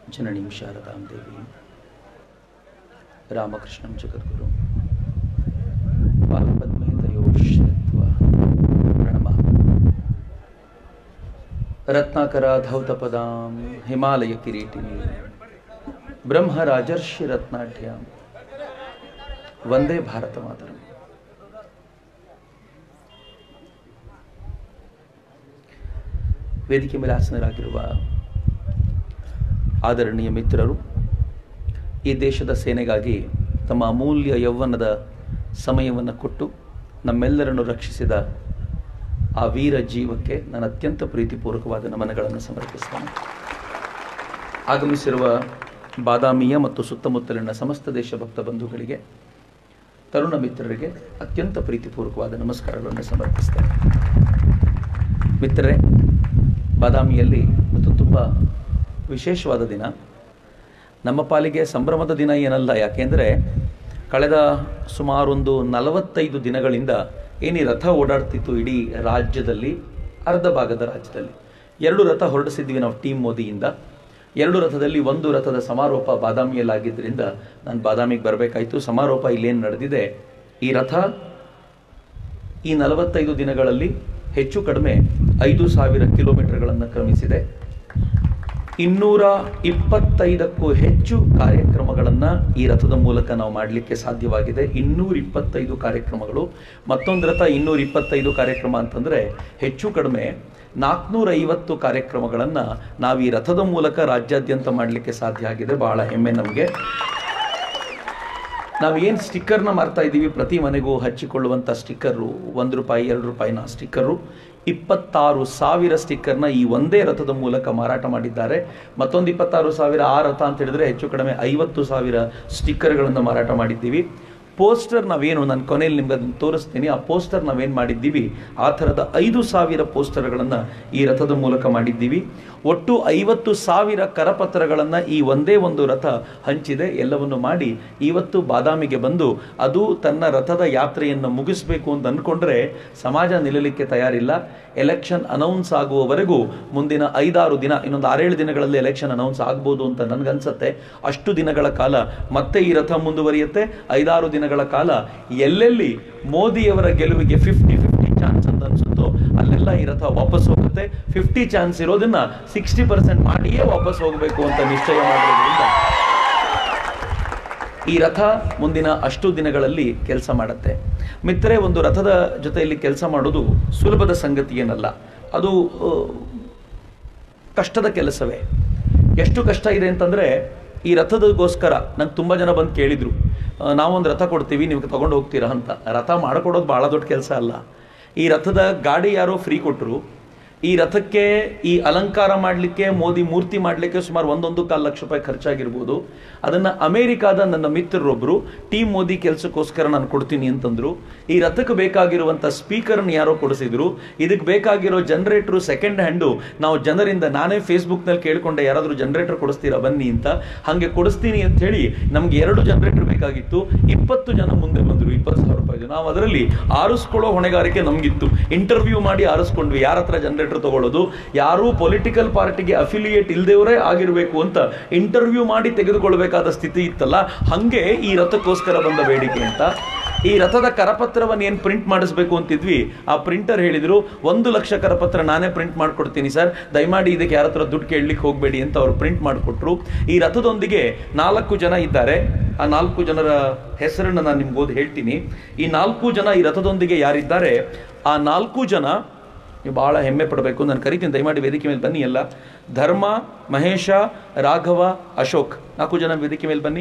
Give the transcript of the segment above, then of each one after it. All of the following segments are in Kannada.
ಜನನೀಂ ಶಾರದಾಂ ದೇವೀಂ ರಾಮಕೃಷ್ಣಂ ಜಗದ್ಗುರು ಪಾದಪದ್ಮೇ ತಯೋಶ್ಯತ್ವ ಪ್ರಣಮಾಮಿ ರತ್ನಾಕರ ಧೌತಪದಾಂ ಹಿಮಾಲಯ ಕಿರೀಟಿನಿ ಬ್ರಹ್ಮರಾಜರ್ಷಿ ರತ್ನಾಢ್ಯಾಂ ವಂದೇ ಭಾರತ ಮಾತರಂ ವೇದಿಕೆ ಮೇಲೆ ಆಸನರಾಗಿರುವ ಆದರಣೀಯ ಮಿತ್ರರು ಈ ದೇಶದ ಸೇನೆಗಾಗಿ ತಮ್ಮ ಅಮೂಲ್ಯ ಯೌವನದ ಸಮಯವನ್ನು ಕೊಟ್ಟು ನಮ್ಮೆಲ್ಲರನ್ನು ರಕ್ಷಿಸಿದ ಆ ವೀರ ಜೀವಕ್ಕೆ ನಾನು ಅತ್ಯಂತ ಪ್ರೀತಿಪೂರ್ವಕವಾದ ನಮನಗಳನ್ನು ಸಮರ್ಪಿಸ್ತೇನೆ ಆಗಮಿಸಿರುವ ಬಾದಾಮಿಯ ಮತ್ತು ಸುತ್ತಮುತ್ತಲಿನ ಸಮಸ್ತ ದೇಶಭಕ್ತ ಬಂಧುಗಳಿಗೆ ತರುಣ ಮಿತ್ರರಿಗೆ ಅತ್ಯಂತ ಪ್ರೀತಿಪೂರ್ವಕವಾದ ನಮಸ್ಕಾರಗಳನ್ನು ಸಮರ್ಪಿಸ್ತೇನೆ ಮಿತ್ರರೇ ಬಾದಾಮಿಯಲ್ಲಿ ಮತ್ತು ತುಂಬ ವಿಶೇಷವಾದ ದಿನ ನಮ್ಮ ಪಾಲಿಗೆ ಸಂಭ್ರಮದ ದಿನ ಏನಲ್ಲ ಯಾಕೆಂದರೆ ಕಳೆದ ಸುಮಾರೊಂದು ನಲವತ್ತೈದು ದಿನಗಳಿಂದ ಏನಿ ರಥ ಓಡಾಡ್ತಿತ್ತು ಇಡೀ ರಾಜ್ಯದಲ್ಲಿ ಅರ್ಧ ಭಾಗದ ರಾಜ್ಯದಲ್ಲಿ ಎರಡು ರಥ ಹೊರಡಿಸಿದ್ವಿ ನಾವು ಟೀಮ್ ಮೋದಿಯಿಂದ ಎರಡು ರಥದಲ್ಲಿ ಒಂದು ರಥದ ಸಮಾರೋಪ ಬಾದಾಮಿಯಲ್ಲಾಗಿದ್ದರಿಂದ ನಾನು ಬಾದಾಮಿಗೆ ಬರಬೇಕಾಯಿತು ಸಮಾರೋಪ ಇಲ್ಲೇನು ನಡೆದಿದೆ ಈ ರಥ ಈ ನಲವತ್ತೈದು ದಿನಗಳಲ್ಲಿ ಹೆಚ್ಚು ಕಡಿಮೆ ಐದು ಸಾವಿರ ಕಿಲೋಮೀಟರ್ಗಳನ್ನು ಕ್ರಮಿಸಿದೆ ಇನ್ನೂರ ಇಪ್ಪತ್ತೈದಕ್ಕೂ ಹೆಚ್ಚು ಕಾರ್ಯಕ್ರಮಗಳನ್ನು ಈ ರಥದ ಮೂಲಕ ನಾವು ಮಾಡಲಿಕ್ಕೆ ಸಾಧ್ಯವಾಗಿದೆ ಇನ್ನೂರ ಇಪ್ಪತ್ತೈದು ಕಾರ್ಯಕ್ರಮಗಳು ಮತ್ತೊಂದು ರಥ ಇನ್ನೂರ ಇಪ್ಪತ್ತೈದು ಕಾರ್ಯಕ್ರಮ ಅಂತಂದರೆ ಹೆಚ್ಚು ಕಡಿಮೆ ನಾಲ್ಕುನೂರ ಐವತ್ತು ಕಾರ್ಯಕ್ರಮಗಳನ್ನು ನಾವು ಈ ರಥದ ಮೂಲಕ ರಾಜ್ಯಾದ್ಯಂತ ಮಾಡಲಿಕ್ಕೆ ಸಾಧ್ಯ ಆಗಿದೆ ಬಹಳ ಹೆಮ್ಮೆ ನಮಗೆ ನಾವು ಏನು ಸ್ಟಿಕ್ಕರ್ನ ಮಾರ್ತಾ ಇದ್ದೀವಿ ಪ್ರತಿ ಮನೆಗೂ ಹಚ್ಚಿಕೊಳ್ಳುವಂಥ ಸ್ಟಿಕ್ಕರು ಒಂದು ರೂಪಾಯಿ ಎರಡು ರೂಪಾಯಿನ ಸ್ಟಿಕ್ಕರು ಇಪ್ಪತ್ತಾರು ಸಾವಿರ ಸ್ಟಿಕ್ಕರ್ನ ಈ ಒಂದೇ ರಥದ ಮೂಲಕ ಮಾರಾಟ ಮಾಡಿದ್ದಾರೆ ಮತ್ತೊಂದು ಇಪ್ಪತ್ತಾರು ಸಾವಿರ ಆ ರಥ ಅಂತ ಹೇಳಿದ್ರೆ ಹೆಚ್ಚು ಕಡಿಮೆ ಐವತ್ತು ಸಾವಿರ ಸ್ಟಿಕ್ಕರ್ಗಳನ್ನು ಮಾರಾಟ ಮಾಡಿದ್ದೀವಿ ಪೋಸ್ಟರ್ ನಾವೇನು ನಾನು ಕೊನೆಯಲ್ಲಿ ನಿಮ್ಗೆ ಅದನ್ನು ತೋರಿಸ್ತೀನಿ ಆ ಪೋಸ್ಟರ್ ನಾವೇನು ಮಾಡಿದ್ದೀವಿ ಆ ಥರದ ಐದು ಸಾವಿರ ಪೋಸ್ಟರ್ಗಳನ್ನು ಈ ರಥದ ಮೂಲಕ ಮಾಡಿದ್ದೀವಿ ಒಟ್ಟು ಐವತ್ತು ಸಾವಿರ ಕರಪತ್ರಗಳನ್ನು ಈ ಒಂದೇ ಒಂದು ರಥ ಹಂಚಿದೆ ಎಲ್ಲವನ್ನು ಮಾಡಿ ಇವತ್ತು ಬಾದಾಮಿಗೆ ಬಂದು ಅದು ತನ್ನ ರಥದ ಯಾತ್ರೆಯನ್ನು ಮುಗಿಸಬೇಕು ಅಂತ ಅಂದ್ಕೊಂಡ್ರೆ ಸಮಾಜ ನಿಲ್ಲಲಿಕ್ಕೆ ತಯಾರಿಲ್ಲ ಎಲೆಕ್ಷನ್ ಅನೌನ್ಸ್ ಆಗುವವರೆಗೂ ಮುಂದಿನ ಐದಾರು ದಿನ ಇನ್ನೊಂದು ಆರೇಳು ದಿನಗಳಲ್ಲಿ ಎಲೆಕ್ಷನ್ ಅನೌನ್ಸ್ ಆಗ್ಬೋದು ಅಂತ ನನಗನ್ಸತ್ತೆ ಅಷ್ಟು ದಿನಗಳ ಕಾಲ ಮತ್ತೆ ಈ ರಥ ಮುಂದುವರಿಯುತ್ತೆ ಐದಾರು ದಿನಗಳ ಕಾಲ ಎಲ್ಲೆಲ್ಲಿ ಮೋದಿಯವರ ಗೆಲುವಿಗೆ ಫಿಫ್ಟಿ ಫಿಫ್ಟಿ ಚಾನ್ಸ್ ಅಂತ ಅನ್ಸುತ್ತೋ ಅಲ್ಲೆಲ್ಲ ಈ ರಥ ವಾಪಸ್ ಹೋಗುತ್ತೆ ಫಿಫ್ಟಿ ಚಾನ್ಸ್ ಇರೋದನ್ನ ಸಿಕ್ಸ್ಟಿ ಪರ್ಸೆಂಟ್ ಮಾಡಿಯೇ ವಾಪಸ್ ಹೋಗಬೇಕು ಅಂತ ನಿಶ್ಚಯ ಮಾಡೋದ್ರಿಂದ ಈ ರಥ ಮುಂದಿನ ಅಷ್ಟು ದಿನಗಳಲ್ಲಿ ಕೆಲಸ ಮಾಡುತ್ತೆ ಮಿತ್ರರೆ ಒಂದು ರಥದ ಜೊತೆಯಲ್ಲಿ ಕೆಲಸ ಮಾಡೋದು ಸುಲಭದ ಸಂಗತಿ ಏನಲ್ಲ ಅದು ಆ, ಕಷ್ಟದ ಕೆಲಸವೇ ಎಷ್ಟು ಕಷ್ಟ ಇದೆ ಅಂತಂದರೆ ಈ ರಥದಗೋಸ್ಕರ ನಂಗೆ ತುಂಬ ಜನ ಬಂದು ಕೇಳಿದರು ಆ, ನಾವೊಂದು ರಥ ಕೊಡ್ತೀವಿ ನೀವು ತಗೊಂಡು ಹೋಗ್ತೀರಾ ಅಂತ ರಥ ಮಾಡಿಕೊಡೋದು ಭಾಳ ದೊಡ್ಡ ಕೆಲಸ ಅಲ್ಲ ಈ ರಥದ ಗಾಡಿ ಯಾರೋ ಫ್ರೀ ಕೊಟ್ಟರು ಈ ರಥಕ್ಕೆ ಈ ಅಲಂಕಾರ ಮಾಡಲಿಕ್ಕೆ ಮೋದಿ ಮೂರ್ತಿ ಮಾಡಲಿಕ್ಕೆ ಸುಮಾರು ಒಂದೊಂದು ಕಾಲು ಲಕ್ಷ ರೂಪಾಯಿ ಖರ್ಚಾಗಿರ್ಬೋದು ಅದನ್ನು ಅಮೇರಿಕಾದ ನನ್ನ ಮಿತ್ರರೊಬ್ಬರು ಟೀಮ್ ಮೋದಿ ಕೆಲಸಕ್ಕೋಸ್ಕರ ನಾನು ಕೊಡ್ತೀನಿ ಅಂತಂದ್ರು ಈ ರಥಕ್ಕೆ ಬೇಕಾಗಿರುವಂಥ ಸ್ಪೀಕರ್ನ ಯಾರೋ ಕೊಡಿಸಿದ್ರು ಇದಕ್ಕೆ ಬೇಕಾಗಿರೋ ಜನರೇಟ್ರು ಸೆಕೆಂಡ್ ಹ್ಯಾಂಡು ನಾವು ಜನರಿಂದ ನಾನೇ ಫೇಸ್ಬುಕ್ನಲ್ಲಿ ಕೇಳಿಕೊಂಡೆ ಯಾರಾದರೂ ಜನರೇಟರ್ ಕೊಡಿಸ್ತೀರಾ ಬನ್ನಿ ಅಂತ ಹಾಗೆ ಕೊಡಿಸ್ತೀನಿ ಅಂತ ಹೇಳಿ ನಮ್ಗೆ ಎರಡು ಜನರೇಟರ್ ಬೇಕಾಗಿತ್ತು ಇಪ್ಪತ್ತು ಜನ ಮುಂದೆ ಬಂದರು ಇಪ್ಪತ್ತು ಸಾವಿರ ರೂಪಾಯಿ ನಾವು ಅದರಲ್ಲಿ ಆರಿಸ್ಕೊಳ್ಳೋ ಹೊಣೆಗಾರಿಕೆ ನಮಗಿತ್ತು ಇಂಟರ್ವ್ಯೂ ಮಾಡಿ ಆರಿಸ್ಕೊಂಡ್ವಿ ಯಾರ ಹತ್ರ ಜನರೇಟರ್ ತಗೊಳ್ಳೋದು ಯಾರೂ ಪೊಲಿಟಿಕಲ್ ಪಾರ್ಟಿಗೆ ಅಫಿಲಿಯೇಟ್ ಇಲ್ದೇವರೇ ಆಗಿರಬೇಕು ಅಂತ ಇಂಟರ್ವ್ಯೂ ಮಾಡಿ ತೆಗೆದುಕೊಳ್ಬೇಕಾದ ಸ್ಥಿತಿ ಇತ್ತಲ್ಲ ಹಾಗೆ ಈ ರಥಕ್ಕೋಸ್ಕರ ಬಂದ ಬೇಡಿಕೆ ಅಂತ ಈ ರಥದ ಕರಪತ್ರವನ್ನು ಏನು ಪ್ರಿಂಟ್ ಮಾಡಿಸ್ಬೇಕು ಅಂತಿದ್ವಿ ಆ ಪ್ರಿಂಟರ್ ಹೇಳಿದ್ರು ಒಂದು ಲಕ್ಷ ಕರಪತ್ರ ನಾನೇ ಪ್ರಿಂಟ್ ಮಾಡಿಕೊಡ್ತೀನಿ ಸರ್ ದಯಮಾಡಿ ಇದಕ್ಕೆ ಯಾರ ಹತ್ರ ದುಡ್ಡು ಕೇಳಲಿಕ್ಕೆ ಹೋಗಬೇಡಿ ಅಂತ ಅವರು ಪ್ರಿಂಟ್ ಮಾಡಿಕೊಟ್ರು ಈ ರಥದೊಂದಿಗೆ ನಾಲ್ಕು ಜನ ಇದ್ದಾರೆ ಆ ನಾಲ್ಕು ಜನರ ಹೆಸರನ್ನು ನಾನು ನಿಮ್ಗೆ ಓದಿ ಹೇಳ್ತೀನಿ ಈ ನಾಲ್ಕು ಜನ ಈ ರಥದೊಂದಿಗೆ ಯಾರಿದ್ದಾರೆ ಆ ನಾಲ್ಕು ಜನ ನೀವು ಭಾಳ ಹೆಮ್ಮೆ ಪಡಬೇಕು ನಾನು ಕರಿತೀನಿ ದಯಮಾಡಿ ವೇದಿಕೆ ಮೇಲೆ ಬನ್ನಿ ಎಲ್ಲ ಧರ್ಮ ಮಹೇಶ ರಾಘವ ಅಶೋಕ್ ನಾಲ್ಕು ಜನ ವೇದಿಕೆ ಮೇಲೆ ಬನ್ನಿ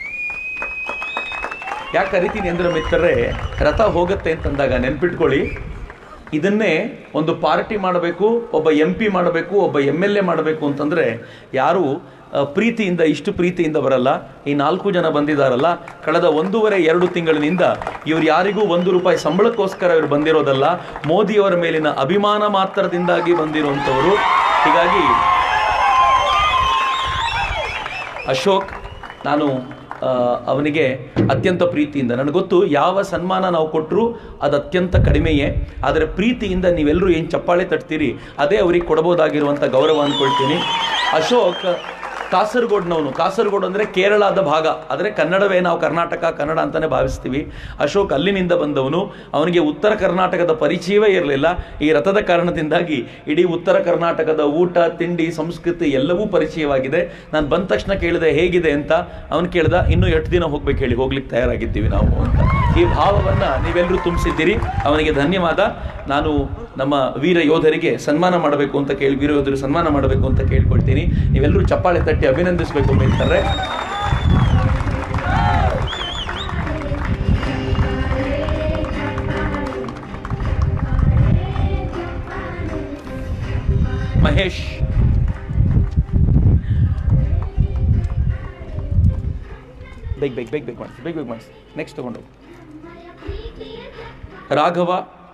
ಯಾಕೆ ಕರಿತೀನಿ ಅಂದ್ರೆ ಮಿತ್ರರೇ ರಥ ಹೋಗುತ್ತೆ ಅಂತಂದಾಗ ನೆನ್ಪಿಟ್ಕೊಳ್ಳಿ ಇದನ್ನೇ ಒಂದು ಪಾರ್ಟಿ ಮಾಡಬೇಕು ಒಬ್ಬ ಎಂ ಪಿ ಮಾಡಬೇಕು ಒಬ್ಬ ಎಮ್ ಎಲ್ ಎ ಮಾಡಬೇಕು ಅಂತಂದ್ರೆ ಯಾರು ಆ, ಪ್ರೀತಿಯಿಂದ ಇಷ್ಟು ಪ್ರೀತಿಯಿಂದ ಬರಲ್ಲ ಈ ನಾಲ್ಕು ಜನ ಬಂದಿದ್ದಾರಲ್ಲ ಕಳೆದ ಒಂದೂವರೆ ಎರಡು ತಿಂಗಳಿನಿಂದ ಇವ್ರು ಯಾರಿಗೂ ಒಂದು ರೂಪಾಯಿ ಸಂಬಳಕ್ಕೋಸ್ಕರ ಇವ್ರು ಬಂದಿರೋದಲ್ಲ ಮೋದಿಯವರ ಮೇಲಿನ ಅಭಿಮಾನ ಮಾತ್ರದಿಂದಾಗಿ ಬಂದಿರುವಂಥವರು ಹೀಗಾಗಿ ಅಶೋಕ್ ನಾನು ಆ, ಅವನಿಗೆ ಅತ್ಯಂತ ಪ್ರೀತಿಯಿಂದ ನನಗೆ ಗೊತ್ತು ಯಾವ ಸನ್ಮಾನ ನಾವು ಕೊಟ್ಟರು ಅದು ಅತ್ಯಂತ ಕಡಿಮೆಯೇ ಆದರೆ ಪ್ರೀತಿಯಿಂದ ನೀವೆಲ್ಲರೂ ಏನು ಚಪ್ಪಾಳೆ ತಟ್ತೀರಿ ಅದೇ ಅವ್ರಿಗೆ ಕೊಡಬಹುದಾಗಿರುವಂಥ ಗೌರವ ಅಂದ್ಕೊಳ್ತೀನಿ ಅಶೋಕ್ ಕಾಸರಗೋಡ್ನವನು ಕಾಸರಗೋಡು ಅಂದರೆ ಕೇರಳದ ಭಾಗ ಆದರೆ ಕನ್ನಡವೇ ನಾವು ಕರ್ನಾಟಕ ಕನ್ನಡ ಅಂತಾನೆ ಭಾವಿಸ್ತೀವಿ ಅಶೋಕ್ ಅಲ್ಲಿನಿಂದ ಬಂದವನು ಅವನಿಗೆ ಉತ್ತರ ಕರ್ನಾಟಕದ ಪರಿಚಯವೇ ಇರಲಿಲ್ಲ ಈ ರಥದ ಕಾರಣದಿಂದಾಗಿ ಇಡೀ ಉತ್ತರ ಕರ್ನಾಟಕದ ಊಟ ತಿಂಡಿ ಸಂಸ್ಕೃತಿ ಎಲ್ಲವೂ ಪರಿಚಯವಾಗಿದೆ ನಾನು ಬಂದ ತಕ್ಷಣ ಕೇಳಿದೆ ಹೇಗಿದೆ ಅಂತ ಅವನು ಕೇಳ್ದ ಇನ್ನೂ ಎಷ್ಟು ದಿನ ಹೋಗ್ಬೇಕು ಹೇಳಿ ಹೋಗ್ಲಿಕ್ಕೆ ತಯಾರಾಗಿದ್ದೀವಿ ನಾವು ಅಂತ ಈ ಭಾವವನ್ನು ನೀವೆಲ್ಲರೂ ತುಂಬಿಸಿದ್ದೀರಿ ಅವನಿಗೆ ಧನ್ಯವಾದ ನಾನು ನಮ್ಮ ವೀರ ಯೋಧರಿಗೆ ಸನ್ಮಾನ ಮಾಡಬೇಕು ಅಂತ ಕೇಳಿ ವೀರ ಯೋಧರು ಸನ್ಮಾನ ಮಾಡಬೇಕು ಅಂತ ಕೇಳ್ಕೊಳ್ತೀನಿ ನೀವೆಲ್ಲರೂ ಚಪ್ಪಾಳೆ ತಟ್ಟಿ ಅಭಿನಂದಿಸಬೇಕು ಮೇಲ್ತಾರೆ ಮಹೇಶ್ ಬೇಗ ಬೇಗ ಬೇಗ ಬೇಗ ಮಾಡಿಸಿ ಬೇಗ ಬೇಗ ಮಾಡಿಸಿ ನೆಕ್ಸ್ಟ್ ತಗೊಂಡು ರಾಘವ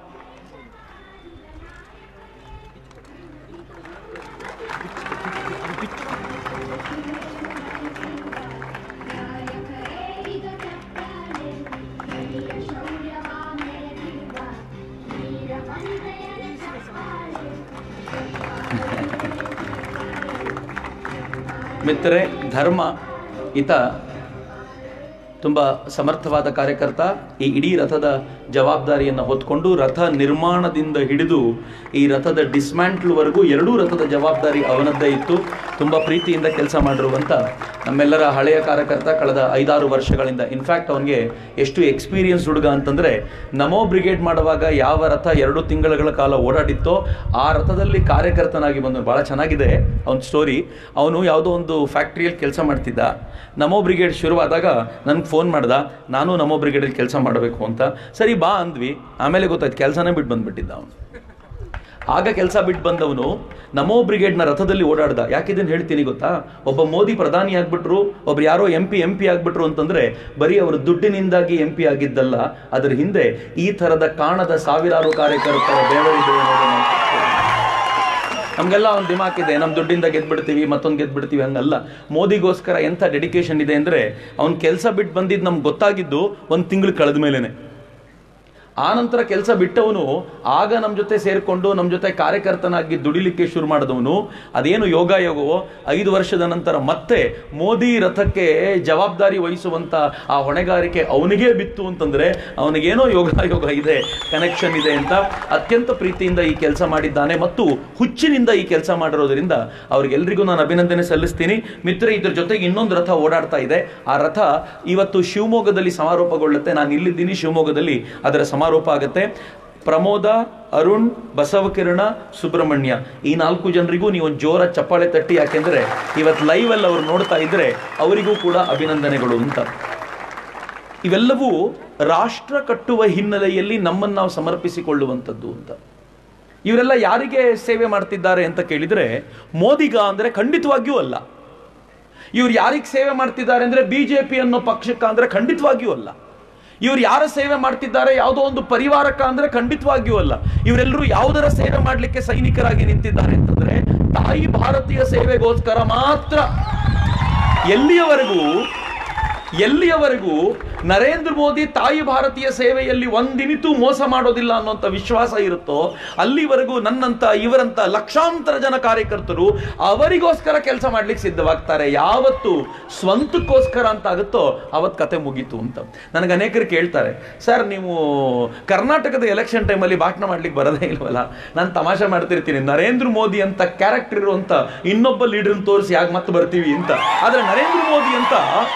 ಮಿತ್ರರೆ ಧರ್ಮ ಈತ ತುಂಬ ಸಮರ್ಥವಾದ ಕಾರ್ಯಕರ್ತ ಈ ಇಡೀ ರಥದ ಜವಾಬ್ದಾರಿಯನ್ನು ಹೊತ್ಕೊಂಡು ರಥ ನಿರ್ಮಾಣದಿಂದ ಹಿಡಿದು ಈ ರಥದ ಡಿಸ್ಮ್ಯಾಂಟ್ಲ್ವರೆಗೂ ಎರಡೂ ರಥದ ಜವಾಬ್ದಾರಿ ಅವನದ್ದೇ ಇತ್ತು ತುಂಬ ಪ್ರೀತಿಯಿಂದ ಕೆಲಸ ಮಾಡಿರುವಂಥ ನಮ್ಮೆಲ್ಲರ ಹಳೆಯ ಕಾರ್ಯಕರ್ತ ಕಳೆದ ಐದಾರು ವರ್ಷಗಳಿಂದ ಇನ್ಫ್ಯಾಕ್ಟ್ ಅವನಿಗೆ ಎಷ್ಟು ಎಕ್ಸ್ಪೀರಿಯನ್ಸ್ ಹುಡುಗ ಅಂತಂದರೆ ನಮೋ ಬ್ರಿಗೇಡ್ ಮಾಡುವಾಗ ಯಾವ ರಥ ಎರಡು ತಿಂಗಳ ಕಾಲ ಓಡಾಡಿತ್ತೋ ಆ ರಥದಲ್ಲಿ ಕಾರ್ಯಕರ್ತನಾಗಿ ಬಂದನು ಭಾಳ ಚೆನ್ನಾಗಿದೆ ಅವನ ಸ್ಟೋರಿ ಅವನು ಯಾವುದೋ ಒಂದು ಫ್ಯಾಕ್ಟ್ರಿಯಲ್ಲಿ ಕೆಲಸ ಮಾಡ್ತಿದ್ದ ನಮೋ ಬ್ರಿಗೇಡ್ ಶುರುವಾದಾಗ ನನಗೆ ಫೋನ್ ಮಾಡ್ದ ನಾನು ನಮೋ ಬ್ರಿಗೇಡಲ್ಲಿ ಕೆಲಸ ಮಾಡಬೇಕು ಅಂತ ಸರಿ ಬಾ ಅಂದ್ವಿ ಆಮೇಲೆ ಗೊತ್ತಾಯ್ತು ಕೆಲಸನೇ ಬಿಟ್ಟು ಬಂದ್ಬಿಟ್ಟಿದ್ದ ಅವನು ಆಗ ಕೆಲಸ ಬಿಟ್ಟು ಬಂದವನು ನಮೋ ಬ್ರಿಗೇಡ್ನ ರಥದಲ್ಲಿ ಓಡಾಡ್ದ ಯಾಕಿದನ್ನು ಹೇಳ್ತೀನಿ ಗೊತ್ತಾ ಒಬ್ಬ ಮೋದಿ ಪ್ರಧಾನಿ ಆಗ್ಬಿಟ್ರು ಒಬ್ರು ಯಾರೋ ಎಂ ಪಿ ಎಂ ಪಿ ಆಗ್ಬಿಟ್ರು ಅಂತಂದ್ರೆ ಬರೀ ಅವರು ದುಡ್ಡಿನಿಂದಾಗಿ ಎಂ ಪಿ ಆಗಿದ್ದಲ್ಲ ಅದರ ಹಿಂದೆ ಈ ಥರದ ಕಾಣದ ಸಾವಿರಾರು ಕಾರ್ಯಕರ್ತರ ಬೆವರಿದೆ ಅನ್ನೋದನ್ನ ನಮಗೆಲ್ಲ ಒಂದು ದಿಮಾಕ್ ಇದೆ ನಮ್ಮ ದುಡ್ಡಿಂದ ಗೆದ್ಬಿಡ್ತೀವಿ ಮತ್ತೊಂದು ಗೆದ್ಬಿಡ್ತೀವಿ ಹಂಗಲ್ಲ ಮೋದಿಗೋಸ್ಕರ ಎಂಥ ಡೆಡಿಕೇಶನ್ ಇದೆ ಅಂದರೆ ಅವ್ನ ಕೆಲಸ ಬಿಟ್ಟು ಬಂದಿದ್ದು ನಮ್ಗೆ ಗೊತ್ತಾಗಿದ್ದು ಒಂದು ತಿಂಗಳು ಕಳೆದ ಮೇಲೇನೆ ಆ ನಂತರ ಕೆಲಸ ಬಿಟ್ಟವನು ಆಗ ನಮ್ಮ ಜೊತೆ ಸೇರಿಕೊಂಡು ನಮ್ಮ ಜೊತೆ ಕಾರ್ಯಕರ್ತನಾಗಿ ದುಡಿಲಿಕ್ಕೆ ಶುರು ಮಾಡಿದವನು ಅದೇನು ಯೋಗ ಯೋಗವೋ ಐದು ವರ್ಷದ ನಂತರ ಮತ್ತೆ ಮೋದಿ ರಥಕ್ಕೆ ಜವಾಬ್ದಾರಿ ವಹಿಸುವಂತ ಆ ಹೊಣೆಗಾರಿಕೆ ಅವನಿಗೇ ಬಿತ್ತು ಅಂತಂದ್ರೆ ಅವನಿಗೇನೋ ಯೋಗ ಯೋಗ ಇದೆ ಕನೆಕ್ಷನ್ ಇದೆ ಅಂತ ಅತ್ಯಂತ ಪ್ರೀತಿಯಿಂದ ಈ ಕೆಲಸ ಮಾಡಿದ್ದಾನೆ ಮತ್ತು ಹುಚ್ಚಿನಿಂದ ಈ ಕೆಲಸ ಮಾಡಿರೋದ್ರಿಂದ ಅವ್ರಿಗೆಲ್ರಿಗೂ ನಾನು ಅಭಿನಂದನೆ ಸಲ್ಲಿಸ್ತೀನಿ ಮಿತ್ರ ಇದ್ರ ಜೊತೆಗೆ ಇನ್ನೊಂದು ರಥ ಓಡಾಡ್ತಾ ಇದೆ ಆ ರಥ ಇವತ್ತು ಶಿವಮೊಗ್ಗದಲ್ಲಿ ಸಮಾರೋಪಗೊಳ್ಳುತ್ತೆ ನಾನು ಇಲ್ಲಿದ್ದೀನಿ ಶಿವಮೊಗ್ಗದಲ್ಲಿ ಅದರ ಸಮಾರೋಪ ಆಗುತ್ತೆ ಪ್ರಮೋದ ಅರುಣ್ ಬಸವಕಿರಣ ಸುಬ್ರಹ್ಮಣ್ಯ ಈ ನಾಲ್ಕು ಜನರಿಗೂ ನೀವು ಒಂದು ಜೋರ ಚಪ್ಪಾಳೆ ತಟ್ಟಿ ಯಾಕೆಂದ್ರೆ ಇವತ್ತು ಲೈವ್ ಅಲ್ಲಿ ಅವ್ರು ನೋಡ್ತಾ ಇದ್ರೆ ಅವರಿಗೂ ಕೂಡ ಅಭಿನಂದನೆಗಳು ಅಂತ ಇವೆಲ್ಲವೂ ರಾಷ್ಟ್ರ ಕಟ್ಟುವ ಹಿನ್ನೆಲೆಯಲ್ಲಿ ನಮ್ಮನ್ನು ನಾವು ಸಮರ್ಪಿಸಿಕೊಳ್ಳುವಂಥದ್ದು ಅಂತ ಇವರೆಲ್ಲ ಯಾರಿಗೆ ಸೇವೆ ಮಾಡ್ತಿದ್ದಾರೆ ಅಂತ ಕೇಳಿದ್ರೆ ಮೋದಿಗ ಅಂದ್ರೆ ಖಂಡಿತವಾಗಿಯೂ ಅಲ್ಲ ಇವ್ರು ಯಾರಿಗೆ ಸೇವೆ ಮಾಡ್ತಿದ್ದಾರೆ ಅಂದ್ರೆ ಬಿಜೆಪಿ ಅನ್ನೋ ಪಕ್ಷಕ್ಕ ಅಂದ್ರೆ ಖಂಡಿತವಾಗಿಯೂ ಅಲ್ಲ ಇವ್ರು ಯಾರ ಸೇವೆ ಮಾಡ್ತಿದ್ದಾರೆ ಯಾವುದೋ ಒಂದು ಪರಿವಾರಕ್ಕ ಅಂದ್ರೆ ಖಂಡಿತವಾಗಿಯೂ ಅಲ್ಲ ಇವರೆಲ್ಲರೂ ಯಾವುದರ ಸೇವೆ ಮಾಡಲಿಕ್ಕೆ ಸೈನಿಕರಾಗಿ ನಿಂತಿದ್ದಾರೆ ಅಂತಂದ್ರೆ ತಾಯಿ ಭಾರತೀಯ ಸೇವೆಗೋಸ್ಕರ ಮಾತ್ರ ಎಲ್ಲಿಯವರೆಗೂ ಎಲ್ಲಿಯವರೆಗೂ ನರೇಂದ್ರ ಮೋದಿ ತಾಯಿ ಭಾರತೀಯ ಸೇವೆಯಲ್ಲಿ ಒಂದಿನಿತೂ ಮೋಸ ಮಾಡೋದಿಲ್ಲ ಅನ್ನೋಂಥ ವಿಶ್ವಾಸ ಇರುತ್ತೋ ಅಲ್ಲಿವರೆಗೂ ನನ್ನಂತ ಇವರಂತ ಲಕ್ಷಾಂತರ ಜನ ಕಾರ್ಯಕರ್ತರು ಅವರಿಗೋಸ್ಕರ ಕೆಲಸ ಮಾಡ್ಲಿಕ್ಕೆ ಸಿದ್ಧವಾಗ್ತಾರೆ ಯಾವತ್ತು ಸ್ವಂತಕ್ಕೋಸ್ಕರ ಅಂತ ಆಗುತ್ತೋ ಅವತ್ತು ಕತೆ ಮುಗೀತು ಅಂತ ನನಗೆ ಅನೇಕರು ಕೇಳ್ತಾರೆ ಸರ್ ನೀವು ಕರ್ನಾಟಕದ ಎಲೆಕ್ಷನ್ ಟೈಮಲ್ಲಿ ಭಾಷಣ ಮಾಡ್ಲಿಕ್ಕೆ ಬರೋದೇ ಇಲ್ವಲ್ಲ ನಾನು ತಮಾಷೆ ಮಾಡ್ತಿರ್ತೀನಿ ನರೇಂದ್ರ ಮೋದಿ ಅಂತ ಕ್ಯಾರೆಕ್ಟರ್ ಇರುವಂತ ಇನ್ನೊಬ್ಬ ಲೀಡರ್ನ ತೋರಿಸಿ ಯಾಕೆ ಮತ್ತೆ ಬರ್ತೀವಿ ಅಂತ ಆದ್ರೆ ನರೇಂದ್ರ ಮೋದಿ ಅಂತ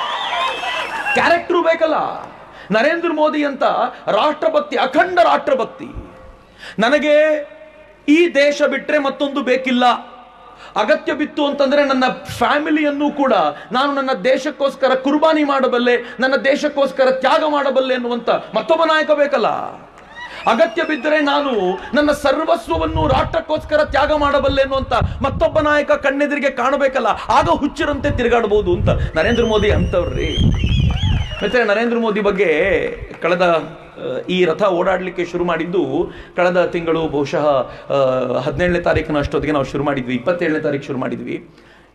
ಕ್ಯಾರೆಕ್ಟರ್ ಬೇಕಲ್ಲ ನರೇಂದ್ರ ಮೋದಿ ಅಂತ ರಾಷ್ಟ್ರಭಕ್ತಿ ಅಖಂಡ ರಾಷ್ಟ್ರಭಕ್ತಿ ನನಗೆ ಈ ದೇಶ ಬಿಟ್ರೆ ಮತ್ತೊಂದು ಬೇಕಿಲ್ಲ ಅಗತ್ಯ ಬಿತ್ತು ಅಂತಂದ್ರೆ ನನ್ನ ಫ್ಯಾಮಿಲಿಯನ್ನು ಕೂಡ ನಾನು ನನ್ನ ದೇಶಕ್ಕೋಸ್ಕರ ಕುರ್ಬಾನಿ ಮಾಡಬಲ್ಲೆ ನನ್ನ ದೇಶಕ್ಕೋಸ್ಕರ ತ್ಯಾಗ ಮಾಡಬಲ್ಲೆ ಅನ್ನುವಂತ ಮತ್ತೊಬ್ಬ ನಾಯಕ ಬೇಕಲ್ಲ ಅಗತ್ಯ ಬಿದ್ದರೆ ನಾನು ನನ್ನ ಸರ್ವಸ್ವವನ್ನು ರಾಷ್ಟ್ರಕ್ಕೋಸ್ಕರ ತ್ಯಾಗ ಮಾಡಬಲ್ಲೆ ಅನ್ನುವಂತ ಮತ್ತೊಬ್ಬ ನಾಯಕ ಕಣ್ಣೆದುರಿಗೆ ಕಾಣಬೇಕಲ್ಲ ಆಗ ಹುಚ್ಚರಂತೆ ತಿರುಗಾಡಬಹುದು ಅಂತ ನರೇಂದ್ರ ಮೋದಿ ಅಂತವ್ರಿ ಮತ್ತೆ ನರೇಂದ್ರ ಮೋದಿ ಬಗ್ಗೆ ಕಳೆದ ಆ, ಈ ರಥ ಓಡಾಡಲಿಕ್ಕೆ ಶುರು ಮಾಡಿದ್ದು ಕಳೆದ ತಿಂಗಳು ಬಹುಶಃ ಹದಿನೇಳನೇ ತಾರೀಕಿನ ಅಷ್ಟೊತ್ತಿಗೆ ನಾವು ಶುರು ಮಾಡಿದ್ವಿ ಇಪ್ಪತ್ತೇಳನೇ ತಾರೀಕು ಶುರು ಮಾಡಿದ್ವಿ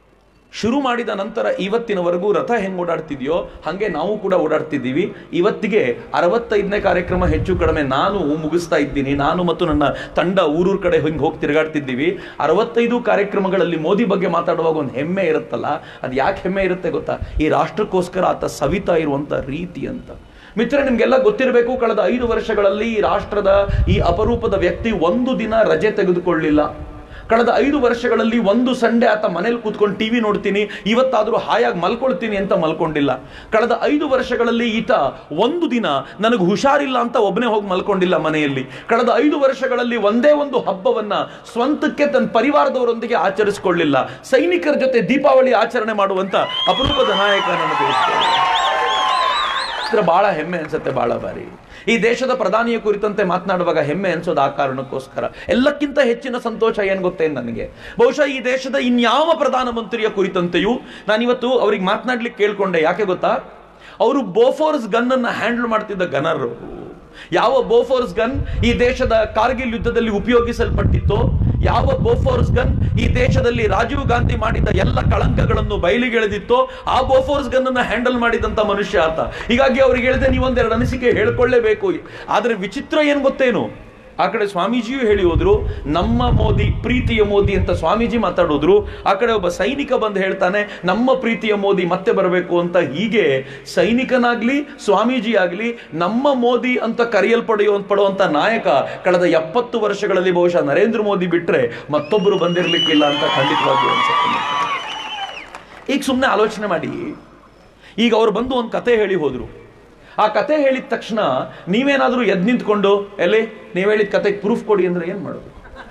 ಶುರು ಮಾಡಿದ ನಂತರ ಇವತ್ತಿನವರೆಗೂ ರಥ ಹೆಂಗೆ ಓಡಾಡ್ತಿದೆಯೋ ಹಾಗೆ ನಾವು ಕೂಡ ಓಡಾಡ್ತಿದ್ದೀವಿ ಇವತ್ತಿಗೆ ಅರವತ್ತೈದನೇ ಕಾರ್ಯಕ್ರಮ ಹೆಚ್ಚು ಕಡಿಮೆ ನಾನು ಮುಗಿಸ್ತಾ ಇದ್ದೀನಿ ನಾನು ಮತ್ತು ನನ್ನ ತಂಡ ಊರೂರ್ ಕಡೆ ಹಿಂಗೆ ಹೋಗಿ ತಿರುಗಾಡ್ತಿದ್ದೀವಿ ಅರವತ್ತೈದು ಕಾರ್ಯಕ್ರಮಗಳಲ್ಲಿ ಮೋದಿ ಬಗ್ಗೆ ಮಾತಾಡುವಾಗ ಒಂದು ಹೆಮ್ಮೆ ಇರುತ್ತಲ್ಲ ಅದು ಯಾಕೆ ಹೆಮ್ಮೆ ಇರುತ್ತೆ ಗೊತ್ತಾ ಈ ರಾಷ್ಟ್ರಕ್ಕೋಸ್ಕರ ಆತ ಸವಿತಾ ಇರುವಂಥ ರೀತಿ ಅಂತ ಮಿತ್ರ ನಿಮ್ಗೆಲ್ಲ ಗೊತ್ತಿರಬೇಕು ಕಳೆದ ಐದು ವರ್ಷಗಳಲ್ಲಿ ಈ ರಾಷ್ಟ್ರದ ಈ ಅಪರೂಪದ ವ್ಯಕ್ತಿ ಒಂದು ದಿನ ರಜೆ ತೆಗೆದುಕೊಳ್ಳಿಲ್ಲ ಕಳೆದ ಐದು ವರ್ಷಗಳಲ್ಲಿ ಒಂದು ಸಂಡೆ ಆತ ಮನೇಲಿ ಕೂತ್ಕೊಂಡು ಟಿವಿ ನೋಡ್ತೀನಿ ಇವತ್ತಾದರೂ ಹಾಯಾಗಿ ಮಲ್ಕೊಳ್ತೀನಿ ಅಂತ ಮಲ್ಕೊಂಡಿಲ್ಲ ಕಳೆದ ಐದು ವರ್ಷಗಳಲ್ಲಿ ಈತ ಒಂದು ದಿನ ನನಗೆ ಹುಷಾರಿಲ್ಲ ಅಂತ ಒಬ್ಬನೇ ಹೋಗಿ ಮಲ್ಕೊಂಡಿಲ್ಲ ಮನೆಯಲ್ಲಿ ಕಳೆದ ಐದು ವರ್ಷಗಳಲ್ಲಿ ಒಂದೇ ಒಂದು ಹಬ್ಬವನ್ನ ಸ್ವಂತಕ್ಕೆ ತನ್ನ ಪರಿವಾರದವರೊಂದಿಗೆ ಆಚರಿಸಿಕೊಳ್ಳಿಲ್ಲ ಸೈನಿಕರ ಜೊತೆ ದೀಪಾವಳಿ ಆಚರಣೆ ಮಾಡುವಂತ ಅಪರೂಪದ ನಾಯಕ ನನ್ನ ದೇಶದಲ್ಲಿ ಇದ್ರ ಬಹಳ ಹೆಮ್ಮೆ ಅನ್ಸುತ್ತೆ ಬಹಳ ಬಾರಿ ಈ ದೇಶದ ಪ್ರಧಾನಿಯ ಕುರಿತಂತೆ ಮಾತನಾಡುವಾಗ ಹೆಮ್ಮೆ ಅನ್ಸೋದು ಆ ಕಾರಣಕ್ಕೋಸ್ಕರ ಎಲ್ಲಕ್ಕಿಂತ ಹೆಚ್ಚಿನ ಸಂತೋಷ ಏನ್ ಗೊತ್ತೇನು ನನಗೆ ಬಹುಶಃ ಈ ದೇಶದ ಇನ್ಯಾವ ಪ್ರಧಾನಮಂತ್ರಿಯ ಕುರಿತಂತೆಯೂ ನಾನಿವತ್ತು ಅವ್ರಿಗೆ ಮಾತನಾಡ್ಲಿಕ್ಕೆ ಕೇಳ್ಕೊಂಡೆ ಯಾಕೆ ಗೊತ್ತಾ ಅವರು ಬೋಫೋರ್ಸ್ ಗನ್ ಅನ್ನ ಹ್ಯಾಂಡಲ್ ಮಾಡ್ತಿದ್ದ ಗನರ್ ಯಾವ ಬೋಫೋರ್ಸ್ ಗನ್ ಈ ದೇಶದ ಕಾರ್ಗಿಲ್ ಯುದ್ಧದಲ್ಲಿ ಉಪಯೋಗಿಸಲ್ಪಟ್ಟಿತ್ತೋ ಯಾವ ಬೋಫೋರ್ಸ್ ಗನ್ ಈ ದೇಶದಲ್ಲಿ ರಾಜೀವ್ ಗಾಂಧಿ ಮಾಡಿದ ಎಲ್ಲ ಕಳಂಕಗಳನ್ನು ಬಯಲಿಗೆಳೆದಿತ್ತೋ ಆ ಬೋಫೋರ್ಸ್ ಗನ್ ಅನ್ನ ಹ್ಯಾಂಡಲ್ ಮಾಡಿದಂತ ಮನುಷ್ಯ ಆತ ಹೀಗಾಗಿ ಅವ್ರಿಗೆ ಹೇಳಿದೆ ನೀವೊಂದೆರಡು ಅನಿಸಿಕೆ ಹೇಳ್ಕೊಳ್ಳೇಬೇಕು ಆದ್ರೆ ವಿಚಿತ್ರ ಏನ್ ಗೊತ್ತೇನು ಆ ಕಡೆ ಸ್ವಾಮೀಜಿಯೂ ಹೇಳಿ ಹೋದ್ರು ನಮ್ಮ ಮೋದಿ ಪ್ರೀತಿಯ ಮೋದಿ ಅಂತ ಸ್ವಾಮೀಜಿ ಮಾತಾಡೋದ್ರು ಆ ಕಡೆ ಒಬ್ಬ ಸೈನಿಕ ಬಂದು ಹೇಳ್ತಾನೆ ನಮ್ಮ ಪ್ರೀತಿಯ ಮೋದಿ ಮತ್ತೆ ಬರಬೇಕು ಅಂತ ಹೀಗೆ ಸೈನಿಕನಾಗ್ಲಿ ಸ್ವಾಮೀಜಿ ಆಗ್ಲಿ ನಮ್ಮ ಮೋದಿ ಅಂತ ಕರೆಯಲ್ಪಡೆಯುವ ಪಡುವಂತ ನಾಯಕ ಕಳೆದ ಎಪ್ಪತ್ತು ವರ್ಷಗಳಲ್ಲಿ ಬಹುಶಃ ನರೇಂದ್ರ ಮೋದಿ ಬಿಟ್ರೆ ಮತ್ತೊಬ್ಬರು ಬಂದಿರ್ಲಿಕ್ಕಿಲ್ಲ ಅಂತ ಖಂಡಿತವಾಗಿಯೂ ಅನ್ಸುತ್ತೆ ಈಗ ಸುಮ್ಮನೆ ಆಲೋಚನೆ ಮಾಡಿ ಈಗ ಅವ್ರು ಬಂದು ಒಂದು ಕತೆ ಹೇಳಿ ಹೋದ್ರು ಆ ಕತೆ ಹೇಳಿದ ತಕ್ಷಣ ನೀವೇನಾದ್ರೂ ಎದ್ ನಿಂತ್ಕೊಂಡು ಎಲ್ಲಿ ನೀವು ಹೇಳಿದ ಕತೆಗೆ ಪ್ರೂಫ್ ಕೊಡಿ ಅಂದ್ರೆ ಏನ್ ಮಾಡೋದು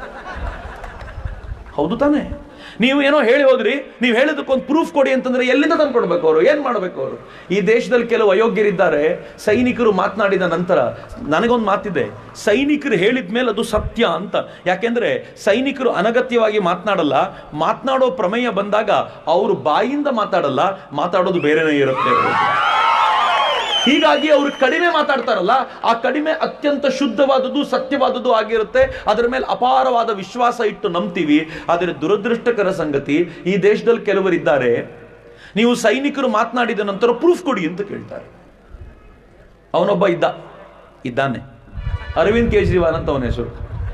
ಹೌದು ತಾನೇ ನೀವು ಏನೋ ಹೇಳಿ ಹೋದ್ರಿ ನೀವು ಹೇಳಿದಕ್ಕೊಂದು ಪ್ರೂಫ್ ಕೊಡಿ ಅಂತಂದ್ರೆ ಎಲ್ಲಿಂದ ತಂದು ಕೊಡ್ಬೇಕು ಅವರು ಏನ್ ಮಾಡ್ಬೇಕು ಅವರು ಈ ದೇಶದಲ್ಲಿ ಕೆಲವು ಅಯೋಗ್ಯರಿದ್ದಾರೆ ಸೈನಿಕರು ಮಾತನಾಡಿದ ನಂತರ ನನಗೊಂದು ಮಾತಿದೆ ಸೈನಿಕರು ಹೇಳಿದ ಮೇಲೆ ಅದು ಸತ್ಯ ಅಂತ ಯಾಕೆಂದ್ರೆ ಸೈನಿಕರು ಅನಗತ್ಯವಾಗಿ ಮಾತನಾಡಲ್ಲ ಮಾತನಾಡೋ ಪ್ರಮೇಯ ಬಂದಾಗ ಅವರು ಬಾಯಿಂದ ಮಾತಾಡಲ್ಲ ಮಾತಾಡೋದು ಬೇರೆನೇ ಇರುತ್ತೆ ಅವ್ರಿಗೆ. ಹೀಗಾಗಿ ಅವರು ಕಡಿಮೆ ಮಾತಾಡ್ತಾರಲ್ಲ ಆ ಕಡಿಮೆ ಅತ್ಯಂತ ಶುದ್ಧವಾದದ್ದು ಸತ್ಯವಾದದ್ದು ಆಗಿರುತ್ತೆ ಅದರ ಮೇಲೆ ಅಪಾರವಾದ ವಿಶ್ವಾಸ ಇಟ್ಟು ನಂಬ್ತೀವಿ ಆದರೆ ದುರದೃಷ್ಟಕರ ಸಂಗತಿ ಈ ದೇಶದಲ್ಲಿ ಕೆಲವರಿದ್ದಾರೆ ನೀವು ಸೈನಿಕರು ಮಾತನಾಡಿದ ನಂತರ ಪ್ರೂಫ್ ಕೊಡಿ ಅಂತ ಕೇಳ್ತಾರೆ ಅವನೊಬ್ಬ ಇದ್ದ ಇದ್ದಾನೆ ಅರವಿಂದ್ ಕೇಜ್ರಿವಾಲ್ ಅಂತ ಅವನ ಹೆಸರು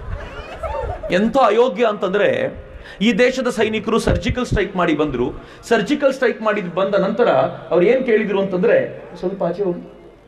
ಎಂಥ ಅಯೋಗ್ಯ ಅಂತಂದ್ರೆ ಈ ದೇಶದ ಸೈನಿಕರು ಸರ್ಜಿಕಲ್ ಸ್ಟ್ರೈಕ್ ಮಾಡಿ ಬಂದ್ರು ಸರ್ಜಿಕಲ್ ಸ್ಟ್ರೈಕ್ ಮಾಡಿ ಬಂದ ನಂತರ ಅವ್ರು ಏನ್ ಕೇಳಿದ್ರು ಅಂತಂದ್ರೆ ಸ್ವಲ್ಪ ಆಚೆ ಹೋಗಿ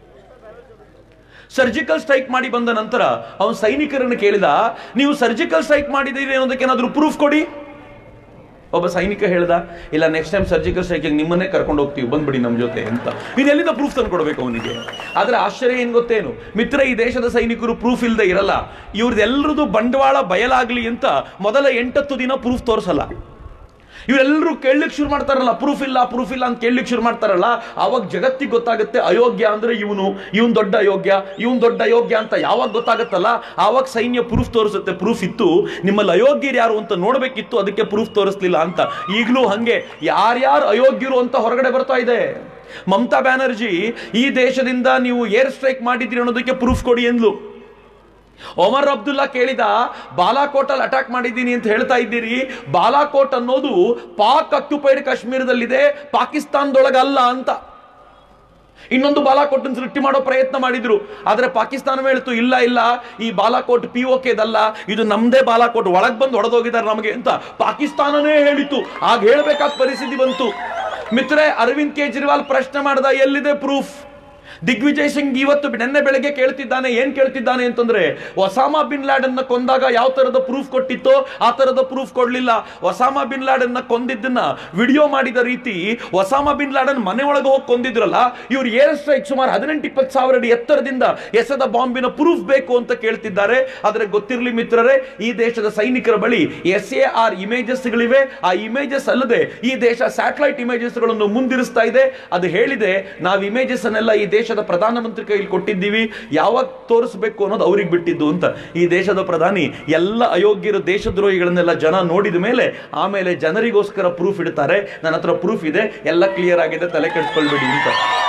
ಸರ್ಜಿಕಲ್ ಸ್ಟ್ರೈಕ್ ಮಾಡಿ ಬಂದ ನಂತರ ಅವನು ಸೈನಿಕರನ್ನು ಕೇಳಿದ ನೀವು ಸರ್ಜಿಕಲ್ ಸ್ಟ್ರೈಕ್ ಮಾಡಿದ್ದೀರಿ ಅನ್ನೋದಕ್ಕೆ ಏನಾದ್ರು ಪ್ರೂಫ್ ಕೊಡಿ ಒಬ್ಬ ಸೈನಿಕ ಹೇಳ್ದ ಇಲ್ಲ ನೆಕ್ಸ್ಟ್ ಟೈಮ್ ಸರ್ಜಿಕಲ್ ಸ್ಟ್ರೈಕ್ ನಿಮ್ಮನ್ನೇ ಕರ್ಕೊಂಡು ಹೋಗ್ತೀವಿ ಬಂದ್ಬಿಡಿ ನಮ್ಮ ಜೊತೆ ಅಂತ ನೀನು ಎಲ್ಲಿಂದ ಪ್ರೂಫ್ ತಂದು ಕೊಡಬೇಕು ಅವನಿಗೆ ಆದ್ರೆ ಆಶ್ಚರ್ಯ ಏನ್ ಗೊತ್ತೇನು ಮಿತ್ರ ಈ ದೇಶದ ಸೈನಿಕರು ಪ್ರೂಫ್ ಇಲ್ಲದೆ ಇರಲ್ಲ ಇವ್ರದ್ದೆಲ್ಲರದು ಬಂಡವಾಳ ಬಯಲಾಗ್ಲಿ ಅಂತ ಮೊದಲ ಎಂಟತ್ತು ದಿನ ಪ್ರೂಫ್ ತೋರಿಸಲ್ಲ ಇವರೆಲ್ಲರೂ ಕೇಳಲಿಕ್ಕೆ ಶುರು ಮಾಡ್ತಾರಲ್ಲ ಪ್ರೂಫ್ ಇಲ್ಲ ಪ್ರೂಫ್ ಇಲ್ಲ ಅಂತ ಕೇಳಲಿಕ್ಕೆ ಶುರು ಮಾಡ್ತಾರಲ್ಲ ಅವಾಗ ಜಗತ್ತಿಗೆ ಗೊತ್ತಾಗುತ್ತೆ ಅಯೋಗ್ಯ ಅಂದ್ರೆ ಇವನು ಇವನ್ ದೊಡ್ಡ ಅಯೋಗ್ಯ ಇವನ್ ದೊಡ್ಡ ಅಯೋಗ್ಯ ಅಂತ ಯಾವಾಗ ಗೊತ್ತಾಗುತ್ತಲ್ಲ ಆವಾಗ ಸೈನ್ಯ ಪ್ರೂಫ್ ತೋರಿಸುತ್ತೆ ಪ್ರೂಫ್ ಇತ್ತು ನಿಮ್ಮಲ್ಲಿ ಅಯೋಗ್ಯರು ಯಾರು ಅಂತ ನೋಡ್ಬೇಕಿತ್ತು ಅದಕ್ಕೆ ಪ್ರೂಫ್ ತೋರಿಸ್ಲಿಲ್ಲ ಅಂತ ಈಗಲೂ ಹಂಗೆ ಯಾರ್ಯಾರು ಅಯೋಗ್ಯರು ಅಂತ ಹೊರಗಡೆ ಬರ್ತಾ ಇದೆ ಮಮತಾ ಬ್ಯಾನರ್ಜಿ ಈ ದೇಶದಿಂದ ನೀವು ಏರ್ ಸ್ಟ್ರೈಕ್ ಮಾಡಿದ್ದೀರಿ ಅನ್ನೋದಕ್ಕೆ ಪ್ರೂಫ್ ಕೊಡಿ ಎಂದ್ಲು ಒಮರ್ ಅಬ್ದುಲ್ಲಾ ಕೇಳಿದ ಬಾಲಾಕೋಟ್ ಅಲ್ಲಿ ಅಟ್ಯಾಕ್ ಮಾಡಿದ್ದೀನಿ ಅಂತ ಹೇಳ್ತಾ ಇದ್ದೀರಿ ಬಾಲಾಕೋಟ್ ಅನ್ನೋದು ಪಾಕ್ ಅಕ್ಯುಪೈಡ್ ಕಾಶ್ಮೀರದಲ್ಲಿದೆ ಪಾಕಿಸ್ತಾನದೊಳಗಲ್ಲ ಅಂತ ಇನ್ನೊಂದು ಬಾಲಾಕೋಟ್ ಸೃಷ್ಟಿ ಮಾಡೋ ಪ್ರಯತ್ನ ಮಾಡಿದ್ರು ಆದ್ರೆ ಪಾಕಿಸ್ತಾನ ಹೇಳ್ತು ಇಲ್ಲ ಇಲ್ಲ ಈ ಬಾಲಾಕೋಟ್ ಪಿ ಓ ಕೆದಲ್ಲ ಇದು ನಮ್ದೇ ಬಾಲಾಕೋಟ್ ಒಳಗ್ ಬಂದು ಹೊಡೆದೋಗಿದ್ದಾರೆ ನಮಗೆ ಅಂತ ಪಾಕಿಸ್ತಾನನೇ ಹೇಳಿತು ಆಗ ಹೇಳ್ಬೇಕಾದ ಪರಿಸ್ಥಿತಿ ಬಂತು ಮಿತ್ರೆ ಅರವಿಂದ್ ಕೇಜ್ರಿವಾಲ್ ಪ್ರಶ್ನೆ ಮಾಡ್ದ ಎಲ್ಲಿದೆ ಪ್ರೂಫ್ ದಿಗ್ವಿಜಯ್ ಸಿಂಗ್ ಇವತ್ತು ನೆನ್ನೆ ಬೆಳಗ್ಗೆ ಕೇಳ್ತಿದ್ದಾನೆ ಏನ್ ಕೇಳ್ತಿದ್ದಾನೆ ಅಂತಂದ್ರೆ ಒಸಾಮಾ ಬಿನ್ ಲ್ಯಾಡನ್ ಕೊಂದಾಗ ಯಾವ ತರದ ಪ್ರೂಫ್ ಕೊಟ್ಟಿತ್ತೋ ಆ ತರದ ಪ್ರೂಫ್ ಕೊಡ್ಲಿಲ್ಲ ಒಸಾಮಾ ಬಿನ್ ಲ್ಯಾಡನ್ ಕೊಂದಿದ್ದನ್ನ ವಿಡಿಯೋ ಮಾಡಿದ ರೀತಿ ಒಸಾಮಾ ಬಿನ್ ಲ್ಯಾಡನ್ ಮನೆ ಒಳಗೆ ಹೋಗಿ ಕೊಂದಿದ್ರಲ್ಲ ಇವ್ರು ಏರ್ ಸ್ಟ್ರೈಕ್ ಸುಮಾರು ಹದಿನೆಂಟು ಇಪ್ಪತ್ತು ಸಾವಿರ ಅಡಿ ಎತ್ತರದಿಂದ ಎಸೆದ ಬಾಂಬಿನ ಪ್ರೂಫ್ ಬೇಕು ಅಂತ ಕೇಳ್ತಿದ್ದಾರೆ ಆದ್ರೆ ಗೊತ್ತಿರಲಿ ಮಿತ್ರರೇ ಈ ದೇಶದ ಸೈನಿಕರ ಬಳಿ ಎಸ್ ಎ ಆರ್ ಇಮೇಜಸ್ ಗಳಿವೆ ಆ ಇಮೇಜಸ್ ಅಲ್ಲದೆ ಈ ದೇಶ ಸ್ಯಾಟಲೈಟ್ ಇಮೇಜಸ್ ಗಳನ್ನು ಮುಂದಿರಿಸ್ತಾ ಇದೆ ಅದು ಹೇಳಿದೆ ನಾವು ಇಮೇಜಸ್ ಅನ್ನೆಲ್ಲ ಈ ದೇಶದ ಪ್ರಧಾನಮಂತ್ರಿ ಕೈಲಿ ಕೊಟ್ಟಿದ್ದೀವಿ ಯಾವಾಗ ತೋರಿಸ್ಬೇಕು ಅನ್ನೋದು ಅವ್ರಿಗೆ ಬಿಟ್ಟಿದ್ದು ಅಂತ ಈ ದೇಶದ ಪ್ರಧಾನಿ ಎಲ್ಲ ಅಯೋಗ್ಯರು ದೇಶದ್ರೋಹಿಗಳನ್ನೆಲ್ಲ ಜನ ನೋಡಿದ ಮೇಲೆ ಆಮೇಲೆ ಜನರಿಗೋಸ್ಕರ ಪ್ರೂಫ್ ಇಡ್ತಾರೆ ನನ್ನ ಹತ್ರ ಪ್ರೂಫ್ ಇದೆ ಎಲ್ಲ ಕ್ಲಿಯರ್ ಆಗಿದೆ ತಲೆ ಕೆಡಿಸ್ಕೊಳ್ಬೇಡಿ ಅಂತ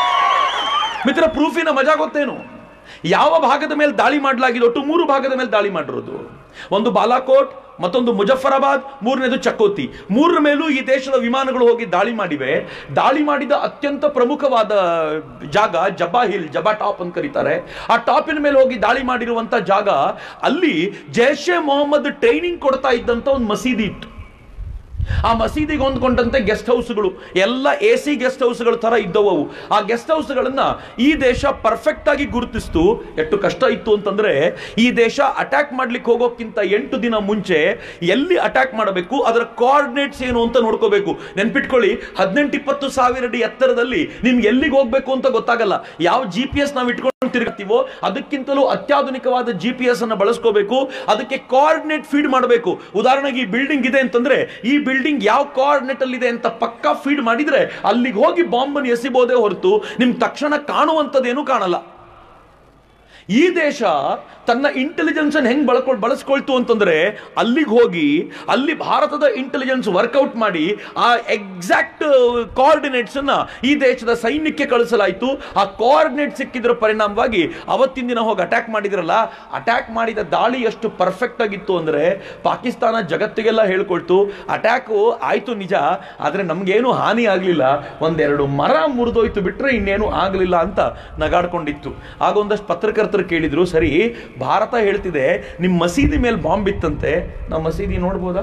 ಮಿತ್ರ ಪ್ರೂಫಿನ ಮಜಾ ಗೊತ್ತೇನು ಯಾವ ಭಾಗದ ಮೇಲೆ ದಾಳಿ ಮಾಡಲಾಗಿದೆ ಒಟ್ಟು ಮೂರು ಭಾಗದ ಮೇಲೆ ದಾಳಿ ಮಾಡಿರೋದು ಒಂದು ಬಾಲಾಕೋಟ್ ಮತ್ತೊಂದು ಮುಜಫರಾಬಾದ್ ಮೂರನೇದು ಚಕೋತಿ ಮೂರರ ಮೇಲೂ ಈ ದೇಶದ ವಿಮಾನಗಳು ಹೋಗಿ ದಾಳಿ ಮಾಡಿವೆ ದಾಳಿ ಮಾಡಿದ ಅತ್ಯಂತ ಪ್ರಮುಖವಾದ ಜಾಗ ಜಬಾ ಹಿಲ್ ಜಬಾ ಟಾಪ್ ಅಂತ ಕರೀತಾರೆ ಆ ಟಾಪಿನ ಮೇಲೆ ಹೋಗಿ ದಾಳಿ ಮಾಡಿರುವಂತ ಜಾಗ ಅಲ್ಲಿ ಜೈಷ್ ಎ ಮೊಹಮ್ಮದ್ ಟ್ರೈನಿಂಗ್ ಕೊಡ್ತಾ ಇದ್ದಂತ ಒಂದು ಮಸೀದಿ ಇತ್ತು ಆ ಮಸೀದಿಗೆ ಹೊಂದ್ಕೊಂಡಂತೆ ಗೆಸ್ಟ್ ಹೌಸ್ಗಳು ಎಲ್ಲ ಎ ಸಿ ಗೆಸ್ಟ್ ಹೌಸ್ಗಳ ತರ ಇದ್ದವು ಅವು ಆ ಗೆಸ್ಟ್ ಹೌಸ್ಗಳನ್ನ ಈ ದೇಶ ಪರ್ಫೆಕ್ಟ್ ಆಗಿ ಗುರುತಿಸ್ತು ಎಷ್ಟು ಕಷ್ಟ ಇತ್ತು ಅಂತಂದ್ರೆ ಈ ದೇಶ ಅಟ್ಯಾಕ್ ಮಾಡ್ಲಿಕ್ಕೆ ಹೋಗೋಕ್ಕಿಂತ ಎಂಟು ದಿನ ಮುಂಚೆ ಎಲ್ಲಿ ಅಟ್ಯಾಕ್ ಮಾಡಬೇಕು ಅದರ ಕೋಆರ್ಡಿನೇಟ್ಸ್ ಏನು ಅಂತ ನೋಡ್ಕೋಬೇಕು ನೆನ್ಪಿಟ್ಕೊಳ್ಳಿ ಹದಿನೆಂಟು ಇಪ್ಪತ್ತು ಸಾವಿರ ಅಡಿ ಎತ್ತರದಲ್ಲಿ ನಿಮ್ಗೆ ಎಲ್ಲಿಗೆ ಹೋಗ್ಬೇಕು ಅಂತ ಗೊತ್ತಾಗಲ್ಲ ಯಾವ ಜಿ ಪಿ ಎಸ್ ನಾವು ಇಟ್ಕೊಂಡು ತಿರುಗ್ತೀವೋ ಅದಕ್ಕಿಂತಲೂ ಅತ್ಯಾಧುನಿಕವಾದ ಜಿ ಪಿ ಎಸ್ ಅನ್ನು ಬಳಸ್ಕೋಬೇಕು ಅದಕ್ಕೆ ಕೋಆರ್ಡಿನೇಟ್ ಫೀಡ್ ಮಾಡಬೇಕು ಉದಾಹರಣೆಗೆ ಈ ಬಿಲ್ಡಿಂಗ್ ಇದೆ ಅಂತಂದ್ರೆ ಈ ಬಿಲ್ಡಿಂಗ್ ಯಾವ ಕೋಆರ್ಡಿನೇಟ್ ಅಲ್ಲಿ ಇದೆ ಅಂತ ಪಕ್ಕಾ ಫೀಡ್ ಮಾಡಿದ್ರೆ ಅಲ್ಲಿಗೆ ಹೋಗಿ ಬಾಂಬನ್ನು ಎಸಿಬೋದೇ ಹೊರತು ನಿಮ್ಗೆ ತಕ್ಷಣ ಕಾಣುವಂಥದ್ದೇನು ಕಾಣಲ್ಲ ಈ ದೇಶ ತನ್ನ ಇಂಟೆಲಿಜೆನ್ಸ್ ಹೆಂಗ್ ಬಳಕೊಳ್ ಬಳಸ್ಕೊಳ್ತು ಅಂತಂದ್ರೆ ಅಲ್ಲಿಗೆ ಹೋಗಿ ಅಲ್ಲಿ ಭಾರತದ ಇಂಟೆಲಿಜೆನ್ಸ್ ವರ್ಕೌಟ್ ಮಾಡಿ ಆ ಎಕ್ಸಾಕ್ಟ್ ಕೋಆರ್ಡಿನೇಟ್ಸ್ ಅನ್ನ ಈ ದೇಶದ ಸೈನ್ಯಕ್ಕೆ ಕಳಿಸಲಾಯಿತು ಆ ಕೋಆರ್ಡಿನೇಟ್ ಸಿಕ್ಕಿದ್ರ ಪರಿಣಾಮವಾಗಿ ಅವತ್ತಿನ ದಿನ ಹೋಗಿ ಅಟ್ಯಾಕ್ ಮಾಡಿದ್ರಲ್ಲ ಅಟ್ಯಾಕ್ ಮಾಡಿದ ದಾಳಿ ಎಷ್ಟು ಪರ್ಫೆಕ್ಟ್ ಆಗಿತ್ತು ಅಂದ್ರೆ ಪಾಕಿಸ್ತಾನ ಜಗತ್ತಿಗೆಲ್ಲ ಹೇಳ್ಕೊಳ್ತು ಅಟ್ಯಾಕು ಆಯ್ತು ನಿಜ ಆದ್ರೆ ನಮ್ಗೇನು ಹಾನಿ ಆಗ್ಲಿಲ್ಲ ಒಂದೆರಡು ಮರ ಮುರಿದೋಯ್ತು ಬಿಟ್ರೆ ಇನ್ನೇನು ಆಗ್ಲಿಲ್ಲ ಅಂತ ನಗಾಡ್ಕೊಂಡಿತ್ತು ಆಗ ಒಂದಷ್ಟು ಪತ್ರಕರ್ತರು ಕೇಳಿದ್ರು ಸರಿ ಭಾರತ ಹೇಳ್ತಿದೆ ನಿಮ್ ಮಸೀದಿ ಮೇಲೆ ಬಾಂಬ್ ಇತ್ತಂತೆ ನಾವು ಮಸೀದಿ ನೋಡ್ಬೋದಾ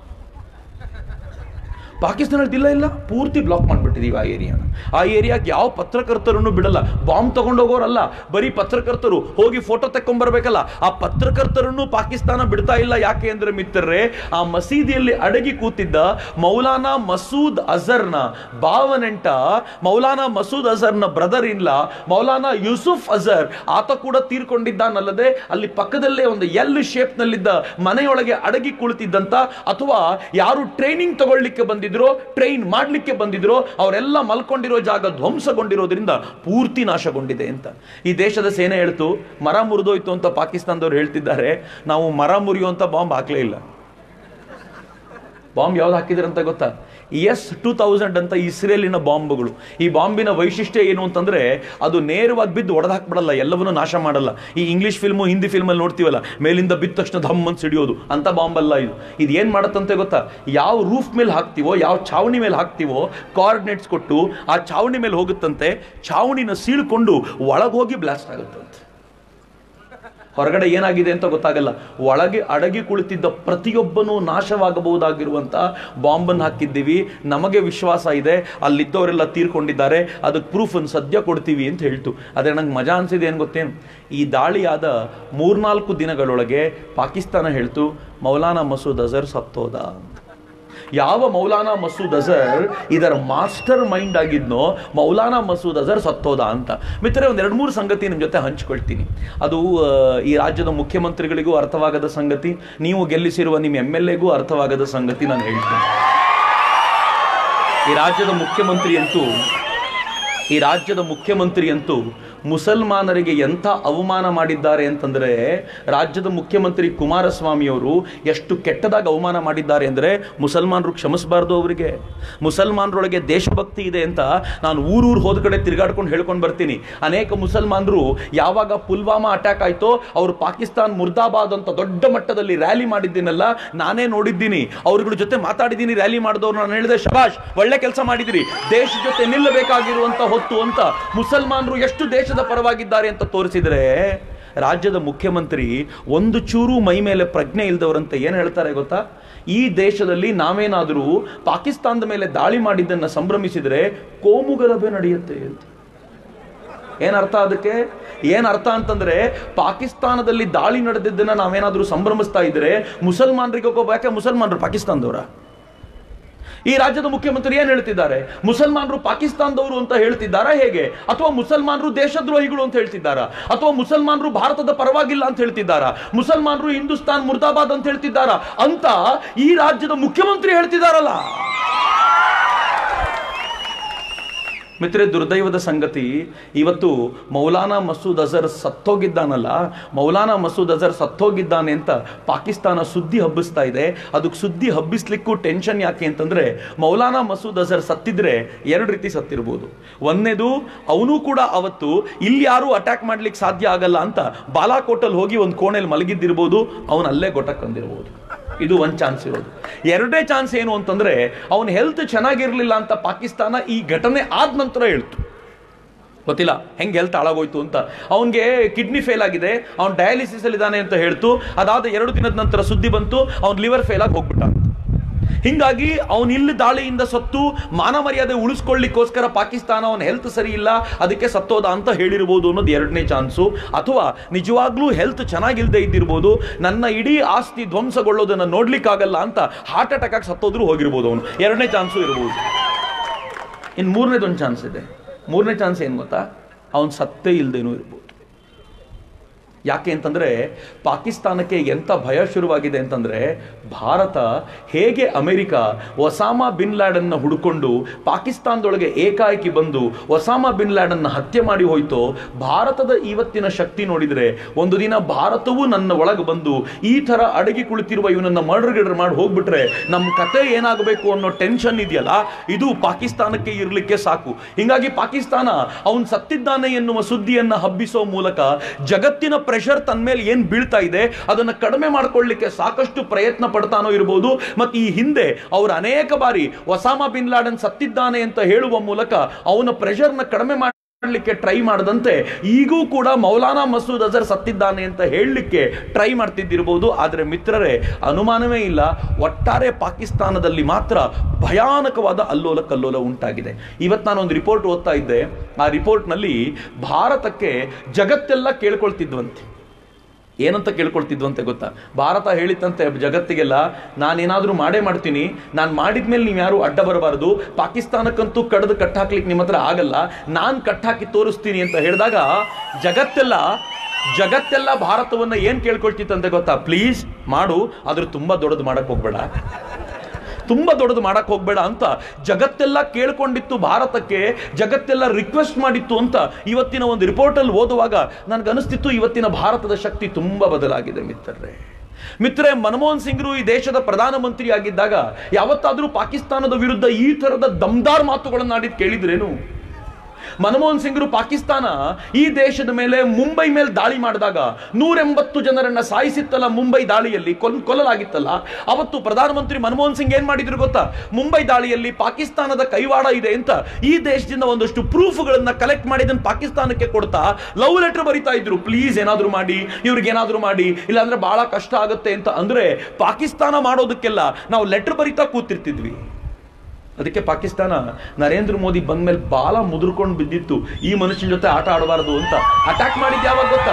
ಪಾಕಿಸ್ತಾನ ಇಲ್ಲ ಇಲ್ಲ ಪೂರ್ತಿ ಬ್ಲಾಕ್ ಮಾಡ್ಬಿಟ್ಟಿದೀವಿ ಆ ಏರಿಯಾನ ಆ ಏರಿಯಾಗೆ ಯಾವ ಪತ್ರಕರ್ತರನ್ನು ಬಿಡಲ್ಲ ಬಾಂಬ್ ತಗೊಂಡೋಗೋರಲ್ಲ ಬರೀ ಪತ್ರಕರ್ತರು ಹೋಗಿ ಫೋಟೋ ತಕೊಂಡ್ಬರ್ಬೇಕಲ್ಲ ಆ ಪತ್ರಕರ್ತರನ್ನು ಪಾಕಿಸ್ತಾನ ಬಿಡ್ತಾ ಇಲ್ಲ ಯಾಕೆ ಅಂದ್ರೆ ಮಿತ್ರರೇ ಆ ಮಸೀದಿಯಲ್ಲಿ ಅಡಗಿ ಕೂತಿದ್ದ ಮೌಲಾನಾ ಮಸೂದ್ ಅಜರ್ನ ಭಾವನೆಂಟ ಮೌಲಾನಾ ಮಸೂದ್ ಅಜರ್ನ ಬ್ರದರ್ ಇಲ್ಲ ಮೌಲಾನಾ ಯೂಸುಫ್ ಅಜರ್ ಆತ ಕೂಡ ತೀರ್ಕೊಂಡಿದ್ದಾನಲ್ಲದೆ ಅಲ್ಲಿ ಪಕ್ಕದಲ್ಲೇ ಒಂದು ಎಲ್ ಶೇಪ್ ನಲ್ಲಿದ್ದ ಮನೆಯೊಳಗೆ ಅಡಗಿ ಕುಳಿತಿದ್ದಂತ ಅಥವಾ ಯಾರು ಟ್ರೈನಿಂಗ್ ತಗೊಳ್ಳಿಕ್ಕೆ ಬಂದಿದ್ರು ಟ್ರೈನ್ ಮಾಡ್ಲಿಕ್ಕೆ ಬಂದಿದ್ರು ಅವರೆಲ್ಲ ಮಲ್ಕೊಂಡಿರೋ ಜಾಗ ಧ್ವಂಸಗೊಂಡಿರೋದ್ರಿಂದ ಪೂರ್ತಿ ನಾಶಗೊಂಡಿದೆ ಅಂತ ಈ ದೇಶದ ಸೇನೆ ಹೇಳ್ತು ಮರ ಮುರಿದೋಯ್ತು ಅಂತ ಪಾಕಿಸ್ತಾನದವ್ರು ಹೇಳ್ತಿದ್ದಾರೆ ನಾವು ಮರ ಮುರಿಯುವಂತ ಬಾಂಬ್ ಹಾಕ್ಲೇ ಇಲ್ಲ ಬಾಂಬ್ ಯಾವ್ದು ಹಾಕಿದ್ರಂತ ಗೊತ್ತಾ ಎಸ್ ಟೂ ತೌಸಂಡ್ ಅಂತ ಇಸ್ರೇಲಿನ ಬಾಂಬ್ಗಳು ಈ ಬಾಂಬಿನ ವೈಶಿಷ್ಟ್ಯ ಏನು ಅಂತಂದ್ರೆ ಅದು ನೇರವಾಗಿ ಬಿದ್ದು ಒಡೆದು ಹಾಕ್ಬಿಡಲ್ಲ ಎಲ್ಲವನ್ನೂ ನಾಶ ಮಾಡಲ್ಲ ಈ ಇಂಗ್ಲಿಷ್ ಫಿಲ್ಮು ಹಿಂದಿ ಫಿಲ್ಮಲ್ಲಿ ನೋಡ್ತೀವಲ್ಲ ಮೇಲಿಂದ ಬಿದ್ದ ತಕ್ಷಣ ಧಮ್ ಅಂತ ಸಿಡಿಯೋದು ಅಂತ ಬಾಂಬ್ ಅಲ್ಲ ಇದು ಇದು ಏನು ಮಾಡತ್ತಂತೆ ಗೊತ್ತಾ ಯಾವ ರೂಫ್ ಮೇಲೆ ಹಾಕ್ತೀವೋ ಯಾವ ಛಾವಣಿ ಮೇಲೆ ಹಾಕ್ತೀವೋ ಕೋಆರ್ಡಿನೇಟ್ಸ್ ಕೊಟ್ಟು ಆ ಛಾವಣಿ ಮೇಲೆ ಹೋಗುತ್ತಂತೆ ಛಾವಣಿನ ಸೀಳ್ಕೊಂಡು ಒಳಗೋಗಿ ಬ್ಲಾಸ್ಟ್ ಆಗುತ್ತಂತೆ ಹೊರಗಡೆ ಏನಾಗಿದೆ ಅಂತ ಗೊತ್ತಾಗಲ್ಲ ಒಳಗೆ ಅಡಗಿ ಕುಳಿತಿದ್ದ ಪ್ರತಿಯೊಬ್ಬನೂ ನಾಶವಾಗಬಹುದಾಗಿರುವಂತ ಬಾಂಬನ್ನು ಹಾಕಿದ್ದೀವಿ ನಮಗೆ ವಿಶ್ವಾಸ ಇದೆ ಅಲ್ಲಿದ್ದವರೆಲ್ಲ ತೀರ್ಕೊಂಡಿದ್ದಾರೆ ಅದಕ್ಕೆ ಪ್ರೂಫ್ ಅನ್ನು ಸದ್ಯ ಕೊಡ್ತೀವಿ ಅಂತ ಹೇಳ್ತು ಅದೇ ನಂಗೆ ಮಜಾ ಅನ್ಸಿದೆ ಏನು ಗೊತ್ತೇನು ಈ ದಾಳಿಯಾದ ಮೂರ್ನಾಲ್ಕು ದಿನಗಳೊಳಗೆ ಪಾಕಿಸ್ತಾನ ಹೇಳ್ತು ಮೌಲಾನಾ ಮಸೂದ್ ಅಜರ್ ಸತ್ತೋದ ಅಂತ ಯಾವ ಮೌಲಾನಾ ಮಸೂದ್ ಅಜರ್ ಇದರ ಮಾಸ್ಟರ್ ಮೈಂಡ್ ಆಗಿದ್ನೋ ಮೌಲಾನಾ ಮಸೂದ್ ಅಜರ್ ಸತ್ತೋದ ಅಂತ ಮಿತ್ರರೆ ಒಂದ್ ಎರಡು ಮೂರು ಸಂಗತಿ ನಿಮ್ಮ ಜೊತೆ ಹಂಚ್ಕೊಳ್ತೀನಿ ಅದು ಆ, ಈ ರಾಜ್ಯದ ಮುಖ್ಯಮಂತ್ರಿಗಳಿಗೂ ಅರ್ಥವಾಗದ ಸಂಗತಿ ನೀವು ಗೆಲ್ಲಿಸಿರುವ ನಿಮ್ಮ ಎಮ್ ಎಲ್ ಎಗೂ ಅರ್ಥವಾಗದ ಸಂಗತಿ ನಾನು ಹೇಳ್ತೀನಿ ಈ ರಾಜ್ಯದ ಮುಖ್ಯಮಂತ್ರಿ ಅಂತೂ ಈ ರಾಜ್ಯದ ಮುಖ್ಯಮಂತ್ರಿ ಅಂತೂ ಮುಸಲ್ಮಾನರಿಗೆ ಎಂಥ ಅವಮಾನ ಮಾಡಿದ್ದಾರೆ ಅಂತಂದ್ರೆ ರಾಜ್ಯದ ಮುಖ್ಯಮಂತ್ರಿ ಕುಮಾರಸ್ವಾಮಿಯವರು ಎಷ್ಟು ಕೆಟ್ಟದಾಗಿ ಅವಮಾನ ಮಾಡಿದ್ದಾರೆ ಅಂದರೆ ಮುಸಲ್ಮಾನರು ಕ್ಷಮಿಸಬಾರ್ದು ಅವರಿಗೆ ಮುಸಲ್ಮಾನರೊಳಗೆ ದೇಶಭಕ್ತಿ ಇದೆ ಅಂತ ನಾನು ಊರೂರು ಹೋದ ಕಡೆ ತಿರುಗಾಡ್ಕೊಂಡು ಹೇಳ್ಕೊಂಡು ಬರ್ತೀನಿ ಅನೇಕ ಮುಸಲ್ಮಾನರು ಯಾವಾಗ ಪುಲ್ವಾಮಾ ಅಟ್ಯಾಕ್ ಆಯ್ತೋ ಅವರು ಪಾಕಿಸ್ತಾನ್ ಮುರ್ದಾಬಾದ್ ಅಂತ ದೊಡ್ಡ ಮಟ್ಟದಲ್ಲಿ ರ್ಯಾಲಿ ಮಾಡಿದ್ದೀನಲ್ಲ ನಾನೇ ನೋಡಿದ್ದೀನಿ ಅವ್ರಗಳ ಜೊತೆ ಮಾತಾಡಿದ್ದೀನಿ ರ್ಯಾಲಿ ಮಾಡಿದವ್ರು ನಾನು ಹೇಳಿದೆ ಶಬಾಷ್ ಒಳ್ಳೆ ಕೆಲಸ ಮಾಡಿದಿರಿ ದೇಶ ಜೊತೆ ನಿಲ್ಲಬೇಕಾಗಿರುವಂತ ಹೊತ್ತು ಅಂತ ಮುಸಲ್ಮಾನರು ಎಷ್ಟು ದೇಶದ ಪರವಾಗಿದ್ದಾರೆ ಅಂತ ತೋರಿಸಿದ್ರೆ ರಾಜ್ಯದ ಮುಖ್ಯಮಂತ್ರಿ ಒಂದು ಚೂರು ಮೈ ಮೇಲೆ ಪ್ರಜ್ಞೆ ಇಲ್ದವರಂತೆ ಏನ್ ಹೇಳ್ತಾರೆ ಗೊತ್ತಾ ಈ ದೇಶದಲ್ಲಿ ನಾವೇನಾದರೂ ಪಾಕಿಸ್ತಾನದ ಮೇಲೆ ದಾಳಿ ಮಾಡಿದ್ದನ್ನ ಸಂಭ್ರಮಿಸಿದ್ರೆ ಕೋಮುಗಲಭೆ ನಡೆಯುತ್ತೆ ಅಂತ ಏನ್ ಅರ್ಥ ಅದಕ್ಕೆ ಏನ್ ಅರ್ಥ ಅಂತಂದ್ರೆ ಪಾಕಿಸ್ತಾನದಲ್ಲಿ ದಾಳಿ ನಡೆದಿದ್ದನ್ನ ನಾವೇನಾದ್ರೂ ಸಂಭ್ರಮಿಸ್ತಾ ಇದ್ರೆ ಮುಸಲ್ಮಾನರಿಗೆ ಒಬ್ಬ ಯಾಕೆ ಮುಸಲ್ಮಾನರು ಪಾಕಿಸ್ತಾನದವರ ಈ ರಾಜ್ಯದ ಮುಖ್ಯಮಂತ್ರಿ ಏನ್ ಹೇಳ್ತಿದ್ದಾರೆ ಮುಸಲ್ಮಾನರು ಪಾಕಿಸ್ತಾನದವರು ಅಂತ ಹೇಳ್ತಿದ್ದಾರಾ ಹೇಗೆ ಅಥವಾ ಮುಸಲ್ಮಾನರು ದೇಶದ್ರೋಹಿಗಳು ಅಂತ ಹೇಳ್ತಿದ್ದಾರಾ ಅಥವಾ ಮುಸಲ್ಮಾನರು ಭಾರತದ ಪರವಾಗಿಲ್ಲ ಅಂತ ಹೇಳ್ತಿದ್ದಾರಾ ಮುಸಲ್ಮಾನರು ಹಿಂದೂಸ್ತಾನ್ ಮುರ್ದಾಬಾದ್ ಅಂತ ಹೇಳ್ತಿದ್ದಾರಾ ಅಂತ ಈ ರಾಜ್ಯದ ಮುಖ್ಯಮಂತ್ರಿ ಹೇಳ್ತಿದ್ದಾರಲ್ಲ ಮಿತ್ರೆ ದುರ್ದೈವದ ಸಂಗತಿ ಇವತ್ತು ಮೌಲಾನಾ ಮಸೂದ್ ಅಜರ್ ಸತ್ತೋಗಿದ್ದಾನಲ್ಲ ಮೌಲಾನಾ ಮಸೂದ್ ಅಜರ್ ಸತ್ತೋಗಿದ್ದಾನೆ ಅಂತ ಪಾಕಿಸ್ತಾನ ಸುದ್ದಿ ಹಬ್ಬಿಸ್ತಾ ಇದೆ ಅದಕ್ಕೆ ಸುದ್ದಿ ಹಬ್ಬಿಸ್ಲಿಕ್ಕೂ ಟೆನ್ಷನ್ ಯಾಕೆ ಅಂತಂದ್ರೆ ಮೌಲಾನಾ ಮಸೂದ್ ಅಜರ್ ಸತ್ತಿದ್ರೆ ಎರಡು ರೀತಿ ಸತ್ತಿರ್ಬೋದು ಒಂದನೇದು ಅವನು ಕೂಡ ಅವತ್ತು ಇಲ್ಲಿ ಯಾರು ಅಟ್ಯಾಕ್ ಮಾಡ್ಲಿಕ್ಕೆ ಸಾಧ್ಯ ಆಗಲ್ಲ ಅಂತ ಬಾಲಾಕೋಟಲ್ಲಿ ಹೋಗಿ ಒಂದು ಕೋಣೆಯಲ್ಲಿ ಮಲಗಿದ್ದಿರ್ಬೋದು ಅವನು ಅಲ್ಲೇ ಗೊಟಕ್ ಅಂದಿರ್ಬೋದು ಇದು ಒಂದು ಚಾನ್ಸ್ ಇರೋದು ಎರಡನೇ ಚಾನ್ಸ್ ಏನು ಅಂತಂದ್ರೆ ಅವನ ಹೆಲ್ತ್ ಚೆನ್ನಾಗಿರ್ಲಿಲ್ಲ ಅಂತ ಪಾಕಿಸ್ತಾನ ಈ ಘಟನೆ ಆದ ನಂತರ ಹೇಳ್ತು ಗೊತ್ತಿಲ್ಲ ಹೆಂಗೆ ಹೆಲ್ತ್ ಹಾಳಾಗೋಯ್ತು ಅಂತ ಅವನಿಗೆ ಕಿಡ್ನಿ ಫೇಲ್ ಆಗಿದೆ ಅವ್ನು ಡಯಾಲಿಸಿಸ್ ಅಲ್ಲಿ ಇದ್ದಾನೆ ಅಂತ ಹೇಳ್ತು ಅದಾದ ಎರಡು ದಿನದ ನಂತರ ಸುದ್ದಿ ಬಂತು ಅವ್ನ ಲಿವರ್ ಫೇಲ್ ಆಗಿ ಹೋಗ್ಬಿಟ್ಟ ಅಂತ ಹಿಂಗಾಗಿ ಅವನು ಇಲ್ಲಿ ದಾಳಿಯಿಂದ ಸತ್ತು ಮಾನ ಮರ್ಯಾದೆ ಉಳಿಸ್ಕೊಳ್ಳಿಕ್ಕೋಸ್ಕರ ಪಾಕಿಸ್ತಾನ ಅವನ ಹೆಲ್ತ್ ಸರಿ ಇಲ್ಲ ಅದಕ್ಕೆ ಸತ್ತೋದ ಅಂತ ಹೇಳಿರ್ಬೋದು ಅನ್ನೋದು ಎರಡನೇ ಚಾನ್ಸು ಅಥವಾ ನಿಜವಾಗ್ಲೂ ಹೆಲ್ತ್ ಚೆನ್ನಾಗಿಲ್ದೇ ಇದ್ದಿರ್ಬೋದು ನನ್ನ ಇಡೀ ಆಸ್ತಿ ಧ್ವಂಸಗೊಳ್ಳೋದನ್ನು ನೋಡ್ಲಿಕ್ಕಾಗಲ್ಲ ಅಂತ ಹಾರ್ಟ್ ಅಟ್ಯಾಕ್ ಆಗಿ ಸತ್ತೋದ್ರೂ ಹೋಗಿರ್ಬೋದು ಅವನು ಎರಡನೇ ಚಾನ್ಸು ಇರ್ಬೋದು ಇನ್ನು ಮೂರನೇದೊಂದು ಚಾನ್ಸ್ ಇದೆ ಮೂರನೇ ಚಾನ್ಸ್ ಏನು ಗೊತ್ತಾ ಅವನು ಸತ್ತೇ ಇಲ್ದೇನೂ ಇರ್ಬೋದು ಯಾಕೆ ಅಂತಂದ್ರೆ ಪಾಕಿಸ್ತಾನಕ್ಕೆ ಎಂಥ ಭಯ ಶುರುವಾಗಿದೆ ಅಂತಂದ್ರೆ ಭಾರತ ಹೇಗೆ ಅಮೆರಿಕ ಒಸಾಮಾ ಬಿನ್ ಲ್ಯಾಡನ್ನ ಹುಡುಕೊಂಡು ಪಾಕಿಸ್ತಾನದೊಳಗೆ ಏಕಾಏಕಿ ಬಂದು ಒಸಾಮಾ ಬಿನ್ ಲ್ಯಾಡನ್ನ ಹತ್ಯೆ ಮಾಡಿ ಹೋಯ್ತೋ ಭಾರತದ ಇವತ್ತಿನ ಶಕ್ತಿ ನೋಡಿದ್ರೆ ಒಂದು ದಿನ ಭಾರತವೂ ನನ್ನ ಒಳಗೆ ಬಂದು ಈ ತರ ಅಡಗಿ ಕುಳಿತಿರುವ ಇವನನ್ನ ಮರ್ಡರ್ ಗಿಡರ್ ಮಾಡಿ ಹೋಗ್ಬಿಟ್ರೆ ನಮ್ಮ ಕತೆ ಏನಾಗಬೇಕು ಅನ್ನೋ ಟೆನ್ಷನ್ ಇದೆಯಲ್ಲ ಇದು ಪಾಕಿಸ್ತಾನಕ್ಕೆ ಇರಲಿಕ್ಕೆ ಸಾಕು ಹಿಂಗಾಗಿ ಪಾಕಿಸ್ತಾನ ಅವನ್ ಸತ್ತಿದ್ದಾನೆ ಎನ್ನುವ ಸುದ್ದಿಯನ್ನ ಹಬ್ಬಿಸೋ ಮೂಲಕ ಜಗತ್ತಿನ ಪ್ರೆಷರ್ ತನ್ನ ಮೇಲೆ ಏನ್ ಬೀಳ್ತಾ ಇದೆ ಅದನ್ನ ಕಡಿಮೆ ಮಾಡ್ಕೊಳ್ಳಿಕ್ಕೆ ಸಾಕಷ್ಟು ಪ್ರಯತ್ನ ಪಡ್ತಾನೋ ಇರಬಹುದು ಮತ್ತು ಈ ಹಿಂದೆ ಅವರು ಅನೇಕ ಬಾರಿ ಒಸಾಮಾ ಬಿನ್ ಲಾಡನ್ ಸತ್ತಿದ್ದಾನೆ ಅಂತ ಹೇಳುವ ಮೂಲಕ ಅವನ ಪ್ರೆಷರ್ನ ಕಡಿಮೆ ಮಾಡಲಿಕ್ಕೆ ಟ್ರೈ ಮಾಡದಂತೆ ಈಗೂ ಕೂಡ ಮೌಲಾನಾ ಮಸೂದ್ ಅಜರ್ ಸತ್ತಿದ್ದಾನೆ ಅಂತ ಹೇಳಲಿಕ್ಕೆ ಟ್ರೈ ಮಾಡ್ತಿದ್ದಿರಬಹುದು ಆದರೆ ಮಿತ್ರರೇ ಅನುಮಾನವೇ ಇಲ್ಲ ಒಟ್ಟಾರೆ ಪಾಕಿಸ್ತಾನದಲ್ಲಿ ಮಾತ್ರ ಭಯಾನಕವಾದ ಅಲ್ಲೋಲ ಕಲ್ಲೋಲ ಉಂಟಾಗಿದೆ ಇವತ್ತು ನಾನೊಂದು ರಿಪೋರ್ಟ್ ಓದ್ತಾ ಇದ್ದೆ ಆ ರಿಪೋರ್ಟ್ನಲ್ಲಿ ಭಾರತಕ್ಕೆ ಜಗತ್ತೆಲ್ಲ ಕೇಳ್ಕೊಳ್ತಿದ್ವಂತೆ ಏನಂತ ಕೇಳ್ಕೊಳ್ತಿದ್ವಂತೆ ಗೊತ್ತಾ ಭಾರತ ಹೇಳಿತ್ತಂತೆ ಜಗತ್ತಿಗೆಲ್ಲ ನಾನೇನಾದರೂ ಮಾಡೇ ಮಾಡ್ತೀನಿ ನಾನು ಮಾಡಿದ್ಮೇಲೆ ನೀವು ಯಾರು ಅಡ್ಡ ಬರಬಾರದು ಪಾಕಿಸ್ತಾನಕ್ಕಂತೂ ಕಡ್ದು ಕಟ್ಟಾಕ್ಲಿಕ್ಕೆ ನಿಮ್ಮ ಹತ್ರ ಆಗಲ್ಲ ನಾನು ಕಟ್ಟಾಕಿ ತೋರಿಸ್ತೀನಿ ಅಂತ ಹೇಳಿದಾಗ ಜಗತ್ತೆಲ್ಲ ಜಗತ್ತೆಲ್ಲ ಭಾರತವನ್ನ ಏನ್ ಕೇಳ್ಕೊಳ್ತಿತ್ತಂತೆ ಗೊತ್ತಾ ಪ್ಲೀಸ್ ಮಾಡು ಆದ್ರೆ ತುಂಬಾ ದೊಡ್ಡದು ಮಾಡಕ್ ಹೋಗ್ಬೇಡ ತುಂಬಾ ದೊಡ್ಡದು ಮಾಡಕ್ ಹೋಗ್ಬೇಡ ಅಂತ ಜಗತ್ತೆಲ್ಲ ಕೇಳ್ಕೊಂಡಿತ್ತು ಭಾರತಕ್ಕೆ ಜಗತ್ತೆಲ್ಲ ರಿಕ್ವೆಸ್ಟ್ ಮಾಡಿತ್ತು ಅಂತ ಇವತ್ತಿನ ಒಂದು ರಿಪೋರ್ಟಲ್ಲಿ ಓದುವಾಗ ನನಗನಿಸ್ತಿತ್ತು ಇವತ್ತಿನ ಭಾರತದ ಶಕ್ತಿ ತುಂಬಾ ಬದಲಾಗಿದೆ ಮಿತ್ರರೇ ಮಿತ್ರರೇ ಮನಮೋಹನ್ ಸಿಂಗ್ರು ಈ ದೇಶದ ಪ್ರಧಾನಮಂತ್ರಿ ಆಗಿದ್ದಾಗ ಯಾವತ್ತಾದ್ರೂ ಪಾಕಿಸ್ತಾನದ ವಿರುದ್ಧ ಈ ತರದ ದಮ್ದಾರ್ ಮಾತುಗಳನ್ನಾಡಿದ್ ಕೇಳಿದ್ರೇನು ಮನಮೋಹನ್ ಸಿಂಗ್ರು ಪಾಕಿಸ್ತಾನ ಈ ದೇಶದ ಮೇಲೆ ಮುಂಬೈ ಮೇಲೆ ದಾಳಿ ಮಾಡಿದಾಗ ನೂರೆಂಬತ್ತು ಜನರನ್ನ ಸಾಯಿಸಿತ್ತಲ್ಲ ಮುಂಬೈ ದಾಳಿಯಲ್ಲಿ ಕೊಲ್ ಕೊಲ್ಲಲಾಗಿತ್ತಲ್ಲ ಅವತ್ತು ಪ್ರಧಾನಮಂತ್ರಿ ಮನಮೋಹನ್ ಸಿಂಗ್ ಏನ್ ಮಾಡಿದ್ರು ಗೊತ್ತಾ ಮುಂಬೈ ದಾಳಿಯಲ್ಲಿ ಪಾಕಿಸ್ತಾನದ ಕೈವಾಡ ಇದೆ ಅಂತ ಈ ದೇಶದಿಂದ ಒಂದಷ್ಟು ಪ್ರೂಫ್ಗಳನ್ನ ಕಲೆಕ್ಟ್ ಮಾಡಿ ಅದನ್ನ ಪಾಕಿಸ್ತಾನಕ್ಕೆ ಕೊಡ್ತಾ ಲವ್ ಲೆಟರ್ ಬರಿತಾ ಇದ್ರು ಪ್ಲೀಸ್ ಏನಾದ್ರೂ ಮಾಡಿ ಇವ್ರಿಗೆ ಏನಾದ್ರೂ ಮಾಡಿ ಇಲ್ಲಾಂದ್ರೆ ಬಹಳ ಕಷ್ಟ ಆಗುತ್ತೆ ಅಂತ ಅಂದ್ರೆ ಪಾಕಿಸ್ತಾನ ಮಾಡೋದಕ್ಕೆಲ್ಲ ನಾವು ಲೆಟರ್ ಬರಿತಾ ಕೂತಿರ್ತಿದ್ವಿ ಅದಕ್ಕೆ ಪಾಕಿಸ್ತಾನ ನರೇಂದ್ರ ಮೋದಿ ಬಂದ್ಮೇಲೆ ಬಾಲ ಮುದುರ್ಕೊಂಡು ಬಿದ್ದಿತ್ತು ಈ ಮನುಷ್ಯನ ಜೊತೆ ಆಟ ಆಡಬಾರದು ಅಂತ ಅಟ್ಯಾಕ್ ಮಾಡಿದ್ ಯಾವಾಗ ಗೊತ್ತಾ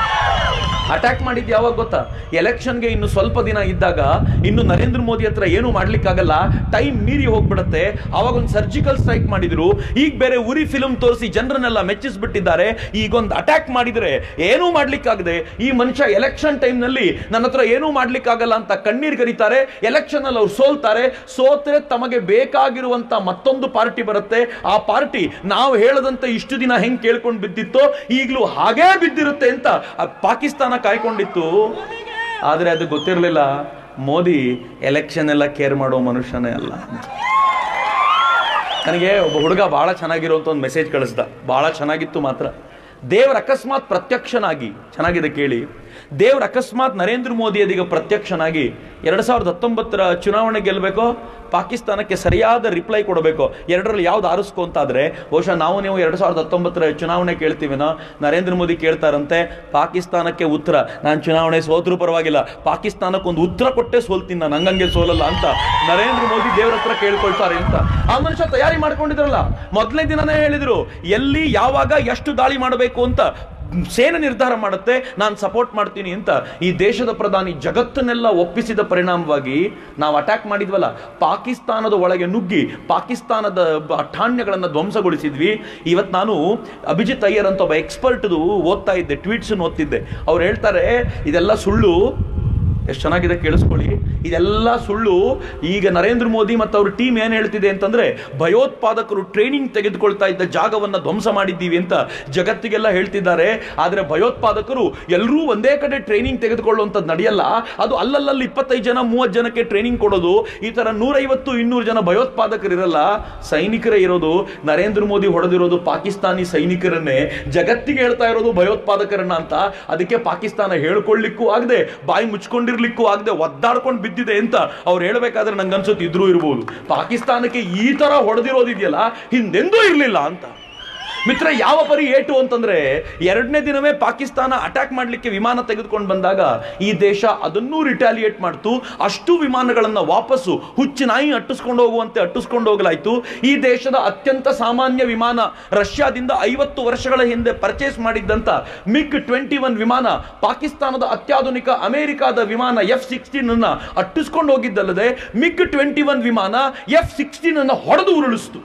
ಅಟ್ಯಾಕ್ ಮಾಡಿದ್ ಯಾವಾಗ ಗೊತ್ತಾ ಎಲೆಕ್ಷನ್ಗೆ ಇನ್ನು ಸ್ವಲ್ಪ ದಿನ ಇದ್ದಾಗ ಇನ್ನು ನರೇಂದ್ರ ಮೋದಿ ಹತ್ರ ಏನು ಮಾಡ್ಲಿಕ್ಕಾಗಲ್ಲ ಟೈಮ್ ಮೀರಿ ಹೋಗ್ಬಿಡತ್ತೆ ಅವಾಗ ಒಂದು ಸರ್ಜಿಕಲ್ ಸ್ಟ್ರೈಕ್ ಮಾಡಿದ್ರು ಈಗ ಬೇರೆ ಉರಿ ಫಿಲ್ಮ್ ತೋರಿಸಿ ಜನರನ್ನೆಲ್ಲ ಮೆಚ್ಚಿಸ್ಬಿಟ್ಟಿದ್ದಾರೆ ಈಗೊಂದು ಅಟ್ಯಾಕ್ ಮಾಡಿದ್ರೆ ಏನೂ ಮಾಡ್ಲಿಕ್ಕಾಗದೆ ಈ ಮನುಷ್ಯ ಎಲೆಕ್ಷನ್ ಟೈಮ್ನಲ್ಲಿ ನನ್ನ ಹತ್ರ ಏನೂ ಮಾಡ್ಲಿಕ್ಕಾಗಲ್ಲ ಅಂತ ಕಣ್ಣೀರ್ ಕರೀತಾರೆ ಎಲೆಕ್ಷನ್ ಅಲ್ಲಿ ಅವ್ರು ಸೋಲ್ತಾರೆ ಸೋತ್ರೆ ತಮಗೆ ಬೇಕಾಗಿರುವಂತ ಮತ್ತೊಂದು ಪಾರ್ಟಿ ಬರುತ್ತೆ ಆ ಪಾರ್ಟಿ ನಾವು ಹೇಳದಂತೆ ಇಷ್ಟು ದಿನ ಹೆಂಗ್ ಕೇಳ್ಕೊಂಡು ಬಿದ್ದಿತ್ತೋ ಈಗಲೂ ಹಾಗೇ ಬಿದ್ದಿರುತ್ತೆ ಅಂತ ಆ ಪಾಕಿಸ್ತಾನ ಕಾಯ್ಕೊಂಡಿತ್ತು ಆದ್ರೆ ಅದು ಗೊತ್ತಿರಲಿಲ್ಲ ಮೋದಿ ಎಲೆಕ್ಷನ್ ಎಲ್ಲ ಕೇರ್ ಮಾಡೋ ಮನುಷ್ಯನೇ ಅಲ್ಲ ನನಗೆ ಒಬ್ಬ ಹುಡುಗ ಬಹಳ ಚೆನ್ನಾಗಿರುವಂತ ಒಂದು ಮೆಸೇಜ್ ಕಳಿಸ್ದ ಬಹಳ ಚೆನ್ನಾಗಿತ್ತು ಮಾತ್ರ ದೇವರ ಅಕಸ್ಮಾತ್ ಪ್ರತ್ಯಕ್ಷನಾಗಿ ಚೆನ್ನಾಗಿದೆ ಕೇಳಿ ದೇವ್ರ ಅಕಸ್ಮಾತ್ ನರೇಂದ್ರ ಮೋದಿ ಅದೀಗ ಪ್ರತ್ಯಕ್ಷನಾಗಿ ಎರಡ್ ಸಾವಿರದ ಹತ್ತೊಂಬತ್ತರ ಚುನಾವಣೆ ಗೆಲ್ಲಬೇಕೋ ಪಾಕಿಸ್ತಾನಕ್ಕೆ ಸರಿಯಾದ ರಿಪ್ಲೈ ಕೊಡಬೇಕು ಎರಡರಲ್ಲಿ ಯಾವ್ದು ಆರಿಸ್ಕೊ ಅಂತಾದ್ರೆ ಬಹುಶಃ ನಾವು ನೀವು ಎರಡ್ ಸಾವಿರದ ಹತ್ತೊಂಬತ್ತರ ಚುನಾವಣೆ ಕೇಳ್ತೀವಿನೋ ನರೇಂದ್ರ ಮೋದಿ ಕೇಳ್ತಾರಂತೆ ಪಾಕಿಸ್ತಾನಕ್ಕೆ ಉತ್ತರ ನಾನು ಚುನಾವಣೆ ಸೋತ್ರೂ ಪರವಾಗಿಲ್ಲ ಪಾಕಿಸ್ತಾನಕ್ಕೆ ಒಂದು ಉತ್ತರ ಕೊಟ್ಟೆ ಸೋಲ್ತೀನಿ ನಾನು ಹಂಗಂಗೆ ಸೋಲಲ್ಲ ಅಂತ ನರೇಂದ್ರ ಮೋದಿ ದೇವ್ರ ಹತ್ರ ಕೇಳ್ಕೊಳ್ತಾರೆ ಅಂತ ಆ ಮನುಷ್ಯ ತಯಾರಿ ಮಾಡ್ಕೊಂಡಿದ್ರಲ್ಲ ಮೊದಲನೇ ದಿನನೇ ಹೇಳಿದ್ರು ಎಲ್ಲಿ ಯಾವಾಗ ಎಷ್ಟು ದಾಳಿ ಮಾಡಬೇಕು ಅಂತ ಸೇನೆ ನಿರ್ಧಾರ ಮಾಡುತ್ತೆ ನಾನು ಸಪೋರ್ಟ್ ಮಾಡ್ತೀನಿ ಅಂತ ಈ ದೇಶದ ಪ್ರಧಾನಿ ಜಗತ್ತನ್ನೆಲ್ಲ ಒಪ್ಪಿಸಿದ ಪರಿಣಾಮವಾಗಿ ನಾವು ಅಟ್ಯಾಕ್ ಮಾಡಿದ್ವಲ್ಲ ಪಾಕಿಸ್ತಾನದ ಒಳಗೆ ನುಗ್ಗಿ ಪಾಕಿಸ್ತಾನದ ಬ- ಠಾಣ್ಯಗಳನ್ನು ಧ್ವಂಸಗೊಳಿಸಿದ್ವಿ ಇವತ್ತು ನಾನು ಅಭಿಜಿತ್ ಅಯ್ಯರ್ ಅಂತ ಒಬ್ಬ ಎಕ್ಸ್ಪರ್ಟ್ದು ಓದ್ತಾ ಇದ್ದೆ ಟ್ವೀಟ್ಸ್ ಓದ್ತಿದ್ದೆ ಅವ್ರು ಹೇಳ್ತಾರೆ ಇದೆಲ್ಲ ಸುಳ್ಳು ಎಷ್ಟು ಚೆನ್ನಾಗಿದೆ ಕೇಳಿಸ್ಕೊಳ್ಳಿ ಇದೆಲ್ಲ ಸುಳ್ಳು ಈಗ ನರೇಂದ್ರ ಮೋದಿ ಮತ್ತು ಅವ್ರ ಟೀಮ್ ಏನ್ ಹೇಳ್ತಿದೆ ಅಂತಂದ್ರೆ ಭಯೋತ್ಪಾದಕರು ಟ್ರೈನಿಂಗ್ ತೆಗೆದುಕೊಳ್ತಾ ಇದ್ದ ಜಾಗವನ್ನ ಧ್ವಂಸ ಮಾಡಿದ್ದೀವಿ ಅಂತ ಜಗತ್ತಿಗೆಲ್ಲ ಹೇಳ್ತಿದ್ದಾರೆ ಆದ್ರೆ ಭಯೋತ್ಪಾದಕರು ಎಲ್ಲರೂ ಒಂದೇ ಕಡೆ ಟ್ರೈನಿಂಗ್ ತೆಗೆದುಕೊಳ್ಳುವಂಥದ್ದು ನಡೆಯಲ್ಲ ಅದು ಅಲ್ಲಲ್ಲಲ್ಲಿ ಇಪ್ಪತ್ತೈದು ಜನ ಮೂವತ್ತು ಜನಕ್ಕೆ ಟ್ರೈನಿಂಗ್ ಕೊಡೋದು ಈ ತರ ನೂರೈವತ್ತು ಇನ್ನೂರು ಜನ ಭಯೋತ್ಪಾದಕರು ಇರಲ್ಲ ಸೈನಿಕರೇ ಇರೋದು ನರೇಂದ್ರ ಮೋದಿ ಹೊಡೆದಿರೋದು ಪಾಕಿಸ್ತಾನಿ ಸೈನಿಕರನ್ನೇ ಜಗತ್ತಿಗೆ ಹೇಳ್ತಾ ಇರೋದು ಭಯೋತ್ಪಾದಕರನ್ನ ಅಂತ ಅದಕ್ಕೆ ಪಾಕಿಸ್ತಾನ ಹೇಳ್ಕೊಳ್ಳಿಕ್ಕೂ ಆಗದೆ ಬಾಯಿ ಮುಚ್ಕೊಂಡಿರ್ಲಿಕ್ಕೂ ಆಗದೆ ಒದ್ದಾಡ್ಕೊಂಡು ಬಿದ್ದು ಬಿದ್ದಿದೆ ಅಂತ ಅವ್ರು ಹೇಳ್ಬೇಕಾದ್ರೆ ನಂಗೆ ಅನ್ಸುತ್ತೆ ಇದ್ರೂ ಇರ್ಬೋದು ಪಾಕಿಸ್ತಾನಕ್ಕೆ ಈ ತರ ಹೊಡೆದಿರೋದಿದೆಯಲ್ಲ ಹಿಂದೆಂದೂ ಇರಲಿಲ್ಲ ಅಂತ ಮಿತ್ರ ಯಾವ ಪರಿ ಏಟು ಅಂತಂದ್ರೆ ಎರಡನೇ ದಿನವೇ ಪಾಕಿಸ್ತಾನ ಅಟ್ಯಾಕ್ ಮಾಡಲಿಕ್ಕೆ ವಿಮಾನ ತೆಗೆದುಕೊಂಡು ಬಂದಾಗ ಈ ದೇಶ ಅದನ್ನೂ ರಿಟಾಲಿಯೇಟ್ ಮಾಡ್ತು ಅಷ್ಟು ವಿಮಾನಗಳನ್ನ ವಾಪಸ್ಸು ಹುಚ್ಚು ನಾಯಿ ಅಟ್ಟಿಸ್ಕೊಂಡು ಹೋಗುವಂತೆ ಅಟ್ಟಿಸ್ಕೊಂಡು ಹೋಗಲಾಯ್ತು ಈ ದೇಶದ ಅತ್ಯಂತ ಸಾಮಾನ್ಯ ವಿಮಾನ ರಷ್ಯಾದಿಂದ ಐವತ್ತು ವರ್ಷಗಳ ಹಿಂದೆ ಪರ್ಚೇಸ್ ಮಾಡಿದ್ದಂತ ಮಿಗ್ ಟ್ವೆಂಟಿ ಒನ್ ವಿಮಾನ ಪಾಕಿಸ್ತಾನದ ಅತ್ಯಾಧುನಿಕ ಅಮೆರಿಕಾದ ವಿಮಾನ ಎಫ್ ಸಿಕ್ಸ್ಟೀನ್ ಅನ್ನ ಅಟ್ಟಿಸ್ಕೊಂಡು ಹೋಗಿದ್ದಲ್ಲದೆ ಮಿಗ್ ಟ್ವೆಂಟಿ ಒನ್ ವಿಮಾನ ಎಫ್ ಸಿಕ್ಸ್ಟೀನ್ ಅನ್ನ ಹೊಡೆದು ಉರುಳಿಸ್ತು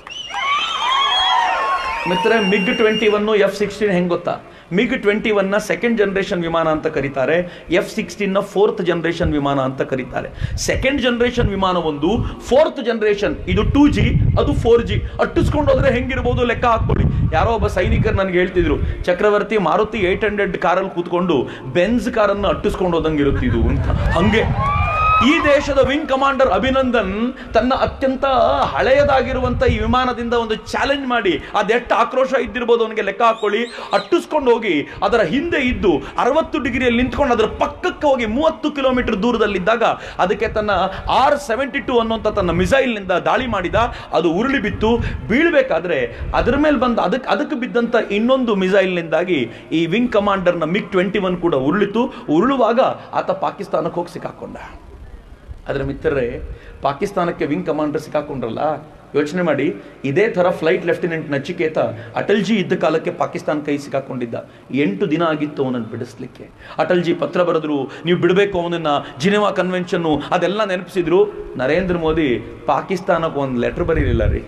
ಮಿತ್ರ MiG twenty one F sixteen ಹೆಂಗ್ ಗೊತ್ತಾ ಮಿಗ್ ಟ್ವೆಂಟಿ ಒನ್ನ ಸೆಕೆಂಡ್ ಜನರೇಷನ್ ವಿಮಾನ ಅಂತ ಕರೀತಾರೆ ಎಫ್ ಸಿಕ್ಸ್ಟೀನ್ ನ ಫೋರ್ತ್ ಜನರೇಷನ್ ವಿಮಾನ ಅಂತ ಕರೀತಾರೆ ಸೆಕೆಂಡ್ ಜನರೇಷನ್ ವಿಮಾನ ಒಂದು ಫೋರ್ತ್ ಜನರೇಷನ್ ಇದು ಟೂ ಜಿ ಅದು ಫೋರ್ ಜಿ ಅಟ್ಟಿಸ್ಕೊಂಡು ಹೋದ್ರೆ ಹೆಂಗಿರ್ಬೋದು ಲೆಕ್ಕ ಹಾಕೊಳ್ಳಿ ಯಾರೋ ಒಬ್ಬ ಸೈನಿಕರು ನನಗೆ ಹೇಳ್ತಿದ್ರು ಚಕ್ರವರ್ತಿ ಮಾರುತಿ ಏಟ್ ಹಂಡ್ರೆಡ್ ಕಾರಲ್ಲಿ ಕೂತ್ಕೊಂಡು ಬೆನ್ಸ್ ಕಾರನ್ನು ಅಟ್ಟಿಸ್ಕೊಂಡು ಹೋದಂಗೆ ಇರುತ್ತಿದ್ದು ಅಂತ ಹಂಗೆ ಈ ದೇಶದ ವಿಂಗ್ ಕಮಾಂಡರ್ ಅಭಿನಂದನ್ ತನ್ನ ಅತ್ಯಂತ ಹಳೆಯದಾಗಿರುವಂತ ಈ ವಿಮಾನದಿಂದ ಒಂದು ಚಾಲೆಂಜ್ ಮಾಡಿ ಅದೆಷ್ಟು ಆಕ್ರೋಶ ಇದ್ದಿರ್ಬೋದು ಅವನಿಗೆ ಲೆಕ್ಕ ಹಾಕೊಳ್ಳಿ ಅಟ್ಟಿಸ್ಕೊಂಡು ಹೋಗಿ ಅದರ ಹಿಂದೆ ಇದ್ದು ಅರವತ್ತು ಡಿಗ್ರಿಯಲ್ಲಿ ನಿಂತ್ಕೊಂಡು ಅದರ ಪಕ್ಕಕ್ಕೆ ಹೋಗಿ ಮೂವತ್ತು ಕಿಲೋಮೀಟರ್ ದೂರದಲ್ಲಿದ್ದಾಗ ಅದಕ್ಕೆ ತನ್ನ ಆರ್ ಸೆವೆಂಟಿ ಟು ಅನ್ನುವಂಥ ತನ್ನ ಮಿಸೈಲ್ನಿಂದ ದಾಳಿ ಮಾಡಿದ ಅದು ಉರುಳಿ ಬಿತ್ತು ಬೀಳ್ಬೇಕಾದ್ರೆ ಅದರ ಮೇಲೆ ಬಂದ ಅದಕ್ಕೆ ಅದಕ್ಕೆ ಬಿದ್ದಂತ ಇನ್ನೊಂದು ಮಿಸೈಲ್ನಿಂದಾಗಿ ಈ ವಿಂಗ್ ಕಮಾಂಡರ್ನ ಮಿಗ್ ಟ್ವೆಂಟಿ ಒನ್ ಕೂಡ ಉರುಳಿತು ಉರುಳುವಾಗ ಆತ ಪಾಕಿಸ್ತಾನಕ್ಕೆ ಹೋಗಿ ಸಿಕ್ಕಾಕೊಂಡ ಅದರ ಮಿತ್ರರೇ ಪಾಕಿಸ್ತಾನಕ್ಕೆ ವಿಂಗ್ ಕಮಾಂಡರ್ ಸಿಕ್ಕಾಕೊಂಡ್ರಲ್ಲ ಯೋಚನೆ ಮಾಡಿ ಇದೇ ಥರ ಫ್ಲೈಟ್ ಲೆಫ್ಟಿನೆಂಟ್ ನಚಿಕೇತ ಅಟಲ್ಜಿ ಇದ್ದ ಕಾಲಕ್ಕೆ ಪಾಕಿಸ್ತಾನ ಕೈ ಸಿಕ್ಕಾಕೊಂಡಿದ್ದ ಎಂಟು ದಿನ ಆಗಿತ್ತು ಅವನನ್ನು ಬಿಡಿಸ್ಲಿಕ್ಕೆ ಅಟಲ್ಜಿ ಪತ್ರ ಬರೆದ್ರು ನೀವು ಬಿಡಬೇಕು ಅವನನ್ನ ಜಿನೆವಾ ಕನ್ವೆನ್ಷನ್ನು ಅದೆಲ್ಲ ನೆನಪಿಸಿದ್ರು ನರೇಂದ್ರ ಮೋದಿ ಪಾಕಿಸ್ತಾನಕ್ಕೆ ಒಂದು ಲೆಟರ್ ಬರೀಲಿಲ್ಲ ರೀ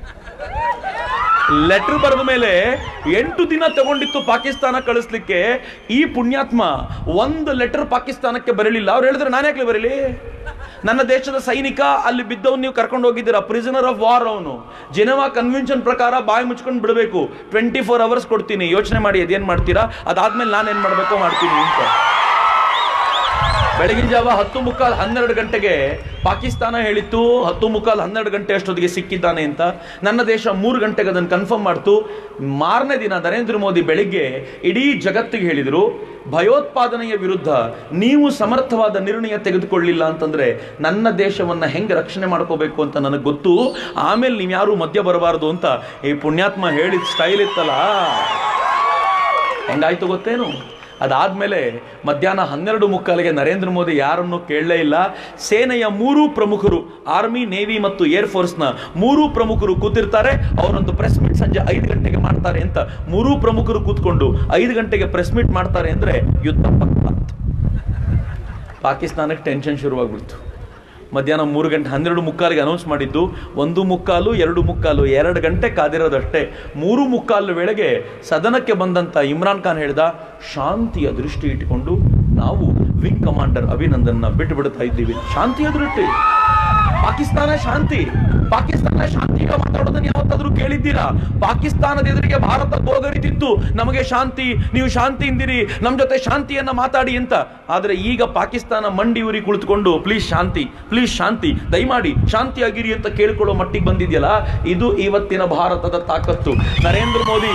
ಲೆಟರ್ ಬರೆದ ಮೇಲೆ ಎಂಟು ದಿನ ತಗೊಂಡಿತ್ತು ಪಾಕಿಸ್ತಾನ ಕಳಿಸ್ಲಿಕ್ಕೆ ಈ ಪುಣ್ಯಾತ್ಮ ಒಂದು ಲೆಟರ್ ಪಾಕಿಸ್ತಾನಕ್ಕೆ ಬರಲಿಲ್ಲ ಅವ್ರು ಹೇಳಿದ್ರೆ ನಾನು ಯಾಕೆ ಬರಲಿ ನನ್ನ ದೇಶದ ಸೈನಿಕ ಅಲ್ಲಿ ಬಿದ್ದವನು ನೀವು ಕರ್ಕೊಂಡು ಹೋಗಿದ್ದೀರಾ ಪ್ರಿಸನರ್ ಆಫ್ ವಾರ್ ಅವನು ಜೆನೆವಾ ಕನ್ವೆನ್ಷನ್ ಪ್ರಕಾರ ಬಾಯಿ ಮುಚ್ಕೊಂಡು ಬಿಡಬೇಕು ಟ್ವೆಂಟಿ ಫೋರ್ ಅವರ್ಸ್ ಕೊಡ್ತೀನಿ ಯೋಚನೆ ಮಾಡಿ ಅದೇನ್ ಮಾಡ್ತೀರಾ ಅದಾದ್ಮೇಲೆ ನಾನು ಏನ್ ಮಾಡ್ಬೇಕೋ ಮಾಡ್ತೀನಿ ಅಂತ ಬೆಳಗಿನ ಜಾವ ಹತ್ತು ಮುಕ್ಕಾಲ್ ಹನ್ನೆರಡು ಗಂಟೆಗೆ ಪಾಕಿಸ್ತಾನ ಹೇಳಿತ್ತು ಹತ್ತು ಮುಕ್ಕಾಲ್ ಹನ್ನೆರಡು ಗಂಟೆ ಅಷ್ಟೊತ್ತಿಗೆ ಸಿಕ್ಕಿದ್ದಾನೆ ಅಂತ ನನ್ನ ದೇಶ ಮೂರು ಗಂಟೆಗೆ ಅದನ್ನು ಕನ್ಫರ್ಮ್ ಮಾಡ್ತು ಮಾರನೇ ದಿನ ನರೇಂದ್ರ ಮೋದಿ ಬೆಳಿಗ್ಗೆ ಇಡೀ ಜಗತ್ತಿಗೆ ಹೇಳಿದರು ಭಯೋತ್ಪಾದನೆಯ ವಿರುದ್ಧ ನೀವು ಸಮರ್ಥವಾದ ನಿರ್ಣಯ ತೆಗೆದುಕೊಳ್ಳಿಲ್ಲ ಅಂತಂದ್ರೆ ನನ್ನ ದೇಶವನ್ನ ಹೆಂಗೆ ರಕ್ಷಣೆ ಮಾಡ್ಕೋಬೇಕು ಅಂತ ನನಗೆ ಗೊತ್ತು ಆಮೇಲೆ ನೀವು ಯಾರು ಮಧ್ಯ ಬರಬಾರದು ಅಂತ ಈ ಪುಣ್ಯಾತ್ಮ ಹೇಳಿದ ಸ್ಟೈಲ್ ಇತ್ತಲ್ಲ ಹೆಂಗಾಯ್ತು ಗೊತ್ತೇನು ಅದಾದ್ಮೇಲೆ ಮಧ್ಯಾಹ್ನ ಹನ್ನೆರಡು ಮುಕ್ಕಾಲಿಗೆ ನರೇಂದ್ರ ಮೋದಿ ಯಾರನ್ನು ಕೇಳಲೇ ಇಲ್ಲ ಸೇನೆಯ ಮೂರೂ ಪ್ರಮುಖರು ಆರ್ಮಿ ನೇವಿ ಮತ್ತು ಏರ್ ಫೋರ್ಸ್ನ ಮೂರೂ ಪ್ರಮುಖರು ಕೂತಿರ್ತಾರೆ ಅವರೊಂದು ಪ್ರೆಸ್ ಮೀಟ್ ಸಂಜೆ ಐದು ಗಂಟೆಗೆ ಮಾಡ್ತಾರೆ ಅಂತ ಮೂರೂ ಪ್ರಮುಖರು ಕೂತ್ಕೊಂಡು ಐದು ಗಂಟೆಗೆ ಪ್ರೆಸ್ ಮೀಟ್ ಮಾಡ್ತಾರೆ ಅಂದ್ರೆ ಯುದ್ಧ ಪಕ್ಕ ಬಂತು. ಪಾಕಿಸ್ತಾನಕ್ಕೆ ಟೆನ್ಷನ್ ಶುರುವಾಗ್ಬಿಡ್ತು ಮಧ್ಯಾಹ್ನ ಮೂರು ಗಂಟೆ ಹನ್ನೆರಡು ಮುಕ್ಕಾಲಿಗೆ ಅನೌನ್ಸ್ ಮಾಡಿದ್ದು ಒಂದು ಮುಕ್ಕಾಲು ಎರಡು ಮುಕ್ಕಾಲು ಎರಡು ಗಂಟೆ ಕಾದಿರೋದಷ್ಟೇ ಮೂರು ಮುಕ್ಕಾಲು ವೇಳೆಗೆ ಸದನಕ್ಕೆ ಬಂದಂತ ಇಮ್ರಾನ್ ಖಾನ್ ಹೇಳ್ದ ಶಾಂತಿಯ ದೃಷ್ಟಿ ಇಟ್ಟುಕೊಂಡು ನಾವು ವಿಂಗ್ ಕಮಾಂಡರ್ ಅಭಿನಂದನ್ನ ಬಿಟ್ಟು ಬಿಡ್ತಾ ಇದ್ದೀವಿ ಶಾಂತಿಯ ದೃಷ್ಟಿ ಪಾಕಿಸ್ತಾನ ಶಾಂತಿ ಪಾಕಿಸ್ತಾನ ಶಾಂತಿಗ ಮಾತಾಡೋದನ್ನ ಯಾವತ್ತಾದ್ರೂ ಕೇಳಿದ್ದೀರಾ ಪಾಕಿಸ್ತಾನದ ಎದುರಿಗೆ ಭಾರತ ಗೋಗರಿತಿತ್ತು ನಮಗೆ ಶಾಂತಿ ನೀವು ಶಾಂತಿ ಇಂದಿರಿ ನಮ್ಮ ಜೊತೆ ಶಾಂತಿಯನ್ನ ಮಾತಾಡಿ ಅಂತ ಆದ್ರೆ ಈಗ ಪಾಕಿಸ್ತಾನ ಮಂಡಿ ಉರಿ ಕುಳಿತುಕೊಂಡು ಪ್ಲೀಸ್ ಶಾಂತಿ ಪ್ಲೀಸ್ ಶಾಂತಿ ದಯಮಾಡಿ ಶಾಂತಿಯಾಗಿರಿ ಅಂತ ಕೇಳ್ಕೊಳ್ಳೋ ಮಟ್ಟಿಗೆ ಬಂದಿದೆಯಲ್ಲ ಇದು ಇವತ್ತಿನ ಭಾರತದ ತಾಕತ್ತು ನರೇಂದ್ರ ಮೋದಿ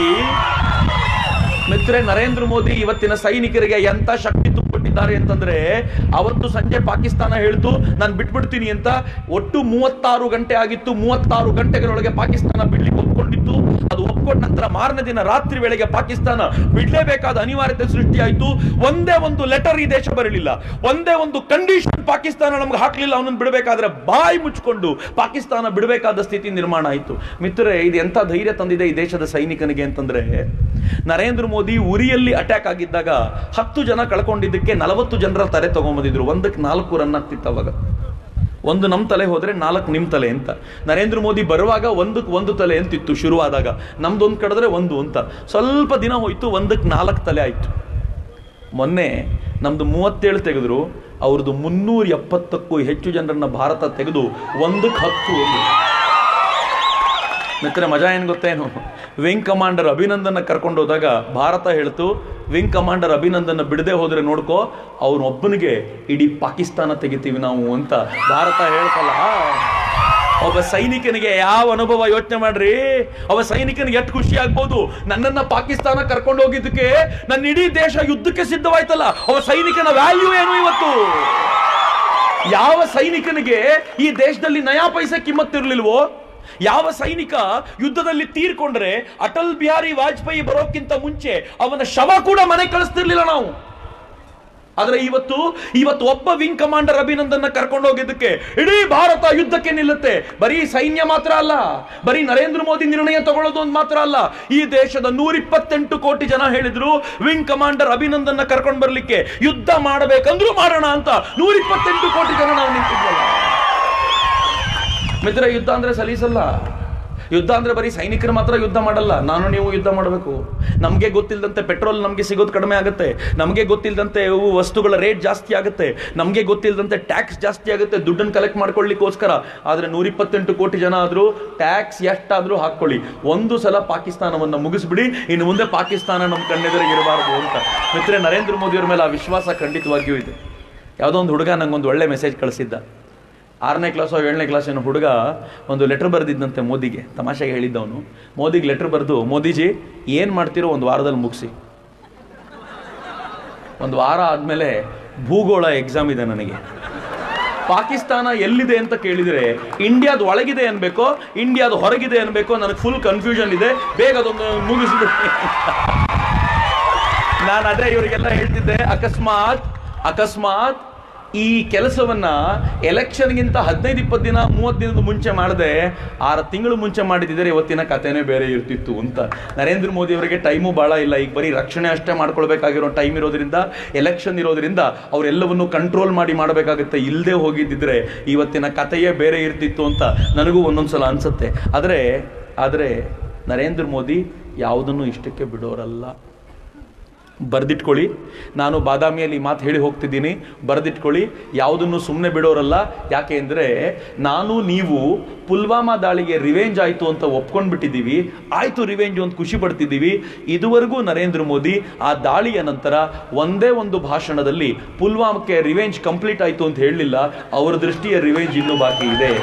ಮಿತ್ರೆ ನರೇಂದ್ರ ಮೋದಿ ಇವತ್ತಿನ ಸೈನಿಕರಿಗೆ ಎಂತ ಶಕ್ತಿ ತುಂಬಿಟ್ಟಿದ್ದಾರೆ ಅಂತಂದ್ರೆ ಅವತ್ತು ಸಂಜೆ ಪಾಕಿಸ್ತಾನ ಹೇಳ್ತು ನಾನು ಬಿಟ್ಬಿಡ್ತೀನಿ ಅಂತ ಒಟ್ಟು ಮೂವತ್ತಾರು ಗಂಟೆ ಆಗಿತ್ತು ಮೂವತ್ತಾರು ಗಂಟೆಗಳೊಳಗೆ ಪಾಕಿಸ್ತಾನ ಬಿಡ್ಲಿಕ್ಕೆ ಒಪ್ಕೊಂಡಿತ್ತು ಅದು ಒಪ್ಕೊಂಡ ನಂತರ ಮಾರನೇ ದಿನ ರಾತ್ರಿ ವೇಳೆಗೆ ಪಾಕಿಸ್ತಾನ ಬಿಡ್ಲೇಬೇಕಾದ ಅನಿವಾರ್ಯತೆ ಸೃಷ್ಟಿಯಾಯಿತು ಒಂದೇ ಒಂದು ಲೆಟರ್ ಈ ದೇಶ ಬರಲಿಲ್ಲ ಒಂದೇ ಒಂದು ಕಂಡೀಷನ್ ಪಾಕಿಸ್ತಾನ ನಮ್ಗೆ ಹಾಕ್ಲಿಲ್ಲ ಅವನನ್ನು ಬಿಡಬೇಕಾದ್ರೆ ಬಾಯಿ ಮುಚ್ಕೊಂಡು ಪಾಕಿಸ್ತಾನ ಬಿಡಬೇಕಾದ ಸ್ಥಿತಿ ನಿರ್ಮಾಣ ಆಯಿತು ಮಿತ್ರರೇ ಇದು ಎಂಥ ಧೈರ್ಯ ತಂದಿದೆ ಈ ದೇಶದ ಸೈನಿಕನಿಗೆ ಅಂತಂದ್ರೆ ನರೇಂದ್ರ ಮೋದಿ ಉರಿಯಲ್ಲಿ ಅಟ್ಯಾಕ್ ಆಗಿದ್ದಾಗ ಹತ್ತು ಜನ ಕಳ್ಕೊಂಡಿದ್ದಕ್ಕೆ ನಲವತ್ತು ಜನರ ತಲೆ ತಗೊಂಬಂದಿದ್ರು ಒಂದಕ್ಕೆ ನಾಲ್ಕು ರನ್ ಆಗ್ತಿತ್ತು ಅವಾಗ ಒಂದು ನಮ್ಮ ತಲೆ ಹೋದ್ರೆ ನಾಲ್ಕು ನಿಮ್ಮ ತಲೆ ಅಂತ ನರೇಂದ್ರ ಮೋದಿ ಬರುವಾಗ ಒಂದಕ್ಕೆ ಒಂದು ತಲೆ ಅಂತಿತ್ತು ಶುರುವಾದಾಗ ನಮ್ದೊಂದು ಕಡಿದ್ರೆ ಒಂದು ಅಂತ ಸ್ವಲ್ಪ ದಿನ ಹೋಯ್ತು ಒಂದಕ್ಕೆ ನಾಲ್ಕು ತಲೆ ಆಯ್ತು ಮೊನ್ನೆ ನಮ್ದು ಮೂವತ್ತೇಳು ತೆಗೆದ್ರು ಅವ್ರದ್ದು ಮುನ್ನೂರ ಎಪ್ಪತ್ತಕ್ಕೂ ಹೆಚ್ಚು ಜನರನ್ನ ಭಾರತ ತೆಗೆದು ಒಂದಕ್ಕೆ ಹತ್ತು ಒಂದು ಮಿತ್ರ ಮಜಾ ಏನು ಗೊತ್ತೇನು ವಿಂಗ್ ಕಮಾಂಡರ್ ಅಭಿನಂದನ ಕರ್ಕೊಂಡು ಹೋದಾಗ ಭಾರತ ಹೇಳ್ತು ವಿಂಗ್ ಕಮಾಂಡರ್ ಅಭಿನಂದನ ಬಿಡದೆ ಹೋದ್ರೆ ನೋಡ್ಕೋ ಅವನೊಬ್ಬನಿಗೆ ಇಡೀ ಪಾಕಿಸ್ತಾನ ತೆಗಿತೀವಿ ನಾವು ಅಂತ ಭಾರತ ಹೇಳ್ತಲ್ಲ ಒಬ್ಬ ಸೈನಿಕನಿಗೆ ಯಾವ ಅನುಭವ ಯೋಚನೆ ಮಾಡ್ರಿ ಒಬ್ಬ ಸೈನಿಕನಿಗೆ ಎಷ್ಟು ಖುಷಿ ಆಗ್ಬೋದು ನನ್ನನ್ನ ಪಾಕಿಸ್ತಾನ ಕರ್ಕೊಂಡು ಹೋಗಿದ್ದಕ್ಕೆ ನನ್ನ ಇಡೀ ದೇಶ ಯುದ್ಧಕ್ಕೆ ಸಿದ್ಧವಾಯ್ತಲ್ಲ ಒಬ್ಬ ಸೈನಿಕನ ವ್ಯಾಲ್ಯೂ ಏನು ಇವತ್ತು ಯಾವ ಸೈನಿಕನಿಗೆ ಈ ದೇಶದಲ್ಲಿ ನಯಾ ಪೈಸೆ ಕಿಮ್ಮತ್ತಿರ್ಲಿಲ್ವೋ ಯಾವ ಸೈನಿಕ ಯುದ್ಧದಲ್ಲಿ ತೀರ್ಕೊಂಡ್ರೆ ಅಟಲ್ ಬಿಹಾರಿ ವಾಜಪೇಯಿ ಬರೋಕ್ಕಿಂತ ಮುಂಚೆ ಅವನ ಶವ ಕೂಡ ಮನೆ ಕಳಿಸ್ತಿರ್ಲಿಲ್ಲ ನಾವು ಆದ್ರೆ ಇವತ್ತು ಇವತ್ತು ಒಬ್ಬ ವಿಂಗ್ ಕಮಾಂಡರ್ ಅಭಿನಂದನ್ ಕರ್ಕೊಂಡು ಹೋಗಿದ್ದಕ್ಕೆ ಇಡೀ ಭಾರತ ಯುದ್ಧಕ್ಕೆ ನಿಲ್ಲುತ್ತೆ ಬರೀ ಸೈನ್ಯ ಮಾತ್ರ ಅಲ್ಲ ಬರೀ ನರೇಂದ್ರ ಮೋದಿ ನಿರ್ಣಯ ತಗೊಳ್ಳೋದು ಒಂದು ಮಾತ್ರ ಅಲ್ಲ ಈ ದೇಶದ ನೂರಿಪ್ಪತ್ತೆಂಟು ಕೋಟಿ ಜನ ಹೇಳಿದ್ರು ವಿಂಗ್ ಕಮಾಂಡರ್ ಅಭಿನಂದನ್ ಕರ್ಕೊಂಡು ಬರ್ಲಿಕ್ಕೆ ಯುದ್ಧ ಮಾಡಬೇಕಂದ್ರೂ ಮಾಡೋಣ ಅಂತ ನೂರಿಪ್ಪತ್ತೆಂಟು ಕೋಟಿ ಜನ ನಾವು ನಿಂತಿದ್ವಲ್ಲ ಮಿತ್ರ ಯುದ್ಧ ಅಂದ್ರೆ ಸಲೀಸಲ್ಲ ಯುದ್ಧ ಅಂದ್ರೆ ಬರೀ ಸೈನಿಕರು ಮಾತ್ರ ಯುದ್ಧ ಮಾಡಲ್ಲ ನಾನು ನೀವು ಯುದ್ಧ ಮಾಡಬೇಕು ನಮಗೆ ಗೊತ್ತಿಲ್ಲದಂತೆ ಪೆಟ್ರೋಲ್ ನಮಗೆ ಸಿಗೋದು ಕಡಿಮೆ ಆಗುತ್ತೆ ನಮಗೆ ಗೊತ್ತಿಲ್ಲದಂತೆ ಇವು ವಸ್ತುಗಳ ರೇಟ್ ಜಾಸ್ತಿ ಆಗುತ್ತೆ ನಮಗೆ ಗೊತ್ತಿಲ್ಲದಂತೆ ಟ್ಯಾಕ್ಸ್ ಜಾಸ್ತಿ ಆಗುತ್ತೆ ದುಡ್ಡನ್ನು ಕಲೆಕ್ಟ್ ಮಾಡ್ಕೊಳ್ಳಿಕ್ಕೋಸ್ಕರ ಆದ್ರೆ ನೂರಿಪ್ಪತ್ತೆಂಟು ಕೋಟಿ ಜನ ಆದ್ರೂ ಟ್ಯಾಕ್ಸ್ ಎಷ್ಟಾದ್ರೂ ಹಾಕೊಳ್ಳಿ ಒಂದು ಸಲ ಪಾಕಿಸ್ತಾನವನ್ನು ಮುಗಿಸ್ಬಿಡಿ ಇನ್ನು ಮುಂದೆ ಪಾಕಿಸ್ತಾನ ನಮ್ಮ ಕಣ್ಣೆದುರಿಗೆ ಇರಬಾರದು ಅಂತ ಮಿತ್ರ ನರೇಂದ್ರ ಮೋದಿಯವರ ಮೇಲೆ ಆ ವಿಶ್ವಾಸ ಖಂಡಿತವಾಗಿಯೂ ಇದೆ ಯಾವುದೋ ಒಂದು ಹುಡುಗ ನಂಗೊಂದು ಒಳ್ಳೆ ಮೆಸೇಜ್ ಕಳಿಸಿದ್ದ ಆರನೇ ಕ್ಲಾಸೋ ಏಳನೇ ಕ್ಲಾಸಿನ ಹುಡುಗ ಒಂದು ಲೆಟರ್ ಬರೆದಿದ್ದಂತೆ ಮೋದಿಗೆ ತಮಾಷೆಗೆ ಹೇಳಿದ್ದವನು ಮೋದಿಗೆ ಲೆಟರ್ ಬರೆದು ಮೋದಿಜಿ ಏನು ಮಾಡ್ತಿರೋ ಒಂದು ವಾರದಲ್ಲಿ ಮುಗಿಸಿ ಒಂದು ವಾರ ಆದಮೇಲೆ ಭೂಗೋಳ ಎಕ್ಸಾಮ್ ಇದೆ ನನಗೆ ಪಾಕಿಸ್ತಾನ ಎಲ್ಲಿದೆ ಅಂತ ಕೇಳಿದರೆ ಇಂಡಿಯಾದ ಒಳಗಿದೆ ಅನ್ಬೇಕೋ ಇಂಡಿಯಾದ ಹೊರಗಿದೆ ಅನ್ಬೇಕೋ ನನಗೆ ಫುಲ್ ಕನ್ಫ್ಯೂಷನ್ ಇದೆ ಬೇಗ ಅದೊಂದು ಮುಗಿಸ್ಬಿಡಿ ನಾನು ಅದೇ ಇವರಿಗೆಲ್ಲ ಹೇಳ್ತಿದ್ದೆ ಅಕಸ್ಮಾತ್ ಅಕಸ್ಮಾತ್ ಈ ಕೆಲಸವನ್ನ ಎಲೆಕ್ಷನ್ಗಿಂತ ಹದಿನೈದು ಇಪ್ಪತ್ತು ದಿನ ಮೂವತ್ತು ದಿನದ ಮುಂಚೆ ಮಾಡದೆ ಆರು ತಿಂಗಳು ಮುಂಚೆ ಮಾಡಿದಿದ್ರೆ ಇವತ್ತಿನ ಕಥೆನೇ ಬೇರೆ ಇರ್ತಿತ್ತು ಅಂತ ನರೇಂದ್ರ ಮೋದಿ ಅವರಿಗೆ ಟೈಮು ಭಾಳ ಇಲ್ಲ ಈಗ ಬರೀ ರಕ್ಷಣೆ ಅಷ್ಟೇ ಮಾಡ್ಕೊಳ್ಬೇಕಾಗಿರೋ ಟೈಮ್ ಇರೋದ್ರಿಂದ ಎಲೆಕ್ಷನ್ ಇರೋದ್ರಿಂದ ಅವರೆಲ್ಲವನ್ನು ಕಂಟ್ರೋಲ್ ಮಾಡಿ ಮಾಡಬೇಕಾಗುತ್ತೆ ಇಲ್ಲದೆ ಹೋಗಿದ್ದಿದ್ರೆ ಇವತ್ತಿನ ಕಥೆಯೇ ಬೇರೆ ಇರ್ತಿತ್ತು ಅಂತ ನನಗೂ ಒಂದೊಂದ್ಸಲ ಅನ್ಸುತ್ತೆ ಆದರೆ ಆದರೆ ನರೇಂದ್ರ ಮೋದಿ ಯಾವುದನ್ನು ಇಷ್ಟಕ್ಕೆ ಬಿಡೋರಲ್ಲ ಬರೆದಿಟ್ಕೊಳ್ಳಿ ನಾನು ಬಾದಾಮಿಯಲ್ಲಿ ಈ ಮಾತು ಹೇಳಿ ಹೋಗ್ತಿದ್ದೀನಿ ಬರೆದಿಟ್ಕೊಳ್ಳಿ ಯಾವುದನ್ನು ಸುಮ್ಮನೆ ಬಿಡೋರಲ್ಲ ಯಾಕೆ ಅಂದರೆ ನಾನು ನೀವು ಪುಲ್ವಾಮಾ ದಾಳಿಗೆ ರಿವೆಂಜ್ ಆಯಿತು ಅಂತ ಒಪ್ಕೊಂಡ್ಬಿಟ್ಟಿದ್ದೀವಿ ಆಯಿತು ರಿವೆಂಜ್ ಅಂತ ಖುಷಿ ಪಡ್ತಿದ್ದೀವಿ ಇದುವರೆಗೂ ನರೇಂದ್ರ ಮೋದಿ ಆ ದಾಳಿಯ ನಂತರ ಒಂದೇ ಒಂದು ಭಾಷಣದಲ್ಲಿ ಪುಲ್ವಾಮಕ್ಕೆ ರಿವೆಂಜ್ ಕಂಪ್ಲೀಟ್ ಆಯಿತು ಅಂತ ಹೇಳಲಿಲ್ಲ ಅವರ ದೃಷ್ಟಿಯ ರಿವೆಂಜ್ ಇನ್ನೂ ಬಾಕಿ ಇದೆ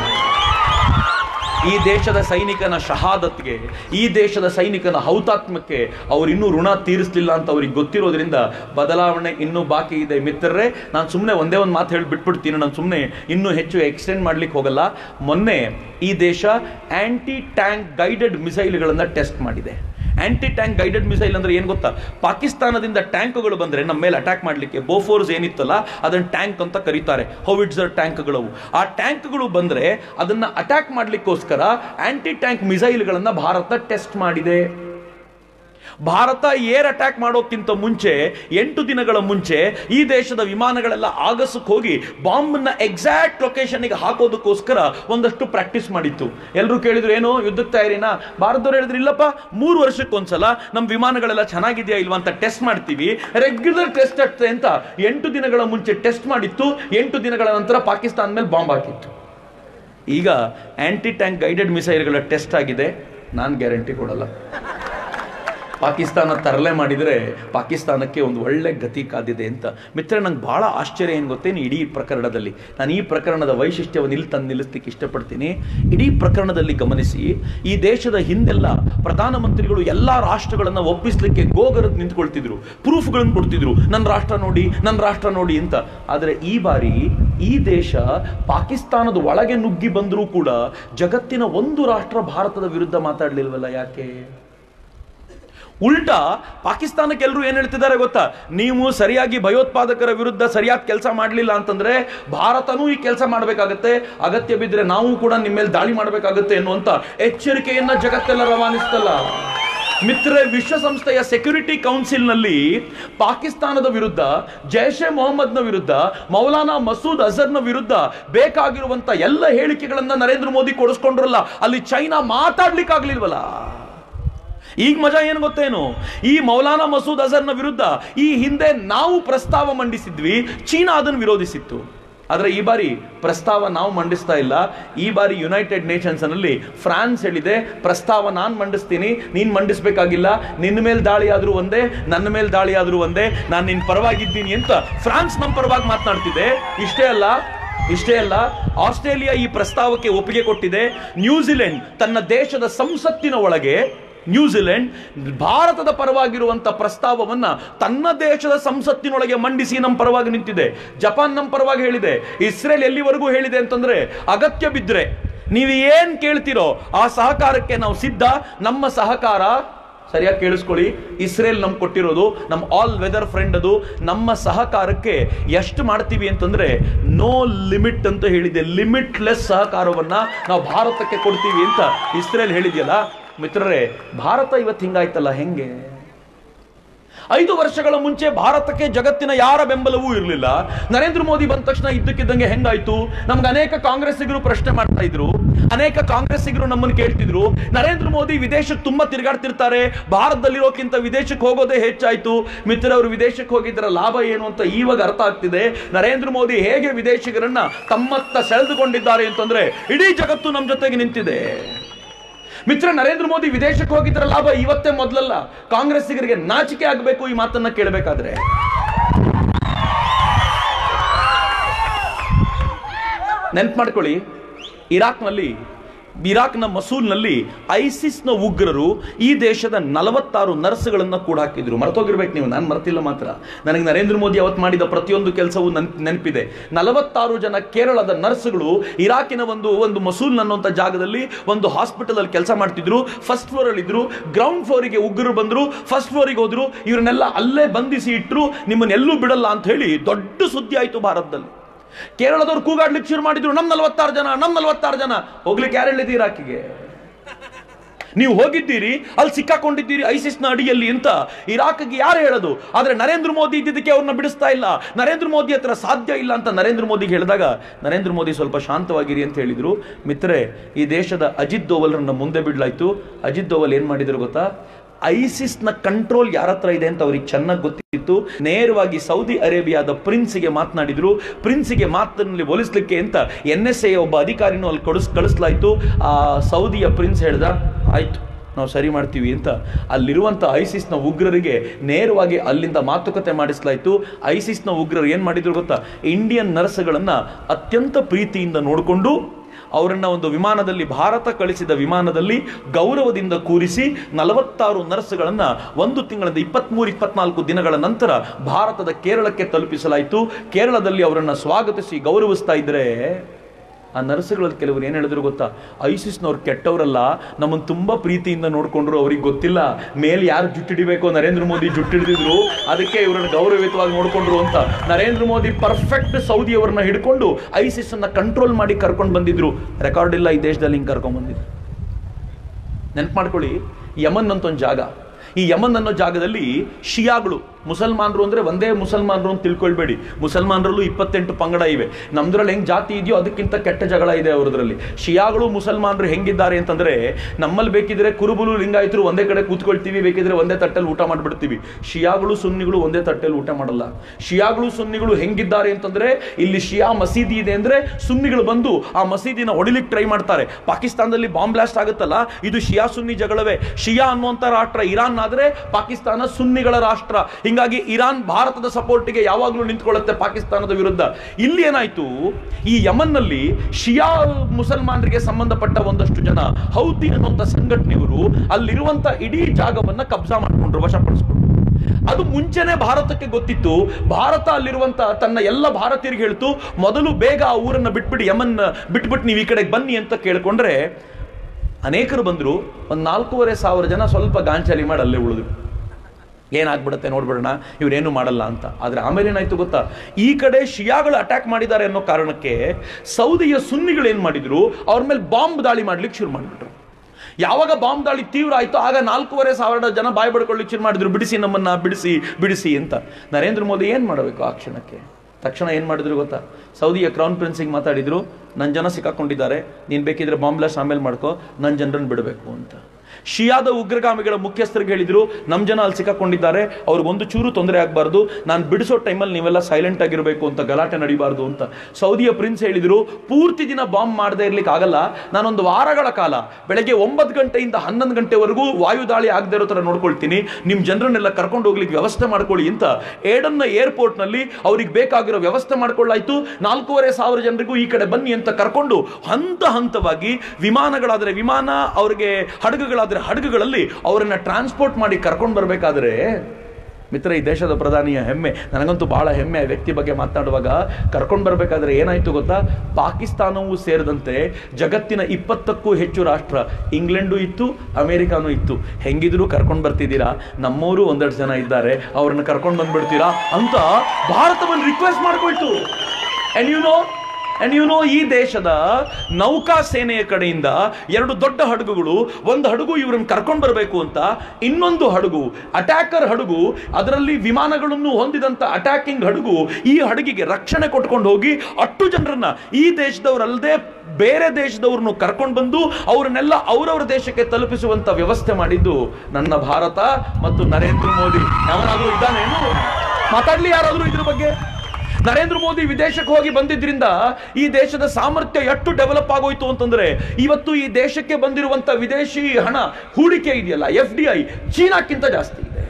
ಈ ದೇಶದ ಸೈನಿಕನ ಶಹಾದತ್ಗೆ ಈ ದೇಶದ ಸೈನಿಕನ ಹೌತಾತ್ಮಕ್ಕೆ ಅವ್ರು ಇನ್ನೂ ಋಣ ತೀರಿಸಲಿಲ್ಲ ಅಂತ ಅವ್ರಿಗೆ ಗೊತ್ತಿರೋದ್ರಿಂದ ಬದಲಾವಣೆ ಇನ್ನೂ ಬಾಕಿ ಇದೆ ಮಿತ್ರರೇ ನಾನು ಸುಮ್ಮನೆ ಒಂದೇ ಒಂದು ಮಾತು ಹೇಳಿ ಬಿಟ್ಬಿಡ್ತೀನಿ ನಾನು ಸುಮ್ಮನೆ ಇನ್ನೂ ಹೆಚ್ಚು ಎಕ್ಸ್ಟೆಂಡ್ ಮಾಡ್ಲಿಕ್ಕೆ ಹೋಗಲ್ಲ ಮೊನ್ನೆ ಈ ದೇಶ ಆಂಟಿ ಟ್ಯಾಂಕ್ ಗೈಡೆಡ್ ಮಿಸೈಲ್ಗಳನ್ನು ಟೆಸ್ಟ್ ಮಾಡಿದೆ ಆಂಟಿ ಟ್ಯಾಂಕ್ ಗೈಡೆಡ್ ಮಿಸೈಲ್ ಅಂದ್ರೆ ಏನು ಗೊತ್ತಾ ಪಾಕಿಸ್ತಾನದಿಂದ ಟ್ಯಾಂಕ್ಗಳು ಬಂದ್ರೆ ನಮ್ಮ ಮೇಲೆ ಅಟ್ಯಾಕ್ ಮಾಡಲಿಕ್ಕೆ ಬೋಫೋರ್ಸ್ ಏನಿತ್ತಲ್ಲ ಅದನ್ನ ಟ್ಯಾಂಕ್ ಅಂತ ಕರೀತಾರೆ ಹೋವಿಟ್ಸರ್ ಟ್ಯಾಂಕ್ಗಳು ಆ ಟ್ಯಾಂಕ್ಗಳು ಬಂದ್ರೆ ಅದನ್ನ ಅಟ್ಯಾಕ್ ಮಾಡ್ಲಿಕ್ಕೋಸ್ಕರ ಆಂಟಿ ಟ್ಯಾಂಕ್ ಮಿಸೈಲ್ಗಳನ್ನ ಭಾರತ ಟೆಸ್ಟ್ ಮಾಡಿದೆ ಭಾರತ ಏರ್ ಅಟ್ಯಾಕ್ ಮಾಡೋಕ್ಕಿಂತ ಮುಂಚೆ ಎಂಟು ದಿನಗಳ ಮುಂಚೆ ಈ ದೇಶದ ವಿಮಾನಗಳೆಲ್ಲ ಆಗಸಕ್ಕೆ ಹೋಗಿ ಬಾಂಬ್ನ ಎಕ್ಸಾಕ್ಟ್ ಲೊಕೇಶನ್ಗೆ ಹಾಕೋದಕ್ಕೋಸ್ಕರ ಒಂದಷ್ಟು ಪ್ರಾಕ್ಟೀಸ್ ಮಾಡಿತ್ತು ಎಲ್ಲರೂ ಕೇಳಿದ್ರು ಏನು ಯುದ್ಧಕ್ಕೆ ತಯಾರಿನಾ ಭಾರತದವ್ರು ಹೇಳಿದ್ರು ಇಲ್ಲಪ್ಪ ಮೂರು ವರ್ಷಕ್ಕೊಂದ್ಸಲ ನಮ್ಮ ವಿಮಾನಗಳೆಲ್ಲ ಚೆನ್ನಾಗಿದೆಯಾ ಇಲ್ವಾ ಅಂತ ಟೆಸ್ಟ್ ಮಾಡ್ತೀವಿ ರೆಗ್ಯುಲರ್ ಟೆಸ್ಟ್ ಆಗ್ತದೆ ಅಂತ ಎಂಟು ದಿನಗಳ ಮುಂಚೆ ಟೆಸ್ಟ್ ಮಾಡಿತ್ತು ಎಂಟು ದಿನಗಳ ನಂತರ ಪಾಕಿಸ್ತಾನ ಮೇಲೆ ಬಾಂಬ್ ಹಾಕಿತ್ತು ಈಗ ಆಂಟಿ ಟ್ಯಾಂಕ್ ಗೈಡೆಡ್ ಮಿಸೈಲ್ಗಳ ಟೆಸ್ಟ್ ಆಗಿದೆ ನಾನು ಗ್ಯಾರಂಟಿ ಕೊಡಲ್ಲ ಪಾಕಿಸ್ತಾನ ತರಲೆ ಮಾಡಿದರೆ ಪಾಕಿಸ್ತಾನಕ್ಕೆ ಒಂದು ಒಳ್ಳೆ ಗತಿ ಕಾದಿದೆ ಅಂತ ಮಿತ್ರ ನಂಗೆ ಭಾಳ ಆಶ್ಚರ್ಯ ಏನು ಗೊತ್ತೇನು ಇಡೀ ಪ್ರಕರಣದಲ್ಲಿ ನಾನು ಈ ಪ್ರಕರಣದ ವೈಶಿಷ್ಟ್ಯವನ್ನು ಇಲ್ಲಿ ತಂದು ನಿಲ್ಲಿಸ್ಲಿಕ್ಕೆ ಇಷ್ಟಪಡ್ತೀನಿ ಇಡೀ ಪ್ರಕರಣದಲ್ಲಿ ಗಮನಿಸಿ ಈ ದೇಶದ ಹಿಂದೆಲ್ಲ ಪ್ರಧಾನಮಂತ್ರಿಗಳು ಎಲ್ಲ ರಾಷ್ಟ್ರಗಳನ್ನು ಒಪ್ಪಿಸ್ಲಿಕ್ಕೆ ಗೋಗರದ್ ನಿಂತ್ಕೊಳ್ತಿದ್ರು ಪ್ರೂಫ್ಗಳನ್ನು ಕೊಡ್ತಿದ್ರು ನನ್ನ ರಾಷ್ಟ್ರ ನೋಡಿ ನನ್ನ ರಾಷ್ಟ್ರ ನೋಡಿ ಅಂತ ಆದರೆ ಈ ಬಾರಿ ಈ ದೇಶ ಪಾಕಿಸ್ತಾನದ ಒಳಗೆ ನುಗ್ಗಿ ಬಂದರೂ ಕೂಡ ಜಗತ್ತಿನ ಒಂದು ರಾಷ್ಟ್ರ ಭಾರತದ ವಿರುದ್ಧ ಮಾತಾಡಲಿಲ್ವಲ್ಲ ಯಾಕೆ ಉಲ್ಟಾ ಪಾಕಿಸ್ತಾನಕ್ಕೆ ಎಲ್ಲರೂ ಏನ್ ಹೇಳ್ತಿದ್ದಾರೆ ಗೊತ್ತಾ ನೀವು ಸರಿಯಾಗಿ ಭಯೋತ್ಪಾದಕರ ವಿರುದ್ಧ ಸರಿಯಾದ ಕೆಲಸ ಮಾಡಲಿಲ್ಲ ಅಂತಂದ್ರೆ ಭಾರತನೂ ಈ ಕೆಲಸ ಮಾಡಬೇಕಾಗತ್ತೆ ಅಗತ್ಯ ಬಿದ್ದರೆ ನಾವು ಕೂಡ ನಿಮ್ಮ ಮೇಲೆ ದಾಳಿ ಮಾಡಬೇಕಾಗತ್ತೆ ಎನ್ನುವಂತ ಎಚ್ಚರಿಕೆಯನ್ನ ಜಗತ್ತೆಲ್ಲ ರವಾನಿಸ್ತಲ್ಲ ಮಿತ್ರ ವಿಶ್ವಸಂಸ್ಥೆಯ ಸೆಕ್ಯೂರಿಟಿ ಕೌನ್ಸಿಲ್ನಲ್ಲಿ ಪಾಕಿಸ್ತಾನದ ವಿರುದ್ಧ ಜೈಷ್ ಎ ಮೊಹಮ್ಮದ್ನ ವಿರುದ್ಧ ಮೌಲಾನಾ ಮಸೂದ್ ಅಜರ್ನ ವಿರುದ್ಧ ಬೇಕಾಗಿರುವಂತ ಎಲ್ಲ ಹೇಳಿಕೆಗಳನ್ನ ನರೇಂದ್ರ ಮೋದಿ ಕೊಡಿಸ್ಕೊಂಡ್ರಲ್ಲ ಅಲ್ಲಿ ಚೈನಾ ಮಾತಾಡ್ಲಿಕ್ಕಾಗ್ಲಿಲ್ವಲ್ಲ ಈಗ ಮಜಾ ಏನು ಗೊತ್ತೇನು ಈ ಮೌಲಾನಾ ಮಸೂದ್ ಅಜರ್ನ ವಿರುದ್ಧ ಈ ಹಿಂದೆ ನಾವು ಪ್ರಸ್ತಾವ ಮಂಡಿಸಿದ್ವಿ ಚೀನಾ ಅದನ್ನು ವಿರೋಧಿಸಿತ್ತು ಆದರೆ ಈ ಬಾರಿ ಪ್ರಸ್ತಾವ ನಾವು ಮಂಡಿಸ್ತಾ ಇಲ್ಲ ಈ ಬಾರಿ ಯುನೈಟೆಡ್ ನೇಷನ್ಸ್ ನಲ್ಲಿ ಫ್ರಾನ್ಸ್ ಹೇಳಿದೆ ಪ್ರಸ್ತಾವ ನಾನು ಮಂಡಿಸ್ತೀನಿ ನೀನು ಮಂಡಿಸ್ಬೇಕಾಗಿಲ್ಲ ನಿನ್ನ ಮೇಲೆ ದಾಳಿ ಆದ್ರೂ ಒಂದೇ ನನ್ನ ಮೇಲೆ ದಾಳಿ ಆದ್ರೂ ಒಂದೇ ನಾನು ನಿನ್ನ ಪರವಾಗಿದ್ದೀನಿ ಅಂತ ಫ್ರಾನ್ಸ್ ನಮ್ಮ ಪರವಾಗಿ ಮಾತನಾಡ್ತಿದೆ ಇಷ್ಟೇ ಅಲ್ಲ ಇಷ್ಟೇ ಅಲ್ಲ ಆಸ್ಟ್ರೇಲಿಯಾ ಈ ಪ್ರಸ್ತಾವಕ್ಕೆ ಒಪ್ಪಿಗೆ ಕೊಟ್ಟಿದೆ ನ್ಯೂಜಿಲೆಂಡ್ ತನ್ನ ದೇಶದ ಸಂಸತ್ತಿನ ಒಳಗೆ ನ್ಯೂಜಿಲೆಂಡ್ ಭಾರತದ ಪರವಾಗಿರುವಂತ ಪ್ರಸ್ತಾವವನ್ನ ತನ್ನ ದೇಶದ ಸಂಸತ್ತಿನೊಳಗೆ ಮಂಡಿಸಿ ನಮ್ಮ ಪರವಾಗಿ ನಿಂತಿದೆ ಜಪಾನ್ ನಮ್ಮ ಪರವಾಗಿ ಹೇಳಿದೆ ಇಸ್ರೇಲ್ ಎಲ್ಲಿವರೆಗೂ ಹೇಳಿದೆ ಅಂತಂದ್ರೆ ಅಗತ್ಯ ಬಿದ್ದರೆ ನೀವು ಏನ್ ಕೇಳ್ತಿರೋ ಆ ಸಹಕಾರಕ್ಕೆ ನಾವು ಸಿದ್ಧ ನಮ್ಮ ಸಹಕಾರ ಸರಿಯಾಗಿ ಕೇಳಿಸ್ಕೊಳ್ಳಿ ಇಸ್ರೇಲ್ ನಮ್ಗೆ ಕೊಟ್ಟಿರೋದು ನಮ್ಮ ಆಲ್ ವೆದರ್ ಫ್ರೆಂಡ್ ಅದು ನಮ್ಮ ಸಹಕಾರಕ್ಕೆ ಎಷ್ಟು ಮಾಡ್ತೀವಿ ಅಂತಂದ್ರೆ ನೋ ಲಿಮಿಟ್ ಅಂತ ಹೇಳಿದೆ ಲಿಮಿಟ್ಲೆಸ್ ಸಹಕಾರವನ್ನ ನಾವು ಭಾರತಕ್ಕೆ ಕೊಡ್ತೀವಿ ಅಂತ ಇಸ್ರೇಲ್ ಹೇಳಿದ್ಯಲ್ಲ ಮಿತ್ರರೇ ಭಾರತ ಇವತ್ತು ಹಿಂಗಾಯ್ತಲ್ಲ ಹೆಂಗೆ ಐದು ವರ್ಷಗಳ ಮುಂಚೆ ಭಾರತಕ್ಕೆ ಜಗತ್ತಿನ ಯಾರ ಬೆಂಬಲವೂ ಇರಲಿಲ್ಲ ನರೇಂದ್ರ ಮೋದಿ ಬಂದ ತಕ್ಷಣ ಇದ್ದಕ್ಕಿದ್ದಂಗೆ ಹೆಂಗಾಯ್ತು ನಮ್ಗೆ ಅನೇಕ ಕಾಂಗ್ರೆಸ್ಸಿಗರು ಪ್ರಶ್ನೆ ಮಾಡ್ತಾ ಇದ್ರು ಅನೇಕ ಕಾಂಗ್ರೆಸ್ಸಿಗರು ನಮ್ಮನ್ನು ಕೇಳ್ತಿದ್ರು ನರೇಂದ್ರ ಮೋದಿ ವಿದೇಶಕ್ಕೆ ತುಂಬಾ ತಿರುಗಾಡ್ತಿರ್ತಾರೆ ಭಾರತದಲ್ಲಿರೋಕ್ಕಿಂತ ವಿದೇಶಕ್ಕೆ ಹೋಗೋದೇ ಹೆಚ್ಚಾಯ್ತು ಮಿತ್ರರು ವಿದೇಶಕ್ಕೆ ಹೋಗಿದ್ದರ ಲಾಭ ಏನು ಅಂತ ಇವಾಗ ಅರ್ಥ ಆಗ್ತಿದೆ ನರೇಂದ್ರ ಮೋದಿ ಹೇಗೆ ವಿದೇಶಿಗರನ್ನ ತಮ್ಮತ್ತ ಸೆಳೆದುಕೊಂಡಿದ್ದಾರೆ ಅಂತಂದ್ರೆ ಇಡೀ ಜಗತ್ತು ನಮ್ಮ ಜೊತೆಗೆ ನಿಂತಿದೆ ಮಿತ್ರ ನರೇಂದ್ರ ಮೋದಿ ವಿದೇಶಕ್ಕೆ ಹೋಗಿದ್ದರ ಲಾಭ ಇವತ್ತೇ ಮೊದಲಲ್ಲ ಕಾಂಗ್ರೆಸ್ಸಿಗರಿಗೆ ನಾಚಿಕೆ ಆಗಬೇಕು ಈ ಮಾತನ್ನ ಕೇಳಬೇಕಾದ್ರೆ ನೆನ್ಪು ಮಾಡ್ಕೊಳ್ಳಿ ಇರಾಕ್ನಲ್ಲಿ ಇರಾಕ್ನ ಮಸೂಲ್ನಲ್ಲಿ ಐಸಿಸ್ನ ಉಗ್ರರು ಈ ದೇಶದ ನಲವತ್ತಾರು ನರ್ಸ್ಗಳನ್ನ ಕೂಡ ಹಾಕಿದ್ರು ಮರ್ತೋಗಿರ್ಬೇಕು ನೀವು ನಾನು ಮರ್ತಿಲ್ಲ ಮಾತ್ರ ನನಗೆ ನರೇಂದ್ರ ಮೋದಿ ಅವತ್ತು ಮಾಡಿದ ಪ್ರತಿಯೊಂದು ಕೆಲಸವೂ ನನ್ ನೆನಪಿದೆ ನಲವತ್ತಾರು ಜನ ಕೇರಳದ ನರ್ಸ್ಗಳು ಇರಾಕಿನ ಒಂದು ಒಂದು ಮಸೂಲ್ ಅನ್ನುವಂಥ ಜಾಗದಲ್ಲಿ ಒಂದು ಹಾಸ್ಪಿಟಲ್ ಅಲ್ಲಿ ಕೆಲಸ ಮಾಡ್ತಿದ್ರು ಫಸ್ಟ್ ಫ್ಲೋರ್ ಅಲ್ಲಿ ಇದ್ರು ಗ್ರೌಂಡ್ ಫ್ಲೋರಿಗೆ ಉಗ್ರರು ಬಂದ್ರು ಫಸ್ಟ್ ಫ್ಲೋರಿಗೆ ಹೋದ್ರು ಇವರನ್ನೆಲ್ಲ ಅಲ್ಲೇ ಬಂಧಿಸಿ ಇಟ್ರು ನಿಮ್ಮನ್ನೆಲ್ಲೂ ಬಿಡಲ್ಲ ಅಂತ ಹೇಳಿ ದೊಡ್ಡ ಸುದ್ದಿ ಆಯ್ತು ಭಾರತದಲ್ಲಿ ಕೇರಳದವ್ರು ಕೂಗಾಡ್ಲಿಕ್ಕೆ ಶುರು ಮಾಡಿದ್ರು ನಮ್ ನಲ್ವತ್ತಾರು ಜನ ನಮ್ ನಲ್ವತ್ತಾರು ಜನ ಹೋಗ್ಲಿಕ್ಕೆ ಯಾರು ಹೇಳಿದ್ದೀರಿ ಇರಾಕಿಗೆ ನೀವು ಹೋಗಿದ್ದೀರಿ ಅಲ್ಲಿ ಸಿಕ್ಕಾಕೊಂಡಿದ್ದೀರಿ ಐಸಿಸ್ನ ಅಡಿಯಲ್ಲಿ ಅಂತ ಇರಾಕ್ಗೆ ಯಾರು ಹೇಳೋದು ಆದ್ರೆ ನರೇಂದ್ರ ಮೋದಿ ಇದ್ದಿದ್ದಕ್ಕೆ ಅವ್ರನ್ನ ಬಿಡಿಸ್ತಾ ಇಲ್ಲ ನರೇಂದ್ರ ಮೋದಿ ಹತ್ರ ಸಾಧ್ಯ ಇಲ್ಲ ಅಂತ ನರೇಂದ್ರ ಮೋದಿಗೆ ಹೇಳಿದಾಗ ನರೇಂದ್ರ ಮೋದಿ ಸ್ವಲ್ಪ ಶಾಂತವಾಗಿರಿ ಅಂತ ಹೇಳಿದ್ರು ಮಿತ್ರರೆ ಈ ದೇಶದ ಅಜಿತ್ ದೋವಲ್ರನ್ನ ಮುಂದೆ ಬಿಡ್ಲಾಯ್ತು ಅಜಿತ್ ದೋವಲ್ ಏನ್ ಮಾಡಿದ್ರು ಗೊತ್ತಾ ಐಸಿಸ್ನ ಕಂಟ್ರೋಲ್ ಯಾರ ಹತ್ರ ಇದೆ ಅಂತ ಅವ್ರಿಗೆ ಚೆನ್ನಾಗಿ ಗೊತ್ತಿತ್ತು ನೇರವಾಗಿ ಸೌದಿ ಅರೇಬಿಯಾದ ಪ್ರಿನ್ಸ್ಗೆ ಮಾತನಾಡಿದ್ರು ಪ್ರಿನ್ಸ್ಗೆ ಮಾತನಲ್ಲಿ ಹೋಲಿಸ್ಲಿಕ್ಕೆ ಅಂತ ಎನ್ ಎಸ್ ಎ ಒಬ್ಬ ಅಧಿಕಾರಿನೂ ಅಲ್ಲಿ ಕಳಿಸ್ ಕಳಿಸ್ಲಾಯ್ತು ಆ ಸೌದಿಯ ಪ್ರಿನ್ಸ್ ಹೇಳ್ದ ಆಯ್ತು ನಾವು ಸರಿ ಮಾಡ್ತೀವಿ ಅಂತ ಅಲ್ಲಿರುವಂಥ ಐಸಿಸ್ನ ಉಗ್ರರಿಗೆ ನೇರವಾಗಿ ಅಲ್ಲಿಂದ ಮಾತುಕತೆ ಮಾಡಿಸ್ಲಾಯ್ತು ಐಸಿಸ್ನ ಉಗ್ರರು ಏನು ಮಾಡಿದ್ರು ಗೊತ್ತಾ ಇಂಡಿಯನ್ ನರ್ಸ್ಗಳನ್ನು ಅತ್ಯಂತ ಪ್ರೀತಿಯಿಂದ ನೋಡಿಕೊಂಡು ಅವರನ್ನ ಒಂದು ವಿಮಾನದಲ್ಲಿ ಭಾರತ ಕಳಿಸಿದ ವಿಮಾನದಲ್ಲಿ ಗೌರವದಿಂದ ಕೂರಿಸಿ ನಲವತ್ತಾರು ನರ್ಸ್ಗಳನ್ನ ಒಂದು ತಿಂಗಳಿಂದ ಇಪ್ಪತ್ಮೂರು ಇಪ್ಪತ್ನಾಲ್ಕು ದಿನಗಳ ನಂತರ ಭಾರತದ ಕೇರಳಕ್ಕೆ ತಲುಪಿಸಲಾಯಿತು ಕೇರಳದಲ್ಲಿ ಅವರನ್ನ ಸ್ವಾಗತಿಸಿ ಗೌರವಿಸ್ತಾ ಇದ್ರೆ ಆ ನರ್ಸ್ಗಳಲ್ಲಿ ಕೆಲವರು ಏನು ಹೇಳಿದ್ರು ಗೊತ್ತಾ ಐಸಿಸ್ನವ್ರು ಕೆಟ್ಟವರಲ್ಲ ನಮ್ಮನ್ನು ತುಂಬಾ ಪ್ರೀತಿಯಿಂದ ನೋಡ್ಕೊಂಡ್ರು ಅವ್ರಿಗೆ ಗೊತ್ತಿಲ್ಲ ಮೇಲೆ ಯಾರು ಜುಟ್ಟಿಡಿಬೇಕೋ ನರೇಂದ್ರ ಮೋದಿ ಜುಟ್ಟಿಡಿದ್ರು ಅದಕ್ಕೆ ಇವರನ್ನು ಗೌರವಯುತವಾಗಿ ನೋಡ್ಕೊಂಡ್ರು ಅಂತ ನರೇಂದ್ರ ಮೋದಿ ಪರ್ಫೆಕ್ಟ್ ಸೌದಿಯವರನ್ನ ಹಿಡ್ಕೊಂಡು ಐಸಿಸ್ ಅನ್ನ ಕಂಟ್ರೋಲ್ ಮಾಡಿ ಕರ್ಕೊಂಡು ಬಂದಿದ್ರು ರೆಕಾರ್ಡ್ ಇಲ್ಲ ಈ ದೇಶದಲ್ಲಿ ಹಿಂಗೆ ಕರ್ಕೊಂಡ್ ಬಂದಿದ್ರು ನೆನ್ಪು ಮಾಡ್ಕೊಳ್ಳಿ ಯಮನ್ ಅಂತ ಒಂದು ಜಾಗ ಈ ಯಮನ್ ಅನ್ನೋ ಜಾಗದಲ್ಲಿ ಶಿಯಾಗಳು ಮುಸಲ್ಮಾನರು ಅಂದ್ರೆ ಒಂದೇ ಮುಸಲ್ಮಾನರು ಅಂತ ತಿಳ್ಕೊಳ್ಬೇಡಿ ಮುಸಲ್ಮಾನರಲ್ಲೂ ಇಪ್ಪತ್ತೆಂಟು ಪಂಗಡ ಇವೆ ನಮ್ದ್ರಲ್ಲಿ ಹೆಂಗ್ ಜಾತಿ ಇದೆಯೋ ಅದಕ್ಕಿಂತ ಕೆಟ್ಟ ಜಗಳ ಇದೆ ಅವ್ರದ್ರಲ್ಲಿ ಶಿಯಾಗಳು ಮುಸಲ್ಮಾನರು ಹೆಂಗಿದ್ದಾರೆ ಅಂತಂದ್ರೆ ನಮ್ಮಲ್ಲಿ ಬೇಕಿದ್ರೆ ಕುರುಬುಲು ಲಿಂಗಾಯತರು ಒಂದೇ ಕಡೆ ಕೂತ್ಕೊಳ್ತೀವಿ ಬೇಕಿದ್ರೆ ಒಂದೇ ತಟ್ಟಲ್ಲಿ ಊಟ ಮಾಡ್ಬಿಡ್ತೀವಿ ಶಿಯಾಗಳು ಸುನ್ನಿಗಳು ಒಂದೇ ತಟ್ಟೆಯಲ್ಲಿ ಊಟ ಮಾಡಲ್ಲ ಶಿಯಾಗಳು ಸುನ್ನಿಗಳು ಹೆಂಗಿದ್ದಾರೆ ಅಂತಂದ್ರೆ ಇಲ್ಲಿ ಶಿಯಾ ಮಸೀದಿ ಇದೆ ಅಂದ್ರೆ ಸುನ್ನಿಗಳು ಬಂದು ಆ ಮಸೀದಿನ ಹೊಡಿಲಿಕ್ಕೆ ಟ್ರೈ ಮಾಡ್ತಾರೆ ಪಾಕಿಸ್ತಾನದಲ್ಲಿ ಬಾಂಬ್ ಬ್ಲಾಸ್ಟ್ ಆಗುತ್ತಲ್ಲ ಇದು ಶಿಯಾ ಸುನ್ನಿ ಜಗಳವೇ ಶಿಯಾ ಅನ್ನುವಂಥ ರಾಷ್ಟ್ರ ಇರಾನ್ ಆದ್ರೆ ಪಾಕಿಸ್ತಾನ ಸುನ್ನಿಗಳ ರಾಷ್ಟ್ರ ಹಿಂಗಾಗಿ ಇರಾನ್ ಭಾರತದ ಸಪೋರ್ಟಿಗೆ ಯಾವಾಗಲೂ ನಿಂತ್ಕೊಳ್ಳುತ್ತೆ ಪಾಕಿಸ್ತಾನದ ವಿರುದ್ಧ ಇಲ್ಲಿ ಏನಾಯ್ತು ಈ ಯಮನ್ನಲ್ಲಿ ಶಿಯಾ ಮುಸಲ್ಮಾನರಿಗೆ ಸಂಬಂಧಪಟ್ಟ ಒಂದಷ್ಟು ಜನ ಹೌತಿ ಅನ್ನುವಂಥ ಸಂಘಟನೆಯವರು ಅಲ್ಲಿರುವಂತ ಇಡೀ ಜಾಗವನ್ನ ಕಬ್ಜಾ ಮಾಡಿಕೊಂಡ್ರು ವಶಪಡಿಸ್ಕೊಂಡ್ರು ಅದು ಮುಂಚೆನೆ ಭಾರತಕ್ಕೆ ಗೊತ್ತಿತ್ತು ಭಾರತ ಅಲ್ಲಿರುವಂತ ತನ್ನ ಎಲ್ಲ ಭಾರತೀಯರಿಗೆ ಹೇಳ್ತು ಮೊದಲು ಬೇಗ ಆ ಊರನ್ನ ಬಿಟ್ಬಿಡಿ ಯಮನ್ ಬಿಟ್ಬಿಟ್ಟು ನೀವು ಈ ಕಡೆಗೆ ಬನ್ನಿ ಅಂತ ಕೇಳ್ಕೊಂಡ್ರೆ ಅನೇಕರು ಬಂದರು ಒಂದು ನಾಲ್ಕೂವರೆ ಸಾವಿರ ಜನ ಸ್ವಲ್ಪ ಗಾಂಚಾಲಿ ಮಾಡಿ ಅಲ್ಲೇ ಉಳಿದ್ರು ಏನಾಗ್ಬಿಡುತ್ತೆ ನೋಡ್ಬಿಡೋಣ ಇವ್ರೇನು ಮಾಡಲ್ಲ ಅಂತ ಆದರೆ ಆಮೇಲೆ ಏನಾಯ್ತು ಗೊತ್ತಾ ಈ ಕಡೆ ಶಿಯಾಗಳು ಅಟ್ಯಾಕ್ ಮಾಡಿದ್ದಾರೆ ಅನ್ನೋ ಕಾರಣಕ್ಕೆ ಸೌದಿಯ ಸುನ್ನಿಗಳು ಏನು ಮಾಡಿದ್ರು ಅವ್ರ ಮೇಲೆ ಬಾಂಬ್ ದಾಳಿ ಮಾಡ್ಲಿಕ್ಕೆ ಶುರು ಮಾಡಿಬಿಟ್ರು ಯಾವಾಗ ಬಾಂಬ್ ದಾಳಿ ತೀವ್ರ ಆಯಿತು ಆಗ ನಾಲ್ಕೂವರೆ ಸಾವಿರ ಜನ ಬಾಯಿ ಬಡ್ಕೊಳ್ಳಿಕ್ಕೆ ಶುರು ಮಾಡಿದ್ರು ಬಿಡಿಸಿ ನಮ್ಮನ್ನ ಬಿಡಿಸಿ ಬಿಡಿಸಿ ಅಂತ ನರೇಂದ್ರ ಮೋದಿ ಏನು ಮಾಡಬೇಕು ಆ ಕ್ಷಣಕ್ಕೆ ತಕ್ಷಣ ಏನು ಮಾಡಿದ್ರು ಗೊತ್ತಾ ಸೌದಿಯ ಕ್ರೌನ್ ಪ್ರಿನ್ಸಿಗೆ ಮಾತಾಡಿದ್ರು ನನ್ನ ಜನ ಸಿಕ್ಕಾಕೊಂಡಿದ್ದಾರೆ ನೀನು ಬೇಕಿದ್ರೆ ಬಾಂಬ್ ಬ್ಲಾಸ್ಟ್ ಆಮೇಲೆ ಮಾಡ್ಕೋ ನನ್ನ ಜನರನ್ನು ಬಿಡಬೇಕು ಅಂತ ಶಿಯಾದ ಉಗ್ರಗಾಮಿಗಳ ಮುಖ್ಯಸ್ಥರಿಗೆ ಹೇಳಿದ್ರು ನಮ್ಮ ಜನ ಅಲ್ಲಿ ಸಿಕ್ಕಾಕೊಂಡಿದ್ದಾರೆ ಅವ್ರಿಗೊಂದು ಚೂರು ತೊಂದರೆ ಆಗಬಾರ್ದು ನಾನು ಬಿಡಿಸೋ ಟೈಮಲ್ಲಿ ನೀವೆಲ್ಲ ಸೈಲೆಂಟ್ ಆಗಿರಬೇಕು ಅಂತ ಗಲಾಟೆ ನಡಿಬಾರ್ದು ಅಂತ ಸೌದಿಯ ಪ್ರಿನ್ಸ್ ಹೇಳಿದ್ರು ಪೂರ್ತಿ ದಿನ ಬಾಂಬ್ ಮಾಡದೇ ಇರ್ಲಿಕ್ಕೆ ಆಗಲ್ಲ ನಾನೊಂದು ವಾರಗಳ ಕಾಲ ಬೆಳಗ್ಗೆ ಒಂಬತ್ತು ಗಂಟೆಯಿಂದ ಹನ್ನೊಂದು ಗಂಟೆವರೆಗೂ ವಾಯು ದಾಳಿ ಆಗದೆ ಇರೋ ಥರ ನೋಡ್ಕೊಳ್ತೀನಿ ನಿಮ್ಮ ಜನರನ್ನೆಲ್ಲ ಕರ್ಕೊಂಡು ಹೋಗ್ಲಿಕ್ಕೆ ವ್ಯವಸ್ಥೆ ಮಾಡ್ಕೊಳ್ಳಿ ಅಂತ ಏಡನ್ನ ಏರ್ಪೋರ್ಟ್ನಲ್ಲಿ ಅವ್ರಿಗೆ ಬೇಕಾಗಿರೋ ವ್ಯವಸ್ಥೆ ಮಾಡ್ಕೊಳ್ಳಾಯ್ತು ನಾಲ್ಕೂವರೆ ಸಾವಿರ ಜನರಿಗೂ ಈ ಕಡೆ ಬನ್ನಿ ಅಂತ ಕರ್ಕೊಂಡು ಹಂತ ಹಂತವಾಗಿ ವಿಮಾನಗಳಾದರೆ ವಿಮಾನ ಅವರಿಗೆ ಹಡಗುಗಳ ವಿಮಾನಗಳಾದ್ರೆ ಹಡಗುಗಳಲ್ಲಿ ಅವರನ್ನ ಟ್ರಾನ್ಸ್ಪೋರ್ಟ್ ಮಾಡಿ ಕರ್ಕೊಂಡು ಬರಬೇಕಾದ್ರೆ ಮಿತ್ರ ಈ ದೇಶದ ಪ್ರಧಾನಿಯ ಹೆಮ್ಮೆ ನನಗಂತೂ ಬಹಳ ಹೆಮ್ಮೆ ಆ ವ್ಯಕ್ತಿ ಬಗ್ಗೆ ಮಾತನಾಡುವಾಗ ಕರ್ಕೊಂಡು ಬರಬೇಕಾದ್ರೆ ಏನಾಯ್ತು ಗೊತ್ತಾ ಪಾಕಿಸ್ತಾನವೂ ಸೇರಿದಂತೆ ಜಗತ್ತಿನ ಇಪ್ಪತ್ತಕ್ಕೂ ಹೆಚ್ಚು ರಾಷ್ಟ್ರ ಇಂಗ್ಲೆಂಡು ಇತ್ತು ಅಮೆರಿಕಾನೂ ಇತ್ತು ಹೆಂಗಿದ್ರು ಕರ್ಕೊಂಡು ಬರ್ತಿದ್ದೀರಾ ನಮ್ಮವರು ಒಂದೆರಡು ಜನ ಇದ್ದಾರೆ ಅವ್ರನ್ನ ಕರ್ಕೊಂಡು ಬಂದ್ಬಿಡ್ತೀರಾ ಅಂತ ಭಾರತವನ್ನು ರಿಕ್ವೆಸ್ಟ್ ಮಾಡ್ಕೊಳ್ತು and you know and you know ಈ ದೇಶದ ನೌಕಾ ಸೇನೆಯ ಕಡೆಯಿಂದ ಎರಡು ದೊಡ್ಡ ಹಡಗುಗಳು ಒಂದು ಹಡಗು ಇವರನ್ನು ಕರ್ಕೊಂಡು ಬರಬೇಕು ಅಂತ ಇನ್ನೊಂದು ಹಡಗು ಅಟ್ಯಾಕರ್ ಹಡಗು ಅದರಲ್ಲಿ ವಿಮಾನಗಳನ್ನು ಹೊಂದಿದಂತ ಅಟ್ಯಾಕಿಂಗ್ ಹಡಗು ಈ ಹಡಗಿಗೆ ರಕ್ಷಣೆ ಕೊಟ್ಕೊಂಡು ಹೋಗಿ ಅಷ್ಟು ಜನರನ್ನ ಈ ದೇಶದವರಲ್ಲದೆ ಬೇರೆ ದೇಶದವ್ರನ್ನು ಕರ್ಕೊಂಡು ಬಂದು ಅವರನ್ನೆಲ್ಲ ಅವರವರ ದೇಶಕ್ಕೆ ತಲುಪಿಸುವಂತ ವ್ಯವಸ್ಥೆ ಮಾಡಿದ್ದು ನನ್ನ ಭಾರತ ಮತ್ತು ನರೇಂದ್ರ ಮೋದಿ ಯಾವನಾದ್ರೂ ಇದ್ದಾನೇನು ಮಾತಾಡ್ಲಿ ಯಾರಾದ್ರೂ ಇದ್ರ ಬಗ್ಗೆ ನರೇಂದ್ರ ಮೋದಿ ವಿದೇಶಕ್ಕೆ ಹೋಗಿ ಬಂದಿದ್ರಿಂದ ಈ ದೇಶದ ಸಾಮರ್ಥ್ಯ ಎಷ್ಟು ಡೆವಲಪ್ ಆಗೋಯ್ತು ಅಂತಂದ್ರೆ ಇವತ್ತು ಈ ದೇಶಕ್ಕೆ ಬಂದಿರುವಂತ ವಿದೇಶಿ ಹಣ ಹೂಡಿಕೆ ಇದೆಯಲ್ಲ ಎಫ್ ಡಿ ಐ ಚೀನಾಕ್ಕಿಂತ ಜಾಸ್ತಿ ಇದೆ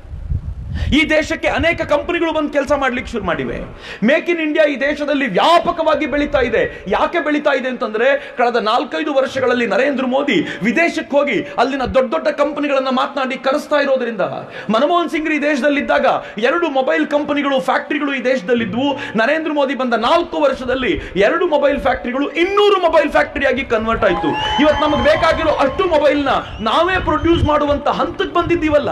ಈ ದೇಶಕ್ಕೆ ಅನೇಕ ಕಂಪನಿಗಳು ಬಂದು ಕೆಲಸ ಮಾಡ್ಲಿಕ್ಕೆ ಶುರು ಮಾಡಿವೆ ಮೇಕ್ ಇನ್ ಇಂಡಿಯಾ ಈ ದೇಶದಲ್ಲಿ ವ್ಯಾಪಕವಾಗಿ ಬೆಳೀತಾ ಇದೆ ಯಾಕೆ ಬೆಳೀತಾ ಇದೆ ಅಂತಂದ್ರೆ ಕಳೆದ ನಾಲ್ಕೈದು ವರ್ಷಗಳಲ್ಲಿ ನರೇಂದ್ರ ಮೋದಿ ವಿದೇಶಕ್ಕೆ ಹೋಗಿ ಅಲ್ಲಿನ ದೊಡ್ಡ ದೊಡ್ಡ ಕಂಪನಿಗಳನ್ನ ಮಾತನಾಡಿ ಕರೆಸ್ತಾ ಇರೋದ್ರಿಂದ ಮನಮೋಹನ್ ಸಿಂಗ್ ಈ ದೇಶದಲ್ಲಿದ್ದಾಗ ಎರಡು ಮೊಬೈಲ್ ಕಂಪನಿಗಳು ಫ್ಯಾಕ್ಟರಿಗಳು ಈ ದೇಶದಲ್ಲಿದ್ವು ನರೇಂದ್ರ ಮೋದಿ ಬಂದ ನಾಲ್ಕು ವರ್ಷದಲ್ಲಿ ಎರಡು ಮೊಬೈಲ್ ಫ್ಯಾಕ್ಟರಿಗಳು ಇನ್ನೂರು ಮೊಬೈಲ್ ಫ್ಯಾಕ್ಟರಿ ಆಗಿ ಕನ್ವರ್ಟ್ ಆಯ್ತು ಇವತ್ತು ನಮಗೆ ಬೇಕಾಗಿರೋ ಅಷ್ಟು ಮೊಬೈಲ್ನ ನಾವೇ ಪ್ರೊಡ್ಯೂಸ್ ಮಾಡುವಂತ ಹಂತಕ್ಕೆ ಬಂದಿದ್ದೀವಲ್ಲ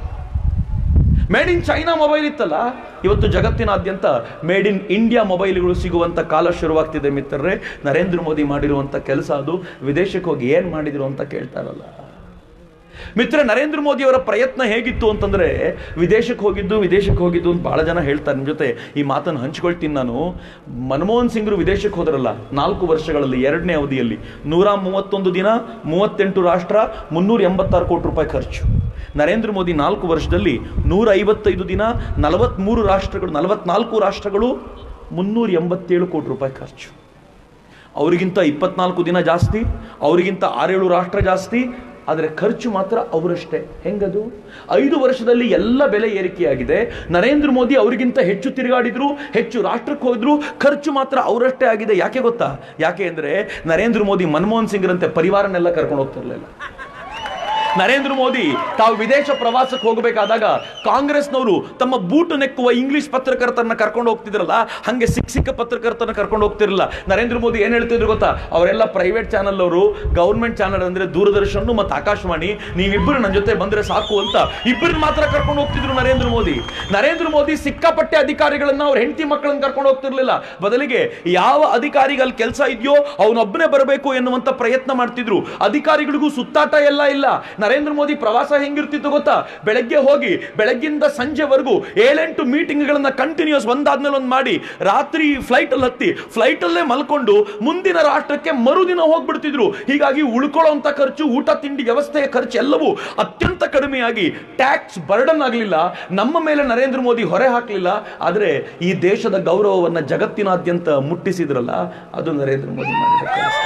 ಮೇಡ್ ಇನ್ ಚೈನಾ ಮೊಬೈಲ್ ಇತ್ತಲ್ಲ ಇವತ್ತು ಜಗತ್ತಿನಾದ್ಯಂತ ಮೇಡ್ ಇನ್ ಇಂಡಿಯಾ ಮೊಬೈಲ್ಗಳು ಸಿಗುವಂತ ಕಾಲ ಶುರುವಾಗ್ತಿದೆ ಮಿತ್ರರೇ ನರೇಂದ್ರ ಮೋದಿ ಮಾಡಿರುವಂತ ಕೆಲಸ ಅದು ವಿದೇಶಕ್ಕೆ ಹೋಗಿ ಏನ್ ಮಾಡಿದ್ರು ಅಂತ ಕೇಳ್ತಾರಲ್ಲ ಮಿತ್ರ ನರೇಂದ್ರ ಮೋದಿ ಅವರ ಪ್ರಯತ್ನ ಹೇಗಿತ್ತು ಅಂತಂದ್ರೆ ವಿದೇಶಕ್ಕೆ ಹೋಗಿದ್ದು ವಿದೇಶಕ್ಕೆ ಹೋಗಿದ್ದು ಅಂತ ಬಹಳ ಜನ ಹೇಳ್ತಾರೆ ನಿಮ್ಮ ಜೊತೆ ಈ ಮಾತನ್ನು ಹಂಚ್ಕೊಳ್ತೀನಿ ನಾನು ಮನಮೋಹನ್ ಸಿಂಗ್ರು ವಿದೇಶಕ್ಕೆ ಹೋದ್ರಲ್ಲ ನಾಲ್ಕು ವರ್ಷಗಳಲ್ಲಿ ಎರಡನೇ ಅವಧಿಯಲ್ಲಿ ನೂರ ಮೂವತ್ತೊಂದು ದಿನ ಮೂವತ್ತೆಂಟು ರಾಷ್ಟ್ರ ಮುನ್ನೂರ ಎಂಬತ್ತಾರು ಕೋಟಿ ರೂಪಾಯಿ ಖರ್ಚು ನರೇಂದ್ರ ಮೋದಿ ನಾಲ್ಕು ವರ್ಷದಲ್ಲಿ ನೂರ ಐವತ್ತೈದು ದಿನ ನಲವತ್ಮೂರು ರಾಷ್ಟ್ರಗಳು ನಲವತ್ನಾಲ್ಕು ರಾಷ್ಟ್ರಗಳು ಮುನ್ನೂರ ಎಂಬತ್ತೇಳು ಕೋಟಿ ರೂಪಾಯಿ ಖರ್ಚು ಅವರಿಗಿಂತ ಇಪ್ಪತ್ನಾಲ್ಕು ದಿನ ಜಾಸ್ತಿ ಅವರಿಗಿಂತ ಆರೇಳು ರಾಷ್ಟ್ರ ಜಾಸ್ತಿ ಆದರೆ ಖರ್ಚು ಮಾತ್ರ ಅವರಷ್ಟೇ ಹೆಂಗದು ಐದು ವರ್ಷದಲ್ಲಿ ಎಲ್ಲ ಬೆಲೆ ಏರಿಕೆಯಾಗಿದೆ ನರೇಂದ್ರ ಮೋದಿ ಅವರಿಗಿಂತ ಹೆಚ್ಚು ತಿರುಗಾಡಿದ್ರು ಹೆಚ್ಚು ರಾಷ್ಟ್ರಕ್ಕೆ ಹೋದ್ರು ಖರ್ಚು ಮಾತ್ರ ಅವರಷ್ಟೇ ಆಗಿದೆ ಯಾಕೆ ಗೊತ್ತಾ ಯಾಕೆ ಅಂದ್ರೆ ನರೇಂದ್ರ ಮೋದಿ ಮನಮೋಹನ್ ಸಿಂಗ್ರಂತೆ ಪರಿವಾರನೆಲ್ಲ ಕರ್ಕೊಂಡು ಹೋಗ್ತಿರ್ಲಿಲ್ಲ ನರೇಂದ್ರ ಮೋದಿ ತಾವು ವಿದೇಶ ಪ್ರವಾಸಕ್ಕೆ ಹೋಗಬೇಕಾದಾಗ ಕಾಂಗ್ರೆಸ್ನವರು ತಮ್ಮ ಬೂಟು ನೆಕ್ಕುವ ಇಂಗ್ಲಿಷ್ ಪತ್ರಕರ್ತರನ್ನ ಕರ್ಕೊಂಡು ಹೋಗ್ತಿದ್ರಲ್ಲ ಹಂಗೆ ಸಿಕ್ಕ ಸಿಕ್ಕ ಪತ್ರಕರ್ತರನ್ನ ಕರ್ಕೊಂಡು ಹೋಗ್ತಿರಲಿಲ್ಲ ನರೇಂದ್ರ ಮೋದಿ ಏನ್ ಹೇಳ್ತಿದ್ರು ಗೊತ್ತಾ ಅವರೆಲ್ಲ ಪ್ರೈವೇಟ್ ಚಾನಲ್ ಅವರು ಗೌರ್ಮೆಂಟ್ ಚಾನಲ್ ಅಂದ್ರೆ ದೂರದರ್ಶನ್ ಮತ್ತು ಆಕಾಶವಾಣಿ ನೀವಿಬ್ಬರು ನನ್ನ ಜೊತೆ ಬಂದ್ರೆ ಸಾಕು ಅಂತ ಇಬ್ಬರನ್ನ ಮಾತ್ರ ಕರ್ಕೊಂಡು ಹೋಗ್ತಿದ್ರು ನರೇಂದ್ರ ಮೋದಿ ನರೇಂದ್ರ ಮೋದಿ ಸಿಕ್ಕಾಪಟ್ಟೆ ಅಧಿಕಾರಿಗಳನ್ನ ಅವ್ರ ಹೆಂಡತಿ ಮಕ್ಕಳನ್ನ ಕರ್ಕೊಂಡು ಹೋಗ್ತಿರ್ಲಿಲ್ಲ ಬದಲಿಗೆ ಯಾವ ಅಧಿಕಾರಿಗಳ ಕೆಲಸ ಇದೆಯೋ ಅವನೊಬ್ಬನೇ ಬರಬೇಕು ಎನ್ನುವಂತ ಪ್ರಯತ್ನ ಮಾಡ್ತಿದ್ರು ಅಧಿಕಾರಿಗಳಿಗೂ ಸುತ್ತಾಟ ಎಲ್ಲ ಇಲ್ಲ ನರೇಂದ್ರ ಮೋದಿ ಪ್ರವಾಸ ಹೆಂಗಿರ್ತಿತ್ತು ಗೊತ್ತಾ ಬೆಳಗ್ಗೆ ಹೋಗಿ ಬೆಳಗ್ಗಿಂದ ಸಂಜೆವರೆಗೂ ಏಳೆಂಟು ಮೀಟಿಂಗ್ಗಳನ್ನ ಕಂಟಿನ್ಯೂಸ್ ಒಂದಾದ್ಮೇಲೆ ಒಂದು ಮಾಡಿ ರಾತ್ರಿ ಫ್ಲೈಟ್ ಅಲ್ಲಿ ಹತ್ತಿ ಫ್ಲೈಟ್ ಅಲ್ಲೇ ಮಲ್ಕೊಂಡು ಮುಂದಿನ ರಾಷ್ಟ್ರಕ್ಕೆ ಮರುದಿನ ಹೋಗ್ಬಿಡ್ತಿದ್ರು ಹೀಗಾಗಿ ಉಳ್ಕೊಳ್ಳೋಂಥ ಖರ್ಚು ಊಟ ತಿಂಡಿ ವ್ಯವಸ್ಥೆಯ ಖರ್ಚು ಎಲ್ಲವೂ ಅತ್ಯಂತ ಕಡಿಮೆಯಾಗಿ ಟ್ಯಾಕ್ಸ್ ಬರ್ಡನ್ ಆಗಲಿಲ್ಲ ನಮ್ಮ ಮೇಲೆ ನರೇಂದ್ರ ಮೋದಿ ಹೊರೆ ಹಾಕಲಿಲ್ಲ ಆದರೆ ಈ ದೇಶದ ಗೌರವವನ್ನು ಜಗತ್ತಿನಾದ್ಯಂತ ಮುಟ್ಟಿಸಿದ್ರಲ್ಲ ಅದು ನರೇಂದ್ರ ಮೋದಿ ಮಾಡಿದ ಕೆಲಸ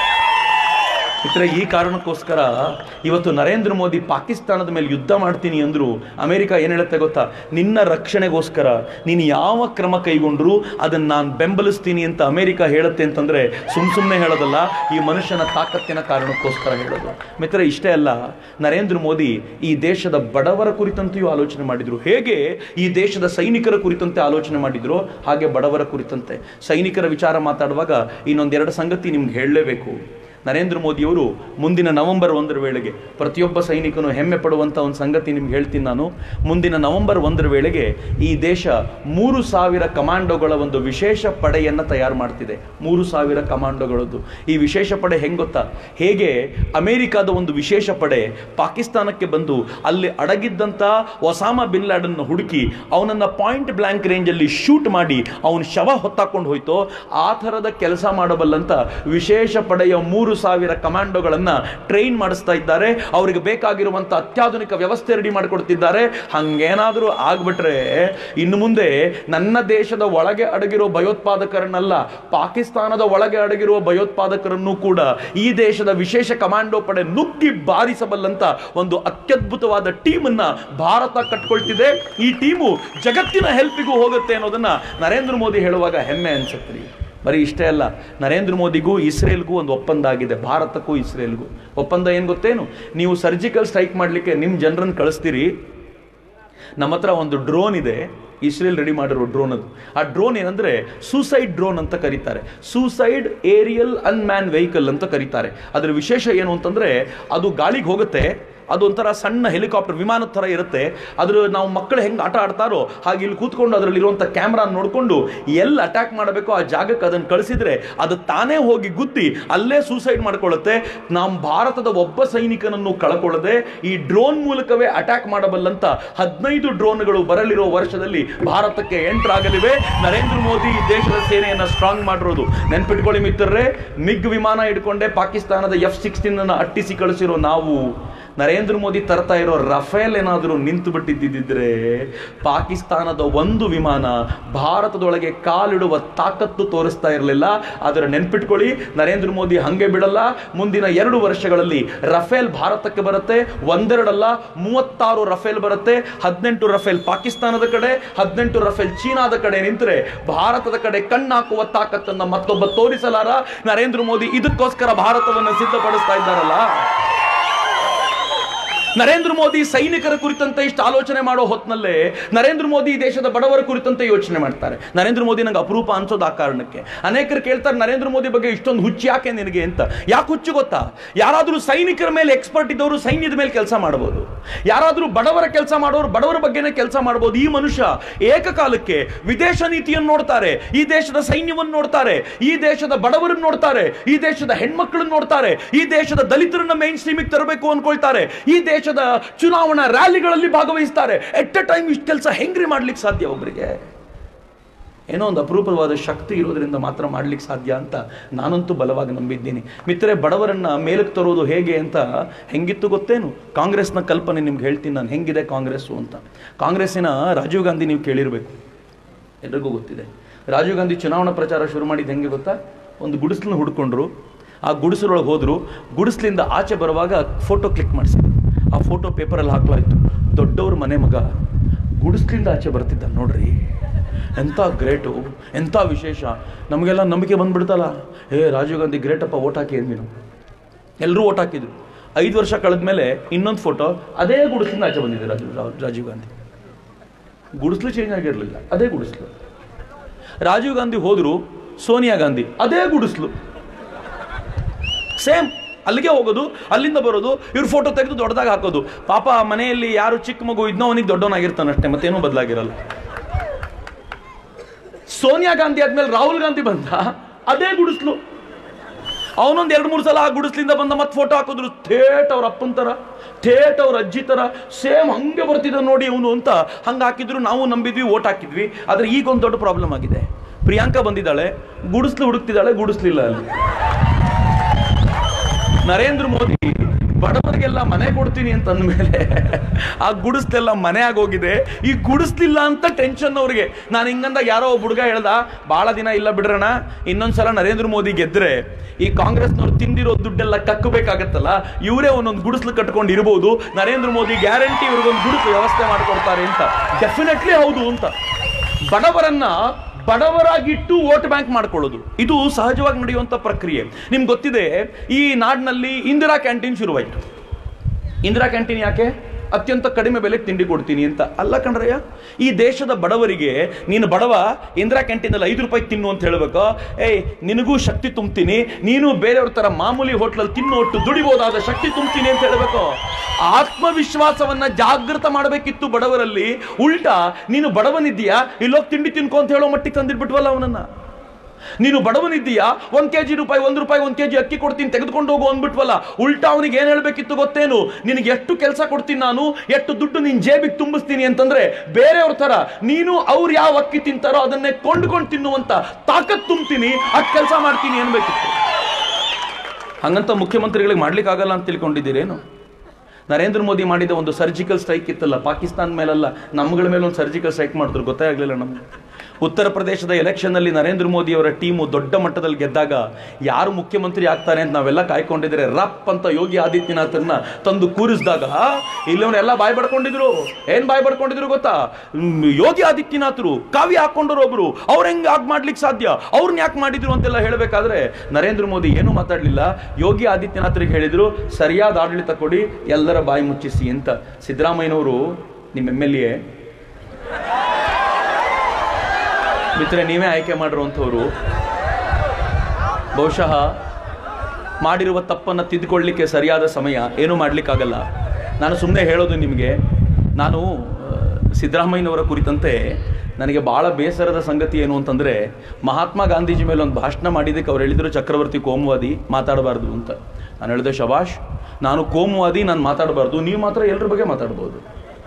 ಮಿತ್ರ ಈ ಕಾರಣಕ್ಕೋಸ್ಕರ ಇವತ್ತು ನರೇಂದ್ರ ಮೋದಿ ಪಾಕಿಸ್ತಾನದ ಮೇಲೆ ಯುದ್ಧ ಮಾಡ್ತೀನಿ ಅಂದ್ರು ಅಮೆರಿಕ ಏನು ಹೇಳುತ್ತೆ ಗೊತ್ತಾ ನಿನ್ನ ರಕ್ಷಣೆಗೋಸ್ಕರ ನೀನು ಯಾವ ಕ್ರಮ ಕೈಗೊಂಡ್ರು ಅದನ್ನ ನಾನು ಬೆಂಬಲಿಸ್ತೀನಿ ಅಂತ ಅಮೆರಿಕ ಹೇಳುತ್ತೆ ಅಂತಂದ್ರೆ ಸುಮ್ ಸುಮ್ಮನೆ ಹೇಳೋದಲ್ಲ ಈ ಮನುಷ್ಯನ ತಾಕತ್ತಿನ ಕಾರಣಕ್ಕೋಸ್ಕರ ಹೇಳೋದು ಮಿತ್ರ ಇಷ್ಟೇ ಅಲ್ಲ ನರೇಂದ್ರ ಮೋದಿ ಈ ದೇಶದ ಬಡವರ ಕುರಿತಂತೆಯೂ ಆಲೋಚನೆ ಮಾಡಿದ್ರು ಹೇಗೆ ಈ ದೇಶದ ಸೈನಿಕರ ಕುರಿತಂತೆ ಆಲೋಚನೆ ಮಾಡಿದ್ರು ಹಾಗೆ ಬಡವರ ಕುರಿತಂತೆ ಸೈನಿಕರ ವಿಚಾರ ಮಾತಾಡುವಾಗ ಇನ್ನೊಂದೆರಡು ಸಂಗತಿ ನಿಮ್ಗೆ ಹೇಳಲೇಬೇಕು ನರೇಂದ್ರ ಮೋದಿಯವರು ಮುಂದಿನ ನವೆಂಬರ್ ಒಂದರ ವೇಳೆಗೆ ಪ್ರತಿಯೊಬ್ಬ ಸೈನಿಕನು ಹೆಮ್ಮೆ ಪಡುವಂಥ ಒಂದು ಸಂಗತಿ ನಿಮ್ಗೆ ಹೇಳ್ತೀನಿ ನಾನು ಮುಂದಿನ ನವೆಂಬರ್ ಒಂದರ ವೇಳೆಗೆ ಈ ದೇಶ ಮೂರು ಸಾವಿರ ಕಮಾಂಡೋಗಳ ಒಂದು ವಿಶೇಷ ಪಡೆಯನ್ನು ತಯಾರು ಮಾಡ್ತಿದೆ ಮೂರು ಸಾವಿರ ಕಮಾಂಡೋಗಳದ್ದು ಈ ವಿಶೇಷ ಪಡೆ ಹೆಂಗ್ ಗೊತ್ತಾ ಹೇಗೆ ಅಮೆರಿಕಾದ ಒಂದು ವಿಶೇಷ ಪಡೆ ಪಾಕಿಸ್ತಾನಕ್ಕೆ ಬಂದು ಅಲ್ಲಿ ಅಡಗಿದ್ದಂಥ ಒಸಾಮಾ ಬಿನ್ ಲ್ಯಾಡನ್ ಹುಡುಕಿ ಅವನನ್ನ ಪಾಯಿಂಟ್ ಬ್ಲ್ಯಾಂಕ್ ರೇಂಜಲ್ಲಿ ಶೂಟ್ ಮಾಡಿ ಅವನ ಶವ ಹೊತ್ತಾಕೊಂಡು ಹೋಯ್ತೋ ಆ ಥರದ ಕೆಲಸ ಮಾಡಬಲ್ಲಂತ ವಿಶೇಷ ಪಡೆಯ ಮೂರು ಸಾವಿರ ಕಮಾಂಡೋಗಳನ್ನ ಟ್ರೈನ್ ಮಾಡಿಸ್ತಾ ಇದ್ದಾರೆ ಅವರಿಗೆ ಬೇಕಾಗಿರುವಂತ ಅತ್ಯಾಧುನಿಕ ವ್ಯವಸ್ಥೆ ರೆಡಿ ಮಾಡಿಕೊಡ್ತಿದ್ದಾರೆ ಹಂಗೇನಾದರೂ ಆಗ್ಬಿಟ್ರೆ ಇನ್ನು ಮುಂದೆ ನನ್ನ ದೇಶದ ಒಳಗೆ ಅಡಗಿರೋ ಭಯೋತ್ಪಾದಕರನ್ನಲ್ಲ ಪಾಕಿಸ್ತಾನದ ಒಳಗೆ ಅಡಗಿರುವ ಭಯೋತ್ಪಾದಕರನ್ನು ಕೂಡ ಈ ದೇಶದ ವಿಶೇಷ ಕಮಾಂಡೋ ಪಡೆ ನುಗ್ಗಿ ಬಾರಿಸಬಲ್ಲಂತ ಒಂದು ಅತ್ಯದ್ಭುತವಾದ ಟೀಮನ್ನ ಭಾರತ ಕಟ್ಕೊಳ್ತಿದೆ ಈ ಟೀಮು ಜಗತ್ತಿನ ಹೆಲ್ಪಿಗೂ ಹೋಗುತ್ತೆ ಅನ್ನೋದನ್ನ ನರೇಂದ್ರ ಮೋದಿ ಹೇಳುವಾಗ ಹೆಮ್ಮೆ ಅನ್ಸುತ್ತೆ ಬರೀ ಇಷ್ಟೇ ಅಲ್ಲ ನರೇಂದ್ರ ಮೋದಿಗೂ ಇಸ್ರೇಲ್ಗೂ ಒಂದು ಒಪ್ಪಂದ ಆಗಿದೆ ಭಾರತಕ್ಕೂ ಇಸ್ರೇಲ್ಗೂ ಒಪ್ಪಂದ ಏನು ಗೊತ್ತೇನು ನೀವು ಸರ್ಜಿಕಲ್ ಸ್ಟ್ರೈಕ್ ಮಾಡಲಿಕ್ಕೆ ನಿಮ್ಮ ಜನರನ್ನು ಕಳಿಸ್ತೀರಿ ನಮ್ಮ ಹತ್ರ ಒಂದು ಡ್ರೋನ್ ಇದೆ ಇಸ್ರೇಲ್ ರೆಡಿ ಮಾಡಿರೋ ಡ್ರೋನ್ ಅದು ಆ ಡ್ರೋನ್ ಏನಂದ್ರೆ ಸೂಸೈಡ್ ಡ್ರೋನ್ ಅಂತ ಕರೀತಾರೆ ಸೂಸೈಡ್ ಏರಿಯಲ್ ಅನ್ಮ್ಯಾನ್ ವೆಹಿಕಲ್ ಅಂತ ಕರೀತಾರೆ ಅದರ ವಿಶೇಷ ಏನು ಅಂತಂದ್ರೆ ಅದು ಗಾಳಿಗೆ ಹೋಗುತ್ತೆ ಅದು ಒಂಥರ ಸಣ್ಣ ಹೆಲಿಕಾಪ್ಟರ್ ವಿಮಾನದ ಥರ ಇರುತ್ತೆ ಅದ್ರ ನಾವು ಮಕ್ಕಳು ಹೆಂಗೆ ಆಟ ಆಡ್ತಾರೋ ಹಾಗೆ ಇಲ್ಲಿ ಕೂತ್ಕೊಂಡು ಅದರಲ್ಲಿರುವಂಥ ಕ್ಯಾಮ್ರಾ ನೋಡಿಕೊಂಡು ಎಲ್ಲಿ ಅಟ್ಯಾಕ್ ಮಾಡಬೇಕೋ ಆ ಜಾಗಕ್ಕೆ ಅದನ್ನು ಕಳಿಸಿದ್ರೆ ಅದು ತಾನೇ ಹೋಗಿ ಗುದ್ದಿ ಅಲ್ಲೇ ಸೂಸೈಡ್ ಮಾಡ್ಕೊಳ್ಳುತ್ತೆ ನಮ್ಮ ಭಾರತದ ಒಬ್ಬ ಸೈನಿಕನನ್ನು ಕಳ್ಕೊಳ್ಳದೆ ಈ ಡ್ರೋನ್ ಮೂಲಕವೇ ಅಟ್ಯಾಕ್ ಮಾಡಬಲ್ಲಂತ ಹದಿನೈದು ಡ್ರೋನ್ಗಳು ಬರಲಿರೋ ವರ್ಷದಲ್ಲಿ ಭಾರತಕ್ಕೆ ಎಂಟರ್ ಆಗಲಿವೆ ನರೇಂದ್ರ ಮೋದಿ ಈ ದೇಶದ ಸೇನೆಯನ್ನ ಸ್ಟ್ರಾಂಗ್ ಮಾಡಿರೋದು ನೆನ್ಪಿಟ್ಕೊಳ್ಳಿ ಮಿತ್ರರೇ ಮಿಗ್ ವಿಮಾನ ಹಿಡ್ಕೊಂಡೆ ಪಾಕಿಸ್ತಾನದ ಎಫ್ ಸಿಕ್ಸ್ಟೀನ್ ಅನ್ನ ಅಟ್ಟಿಸಿ ಕಳಿಸಿರೋ ನಾವು ನರೇಂದ್ರ ಮೋದಿ ತರ್ತಾ ಇರೋ ರಫೇಲ್ ಏನಾದರೂ ನಿಂತು ಬಿಟ್ಟಿದ್ದಿದ್ರೆ ಪಾಕಿಸ್ತಾನದ ಒಂದು ವಿಮಾನ ಭಾರತದೊಳಗೆ ಕಾಲಿಡುವ ತಾಕತ್ತು ತೋರಿಸ್ತಾ ಇರಲಿಲ್ಲ ಅದರ ನೆನ್ಪಿಟ್ಕೊಳ್ಳಿ ನರೇಂದ್ರ ಮೋದಿ ಹಂಗೆ ಬಿಡಲ್ಲ ಮುಂದಿನ ಎರಡು ವರ್ಷಗಳಲ್ಲಿ ರಫೇಲ್ ಭಾರತಕ್ಕೆ ಬರುತ್ತೆ ಒಂದೆರಡಲ್ಲ ಮೂವತ್ತಾರು ರಫೇಲ್ ಬರುತ್ತೆ ಹದಿನೆಂಟು ರಫೇಲ್ ಪಾಕಿಸ್ತಾನದ ಕಡೆ ಹದಿನೆಂಟು ರಫೇಲ್ ಚೀನಾದ ಕಡೆ ನಿಂತರೆ ಭಾರತದ ಕಡೆ ಕಣ್ಣಾಕುವ ತಾಕತ್ತನ್ನ ಮತ್ತೊಬ್ಬ ತೋರಿಸಲಾರ ನರೇಂದ್ರ ಮೋದಿ ಇದಕ್ಕೋಸ್ಕರ ಭಾರತವನ್ನು ಸಿದ್ಧಪಡಿಸ್ತಾ ಇದ್ದಾರಲ್ಲ ನರೇಂದ್ರ ಮೋದಿ ಸೈನಿಕರ ಕುರಿತಂತೆ ಇಷ್ಟು ಆಲೋಚನೆ ಮಾಡೋ ಹೊತ್ನಲ್ಲೇ ನರೇಂದ್ರ ಮೋದಿ ಈ ದೇಶದ ಬಡವರ ಕುರಿತಂತೆ ಯೋಚನೆ ಮಾಡ್ತಾರೆ ನರೇಂದ್ರ ಮೋದಿ ನಂಗೆ ಅಪರೂಪ ಅನ್ಸೋದು ಆ ಕಾರಣಕ್ಕೆ ಅನೇಕರು ಕೇಳ್ತಾರೆ ನರೇಂದ್ರ ಮೋದಿ ಬಗ್ಗೆ ಇಷ್ಟೊಂದು ಹುಚ್ಚು ಯಾಕೆ ನಿನಗೆ ಅಂತ ಯಾಕೆ ಹುಚ್ಚು ಗೊತ್ತಾ ಯಾರಾದರೂ ಸೈನಿಕರ ಮೇಲೆ ಎಕ್ಸ್ಪರ್ಟ್ ಇದ್ದವರು ಸೈನ್ಯದ ಮೇಲೆ ಕೆಲಸ ಮಾಡಬಹುದು ಯಾರಾದರೂ ಬಡವರ ಕೆಲಸ ಮಾಡೋರು ಬಡವರ ಬಗ್ಗೆನೇ ಕೆಲಸ ಮಾಡಬಹುದು ಈ ಮನುಷ್ಯ ಏಕಕಾಲಕ್ಕೆ ವಿದೇಶ ನೀತಿಯನ್ನು ನೋಡ್ತಾರೆ ಈ ದೇಶದ ಸೈನ್ಯವನ್ನು ನೋಡ್ತಾರೆ ಈ ದೇಶದ ಬಡವರನ್ನು ನೋಡ್ತಾರೆ ಈ ದೇಶದ ಹೆಣ್ಮಕ್ಳನ್ನ ನೋಡ್ತಾರೆ ಈ ದೇಶದ ದಲಿತರನ್ನ ಮೈನ್ ಸ್ಟ್ರೀಮಿಗೆ ತರಬೇಕು ಅನ್ಕೊಳ್ತಾರೆ ಈ ದೇಶದ ಚುನಾವಣಾ ರ್ಯಾಲಿಗಳಲ್ಲಿ ಭಾಗವಹಿಸ್ತಾರೆ ಎಟ್ ಅ ಟೈಮ್ ಇಷ್ಟು ಕೆಲಸ ಹೆಂಗ್ರಿ ಮಾಡ್ಲಿಕ್ಕೆ ಸಾಧ್ಯ ಒಬ್ಬರಿಗೆ ಏನೋ ಒಂದು ಅಪರೂಪವಾದ ಶಕ್ತಿ ಇರೋದ್ರಿಂದ ಮಾತ್ರ ಮಾಡ್ಲಿಕ್ಕೆ ಸಾಧ್ಯ ಅಂತ ನಾನಂತೂ ಬಲವಾಗಿ ನಂಬಿದ್ದೀನಿ ಮಿತ್ರರೆ ಬಡವರನ್ನ ಮೇಲಕ್ಕೆ ತರೋದು ಹೇಗೆ ಅಂತ ಹೆಂಗಿತ್ತು ಗೊತ್ತೇನು ಕಾಂಗ್ರೆಸ್ನ ಕಲ್ಪನೆ ನಿಮ್ಗೆ ಹೇಳ್ತೀನಿ ನಾನು ಹೆಂಗಿದೆ ಕಾಂಗ್ರೆಸ್ಸು ಅಂತ ಕಾಂಗ್ರೆಸ್ಸಿನ ರಾಜೀವ್ ಗಾಂಧಿ ನೀವು ಕೇಳಿರಬೇಕು ಎಲ್ರಿಗೂ ಗೊತ್ತಿದೆ ರಾಜೀವ್ ಗಾಂಧಿ ಚುನಾವಣಾ ಪ್ರಚಾರ ಶುರು ಮಾಡಿದ್ದು ಹೆಂಗೆ ಗೊತ್ತಾ ಒಂದು ಗುಡಿಸ್ಲನ್ನ ಹುಡ್ಕೊಂಡ್ರು ಆ ಗುಡಿಸಲೊಳಗೆ ಹೋದ್ರು ಗುಡಿಸ್ಲಿಂದ ಆಚೆ ಬರುವಾಗ ಫೋಟೋ ಕ್ಲಿಕ್ ಮಾಡಿಸಿದ್ರು ಆ ಫೋಟೋ ಪೇಪರಲ್ಲಿ ಹಾಕಲಾಯಿತು ದೊಡ್ಡವ್ರ ಮನೆ ಮಗ ಗುಡಿಸ್ಲಿಂದ ಆಚೆ ಬರ್ತಿದ್ದ ನೋಡ್ರಿ ಎಂಥ ಗ್ರೇಟು ಎಂಥ ವಿಶೇಷ ನಮಗೆಲ್ಲ ನಂಬಿಕೆ ಬಂದ್ಬಿಡ್ತಲ್ಲ ಏ ರಾಜೀವ್ ಗಾಂಧಿ ಗ್ರೇಟಪ್ಪ ಓಟ್ ಹಾಕಿ ಅಂದ್ವಿ ನಾವು ಎಲ್ಲರೂ ಓಟ್ ಹಾಕಿದ್ರು ಐದು ವರ್ಷ ಕಳೆದ್ಮೇಲೆ ಇನ್ನೊಂದು ಫೋಟೋ ಅದೇ ಗುಡಿಸ್ಲಿಂದ ಆಚೆ ಬಂದಿದೆ ರಾಜೀವ್ ರಾಜೀವ್ ಗಾಂಧಿ ಗುಡಿಸ್ಲು ಚೇಂಜ್ ಆಗಿರಲಿಲ್ಲ ಅದೇ ಗುಡಿಸ್ಲು ರಾಜೀವ್ ಗಾಂಧಿ ಹೋದ್ರು ಸೋನಿಯಾ ಗಾಂಧಿ ಅದೇ ಗುಡಿಸ್ಲು ಸೇಮ್ ಅಲ್ಲಿಗೆ ಹೋಗೋದು ಅಲ್ಲಿಂದ ಬರೋದು ಇವ್ರ ಫೋಟೋ ತೆಗೆದು ದೊಡ್ಡದಾಗ ಹಾಕೋದು ಪಾಪ ಆ ಮನೆಯಲ್ಲಿ ಯಾರು ಚಿಕ್ಕ ಮಗು ಇದ್ನೋ ಅವನಿಗೆ ದೊಡ್ಡವನಾಗಿರ್ತಾನೆ ಅಷ್ಟೇ ಮತ್ತೇನೂ ಬದಲಾಗಿರಲ್ಲ ಸೋನಿಯಾ ಗಾಂಧಿ ಆದ್ಮೇಲೆ ರಾಹುಲ್ ಗಾಂಧಿ ಬಂದ ಅದೇ ಗುಡಿಸ್ಲು ಅವನೊಂದು ಎರಡು ಮೂರು ಸಲ ಆ ಗುಡಿಸ್ಲಿಂದ ಬಂದ ಮತ್ತೆ ಫೋಟೋ ಹಾಕಿದ್ರು ಥೇಟ್ ಅವ್ರ ಅಪ್ಪನ ಥರ ಥೇಟ್ ಅವ್ರ ಅಜ್ಜಿ ಥರ ಸೇಮ್ ಹಂಗೆ ಬರ್ತಿದ್ದ ನೋಡಿ ಅವನು ಅಂತ ಹಂಗೆ ಹಾಕಿದ್ರು ನಾವು ನಂಬಿದ್ವಿ ಓಟ್ ಹಾಕಿದ್ವಿ ಆದ್ರೆ ಈಗ ಒಂದು ದೊಡ್ಡ ಪ್ರಾಬ್ಲಮ್ ಆಗಿದೆ ಪ್ರಿಯಾಂಕಾ ಬಂದಿದ್ದಾಳೆ ಗುಡಿಸ್ಲು ಹುಡುಕ್ತಿದ್ದಾಳೆ ಗುಡಿಸ್ಲಿಲ್ಲ ಅಲ್ಲಿ ನರೇಂದ್ರ ಮೋದಿ ಬಡವರಿಗೆಲ್ಲ ಮನೆ ಕೊಡ್ತೀನಿ ಅಂತ ಅಂದಮೇಲೆ ಆ ಗುಡಿಸ್ಲೆಲ್ಲ ಮನೆ ಆಗೋಗಿದೆ ಈ ಗುಡಿಸ್ಲಿಲ್ಲ ಅಂತ ಟೆನ್ಷನ್ ಅವ್ರಿಗೆ ನಾನು ಹಿಂಗಂದಾಗ ಯಾರೋ ಒಬ್ಬ ಹುಡುಗ ಹೇಳ್ದ ಭಾಳ ದಿನ ಇಲ್ಲ ಬಿಡ್ರಣ ಇನ್ನೊಂದ್ಸಲ ನರೇಂದ್ರ ಮೋದಿ ಗೆದ್ರೆ ಈ ಕಾಂಗ್ರೆಸ್ನವ್ರು ತಿಂದಿರೋ ದುಡ್ಡೆಲ್ಲ ಕಕ್ಕಬೇಕಾಗತ್ತಲ್ಲ ಇವರೇ ಒಂದೊಂದು ಗುಡಿಸ್ಲು ಕಟ್ಕೊಂಡು ಇರ್ಬೋದು ನರೇಂದ್ರ ಮೋದಿ ಗ್ಯಾರಂಟಿ ಇವ್ರಿಗೊಂದು ಗುಡಿಸು ವ್ಯವಸ್ಥೆ ಮಾಡಿಕೊಡ್ತಾರೆ ಅಂತ ಡೆಫಿನೆಟ್ಲಿ ಹೌದು ಅಂತ ಬಡವರನ್ನ ಬಡವರಾಗಿಟ್ಟು ವೋಟ್ ಬ್ಯಾಂಕ್ ಮಾಡ್ಕೊಳ್ಳೋದು ಇದು ಸಹಜವಾಗಿ ನಡೆಯುವಂಥ ಪ್ರಕ್ರಿಯೆ ನಿಮ್ಗೆ ಗೊತ್ತಿದೆ ಈ ನಾಡಿನಲ್ಲಿ ಇಂದಿರಾ ಕ್ಯಾಂಟೀನ್ ಶುರುವಾಯಿತು ಇಂದಿರಾ ಕ್ಯಾಂಟೀನ್ ಯಾಕೆ ಅತ್ಯಂತ ಕಡಿಮೆ ಬೆಲೆಗೆ ತಿಂಡಿ ಕೊಡ್ತೀನಿ ಅಂತ ಅಲ್ಲ ಕಣ್ರಯ್ಯ ಈ ದೇಶದ ಬಡವರಿಗೆ ನೀನು ಬಡವ ಇಂದಿರಾ ಕ್ಯಾಂಟೀನಲ್ಲಿ ಐದು ರೂಪಾಯಿ ತಿನ್ನು ಅಂತ ಹೇಳಬೇಕು ಏಯ್ ನಿನಗೂ ಶಕ್ತಿ ತುಂಬ್ತೀನಿ ನೀನು ಬೇರೆಯವ್ರ ಥರ ಮಾಮೂಲಿ ಹೋಟ್ಲಲ್ಲಿ ತಿನ್ನೋಟ್ಟು ದುಡಿಬೋದಾದ ಶಕ್ತಿ ತುಂಬ್ತೀನಿ ಅಂತ ಹೇಳಬೇಕು ಆತ್ಮವಿಶ್ವಾಸವನ್ನ ಜಾಗೃತ ಮಾಡಬೇಕಿತ್ತು ಬಡವರಲ್ಲಿ ಉಲ್ಟಾ ನೀನು ಬಡವನಿದ್ದೀಯಾ ಇಲ್ಲೋಗಿ ತಿಂಡಿ ತಿನ್ಕೊ ಅಂತ ಹೇಳೋ ಮಟ್ಟಿಗೆ ತಂದಿಟ್ಬಿಟ್ವಲ್ಲ ಅವನನ್ನ ನೀನು ಬಡವನಿದ್ದೀಯಾ ಒಂದ್ ಕೆಜಿ ರೂಪಾಯಿ ಒಂದು ರೂಪಾಯಿ ಒಂದ್ ಕೆಜಿ ಅಕ್ಕಿ ಕೊಡ್ತೀನಿ ತೆಗೆದುಕೊಂಡು ಹೋಗು ಅಂದ್ಬಿಟ್ವಲ್ಲ ಉಲ್ಟಾ ಅವನಿಗೆ ಏನ್ ಹೇಳ್ಬೇಕಿತ್ತು ಗೊತ್ತೇನು ನಿನಗೆ ಎಷ್ಟು ಕೆಲಸ ಕೊಡ್ತೀನಿ ನಾನು ಎಷ್ಟು ದುಡ್ಡು ನಿನ್ ಜೇಬಿಗೆ ತುಂಬಿಸ್ತೀನಿ ಅಂತಂದ್ರೆ ಬೇರೆಯವ್ರ ತರ ನೀನು ಅವ್ರು ಯಾವ ಅಕ್ಕಿ ತಿಂತಾರೋ ಅದನ್ನೇ ಕೊಂಡ್ಕೊಂಡು ತಿನ್ನುವಂತ ತಾಕತ್ ತುಂಬ್ತೀನಿ ಅದ್ ಕೆಲಸ ಮಾಡ್ತೀನಿ ಅನ್ಬೇಕಿತ್ತು ಹಂಗಂತ ಮುಖ್ಯಮಂತ್ರಿಗಳಿಗೆ ಮಾಡ್ಲಿಕ್ಕೆ ಆಗಲ್ಲ ಅಂತ ತಿಳ್ಕೊಂಡಿದ್ದೀರೇನು ನರೇಂದ್ರ ಮೋದಿ ಮಾಡಿದ ಒಂದು ಸರ್ಜಿಕಲ್ ಸ್ಟ್ರೈಕ್ ಇತ್ತಲ್ಲ ಪಾಕಿಸ್ತಾನ ಮೇಲಲ್ಲ ನಮ್ಗಳ ಮೇಲೆ ಒಂದು ಸರ್ಜಿಕಲ್ ಸ್ಟ್ರೈಕ್ ಮಾಡಿದ್ರು ಗೊತ್ತೇ ಆಗಲಿಲ್ಲ ನಮ್ಗೆ ಉತ್ತರ ಪ್ರದೇಶದ ಎಲೆಕ್ಷನ್ನಲ್ಲಿ ನರೇಂದ್ರ ಮೋದಿ ಅವರ ಟೀಮು ದೊಡ್ಡ ಮಟ್ಟದಲ್ಲಿ ಗೆದ್ದಾಗ ಯಾರು ಮುಖ್ಯಮಂತ್ರಿ ಆಗ್ತಾನೆ ಅಂತ ನಾವೆಲ್ಲ ಕಾಯ್ಕೊಂಡಿದ್ರೆ ರಪ್ ಅಂತ ಯೋಗಿ ಆದಿತ್ಯನಾಥನ್ನ ತಂದು ಕೂರಿಸಿದಾಗ ಇಲ್ಲವನ್ನೆಲ್ಲ ಬಾಯ್ ಬಡ್ಕೊಂಡಿದ್ರು ಏನ್ ಬಾಯ್ ಬಡ್ಕೊಂಡಿದ್ರು ಗೊತ್ತಾ ಹ್ಮ್, ಯೋಗಿ ಆದಿತ್ಯನಾಥರು ಕಾವ್ಯ ಹಾಕೊಂಡರು ಒಬ್ರು ಅವ್ರ ಹೆಂಗ್ ಆಗ್ ಮಾಡ್ಲಿಕ್ಕೆ ಸಾಧ್ಯ ಅವ್ರನ್ನ ಯಾಕೆ ಮಾಡಿದ್ರು ಅಂತೆಲ್ಲ ಹೇಳಬೇಕಾದ್ರೆ ನರೇಂದ್ರ ಮೋದಿ ಏನು ಮಾತಾಡಲಿಲ್ಲ ಯೋಗಿ ಆದಿತ್ಯನಾಥರಿಗೆ ಹೇಳಿದ್ರು ಸರಿಯಾದ ಆಡಳಿತ ಕೊಡಿ ಎಲ್ಲರ ಬಾಯಿ ಮುಚ್ಚಿಸಿ ಅಂತ ಸಿದ್ದರಾಮಯ್ಯನವರು ನಿಮ್ಮ ಎಮ್ ಎಲ್ ಎ ಮಿತ್ರ ನೀವೇ ಆಯ್ಕೆ ಮಾಡಿರುವಂಥವ್ರು ಬಹುಶಃ ಮಾಡಿರುವ ತಪ್ಪನ್ನು ತಿದ್ದುಕೊಳ್ಳಿಕ್ಕೆ ಸರಿಯಾದ ಸಮಯ ಏನೂ ಮಾಡಲಿಕ್ಕಾಗಲ್ಲ ನಾನು ಸುಮ್ಮನೆ ಹೇಳೋದು ನಿಮಗೆ ನಾನು ಆ, ಸಿದ್ದರಾಮಯ್ಯನವರ ಕುರಿತಂತೆ ನನಗೆ ಭಾಳ ಬೇಸರದ ಸಂಗತಿ ಏನು ಅಂತಂದರೆ ಮಹಾತ್ಮ ಗಾಂಧೀಜಿ ಮೇಲೆ ಒಂದು ಭಾಷಣ ಮಾಡಿದ್ದಕ್ಕೆ ಅವ್ರು ಹೇಳಿದರು ಚಕ್ರವರ್ತಿ ಕೋಮುವಾದಿ ಮಾತಾಡಬಾರ್ದು ಅಂತ ನಾನು ಹೇಳಿದೆ ಶಬಾಷ್ ನಾನು ಕೋಮುವಾದಿ ನಾನು ಮಾತಾಡಬಾರ್ದು ನೀವು ಮಾತ್ರ ಎಲ್ಲರ ಬಗ್ಗೆ ಮಾತಾಡ್ಬೋದು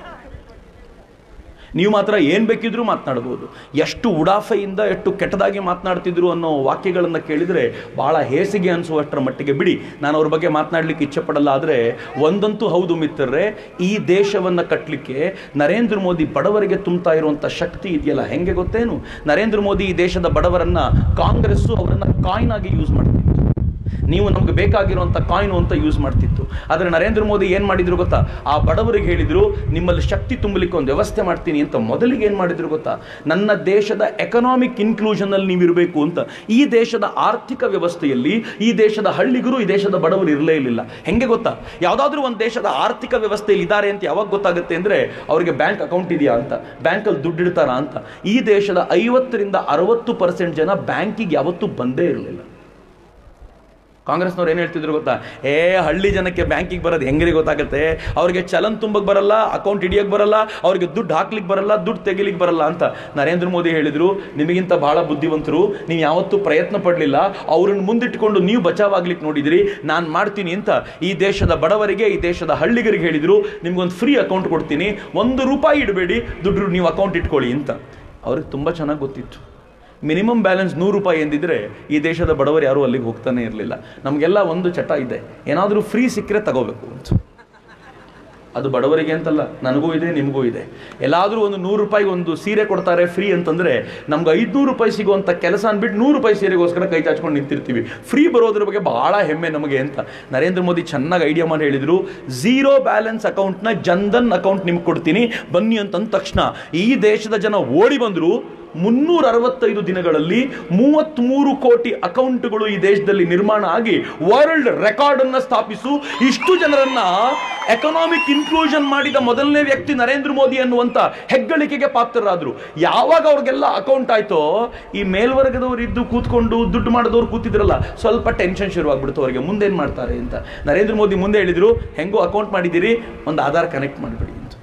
ನೀವು ಮಾತ್ರ ಏನು ಬೇಕಿದ್ರೂ ಮಾತನಾಡ್ಬೋದು ಎಷ್ಟು ಉಡಾಫೆಯಿಂದ ಎಷ್ಟು ಕೆಟ್ಟದಾಗಿ ಮಾತನಾಡ್ತಿದ್ರು ಅನ್ನೋ ವಾಕ್ಯಗಳನ್ನು ಕೇಳಿದರೆ ಭಾಳ ಹೇಸಿಗೆ ಅನಿಸುವಷ್ಟರ ಮಟ್ಟಿಗೆ ಬಿಡಿ ನಾನು ಅವ್ರ ಬಗ್ಗೆ ಮಾತನಾಡಲಿಕ್ಕೆ ಇಚ್ಛೆ ಪಡಲ್ಲ ಆದರೆ ಒಂದಂತೂ ಹೌದು ಮಿತ್ರರೇ ಈ ದೇಶವನ್ನು ಕಟ್ಟಲಿಕ್ಕೆ ನರೇಂದ್ರ ಮೋದಿ ಬಡವರಿಗೆ ತುಂಬ್ತಾ ಇರುವಂಥ ಶಕ್ತಿ ಇದೆಯಲ್ಲ ಹೆಂಗೆ ಗೊತ್ತೇನು ನರೇಂದ್ರ ಮೋದಿ ಈ ದೇಶದ ಬಡವರನ್ನ ಕಾಂಗ್ರೆಸ್ಸು ಅವರನ್ನು ಕಾಯಿನ್ ಆಗಿ ಯೂಸ್ ಮಾಡ್ತಿತ್ತು ನೀವು ನಮ್ಗೆ ಬೇಕಾಗಿರುವಂಥ ಕಾಯಿನು ಅಂತ ಯೂಸ್ ಮಾಡ್ತಿತ್ತು ಆದರೆ ನರೇಂದ್ರ ಮೋದಿ ಏನು ಮಾಡಿದ್ರು ಗೊತ್ತಾ ಆ ಬಡವರಿಗೆ ಹೇಳಿದ್ರು ನಿಮ್ಮಲ್ಲಿ ಶಕ್ತಿ ತುಂಬಲಿಕ್ಕೆ ಒಂದು ವ್ಯವಸ್ಥೆ ಮಾಡ್ತೀನಿ ಅಂತ ಮೊದಲಿಗೆ ಏನು ಮಾಡಿದ್ರು ಗೊತ್ತಾ ನನ್ನ ದೇಶದ ಎಕನಾಮಿಕ್ ಇನ್ಕ್ಲೂಷನಲ್ಲಿ ನೀವು ಇರಬೇಕು ಅಂತ ಈ ದೇಶದ ಆರ್ಥಿಕ ವ್ಯವಸ್ಥೆಯಲ್ಲಿ ಈ ದೇಶದ ಹಳ್ಳಿಗರು ಈ ದೇಶದ ಬಡವರು ಇರಲೇ ಇರಲಿಲ್ಲ ಹೆಂಗೆ ಗೊತ್ತಾ ಯಾವುದಾದ್ರೂ ಒಂದು ದೇಶದ ಆರ್ಥಿಕ ವ್ಯವಸ್ಥೆಯಲ್ಲಿ ಇದ್ದಾರೆ ಅಂತ ಯಾವಾಗ ಗೊತ್ತಾಗುತ್ತೆ ಅಂದರೆ ಅವರಿಗೆ ಬ್ಯಾಂಕ್ ಅಕೌಂಟ್ ಇದೆಯಾ ಅಂತ ಬ್ಯಾಂಕಲ್ಲಿ ದುಡ್ಡು ಇಡ್ತಾರಾ ಅಂತ ಈ ದೇಶದ ಐವತ್ತರಿಂದ ಅರವತ್ತು ಪರ್ಸೆಂಟ್ ಜನ ಬ್ಯಾಂಕಿಗೆ ಯಾವತ್ತೂ ಬಂದೇ ಇರಲಿಲ್ಲ ಕಾಂಗ್ರೆಸ್ನವ್ರು ಏನು ಹೇಳ್ತಿದ್ರು ಗೊತ್ತಾ ಏ ಹಳ್ಳಿ ಜನಕ್ಕೆ ಬ್ಯಾಂಕಿಗೆ ಬರೋದು ಹೆಂಗ್ರಿ ಗೊತ್ತಾಗುತ್ತೆ ಅವ್ರಿಗೆ ಚಲನ್ ತುಂಬಕ್ಕೆ ಬರಲ್ಲ ಅಕೌಂಟ್ ಹಿಡಿಯಕ್ಕೆ ಬರಲ್ಲ ಅವ್ರಿಗೆ ದುಡ್ಡು ಹಾಕ್ಲಿಕ್ಕೆ ಬರಲ್ಲ ದುಡ್ಡು ತೆಗಿಲಿಕ್ಕೆ ಬರಲ್ಲ ಅಂತ ನರೇಂದ್ರ ಮೋದಿ ಹೇಳಿದ್ರು ನಿಮಗಿಂತ ಬಹಳ ಬುದ್ಧಿವಂತರು ನೀವು ಯಾವತ್ತೂ ಪ್ರಯತ್ನ ಪಡಲಿಲ್ಲ ಅವ್ರನ್ನ ಮುಂದಿಟ್ಕೊಂಡು ನೀವು ಬಚಾವಾಗ್ಲಿಕ್ಕೆ ನೋಡಿದ್ರಿ ನಾನು ಮಾಡ್ತೀನಿ ಅಂತ ಈ ದೇಶದ ಬಡವರಿಗೆ ಈ ದೇಶದ ಹಳ್ಳಿಗರಿಗೆ ಹೇಳಿದ್ರು ನಿಮ್ಗೊಂದು ಫ್ರೀ ಅಕೌಂಟ್ ಕೊಡ್ತೀನಿ ಒಂದು ರೂಪಾಯಿ ಇಡಬೇಡಿ ದುಡ್ಡು ನೀವು ಅಕೌಂಟ್ ಇಟ್ಕೊಳ್ಳಿ ಅಂತ ಅವ್ರಿಗೆ ತುಂಬ ಚೆನ್ನಾಗಿ ಗೊತ್ತಿತ್ತು ಮಿನಿಮಮ್ ಬ್ಯಾಲೆನ್ಸ್ ನೂರು ರೂಪಾಯಿ ಎಂದಿದ್ರೆ ಈ ದೇಶದ ಬಡವರು ಯಾರೂ ಅಲ್ಲಿಗೆ ಹೋಗ್ತಾನೆ ಇರಲಿಲ್ಲ ನಮಗೆಲ್ಲ ಒಂದು ಚಟ ಇದೆ ಏನಾದರೂ ಫ್ರೀ ಸಿಕ್ಕರೆ ತಗೋಬೇಕು ಅಂತ ಅದು ಬಡವರಿಗೆ ಅಂತಲ್ಲ ನನಗೂ ಇದೆ ನಿಮಗೂ ಇದೆ ಎಲ್ಲಾದರೂ ಒಂದು ನೂರು ರೂಪಾಯಿಗೆ ಒಂದು ಸೀರೆ ಕೊಡ್ತಾರೆ ಫ್ರೀ ಅಂತಂದರೆ ನಮ್ಗೆ ಐದುನೂರು ರೂಪಾಯಿ ಸಿಗುವಂಥ ಕೆಲಸ ಅಂದ್ಬಿಟ್ಟು ನೂರು ರೂಪಾಯಿ ಸೀರೆಗೋಸ್ಕರ ಕೈ ಚಾಚ್ಕೊಂಡು ನಿಂತಿರ್ತೀವಿ ಫ್ರೀ ಬರೋದ್ರ ಬಗ್ಗೆ ಬಹಳ ಹೆಮ್ಮೆ ನಮಗೆ ಅಂತ ನರೇಂದ್ರ ಮೋದಿ ಚೆನ್ನಾಗಿ ಐಡಿಯಾ ಮಾಡಿ ಹೇಳಿದರು ಝೀರೋ ಬ್ಯಾಲೆನ್ಸ್ ಅಕೌಂಟ್ನ ಜನ್ಧನ್ ಅಕೌಂಟ್ ನಿಮ್ಗೆ ಕೊಡ್ತೀನಿ ಬನ್ನಿ ಅಂತಂದ ತಕ್ಷಣ ಈ ದೇಶದ ಜನ ಓಡಿ ಬಂದರು ಮುನ್ನೂರ ಅರವತ್ತೈದು ದಿನಗಳಲ್ಲಿ ಮೂವತ್ತ್ಮೂರು ಕೋಟಿ ಅಕೌಂಟ್ಗಳು ಈ ದೇಶದಲ್ಲಿ ನಿರ್ಮಾಣ ಆಗಿ ವರ್ಲ್ಡ್ ರೆಕಾರ್ಡ್ ಅನ್ನ ಸ್ಥಾಪಿಸು ಇಷ್ಟು ಜನರನ್ನ ಎಕನಾಮಿಕ್ ಇನ್ಕ್ಲೂಷನ್ ಮಾಡಿದ ಮೊದಲನೇ ವ್ಯಕ್ತಿ ನರೇಂದ್ರ ಮೋದಿ ಅನ್ನುವಂತ ಹೆಗ್ಗಳಿಕೆಗೆ ಪಾತ್ರರಾದ್ರು ಯಾವಾಗ ಅವ್ರಿಗೆಲ್ಲ ಅಕೌಂಟ್ ಆಯ್ತೋ ಈ ಮೇಲ್ವರ್ಗದವರು ಇದ್ದು ಕೂತ್ಕೊಂಡು ದುಡ್ಡು ಮಾಡಿದವ್ರು ಕೂತಿದ್ರಲ್ಲ ಸ್ವಲ್ಪ ಟೆನ್ಷನ್ ಶುರುವಾಗ್ಬಿಡ್ತು ಅವರಿಗೆ ಮುಂದೇನ್ ಮಾಡ್ತಾರೆ ಅಂತ ನರೇಂದ್ರ ಮೋದಿ ಮುಂದೆ ಹೇಳಿದ್ರು ಹೆಂಗೋ ಅಕೌಂಟ್ ಮಾಡಿದ್ದೀರಿ ಒಂದು ಆಧಾರ್ ಕನೆಕ್ಟ್ ಮಾಡಿಬಿಡಿ ಅಂತ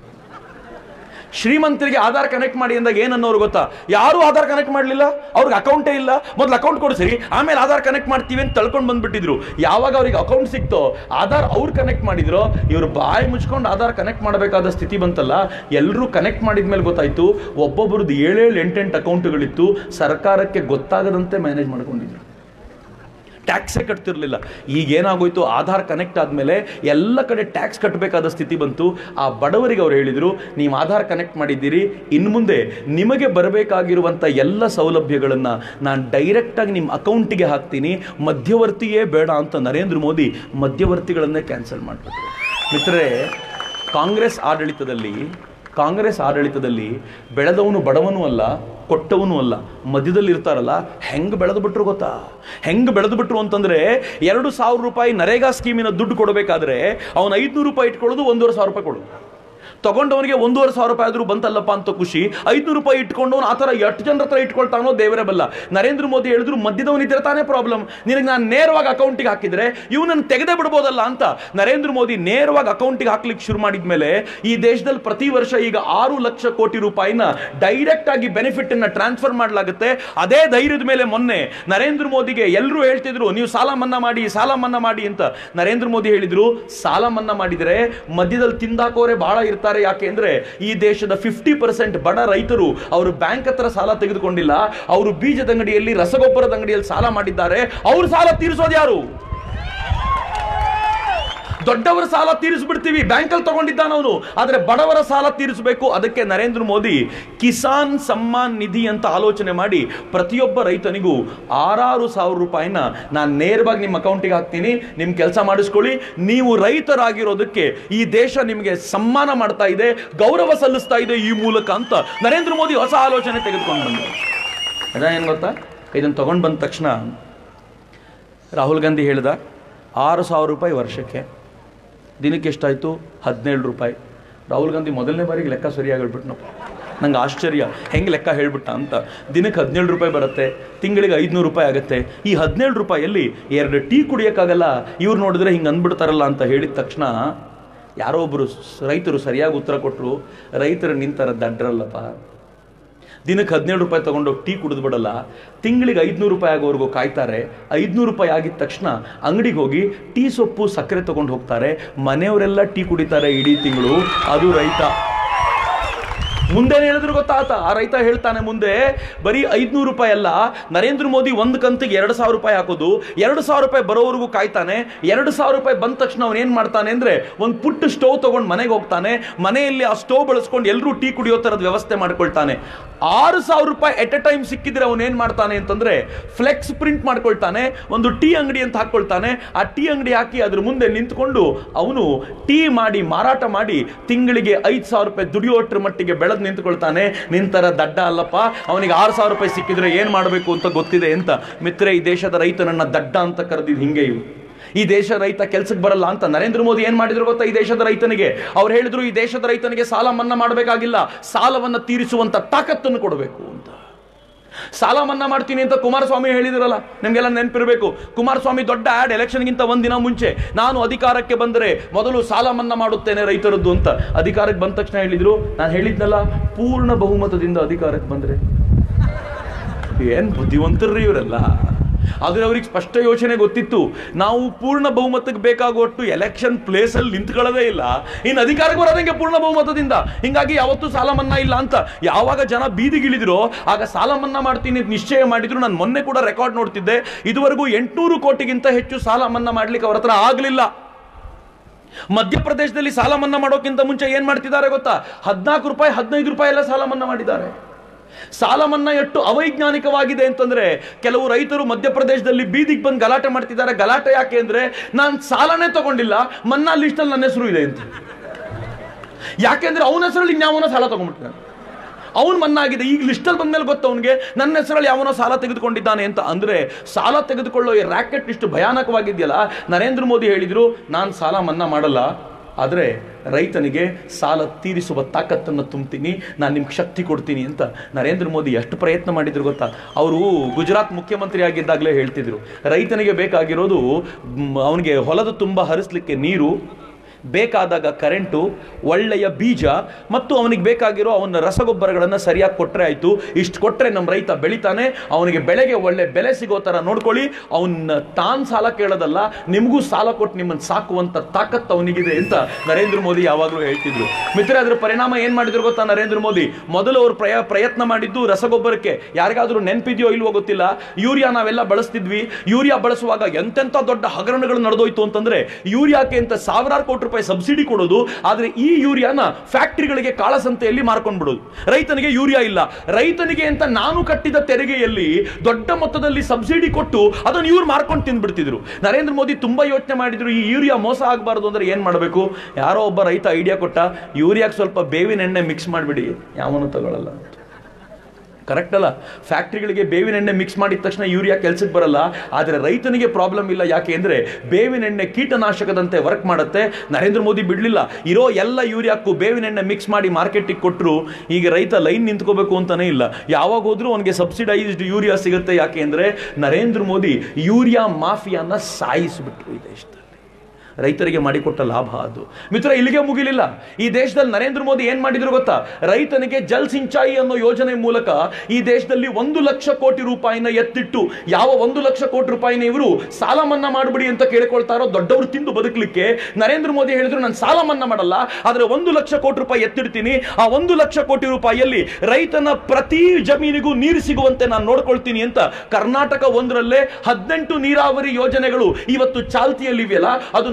ಶ್ರೀಮಂತರಿಗೆ ಆಧಾರ್ ಕನೆಕ್ಟ್ ಮಾಡಿ ಅಂದಾಗ ಏನನ್ನೋರು ಗೊತ್ತಾ ಯಾರು ಆಧಾರ್ ಕನೆಕ್ಟ್ ಮಾಡಲಿಲ್ಲ ಅವ್ರಿಗೆ ಅಕೌಂಟೇ ಇಲ್ಲ ಮೊದಲು ಅಕೌಂಟ್ ಕೊಡಿಸಿರಿ ಆಮೇಲೆ ಆಧಾರ್ ಕನೆಕ್ಟ್ ಮಾಡ್ತೀವಿ ಅಂತ ತಳ್ಕೊಂಡು ಬಂದ್ಬಿಟ್ಟಿದ್ರು ಯಾವಾಗ ಅವ್ರಿಗೆ ಅಕೌಂಟ್ ಸಿಕ್ತೋ ಆಧಾರ್ ಅವ್ರು ಕನೆಕ್ಟ್ ಮಾಡಿದ್ರು ಇವರು ಬಾಯಿ ಮುಚ್ಕೊಂಡು ಆಧಾರ್ ಕನೆಕ್ಟ್ ಮಾಡಬೇಕಾದ ಸ್ಥಿತಿ ಬಂತಲ್ಲ ಎಲ್ಲರೂ ಕನೆಕ್ಟ್ ಮಾಡಿದ್ಮೇಲೆ ಗೊತ್ತಾಯ್ತು ಒಬ್ಬೊಬ್ಬರದ್ದು ಏಳೇಳು ಎಂಟೆಂಟು ಅಕೌಂಟ್ಗಳಿತ್ತು ಸರ್ಕಾರಕ್ಕೆ ಗೊತ್ತಾಗದಂತೆ ಮ್ಯಾನೇಜ್ ಮಾಡ್ಕೊಂಡಿದ್ರು ಟ್ಯಾಕ್ಸೇ ಕಟ್ತಿರ್ಲಿಲ್ಲ ಈಗ ಏನಾಗೋಯ್ತು ಆಧಾರ್ ಕನೆಕ್ಟ್ ಆದಮೇಲೆ ಎಲ್ಲ ಕಡೆ ಟ್ಯಾಕ್ಸ್ ಕಟ್ಟಬೇಕಾದ ಸ್ಥಿತಿ ಬಂತು ಆ ಬಡವರಿಗೆ ಅವ್ರು ಹೇಳಿದರು ನೀವು ಆಧಾರ್ ಕನೆಕ್ಟ್ ಮಾಡಿದ್ದೀರಿ ಇನ್ನು ಮುಂದೆ ನಿಮಗೆ ಬರಬೇಕಾಗಿರುವಂಥ ಎಲ್ಲ ಸೌಲಭ್ಯಗಳನ್ನು ನಾನು ಡೈರೆಕ್ಟಾಗಿ ನಿಮ್ಮ ಅಕೌಂಟಿಗೆ ಹಾಕ್ತೀನಿ ಮಧ್ಯವರ್ತಿಯೇ ಬೇಡ ಅಂತ ನರೇಂದ್ರ ಮೋದಿ ಮಧ್ಯವರ್ತಿಗಳನ್ನೇ ಕ್ಯಾನ್ಸಲ್ ಮಾಡಿಬಿಟ್ರು ಮಿತ್ರರೇ ಕಾಂಗ್ರೆಸ್ ಆಡಳಿತದಲ್ಲಿ ಕಾಂಗ್ರೆಸ್ ಆಡಳಿತದಲ್ಲಿ ಬೆಳೆದವನು ಬಡವನೂ ಅಲ್ಲ ಕೊಟ್ಟವನು ಅಲ್ಲ ಮಧ್ಯದಲ್ಲಿ ಇರ್ತಾರಲ್ಲ ಹೆಂಗೆ ಬೆಳೆದು ಬಿಟ್ರು ಗೊತ್ತಾ ಹೆಂಗೆ ಬೆಳೆದು ಬಿಟ್ರು ಅಂತಂದ್ರೆ ಎರಡು ಸಾವಿರ ರೂಪಾಯಿ ನರೇಗಾ ಸ್ಕೀಮಿನ ದುಡ್ಡು ಕೊಡಬೇಕಾದ್ರೆ ಅವನು ಐದುನೂರು ರೂಪಾಯಿ ಇಟ್ಕೊಳ್ಳೋದು ಒಂದೂವರೆ ಸಾವಿರ ರೂಪಾಯಿ ಕೊಡು ತಗೊಂಡವನಿಗೆ ಒಂದೂವರೆ ಸಾವಿರ ರೂಪಾಯಿ ಆದರೂ ಬಂತಲ್ಲಪ್ಪ ಅಂತ ಖುಷಿ ಐದುನೂರು ರೂಪಾಯಿ ಇಟ್ಕೊಂಡವನು ಆ ಥರ ಎಷ್ಟು ಜನರ ಹತ್ರ ಇಟ್ಕೊಳ್ತಾನೋ ದೇವರೇ ಬಲ್ಲ ನರೇಂದ್ರ ಮೋದಿ ಹೇಳಿದ್ರು ಮಧ್ಯದವನಿದ್ರೆ ತಾನೇ ಪ್ರಾಬ್ಲಮ್ ನಿನಗೆ ನಾನು ನೇರವಾಗಿ ಅಕೌಂಟಿಗೆ ಹಾಕಿದ್ರೆ ಇವನನ್ನು ತೆಗೆದೇ ಬಿಡ್ಬೋದಲ್ಲ ಅಂತ ನರೇಂದ್ರ ಮೋದಿ ನೇರವಾಗಿ ಅಕೌಂಟಿಗೆ ಹಾಕ್ಲಿಕ್ಕೆ ಶುರು ಮಾಡಿದ್ಮೇಲೆ ಈ ದೇಶದಲ್ಲಿ ಪ್ರತಿ ವರ್ಷ ಈಗ ಆರು ಲಕ್ಷ ಕೋಟಿ ರೂಪಾಯಿನ ಡೈರೆಕ್ಟ್ ಆಗಿ ಬೆನಿಫಿಟ್ ಅನ್ನ ಟ್ರಾನ್ಸ್ಫರ್ ಮಾಡಲಾಗುತ್ತೆ ಅದೇ ಧೈರ್ಯದ ಮೇಲೆ ಮೊನ್ನೆ ನರೇಂದ್ರ ಮೋದಿಗೆ ಎಲ್ಲರೂ ಹೇಳ್ತಿದ್ರು ನೀವು ಸಾಲ ಮನ್ನಾ ಮಾಡಿ ಸಾಲ ಮನ್ನಾ ಮಾಡಿ ಅಂತ ನರೇಂದ್ರ ಮೋದಿ ಹೇಳಿದ್ರು ಸಾಲ ಮನ್ನಾ ಮಾಡಿದರೆ ಮಧ್ಯದಲ್ಲಿ ತಿಂದಾಕೋರೆ ಬಹಳ ಇರ್ತಾರೆ ಯಾಕೆ ಅಂದ್ರೆ ಈ ದೇಶದ ಫಿಫ್ಟಿ ಪರ್ಸೆಂಟ್ ಬಡ ರೈತರು ಅವರು ಬ್ಯಾಂಕ್ ಹತ್ರ ಸಾಲ ತೆಗೆದುಕೊಂಡಿಲ್ಲ ಅವರು ಬೀಜದ ಅಂಗಡಿಯಲ್ಲಿ ರಸಗೊಬ್ಬರದ ಅಂಗಡಿಯಲ್ಲಿ ಸಾಲ ಮಾಡಿದ್ದಾರೆ ಅವ್ರ ಸಾಲ ತೀರಿಸೋದು ಯಾರು ದೊಡ್ಡವರ ಸಾಲ ತೀರಿಸ್ಬಿಡ್ತೀವಿ ಬ್ಯಾಂಕಲ್ಲಿ ತಗೊಂಡಿದ್ದಾನ ಅವನು ಆದ್ರೆ ಬಡವರ ಸಾಲ ತೀರಿಸಬೇಕು ಅದಕ್ಕೆ ನರೇಂದ್ರ ಮೋದಿ ಕಿಸಾನ್ ಸಮ್ಮಾನ್ ನಿಧಿ ಅಂತ ಆಲೋಚನೆ ಮಾಡಿ ಪ್ರತಿಯೊಬ್ಬ ರೈತನಿಗೂ ಆರಾರು ಸಾವಿರ ರೂಪಾಯಿನ ನಾನು ನೇರವಾಗಿ ನಿಮ್ಮ ಅಕೌಂಟಿಗೆ ಹಾಕ್ತೀನಿ ನಿಮ್ ಕೆಲಸ ಮಾಡಿಸ್ಕೊಳ್ಳಿ ನೀವು ರೈತರಾಗಿರೋದಕ್ಕೆ ಈ ದೇಶ ನಿಮಗೆ ಸಮ್ಮಾನ ಮಾಡ್ತಾ ಇದೆ ಗೌರವ ಸಲ್ಲಿಸ್ತಾ ಇದೆ ಈ ಮೂಲಕ ಅಂತ ನರೇಂದ್ರ ಮೋದಿ ಹೊಸ ಆಲೋಚನೆ ತೆಗೆದುಕೊಂಡು ಬಂದರು ಅದ ಏನು ಗೊತ್ತಾ ಇದನ್ನು ತಗೊಂಡು ಬಂದ ತಕ್ಷಣ ರಾಹುಲ್ ಗಾಂಧಿ ಹೇಳ್ದ ಆರು ಸಾವಿರ ರೂಪಾಯಿ ವರ್ಷಕ್ಕೆ ದಿನಕ್ಕೆ ಎಷ್ಟಾಯಿತು ಹದಿನೇಳು ರೂಪಾಯಿ ರಾಹುಲ್ ಗಾಂಧಿ ಮೊದಲನೇ ಬಾರಿಗೆ ಲೆಕ್ಕ ಸರಿಯಾಗಿ ಹೇಳ್ಬಿಟ್ನಪ್ಪ ನಂಗೆ ಆಶ್ಚರ್ಯ ಹೆಂಗೆ ಲೆಕ್ಕ ಹೇಳ್ಬಿಟ್ಟ ಅಂತ ದಿನಕ್ಕೆ ಹದಿನೇಳು ರೂಪಾಯಿ ಬರುತ್ತೆ ತಿಂಗಳಿಗೆ ಐದುನೂರು ರೂಪಾಯಿ ಆಗುತ್ತೆ ಈ ಹದಿನೇಳು ರೂಪಾಯಲ್ಲಿ ಎರಡು ಟೀ ಕುಡಿಯೋಕ್ಕಾಗಲ್ಲ ಇವ್ರು ನೋಡಿದ್ರೆ ಹಿಂಗೆ ಅಂದ್ಬಿಡ್ತಾರಲ್ಲ ಅಂತ ಹೇಳಿದ ತಕ್ಷಣ ಯಾರೋ ಒಬ್ಬರು ರೈತರು ಸರಿಯಾಗಿ ಉತ್ತರ ಕೊಟ್ಟರು ರೈತರು ನಿಂತರ ದಡ್ರಲ್ಲಪ್ಪ ದಿನಕ್ಕೆ ಹದಿನೇಳು ರೂಪಾಯಿ ತಗೊಂಡೋಗಿ ಟೀ ಕುಡಿದು ಬಿಡಲ್ಲ ತಿಂಗಳಿಗೆ ಐದುನೂರು ರೂಪಾಯಿ ಆಗೋವರೆಗೂ ಕಾಯ್ತಾರೆ ಐದುನೂರು ರೂಪಾಯಿ ಆಗಿದ ತಕ್ಷಣ ಅಂಗಡಿಗೆ ಹೋಗಿ ಟೀ ಸೊಪ್ಪು ಸಕ್ಕರೆ ತಗೊಂಡು ಹೋಗ್ತಾರೆ ಮನೆಯವರೆಲ್ಲ ಟೀ ಕುಡಿತಾರೆ ಇಡೀ ತಿಂಗಳು ಅದು ರೈತ ಮುಂದೆ ಹೇಳಿದ್ರು ಗೊತ್ತಾತ ಆ ರೈತ ಹೇಳ್ತಾನೆ ಮುಂದೆ ಬರೀ ಐದ್ನೂರು ರೂಪಾಯಿ ಅಲ್ಲ ನರೇಂದ್ರ ಮೋದಿ ಒಂದು ಕಂತಿಗೆ ಎರಡು ಸಾವಿರ ರೂಪಾಯಿ ಹಾಕೋದು ಎರಡು ಸಾವಿರ ರೂಪಾಯಿ ಬರೋವರೆಗೂ ಕಾಯ್ತಾನೆ ಎರಡು ಸಾವಿರ ರೂಪಾಯಿ ಬಂದ ತಕ್ಷಣ ಅವನು ಏನ್ ಮಾಡ್ತಾನೆ ಅಂದ್ರೆ ಒಂದು ಪುಟ್ಟ ಸ್ಟೋವ್ ತಗೊಂಡು ಮನೆಗೆ ಹೋಗ್ತಾನೆ ಮನೆಯಲ್ಲಿ ಆ ಸ್ಟೋವ್ ಬಳಸ್ಕೊಂಡು ಎಲ್ಲರೂ ಟೀ ಕುಡಿಯೋ ಥರದ ವ್ಯವಸ್ಥೆ ಮಾಡ್ಕೊಳ್ತಾನೆ ಆರು ಸಾವಿರ ರೂಪಾಯಿ ಎಟ್ ಎ ಟೈಮ್ ಸಿಕ್ಕಿದ್ರೆ ಅವನು ಏನ್ ಮಾಡ್ತಾನೆ ಅಂತಂದ್ರೆ ಫ್ಲೆಕ್ಸ್ ಪ್ರಿಂಟ್ ಮಾಡ್ಕೊಳ್ತಾನೆ ಒಂದು ಟೀ ಅಂಗಡಿ ಅಂತ ಹಾಕೊಳ್ತಾನೆ ಆ ಟೀ ಅಂಗಡಿ ಹಾಕಿ ಅದ್ರ ಮುಂದೆ ನಿಂತ್ಕೊಂಡು ಅವನು ಟೀ ಮಾಡಿ ಮಾರಾಟ ಮಾಡಿ ತಿಂಗಳಿಗೆ ಐದು ಸಾವಿರ ರೂಪಾಯಿ ದುಡಿಯೋಟ್ರ ಮಟ್ಟಿಗೆ ಬೆಳೆದು ನಿಂತ್ಕೊಳ್ತಾನೆ ನಿಂತರ ದಡ್ಡ ಅಲ್ಲಪ್ಪ ಅವನಿಗೆ ಆರು ಸಾವಿರ ರೂಪಾಯಿ ಸಿಕ್ಕಿದ್ರೆ ಏನ್ ಮಾಡಬೇಕು ಅಂತ ಗೊತ್ತಿದೆ ಅಂತ ಮಿತ್ರ ಈ ದೇಶದ ರೈತನನ್ನ ದಡ್ಡ ಅಂತ ಕರೆದಿದ್ದು ಹಿಂಗೆ ಇವು ಈ ದೇಶ ರೈತ ಕೆಲ್ಸಕ್ಕೆ ಬರಲ್ಲ ಅಂತ ನರೇಂದ್ರ ಮೋದಿ ಏನ್ ಮಾಡಿದ್ರು ಗೊತ್ತಾ ಈ ದೇಶದ ರೈತನಿಗೆ ಅವ್ರು ಹೇಳಿದ್ರು ಈ ದೇಶದ ರೈತನಿಗೆ ಸಾಲ ಮನ್ನಾ ಮಾಡಬೇಕಾಗಿಲ್ಲ ಸಾಲವನ್ನ ತೀರಿಸುವಂತ ತಾಕತ್ತನ್ನು ಕೊಡಬೇಕು ಅಂತ ಸಾಲ ಮನ್ನಾ ಮಾಡ್ತೀನಿ ಅಂತ ಕುಮಾರಸ್ವಾಮಿ ಹೇಳಿದ್ರಲ್ಲ ನಿಮ್ಗೆಲ್ಲ ನೆನಪಿರಬೇಕು ಕುಮಾರಸ್ವಾಮಿ ದೊಡ್ಡ ಆಡ್ ಎಲೆಕ್ಷನ್ಗಿಂತ ಒಂದಿನ ಮುಂಚೆ ನಾನು ಅಧಿಕಾರಕ್ಕೆ ಬಂದರೆ ಮೊದಲು ಸಾಲ ಮನ್ನಾ ಮಾಡುತ್ತೇನೆ ರೈತರದ್ದು ಅಂತ ಅಧಿಕಾರಕ್ಕೆ ಬಂದ ತಕ್ಷಣ ಹೇಳಿದ್ರು ನಾನು ಹೇಳಿದ್ನಲ್ಲ ಪೂರ್ಣ ಬಹುಮತದಿಂದ ಅಧಿಕಾರಕ್ಕೆ ಬಂದ್ರೆ ಏನ್ ಬುದ್ಧಿವಂತರ್ರಿ ಇವರೆಲ್ಲ ಆದ್ರೆ ಅವ್ರಿಗೆ ಸ್ಪಷ್ಟ ಯೋಚನೆ ಗೊತ್ತಿತ್ತು ನಾವು ಪೂರ್ಣ ಬಹುಮತಕ್ಕೆ ಬೇಕಾಗುವಷ್ಟು ಎಲೆಕ್ಷನ್ ಪ್ಲೇಸ್ ಅಲ್ಲಿ ನಿಂತ್ಕೊಳ್ಳೋದೇ ಇಲ್ಲ ಇನ್ನು ಅಧಿಕಾರಕ್ಕೆ ಬರೋದಂಗೆ ಪೂರ್ಣ ಬಹುಮತದಿಂದ ಹಿಂಗಾಗಿ ಯಾವತ್ತೂ ಸಾಲ ಮನ್ನಾ ಇಲ್ಲ ಅಂತ ಯಾವಾಗ ಜನ ಬೀದಿಗಿಳಿದ್ರು ಆಗ ಸಾಲ ಮನ್ನಾ ಮಾಡ್ತೀನಿ ಅಂತ ನಿಶ್ಚಯ ಮಾಡಿದ್ರು ನಾನು ಮೊನ್ನೆ ಕೂಡ ರೆಕಾರ್ಡ್ ನೋಡ್ತಿದ್ದೆ ಇದುವರೆಗೂ ಎಂಟುನೂರು ಕೋಟಿಗಿಂತ ಹೆಚ್ಚು ಸಾಲ ಮನ್ನಾ ಮಾಡ್ಲಿಕ್ಕೆ ಅವ್ರ ಹತ್ರ ಆಗ್ಲಿಲ್ಲ ಮಧ್ಯಪ್ರದೇಶದಲ್ಲಿ ಸಾಲ ಮನ್ನಾ ಮಾಡೋಕ್ಕಿಂತ ಮುಂಚೆ ಏನ್ ಮಾಡ್ತಿದ್ದಾರೆ ಗೊತ್ತಾ ಹದಿನಾಲ್ಕು ರೂಪಾಯಿ ಹದಿನೈದು ರೂಪಾಯಿ ಎಲ್ಲ ಸಾಲ ಮನ್ನಾ ಮಾಡಿದ್ದಾರೆ ಸಾಲ ಮನ್ನಾ ಎಷ್ಟು ಅವೈಜ್ಞಾನಿಕವಾಗಿದೆ ಅಂತಂದ್ರೆ ಕೆಲವು ರೈತರು ಮಧ್ಯಪ್ರದೇಶದಲ್ಲಿ ಬೀದಿಗೆ ಬಂದು ಗಲಾಟೆ ಮಾಡ್ತಿದ್ದಾರೆ ಗಲಾಟೆ ಯಾಕೆ ಅಂದ್ರೆ ನಾನು ಸಾಲನೇ ತಗೊಂಡಿಲ್ಲ ಮನ್ನಾ ಲಿಸ್ಟಲ್ಲಿ ನನ್ನ ಹೆಸರು ಇದೆ ಅಂತ ಯಾಕೆಂದ್ರೆ ಅವನ ಹೆಸರಲ್ಲಿ ಇನ್ಯಾವನೋ ಸಾಲ ತಗೊಂಡ್ಬಿಟ್ಟಿದ್ದಾನೆ ಅವನು ಮನ್ನಾ ಆಗಿದೆ ಈಗ ಲಿಸ್ಟಲ್ಲಿ ಬಂದ್ಮೇಲೆ ಗೊತ್ತು ಅವನಿಗೆ ನನ್ನ ಹೆಸರಲ್ಲಿ ಯಾವನೋ ಸಾಲ ತೆಗೆದುಕೊಂಡಿದ್ದಾನೆ ಅಂತ ಅಂದ್ರೆ ಸಾಲ ತೆಗೆದುಕೊಳ್ಳೋ ಈ ರ್ಯಾಕೆಟ್ ಇಷ್ಟು ಭಯಾನಕವಾಗಿದೆಯಲ್ಲ ನರೇಂದ್ರ ಮೋದಿ ಹೇಳಿದ್ರು ನಾನು ಸಾಲ ಮನ್ನಾ ಮಾಡಲ್ಲ ಆದರೆ ರೈತನಿಗೆ ಸಾಲ ತೀರಿಸುವ ತಾಕತ್ತನ್ನು ತುಂಬ್ತೀನಿ ನಾನು ನಿಮ್ಗೆ ಶಕ್ತಿ ಕೊಡ್ತೀನಿ ಅಂತ ನರೇಂದ್ರ ಮೋದಿ ಎಷ್ಟು ಪ್ರಯತ್ನ ಮಾಡಿದ್ರು ಗೊತ್ತಾ ಅವರು ಗುಜರಾತ್ ಮುಖ್ಯಮಂತ್ರಿ ಆಗಿದ್ದಾಗಲೇ ಹೇಳ್ತಿದ್ರು ರೈತನಿಗೆ ಬೇಕಾಗಿರೋದು ಅವನಿಗೆ ಹೊಲದ ತುಂಬ ಹರಿಸ್ಲಿಕ್ಕೆ ನೀರು ಬೇಕಾದಾಗ ಕರೆಂಟು ಒಳ್ಳೆಯ ಬೀಜ ಮತ್ತು ಅವನಿಗೆ ಬೇಕಾಗಿರೋ ಅವನ ರಸಗೊಬ್ಬರಗಳನ್ನು ಸರಿಯಾಗಿ ಕೊಟ್ಟರೆ ಆಯಿತು ಇಷ್ಟು ಕೊಟ್ಟರೆ ನಮ್ಮ ರೈತ ಬೆಳಿತಾನೆ ಅವನಿಗೆ ಬೆಳೆಗೆ ಒಳ್ಳೆ ಬೆಲೆ ಸಿಗೋ ಥರ ನೋಡ್ಕೊಳ್ಳಿ ಅವನ್ನ ತಾನು ಸಾಲ ಕೇಳೋದಲ್ಲ ನಿಮಗೂ ಸಾಲ ಕೊಟ್ಟು ನಿಮ್ಮನ್ನು ಸಾಕುವಂಥ ತಾಕತ್ತು ಅವನಿಗಿದೆ ಅಂತ ನರೇಂದ್ರ ಮೋದಿ ಯಾವಾಗಲೂ ಹೇಳ್ತಿದ್ರು ಮಿತ್ರ ಅದರ ಪರಿಣಾಮ ಏನು ಮಾಡಿದ್ರು ಗೊತ್ತಾ ನರೇಂದ್ರ ಮೋದಿ ಮೊದಲು ಅವರು ಪ್ರಯ ಪ್ರಯತ್ನ ಮಾಡಿದ್ದು ರಸಗೊಬ್ಬರಕ್ಕೆ ಯಾರಿಗಾದ್ರೂ ನೆನಪಿದೆಯೋ ಇಲ್ವೋ ಗೊತ್ತಿಲ್ಲ ಯೂರಿಯಾ ನಾವೆಲ್ಲ ಬಳಸ್ತಿದ್ವಿ ಯೂರಿಯಾ ಬಳಸುವಾಗ ಎಂತೆಂಥ ದೊಡ್ಡ ಹಗರಣಗಳು ನಡೆದೋಯ್ತು ಅಂತಂದ್ರೆ ಯೂರಿಯಾಕ್ಕೆ ಅಂತ ಸಾವಿರಾರು ಕೋಟಿ ರೂಪಾಯಿ ಸಬ್ಸಿಡಿ ಕೊಡೋದು ಆದ್ರೆ ಈ ಯೂರಿಯಾನ ಫ್ಯಾಕ್ಟರಿಗಳಿಗೆ ಕಾಳಸಂತೆಯಲ್ಲಿ ಮಾರ್ಕೊಂಡ್ಬಿಡೋದು ರೈತನಿಗೆ ಯೂರಿಯಾ ಇಲ್ಲ ರೈತನಿಗೆ ಅಂತ ನಾನು ಕಟ್ಟಿದ ತೆರಿಗೆಯಲ್ಲಿ ದೊಡ್ಡ ಮೊತ್ತದಲ್ಲಿ ಸಬ್ಸಿಡಿ ಕೊಟ್ಟು ಅದನ್ನು ಇವ್ರು ಮಾರ್ಕೊಂಡು ತಿಂದ್ಬಿಡ್ತಿದ್ರು ನರೇಂದ್ರ ಮೋದಿ ತುಂಬಾ ಯೋಚನೆ ಮಾಡಿದ್ರು ಈ ಯೂರಿಯಾ ಮೋಸ ಆಗಬಾರ್ದು ಅಂದ್ರೆ ಏನ್ ಮಾಡಬೇಕು ಯಾರೋ ಒಬ್ಬ ರೈತ ಐಡಿಯಾ ಕೊಟ್ಟ ಯೂರಿಯಾಕ್ಕೆ ಸ್ವಲ್ಪ ಬೇವಿನ ಎಣ್ಣೆ ಮಿಕ್ಸ್ ಮಾಡಿಬಿಡಿ ಯಾವನು ತಗೊಳ್ಳಲ್ಲ ಕರೆಕ್ಟ್ ಅಲ್ಲ ಫ್ಯಾಕ್ಟ್ರಿಗಳಿಗೆ ಬೇವಿನ ಎಣ್ಣೆ ಮಿಕ್ಸ್ ಮಾಡಿದ ತಕ್ಷಣ ಯೂರಿಯಾ ಕೆಲ್ಸಕ್ಕೆ ಬರಲ್ಲ ಆದರೆ ರೈತನಿಗೆ ಪ್ರಾಬ್ಲಮ್ ಇಲ್ಲ ಯಾಕೆ ಅಂದ್ರೆ ಬೇವಿನ ಎಣ್ಣೆ ಕೀಟನಾಶಕದಂತೆ ವರ್ಕ್ ಮಾಡುತ್ತೆ ನರೇಂದ್ರ ಮೋದಿ ಬಿಡಲಿಲ್ಲ ಇರೋ ಎಲ್ಲ ಯೂರಿಯಾಕ್ಕೂ ಬೇವಿನ ಎಣ್ಣೆ ಮಿಕ್ಸ್ ಮಾಡಿ ಮಾರ್ಕೆಟಿಗೆ ಕೊಟ್ಟರು ಈಗ ರೈತ ಲೈನ್ ನಿಂತ್ಕೋಬೇಕು ಅಂತಾನೆ ಇಲ್ಲ ಯಾವಾಗ ಹೋದ್ರೂ ಅವನಿಗೆ ಸಬ್ಸಿಡೈಸ್ಡ್ ಯೂರಿಯಾ ಸಿಗುತ್ತೆ ಯಾಕೆ ಅಂದ್ರೆ ನರೇಂದ್ರ ಮೋದಿ ಯೂರಿಯಾ ಮಾಫಿಯಾನ ಸಾಯಿಸಿಬಿಟ್ರು ಈ ದೇಶದಲ್ಲಿ ರೈತರಿಗೆ ಮಾಡಿಕೊಟ್ಟ ಲಾಭ ಅದು ಮಿತ್ರ ಇಲ್ಲಿಗೆ ಮುಗಿಲಿಲ್ಲ ಈ ದೇಶದಲ್ಲಿ ನರೇಂದ್ರ ಮೋದಿ ಏನ್ ಮಾಡಿದ್ರು ಗೊತ್ತಾ ರೈತನಿಗೆ ಜಲ್ ಸಿಂಚಾಯಿ ಅನ್ನೋ ಯೋಜನೆ ಮೂಲಕ ಈ ದೇಶದಲ್ಲಿ ಒಂದು ಲಕ್ಷ ಕೋಟಿ ರೂಪಾಯಿನ ಎತ್ತಿಟ್ಟು ಯಾವ ಒಂದು ಲಕ್ಷ ಕೋಟಿ ರೂಪಾಯಿನ ಇವರು ಸಾಲ ಮನ್ನಾ ಮಾಡ್ಬಿಡಿ ಅಂತ ಕೇಳ್ಕೊಳ್ತಾರೋ ದೊಡ್ಡವರು ತಿಂದು ಬದುಕಲಿಕ್ಕೆ ನರೇಂದ್ರ ಮೋದಿ ಹೇಳಿದ್ರು ನಾನು ಸಾಲ ಮನ್ನಾ ಮಾಡಲ್ಲ ಆದ್ರೆ ಒಂದು ಲಕ್ಷ ಕೋಟಿ ರೂಪಾಯಿ ಎತ್ತಿಡ್ತೀನಿ ಆ ಒಂದು ಲಕ್ಷ ಕೋಟಿ ರೂಪಾಯಿಯಲ್ಲಿ ರೈತನ ಪ್ರತಿ ಜಮೀನಿಗೂ ನೀರು ಸಿಗುವಂತೆ ನಾನು ನೋಡ್ಕೊಳ್ತೀನಿ ಅಂತ ಕರ್ನಾಟಕ ಒಂದರಲ್ಲೇ ಹದಿನೆಂಟು ನೀರಾವರಿ ಯೋಜನೆಗಳು ಇವತ್ತು ಚಾಲ್ತಿಯಲ್ಲಿವೆಯಲ್ಲ ಅದು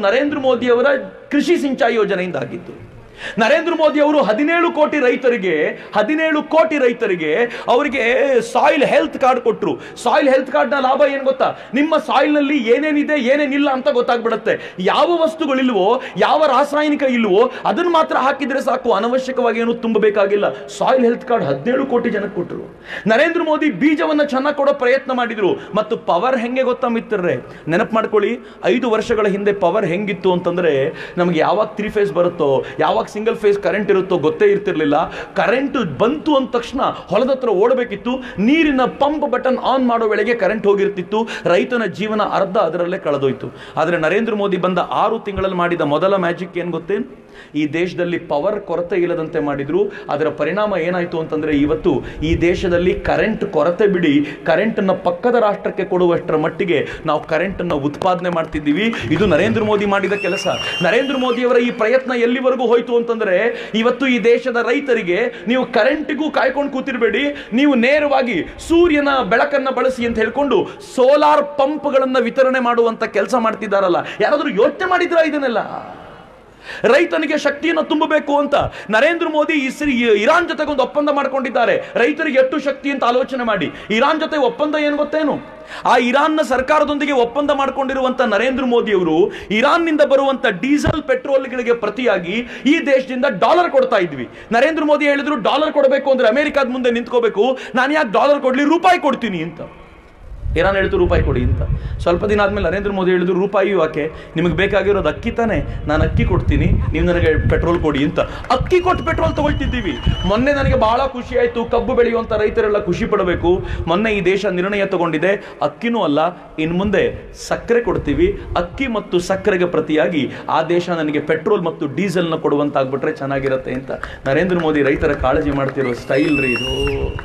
ನರೇಂದ್ರ ಮೋದಿ ಅವರ ಕೃಷಿ ಸಿಂಚಾಯಿ ಯೋಜನೆಯಿಂದ ಆಗಿತ್ತು ನರೇಂದ್ರ ಮೋದಿ ಅವರು ಹದಿನೇಳು ಕೋಟಿ ರೈತರಿಗೆ ಹದಿನೇಳು ಕೋಟಿ ರೈತರಿಗೆ ಅವರಿಗೆ ಸಾಯಿಲ್ ಹೆಲ್ತ್ ಕಾರ್ಡ್ ಕೊಟ್ಟರು ಸಾಯಿಲ್ ಹೆಲ್ತ್ ಕಾರ್ಡ್ನ ಲಾಭ ಏನು ಗೊತ್ತಾ ನಿಮ್ಮ ಸಾಯಿಲ್ನಲ್ಲಿ ಏನೇನಿದೆ ಏನೇನಿಲ್ಲ ಅಂತ ಗೊತ್ತಾಗ್ಬಿಡುತ್ತೆ ಯಾವ ವಸ್ತುಗಳಿಲ್ವೋ ಯಾವ ರಾಸಾಯನಿಕ ಇಲ್ವೋ ಅದನ್ನು ಮಾತ್ರ ಹಾಕಿದ್ರೆ ಸಾಕು ಅನವಶ್ಯಕವಾಗಿ ಏನು ತುಂಬಬೇಕಾಗಿಲ್ಲ ಸಾಯಿಲ್ ಹೆಲ್ತ್ ಕಾರ್ಡ್ ಹದಿನೇಳು ಕೋಟಿ ಜನಕ್ಕೆ ಕೊಟ್ಟರು ನರೇಂದ್ರ ಮೋದಿ ಬೀಜವನ್ನ ಚೆನ್ನಾಗಿ ಕೊಡೋ ಪ್ರಯತ್ನ ಮಾಡಿದ್ರು ಮತ್ತು ಪವರ್ ಹೆಂಗೆ ಗೊತ್ತಾ ಮಿತ್ರರೇ ನೆನಪು ಮಾಡ್ಕೊಳ್ಳಿ ಐದು ವರ್ಷಗಳ ಹಿಂದೆ ಪವರ್ ಹೆಂಗಿತ್ತು ಅಂತಂದ್ರೆ ನಮಗೆ ಯಾವಾಗ ತ್ರೀ ಫೇಸ್ ಬರುತ್ತೋ ಯಾವಾಗ ಸಿಂಗಲ್ ಫೇಸ್ ಕರೆಂಟ್ ಇರುತ್ತೋ ಗೊತ್ತೇ ಇರ್ತಿರ್ಲಿಲ್ಲ ಕರೆಂಟ್ ಬಂತು ಅಂದ ತಕ್ಷಣ ಹೊಲದ ಹತ್ರ ಓಡಬೇಕಿತ್ತು ನೀರಿನ ಪಂಪ್ ಬಟನ್ ಆನ್ ಮಾಡೋ ವೇಳೆಗೆ ಕರೆಂಟ್ ಹೋಗಿರ್ತಿತ್ತು ರೈತನ ಜೀವನ ಅರ್ಧ ಅದರಲ್ಲೇ ಕಳೆದೋಯ್ತು ಆದರೆ ನರೇಂದ್ರ ಮೋದಿ ಬಂದ ಆರು ತಿಂಗಳಲ್ಲಿ ಮಾಡಿದ ಮೊದಲ ಮ್ಯಾಜಿಕ್ ಏನು ಗೊತ್ತೇನು ಈ ದೇಶದಲ್ಲಿ ಪವರ್ ಕೊರತೆ ಇಲ್ಲದಂತೆ ಮಾಡಿದ್ರು ಅದರ ಪರಿಣಾಮ ಏನಾಯ್ತು ಅಂತಂದ್ರೆ ಇವತ್ತು ಈ ದೇಶದಲ್ಲಿ ಕರೆಂಟ್ ಕೊರತೆ ಬಿಡಿ ಕರೆಂಟ್ ಅನ್ನ ಪಕ್ಕದ ರಾಷ್ಟ್ರಕ್ಕೆ ಕೊಡುವಷ್ಟರ ಮಟ್ಟಿಗೆ ನಾವು ಕರೆಂಟ್ ಅನ್ನ ಉತ್ಪಾದನೆ ಮಾಡ್ತಿದ್ದೀವಿ ಇದು ನರೇಂದ್ರ ಮೋದಿ ಮಾಡಿದ ಕೆಲಸ ನರೇಂದ್ರ ಮೋದಿಯವರ ಈ ಪ್ರಯತ್ನ ಎಲ್ಲಿವರೆಗೂ ಹೋಯ್ತು ಅಂತಂದ್ರೆ ಇವತ್ತು ಈ ದೇಶದ ರೈತರಿಗೆ ನೀವು ಕರೆಂಟಿಗೂ ಕಾಯ್ಕೊಂಡು ಕೂತಿರ್ಬೇಡಿ ನೀವು ನೇರವಾಗಿ ಸೂರ್ಯನ ಬೆಳಕನ್ನ ಬಳಸಿ ಅಂತ ಹೇಳ್ಕೊಂಡು ಸೋಲಾರ್ ಪಂಪ್ಗಳನ್ನ ವಿತರಣೆ ಮಾಡುವಂತ ಕೆಲಸ ಮಾಡ್ತಿದ್ದಾರಲ್ಲ ಯಾರಾದ್ರೂ ಯೋಚನೆ ಮಾಡಿದ್ರ ಇದನ್ನೆಲ್ಲ ರೈತನಿಗೆ ಶಕ್ತಿಯನ್ನು ತುಂಬಬೇಕು ಅಂತ ನರೇಂದ್ರ ಮೋದಿ ಇಸ್ರಿ ಇರಾನ್ ಜೊತೆಗೆ ಒಂದು ಒಪ್ಪಂದ ಮಾಡ್ಕೊಂಡಿದ್ದಾರೆ ರೈತರಿಗೆ ಎಷ್ಟು ಶಕ್ತಿ ಅಂತ ಆಲೋಚನೆ ಮಾಡಿ ಇರಾನ್ ಜೊತೆ ಒಪ್ಪಂದ ಏನು ಗೊತ್ತೇನು ಆ ಇರಾನ್ನ ಸರ್ಕಾರದೊಂದಿಗೆ ಒಪ್ಪಂದ ಮಾಡಿಕೊಂಡಿರುವಂತ ನರೇಂದ್ರ ಮೋದಿ ಅವರು ಇರಾನ್ನಿಂದ ಬರುವಂತ ಡೀಸೆಲ್ ಪೆಟ್ರೋಲ್ಗಳಿಗೆ ಪ್ರತಿಯಾಗಿ ಈ ದೇಶದಿಂದ ಡಾಲರ್ ಕೊಡ್ತಾ ಇದ್ವಿ ನರೇಂದ್ರ ಮೋದಿ ಹೇಳಿದ್ರು ಡಾಲರ್ ಕೊಡಬೇಕು ಅಂದ್ರೆ ಅಮೆರಿಕಾದ ಮುಂದೆ ನಿಂತ್ಕೋಬೇಕು ನಾನು ಯಾಕೆ ಡಾಲರ್ ಕೊಡ್ಲಿ ರೂಪಾಯಿ ಕೊಡ್ತೀನಿ ಅಂತ ಇರಾನ್ ಹೇಳಿತು ರೂಪಾಯಿ ಕೊಡಿ ಅಂತ ಸ್ವಲ್ಪ ದಿನ ಆದ್ಮೇಲೆ ನರೇಂದ್ರ ಮೋದಿ ಹೇಳಿದ್ರು ರೂಪಾಯಿ ಯಾಕೆ ನಿಮಗೆ ಬೇಕಾಗಿರೋದು ಅಕ್ಕಿ ತಾನೆ ನಾನು ಅಕ್ಕಿ ಕೊಡ್ತೀನಿ ನೀವು ನನಗೆ ಪೆಟ್ರೋಲ್ ಕೊಡಿ ಅಂತ ಅಕ್ಕಿ ಕೊಟ್ಟು ಪೆಟ್ರೋಲ್ ತಗೊಳ್ತಿದ್ದೀವಿ ಮೊನ್ನೆ ನನಗೆ ಬಹಳ ಖುಷಿ ಆಯ್ತು ಕಬ್ಬು ಬೆಳೆಯುವಂತ ರೈತರೆಲ್ಲ ಖುಷಿ ಪಡಬೇಕು ಮೊನ್ನೆ ಈ ದೇಶ ನಿರ್ಣಯ ತಗೊಂಡಿದೆ ಅಕ್ಕಿನೂ ಅಲ್ಲ ಇನ್ನು ಮುಂದೆ ಸಕ್ಕರೆ ಕೊಡ್ತೀವಿ ಅಕ್ಕಿ ಮತ್ತು ಸಕ್ಕರೆಗೆ ಪ್ರತಿಯಾಗಿ ಆ ದೇಶ ನನಗೆ ಪೆಟ್ರೋಲ್ ಮತ್ತು ಡೀಸೆಲ್ನ ಕೊಡುವಂತಾಗ್ಬಿಟ್ರೆ ಚೆನ್ನಾಗಿರುತ್ತೆ ಅಂತ ನರೇಂದ್ರ ಮೋದಿ ರೈತರ ಕಾಳಜಿ ಮಾಡ್ತಿರೋ ಸ್ಟೈಲ್ ರೀ ಇದು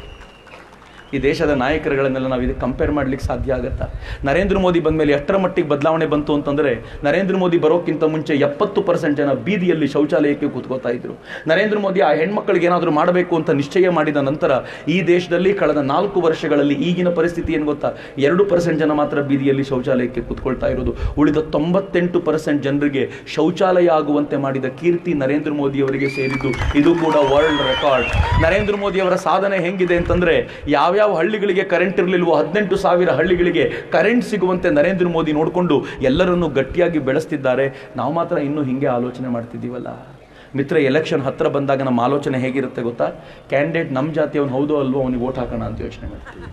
ಈ ದೇಶದ ನಾಯಕರುಗಳನ್ನೆಲ್ಲ ನಾವು ಇದಕ್ಕೆ ಕಂಪೇರ್ ಮಾಡ್ಲಿಕ್ಕೆ ಸಾಧ್ಯ ಆಗುತ್ತಾ ನರೇಂದ್ರ ಮೋದಿ ಬಂದಮೇಲೆ ಎಷ್ಟರ ಮಟ್ಟಿಗೆ ಬದಲಾವಣೆ ಬಂತು ಅಂತಂದ್ರೆ ನರೇಂದ್ರ ಮೋದಿ ಬರೋಕ್ಕಿಂತ ಮುಂಚೆ ಎಪ್ಪತ್ತು ಪರ್ಸೆಂಟ್ ಜನ ಬೀದಿಯಲ್ಲಿ ಶೌಚಾಲಯಕ್ಕೆ ಕೂತ್ಕೋತಾ ಇದ್ರು ನರೇಂದ್ರ ಮೋದಿ ಆ ಹೆಣ್ಮಕ್ಳಿಗೆ ಏನಾದರೂ ಮಾಡಬೇಕು ಅಂತ ನಿಶ್ಚಯ ಮಾಡಿದ ನಂತರ ಈ ದೇಶದಲ್ಲಿ ಕಳೆದ ನಾಲ್ಕು ವರ್ಷಗಳಲ್ಲಿ ಈಗಿನ ಪರಿಸ್ಥಿತಿ ಏನು ಗೊತ್ತಾ ಎರಡು ಪರ್ಸೆಂಟ್ ಜನ ಮಾತ್ರ ಬೀದಿಯಲ್ಲಿ ಶೌಚಾಲಯಕ್ಕೆ ಕೂತ್ಕೊಳ್ತಾ ಇರೋದು ಉಳಿದ ತೊಂಬತ್ತೆಂಟು ಪರ್ಸೆಂಟ್ ಜನರಿಗೆ ಶೌಚಾಲಯ ಆಗುವಂತೆ ಮಾಡಿದ ಕೀರ್ತಿ ನರೇಂದ್ರ ಮೋದಿ ಅವರಿಗೆ ಸೇರಿದ್ದು ಇದು ಕೂಡ ವರ್ಲ್ಡ್ ರೆಕಾರ್ಡ್ ನರೇಂದ್ರ ಮೋದಿ ಅವರ ಸಾಧನೆ ಹೆಂಗಿದೆ ಅಂತಂದ್ರೆ ಯಾವ್ಯಾವ ಹಳ್ಳಿಗಳಿಗೆ ಕರೆಂಟ್ ಇರಲಿಲ್ವೋ ಹದಿನೆಂಟು ಸಾವಿರ ಹಳ್ಳಿಗಳಿಗೆ ಕರೆಂಟ್ ಸಿಗುವಂತೆ ನರೇಂದ್ರ ಮೋದಿ ನೋಡಿಕೊಂಡು ಎಲ್ಲರನ್ನೂ ಗಟ್ಟಿಯಾಗಿ ಬೆಳೆಸ್ತಿದ್ದಾರೆ ನಾವು ಮಾತ್ರ ಇನ್ನೂ ಹಿಂಗೆ ಆಲೋಚನೆ ಮಾಡ್ತಿದ್ದೀವಲ್ಲ ಮಿತ್ರ ಎಲೆಕ್ಷನ್ ಹತ್ರ ಬಂದಾಗ ನಮ್ಮ ಆಲೋಚನೆ ಹೇಗಿರುತ್ತೆ ಗೊತ್ತಾ ಕ್ಯಾಂಡಿಡೇಟ್ ನಮ್ಮ ಜಾತಿಯವನು ಹೌದೋ ಅಲ್ವೋ ಅವನಿಗೆ ಓಟ್ ಹಾಕೋಣ ಅಂತ ಯೋಚನೆ ಮಾಡ್ತೀವಿ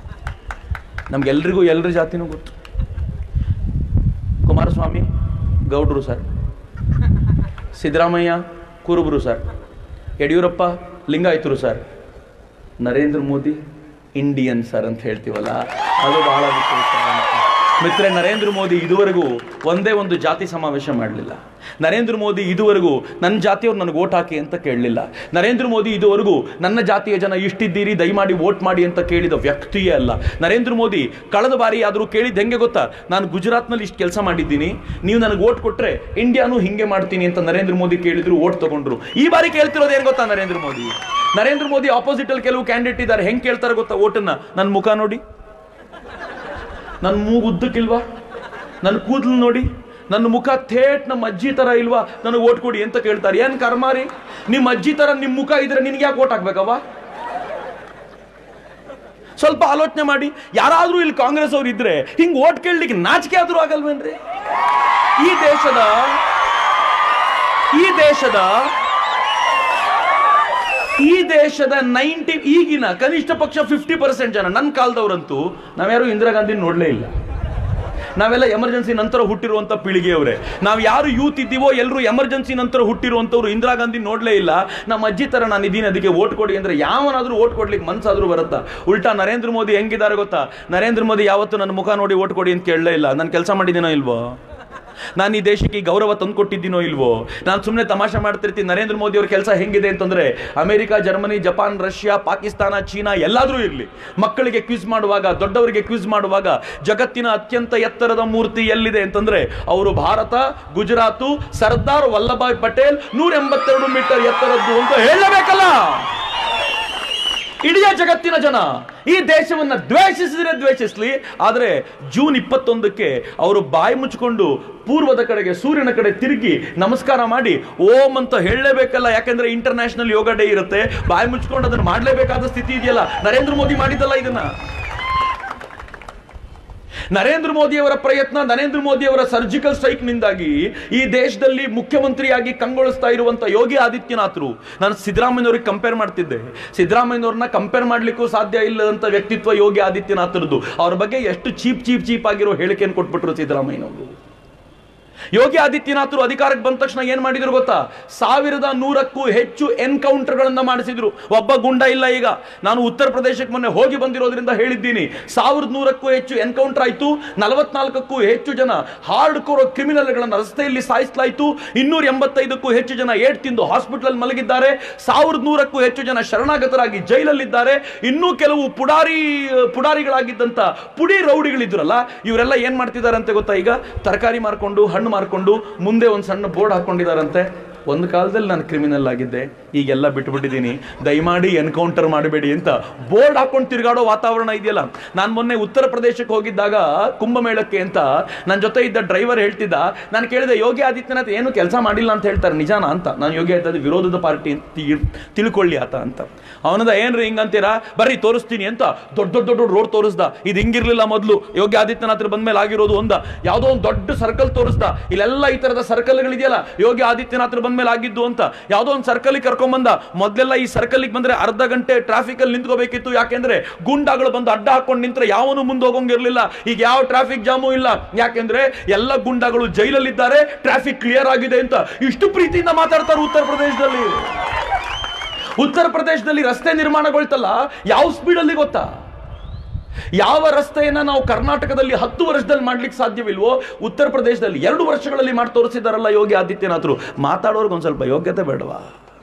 ನಮ್ಗೆಲ್ರಿಗೂ ಎಲ್ಲರ ಜಾತಿನೂ ಗೊತ್ತು ಕುಮಾರಸ್ವಾಮಿ ಗೌಡ್ರು ಸರ್ ಸಿದ್ದರಾಮಯ್ಯ ಕುರುಬರು ಸರ್ ಯಡಿಯೂರಪ್ಪ ಲಿಂಗಾಯತರು sir Narendra Modi Indian sir ಅಂತ ಹೇಳ್ತೀವಲ್ಲ ಅದು ಬಹಳ ವಿಶೇಷ ಮಿತ್ರ ನರೇಂದ್ರ ಮೋದಿ ಇದುವರೆಗೂ ಒಂದೇ ಒಂದು ಜಾತಿ ಸಮಾವೇಶ ಮಾಡಲಿಲ್ಲ ನರೇಂದ್ರ ಮೋದಿ ಇದುವರೆಗೂ ನನ್ನ ಜಾತಿಯವ್ರು ನನಗೆ ಓಟ್ ಹಾಕಿ ಅಂತ ಕೇಳಲಿಲ್ಲ ನರೇಂದ್ರ ಮೋದಿ ಇದುವರೆಗೂ ನನ್ನ ಜಾತಿಯ ಜನ ಇಷ್ಟಿದ್ದೀರಿ ದಯಮಾಡಿ ವೋಟ್ ಮಾಡಿ ಅಂತ ಕೇಳಿದ ವ್ಯಕ್ತಿಯೇ ಅಲ್ಲ ನರೇಂದ್ರ ಮೋದಿ ಕಳೆದ ಬಾರಿ ಆದರೂ ಕೇಳಿದ್ದು ಹೆಂಗೆ ಗೊತ್ತಾ ನಾನು ಗುಜರಾತ್ನಲ್ಲಿ ಇಷ್ಟು ಕೆಲಸ ಮಾಡಿದ್ದೀನಿ ನೀವು ನನಗೆ ಓಟ್ ಕೊಟ್ರೆ ಇಂಡಿಯಾನು ಹಿಂಗೆ ಮಾಡ್ತೀನಿ ಅಂತ ನರೇಂದ್ರ ಮೋದಿ ಕೇಳಿದ್ರು ಓಟ್ ತಗೊಂಡ್ರು ಈ ಬಾರಿ ಕೇಳ್ತಿರೋದು ಏನು ಗೊತ್ತಾ ನರೇಂದ್ರ ಮೋದಿ ನರೇಂದ್ರ ಮೋದಿ ಆಪೋಸಿಟ್ ಅಲ್ಲಿ ಕೆಲವು ಕ್ಯಾಂಡಿಡೇಟ್ ಇದ್ದಾರೆ ಹೆಂಗೆ ಕೇಳ್ತಾರೆ ಗೊತ್ತಾ ಓಟನ್ನ ನನ್ನ ಮುಖ ನೋಡಿ ನನ್ನ ಮೂಗು ಉದ್ದಕ್ಕಿಲ್ವಾ ನನ್ನ ಕೂದಲು ನೋಡಿ ನನ್ನ ಮುಖ ಥೇಟ್ ನಮ್ಮ ಅಜ್ಜಿ ತರ ಇಲ್ವಾ ನನಗೆ ಓಟ್ ಕೊಡಿ ಅಂತ ಕೇಳ್ತಾರೆ ಏನ್ ಕರ್ಮಾರಿ ನಿಮ್ಮ ಅಜ್ಜಿ ತರ ನಿಮ್ಮ ಮುಖ ಇದ್ರೆ ನಿನ್ಗೆ ಯಾಕೆ ಓಟ್ ಹಾಕ್ಬೇಕವ್ವ ಸ್ವಲ್ಪ ಆಲೋಚನೆ ಮಾಡಿ ಯಾರಾದ್ರೂ ಇಲ್ಲಿ ಕಾಂಗ್ರೆಸ್ ಅವ್ರು ಇದ್ರೆ ಹಿಂಗ್ ಓಟ್ ಕೇಳಲಿಕ್ಕೆ ನಾಚಿಕೆ ಆದ್ರೂ ಆಗಲ್ವೇನ್ರಿ ಈ ದೇಶದ ಈ ದೇಶದ ಈ ದೇಶದ ನೈಂಟಿ ಈಗಿನ ಕನಿಷ್ಠ ಪಕ್ಷ ಫಿಫ್ಟಿ ಪರ್ಸೆಂಟ್ ಜನ ನನ್ನ ಕಾಲದವರಂತೂ ನಾವ್ಯಾರು ಇಂದಿರಾ ಗಾಂಧಿ ನೋಡ್ಲೇ ಇಲ್ಲ ನಾವೆಲ್ಲ ಎಮರ್ಜೆನ್ಸಿ ನಂತರ ಹುಟ್ಟಿರುವಂತ ಪೀಳಿಗೆಯವರೇ ನಾವು ಯಾರು ಯೂತ್ ಇದ್ದೀವೋ ಎಲ್ಲರೂ ಎಮರ್ಜೆನ್ಸಿ ನಂತರ ಹುಟ್ಟಿರುವಂತವ್ರು ಇಂದಿರಾ ಗಾಂಧಿ ನೋಡ್ಲೇ ಇಲ್ಲ ನಮ್ಮ ಅಜ್ಜಿ ತರ ನಾನು ಇದೀನಿ ಅದಕ್ಕೆ ಓಟ್ ಕೊಡಿ ಅಂದ್ರೆ ಯಾವನಾದ್ರೂ ಓಟ್ ಕೊಡ್ಲಿಕ್ಕೆ ಮನ್ಸಾದ್ರೂ ಬರುತ್ತಾ ಉಲ್ಟಾ ನರೇಂದ್ರ ಮೋದಿ ಹೆಂಗಿದ್ದಾರೆ ಗೊತ್ತಾ ನರೇಂದ್ರ ಮೋದಿ ಯಾವತ್ತು ನನ್ನ ಮುಖ ನೋಡಿ ಓಟ್ ಕೊಡಿ ಅಂತ ಕೇಳಲೇ ಇಲ್ಲ ನಾನು ಕೆಲಸ ಮಾಡಿದ್ದೀನೋ ಇಲ್ವೋ ನಾನು ಈ ದೇಶಕ್ಕೆ ಈ ಗೌರವ ತಂದುಕೊಟ್ಟಿದ್ದೀನೋ ಇಲ್ವೋ ನಾನು ಸುಮ್ಮನೆ ತಮಾಷೆ ಮಾಡ್ತಿರ್ತೀನಿ ನರೇಂದ್ರ ಮೋದಿ ಅವ್ರ ಕೆಲಸ ಹೆಂಗಿದೆ ಅಂತಂದ್ರೆ America Germany Japan Russia Pakistan China ಎಲ್ಲಾದ್ರೂ ಇರಲಿ ಮಕ್ಕಳಿಗೆ ಕ್ವಿಜ್ ಮಾಡುವಾಗ ದೊಡ್ಡವರಿಗೆ ಕ್ವಿಜ್ ಮಾಡುವಾಗ ಜಗತ್ತಿನ ಅತ್ಯಂತ ಎತ್ತರದ ಮೂರ್ತಿ ಎಲ್ಲಿದೆ ಅಂತಂದ್ರೆ ಅವರು ಭಾರತ ಗುಜರಾತು ಸರ್ದಾರ್ ವಲ್ಲಭಾಯ್ ಪಟೇಲ್ ನೂರ ಎಂಬತ್ತೆರಡು ಮೀಟರ್ ಎತ್ತರದ್ದು ಅಂತ ಹೇಳಬೇಕಲ್ಲ ಇಡೀ ಜಗತ್ತಿನ ಜನ ಈ ದೇಶವನ್ನ ದ್ವೇಷಿಸಿದ್ರೆ ದ್ವೇಷಿಸ್ಲಿ ಆದರೆ ಜೂನ್ ಇಪ್ಪತ್ತೊಂದಕ್ಕೆ ಅವರು ಬಾಯಿ ಮುಚ್ಚಿಕೊಂಡು ಪೂರ್ವದ ಕಡೆಗೆ ಸೂರ್ಯನ ಕಡೆ ತಿರುಗಿ ನಮಸ್ಕಾರ ಮಾಡಿ ಓಂ ಅಂತ ಹೇಳಲೇಬೇಕಲ್ಲ ಯಾಕಂದ್ರೆ ಇಂಟರ್ನ್ಯಾಷನಲ್ ಯೋಗ ಡೇ ಇರುತ್ತೆ ಬಾಯಿ ಮುಚ್ಕೊಂಡು ಅದನ್ನ ಮಾಡಲೇಬೇಕಾದ ಸ್ಥಿತಿ ಇದೆಯಲ್ಲ ನರೇಂದ್ರ ಮೋದಿ ಮಾಡಿದಲ್ಲ ಇದನ್ನ ನರೇಂದ್ರ ಮೋದಿಯವರ ಪ್ರಯತ್ನ ನರೇಂದ್ರ ಮೋದಿಯವರ ಸರ್ಜಿಕಲ್ ಸ್ಟ್ರೈಕ್ ನಿಂದಾಗಿ ಈ ದೇಶದಲ್ಲಿ ಮುಖ್ಯಮಂತ್ರಿಯಾಗಿ ಕಂಗೊಳಿಸ್ತಾ ಇರುವಂತ ಯೋಗಿ ಆದಿತ್ಯನಾಥ್ರು ನಾನು ಸಿದ್ದರಾಮಯ್ಯವ್ರಿಗೆ ಕಂಪೇರ್ ಮಾಡ್ತಿದ್ದೆ ಸಿದ್ದರಾಮಯ್ಯವ್ರನ್ನ ಕಂಪೇರ್ ಮಾಡ್ಲಿಕ್ಕೂ ಸಾಧ್ಯ ಇಲ್ಲದಂತ ವ್ಯಕ್ತಿತ್ವ ಯೋಗಿ ಆದಿತ್ಯನಾಥ್ರದ್ದು ಅವ್ರ ಬಗ್ಗೆ ಎಷ್ಟು ಚೀಪ್ ಚೀಪ್ ಚೀಪ್ ಆಗಿರೋ ಹೇಳಿಕೆಯನ್ನು ಕೊಟ್ಬಿಟ್ರು ಸಿದ್ದರಾಮಯ್ಯನವರು ಯೋಗಿ ಆದಿತ್ಯನಾಥ್ರು ಅಧಿಕಾರಕ್ಕೆ ಬಂದ ತಕ್ಷಣ ಏನ್ ಮಾಡಿದ್ರು ಗೊತ್ತಾ ಸಾವಿರದ ನೂರಕ್ಕೂ ಹೆಚ್ಚು ಎನ್ಕೌಂಟರ್ ಗಳನ್ನ ಮಾಡಿಸಿದ್ರು ಒಬ್ಬ ಗುಂಡ ಇಲ್ಲ ಈಗ ನಾನು ಉತ್ತರ ಪ್ರದೇಶಕ್ಕೆ ಮೊನ್ನೆ ಹೋಗಿ ಬಂದಿರೋದ್ರಿಂದ ಹೇಳಿದ್ದೀನಿ ಸಾವಿರದ ನೂರಕ್ಕೂ ಹೆಚ್ಚು ಎನ್ಕೌಂಟರ್ ಆಯ್ತು ನಲವತ್ನಾಲ್ಕಕ್ಕೂ ಹೆಚ್ಚು ಜನ ಹಾರ್ಡ್ ಕೋರ್ ಕ್ರಿಮಿನಲ್ಗಳನ್ನ ರಸ್ತೆಯಲ್ಲಿ ಸಾಯಿಸಲಾಯಿತು ಇನ್ನೂರ ಎಂಬತ್ತೈದಕ್ಕೂ ಹೆಚ್ಚು ಜನ ಏಟ್ ತಿಂದು ಹಾಸ್ಪಿಟಲ್ ಮಲಗಿದ್ದಾರೆ ಸಾವಿರದ ನೂರಕ್ಕೂ ಹೆಚ್ಚು ಜನ ಶರಣಾಗತರಾಗಿ ಜೈಲಲ್ಲಿದ್ದಾರೆ ಇನ್ನೂ ಕೆಲವು ಪುಡಾರಿ ಪುಡಾರಿಗಳಾಗಿದ್ದಂತ ಪುಡಿ ರೌಡಿಗಳಿದ್ರಲ್ಲ ಇವರೆಲ್ಲ ಏನ್ ಮಾಡ್ತಿದ್ದಾರೆ ಅಂತ ಗೊತ್ತಾ ಈಗ ತರಕಾರಿ ಮಾರ್ಕೊಂಡು ಹಣ್ಣು ಮಾರ್ಕೊಂಡು ಮುಂದೆ ಒಂದು ಸಣ್ಣ ಬೋರ್ಡ್ ಹಾಕೊಂಡಿದಾರಂತೆ ಒಂದು ಕಾಲದಲ್ಲಿ ನಾನು ಕ್ರಿಮಿನಲ್ ಆಗಿದ್ದೆ ಈಗೆಲ್ಲ ಬಿಟ್ಬಿಟ್ಟಿದ್ದೀನಿ ದಯಮಾಡಿ ಎನ್ಕೌಂಟರ್ ಮಾಡಬೇಡಿ ಅಂತ ಬೋರ್ಡ್ ಹಾಕೊಂಡು ತಿರುಗಾಡೋ ವಾತಾವರಣ ಇದೆಯಲ್ಲ ನಾನು ಮೊನ್ನೆ ಉತ್ತರ ಪ್ರದೇಶಕ್ಕೆ ಹೋಗಿದ್ದಾಗ ಕುಂಭಮೇಳಕ್ಕೆ ಅಂತ ನನ್ನ ಜೊತೆ ಇದ್ದ ಡ್ರೈವರ್ ಹೇಳ್ತಿದ್ದ ನಾನು ಕೇಳಿದೆ ಯೋಗಿ ಆದಿತ್ಯನಾಥ್ ಏನು ಕೆಲಸ ಮಾಡಿಲ್ಲ ಅಂತ ಹೇಳ್ತಾರೆ ನಿಜಾನ ಅಂತ ನಾನು ಯೋಗಿ ಆದಿತ್ಯನಾಥ್ ವಿರೋಧದ ಪಾರ್ಟಿ ಅಂತ ತಿ- ತಿಳ್ಕೊಳ್ಳಿ ಆತ ಅಂತ ಅವನದ ಏನ್ರಿ ಹಿಂಗಂತೀರಾ ಬರ್ರಿ ತೋರಿಸ್ತೀನಿ ಅಂತ ದೊಡ್ಡ ದೊಡ್ಡ ದೊಡ್ಡ ರೋಡ್ ತೋರಿಸ್ದ ಇದು ಹಿಂಗಿರ್ಲಿಲ್ಲ ಮೊದಲು ಯೋಗಿ ಆದಿತ್ಯನಾಥ್ ಬಂದ್ಮೇಲೆ ಆಗಿರೋದು ಒಂದ ಯಾವುದೋ ಒಂದು ದೊಡ್ಡ ಸರ್ಕಲ್ ತೋರಿಸ್ದ ಇಲ್ಲೆಲ್ಲ ಈ ತರದ ಸರ್ಕಲ್ಗಳಿದೆಯಲ್ಲ ಯೋಗಿ ಆದಿತ್ಯನಾಥ್ ಬಂದ್ಮೇಲೆ ಆಗಿದ್ದು ಅಂತ ಯಾವುದೋ ಒಂದು ಸರ್ಕಲ್ ಕರ್ಕೊಂಬಂದ ಮೊದಲೆಲ್ಲ ಈ ಸರ್ಕಲ್ ಬಂದ್ರೆ ಅರ್ಧ ಗಂಟೆ ಟ್ರಾಫಿಕ್ ಅಲ್ಲಿ ನಿಂತ್ಕೋಬೇಕಿತ್ತು ಯಾಕೆಂದ್ರೆ ಗುಂಡಾಗಳು ಬಂದು ಅಡ್ಡ ಹಾಕೊಂಡು ನಿಂತ್ರೆ ಯಾವನು ಮುಂದೆ ಹೋಗೋಂಗಿರ್ಲಿಲ್ಲ ಈಗ ಯಾವ ಟ್ರಾಫಿಕ್ ಜಾಮು ಇಲ್ಲ ಯಾಕೆಂದ್ರೆ ಎಲ್ಲ ಗುಂಡಾಗಳು ಜೈಲಲ್ಲಿದ್ದಾರೆ ಟ್ರಾಫಿಕ್ ಕ್ಲಿಯರ್ ಆಗಿದೆ ಅಂತ ಇಷ್ಟು ಪ್ರೀತಿಯಿಂದ ಮಾತಾಡ್ತಾರೆ ಉತ್ತರ ಪ್ರದೇಶದಲ್ಲಿ ಉತ್ತರ ಪ್ರದೇಶದಲ್ಲಿ ರಸ್ತೆ ನಿರ್ಮಾಣಗೊಳ್ತಲ್ಲ ಯಾವ ಸ್ಪೀಡಲ್ಲಿ ಗೊತ್ತಾ ಯಾವ ರಸ್ತೆಯನ್ನ ನಾವು ಕರ್ನಾಟಕದಲ್ಲಿ ಹತ್ತು ವರ್ಷದಲ್ಲಿ ಮಾಡ್ಲಿಕ್ಕೆ ಸಾಧ್ಯವಿಲ್ವೋ ಉತ್ತರ ಪ್ರದೇಶದಲ್ಲಿ ಎರಡು ವರ್ಷಗಳಲ್ಲಿ ಮಾಡಿ ತೋರಿಸಿದಾರಲ್ಲ ಯೋಗಿ ಆದಿತ್ಯನಾಥ್ರು ಮಾತಾಡೋರ್ಗೆ ಒಂದು ಸ್ವಲ್ಪ ಯೋಗ್ಯತೆ ಬೇಡವಾ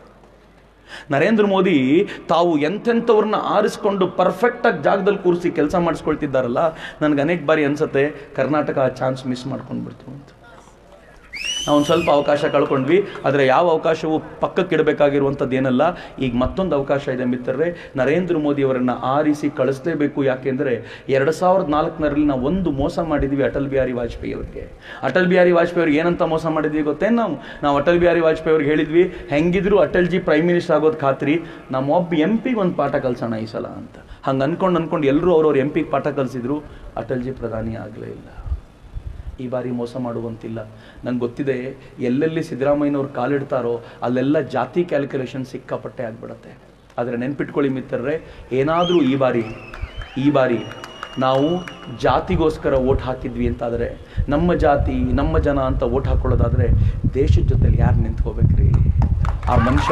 ನರೇಂದ್ರ ಮೋದಿ ತಾವು ಎಂತೆಂಥವ್ರನ್ನ ಆರಿಸ್ಕೊಂಡು ಪರ್ಫೆಕ್ಟ್ ಆಗಿ ಜಾಗದಲ್ಲಿ ಕೂರಿಸಿ ಕೆಲಸ ಮಾಡಿಸ್ಕೊಳ್ತಿದ್ದಾರಲ್ಲ ನನಗೆ ಅನೇಕ ಬಾರಿ ಅನ್ಸುತ್ತೆ ಕರ್ನಾಟಕ ಆ ಚಾನ್ಸ್ ಮಿಸ್ ಮಾಡ್ಕೊಂಡ್ಬಿಡ್ತು ಅಂತ ನಾವು ಒಂದು ಸ್ವಲ್ಪ ಅವಕಾಶ ಕಳ್ಕೊಂಡ್ವಿ ಆದರೆ ಯಾವ ಅವಕಾಶವೂ ಪಕ್ಕಕ್ಕೆ ಇಡಬೇಕಾಗಿರುವಂಥದ್ದು ಏನಲ್ಲ ಈಗ ಮತ್ತೊಂದು ಅವಕಾಶ ಇದೆ ಮಿತ್ರರೇ ನರೇಂದ್ರ ಮೋದಿ ಅವರನ್ನ ಆರಿಸಿ ಕಳಿಸ್ಲೇಬೇಕು ಯಾಕೆಂದರೆ ಎರಡು ಸಾವಿರದ ನಾಲ್ಕರಲ್ಲಿ ನಾವು ಒಂದು ಮೋಸ ಮಾಡಿದ್ವಿ ಅಟಲ್ ಬಿಹಾರಿ ವಾಜಪೇಯಿ ಅವರಿಗೆ ಅಟಲ್ ಬಿಹಾರಿ ವಾಜಪೇಯಿ ಅವ್ರಿಗೆ ಏನಂತ ಮೋಸ ಮಾಡಿದ್ವಿ ಗೊತ್ತೇನು ನಾವು ನಾವು ಅಟಲ್ ಬಿಹಾರಿ ವಾಜಪೇಯಿ ಅವ್ರಿಗೆ ಹೇಳಿದ್ವಿ ಹೆಂಗಿದ್ರು ಅಟಲ್ ಜಿ ಪ್ರೈಮ್ ಮಿನಿಸ್ಟರ್ ಆಗೋದು ಖಾತ್ರಿ ನಮ್ಮ ಒಬ್ಬ ಎಂ ಪಿಗೆ ಒಂದು ಪಾಠ ಕಲ್ಸೋಣ ಈ ಸಲ ಅಂತ ಹಂಗೆ ಅನ್ಕೊಂಡು ಅನ್ಕೊಂಡು ಎಲ್ಲರೂ ಅವ್ರವ್ರ ಎಂ ಪಿಗೆ ಪಾಠ ಕಲಿಸಿದ್ರು ಅಟಲ್ ಜಿ ಪ್ರಧಾನಿ ಆಗಲೇ ಇಲ್ಲ ಈ ಬಾರಿ ಮೋಸ ಮಾಡುವಂತಿಲ್ಲ ನಂಗೆ ಗೊತ್ತಿದೆ ಎಲ್ಲೆಲ್ಲಿ ಸಿದ್ದರಾಮಯ್ಯನವ್ರು ಕಾಲಿಡ್ತಾರೋ ಅಲ್ಲೆಲ್ಲ ಜಾತಿ ಕ್ಯಾಲ್ಕುಲೇಷನ್ ಸಿಕ್ಕಾಪಟ್ಟೆ ಆಗ್ಬಿಡತ್ತೆ ಆದರೆ ನೆನ್ಪಿಟ್ಕೊಳ್ಳಿ ಮಿತ್ರರೇ ಏನಾದರೂ ಈ ಬಾರಿ ಈ ಬಾರಿ ನಾವು ಜಾತಿಗೋಸ್ಕರ ಓಟ್ ಹಾಕಿದ್ವಿ ಅಂತಾದರೆ ನಮ್ಮ ಜಾತಿ ನಮ್ಮ ಜನ ಅಂತ ಓಟ್ ಹಾಕೊಳ್ಳೋದಾದರೆ ದೇಶದ ಜೊತೆಲಿ ಯಾರು ನಿಂತ್ಕೋಬೇಕ್ರಿ ಆ ಮನುಷ್ಯ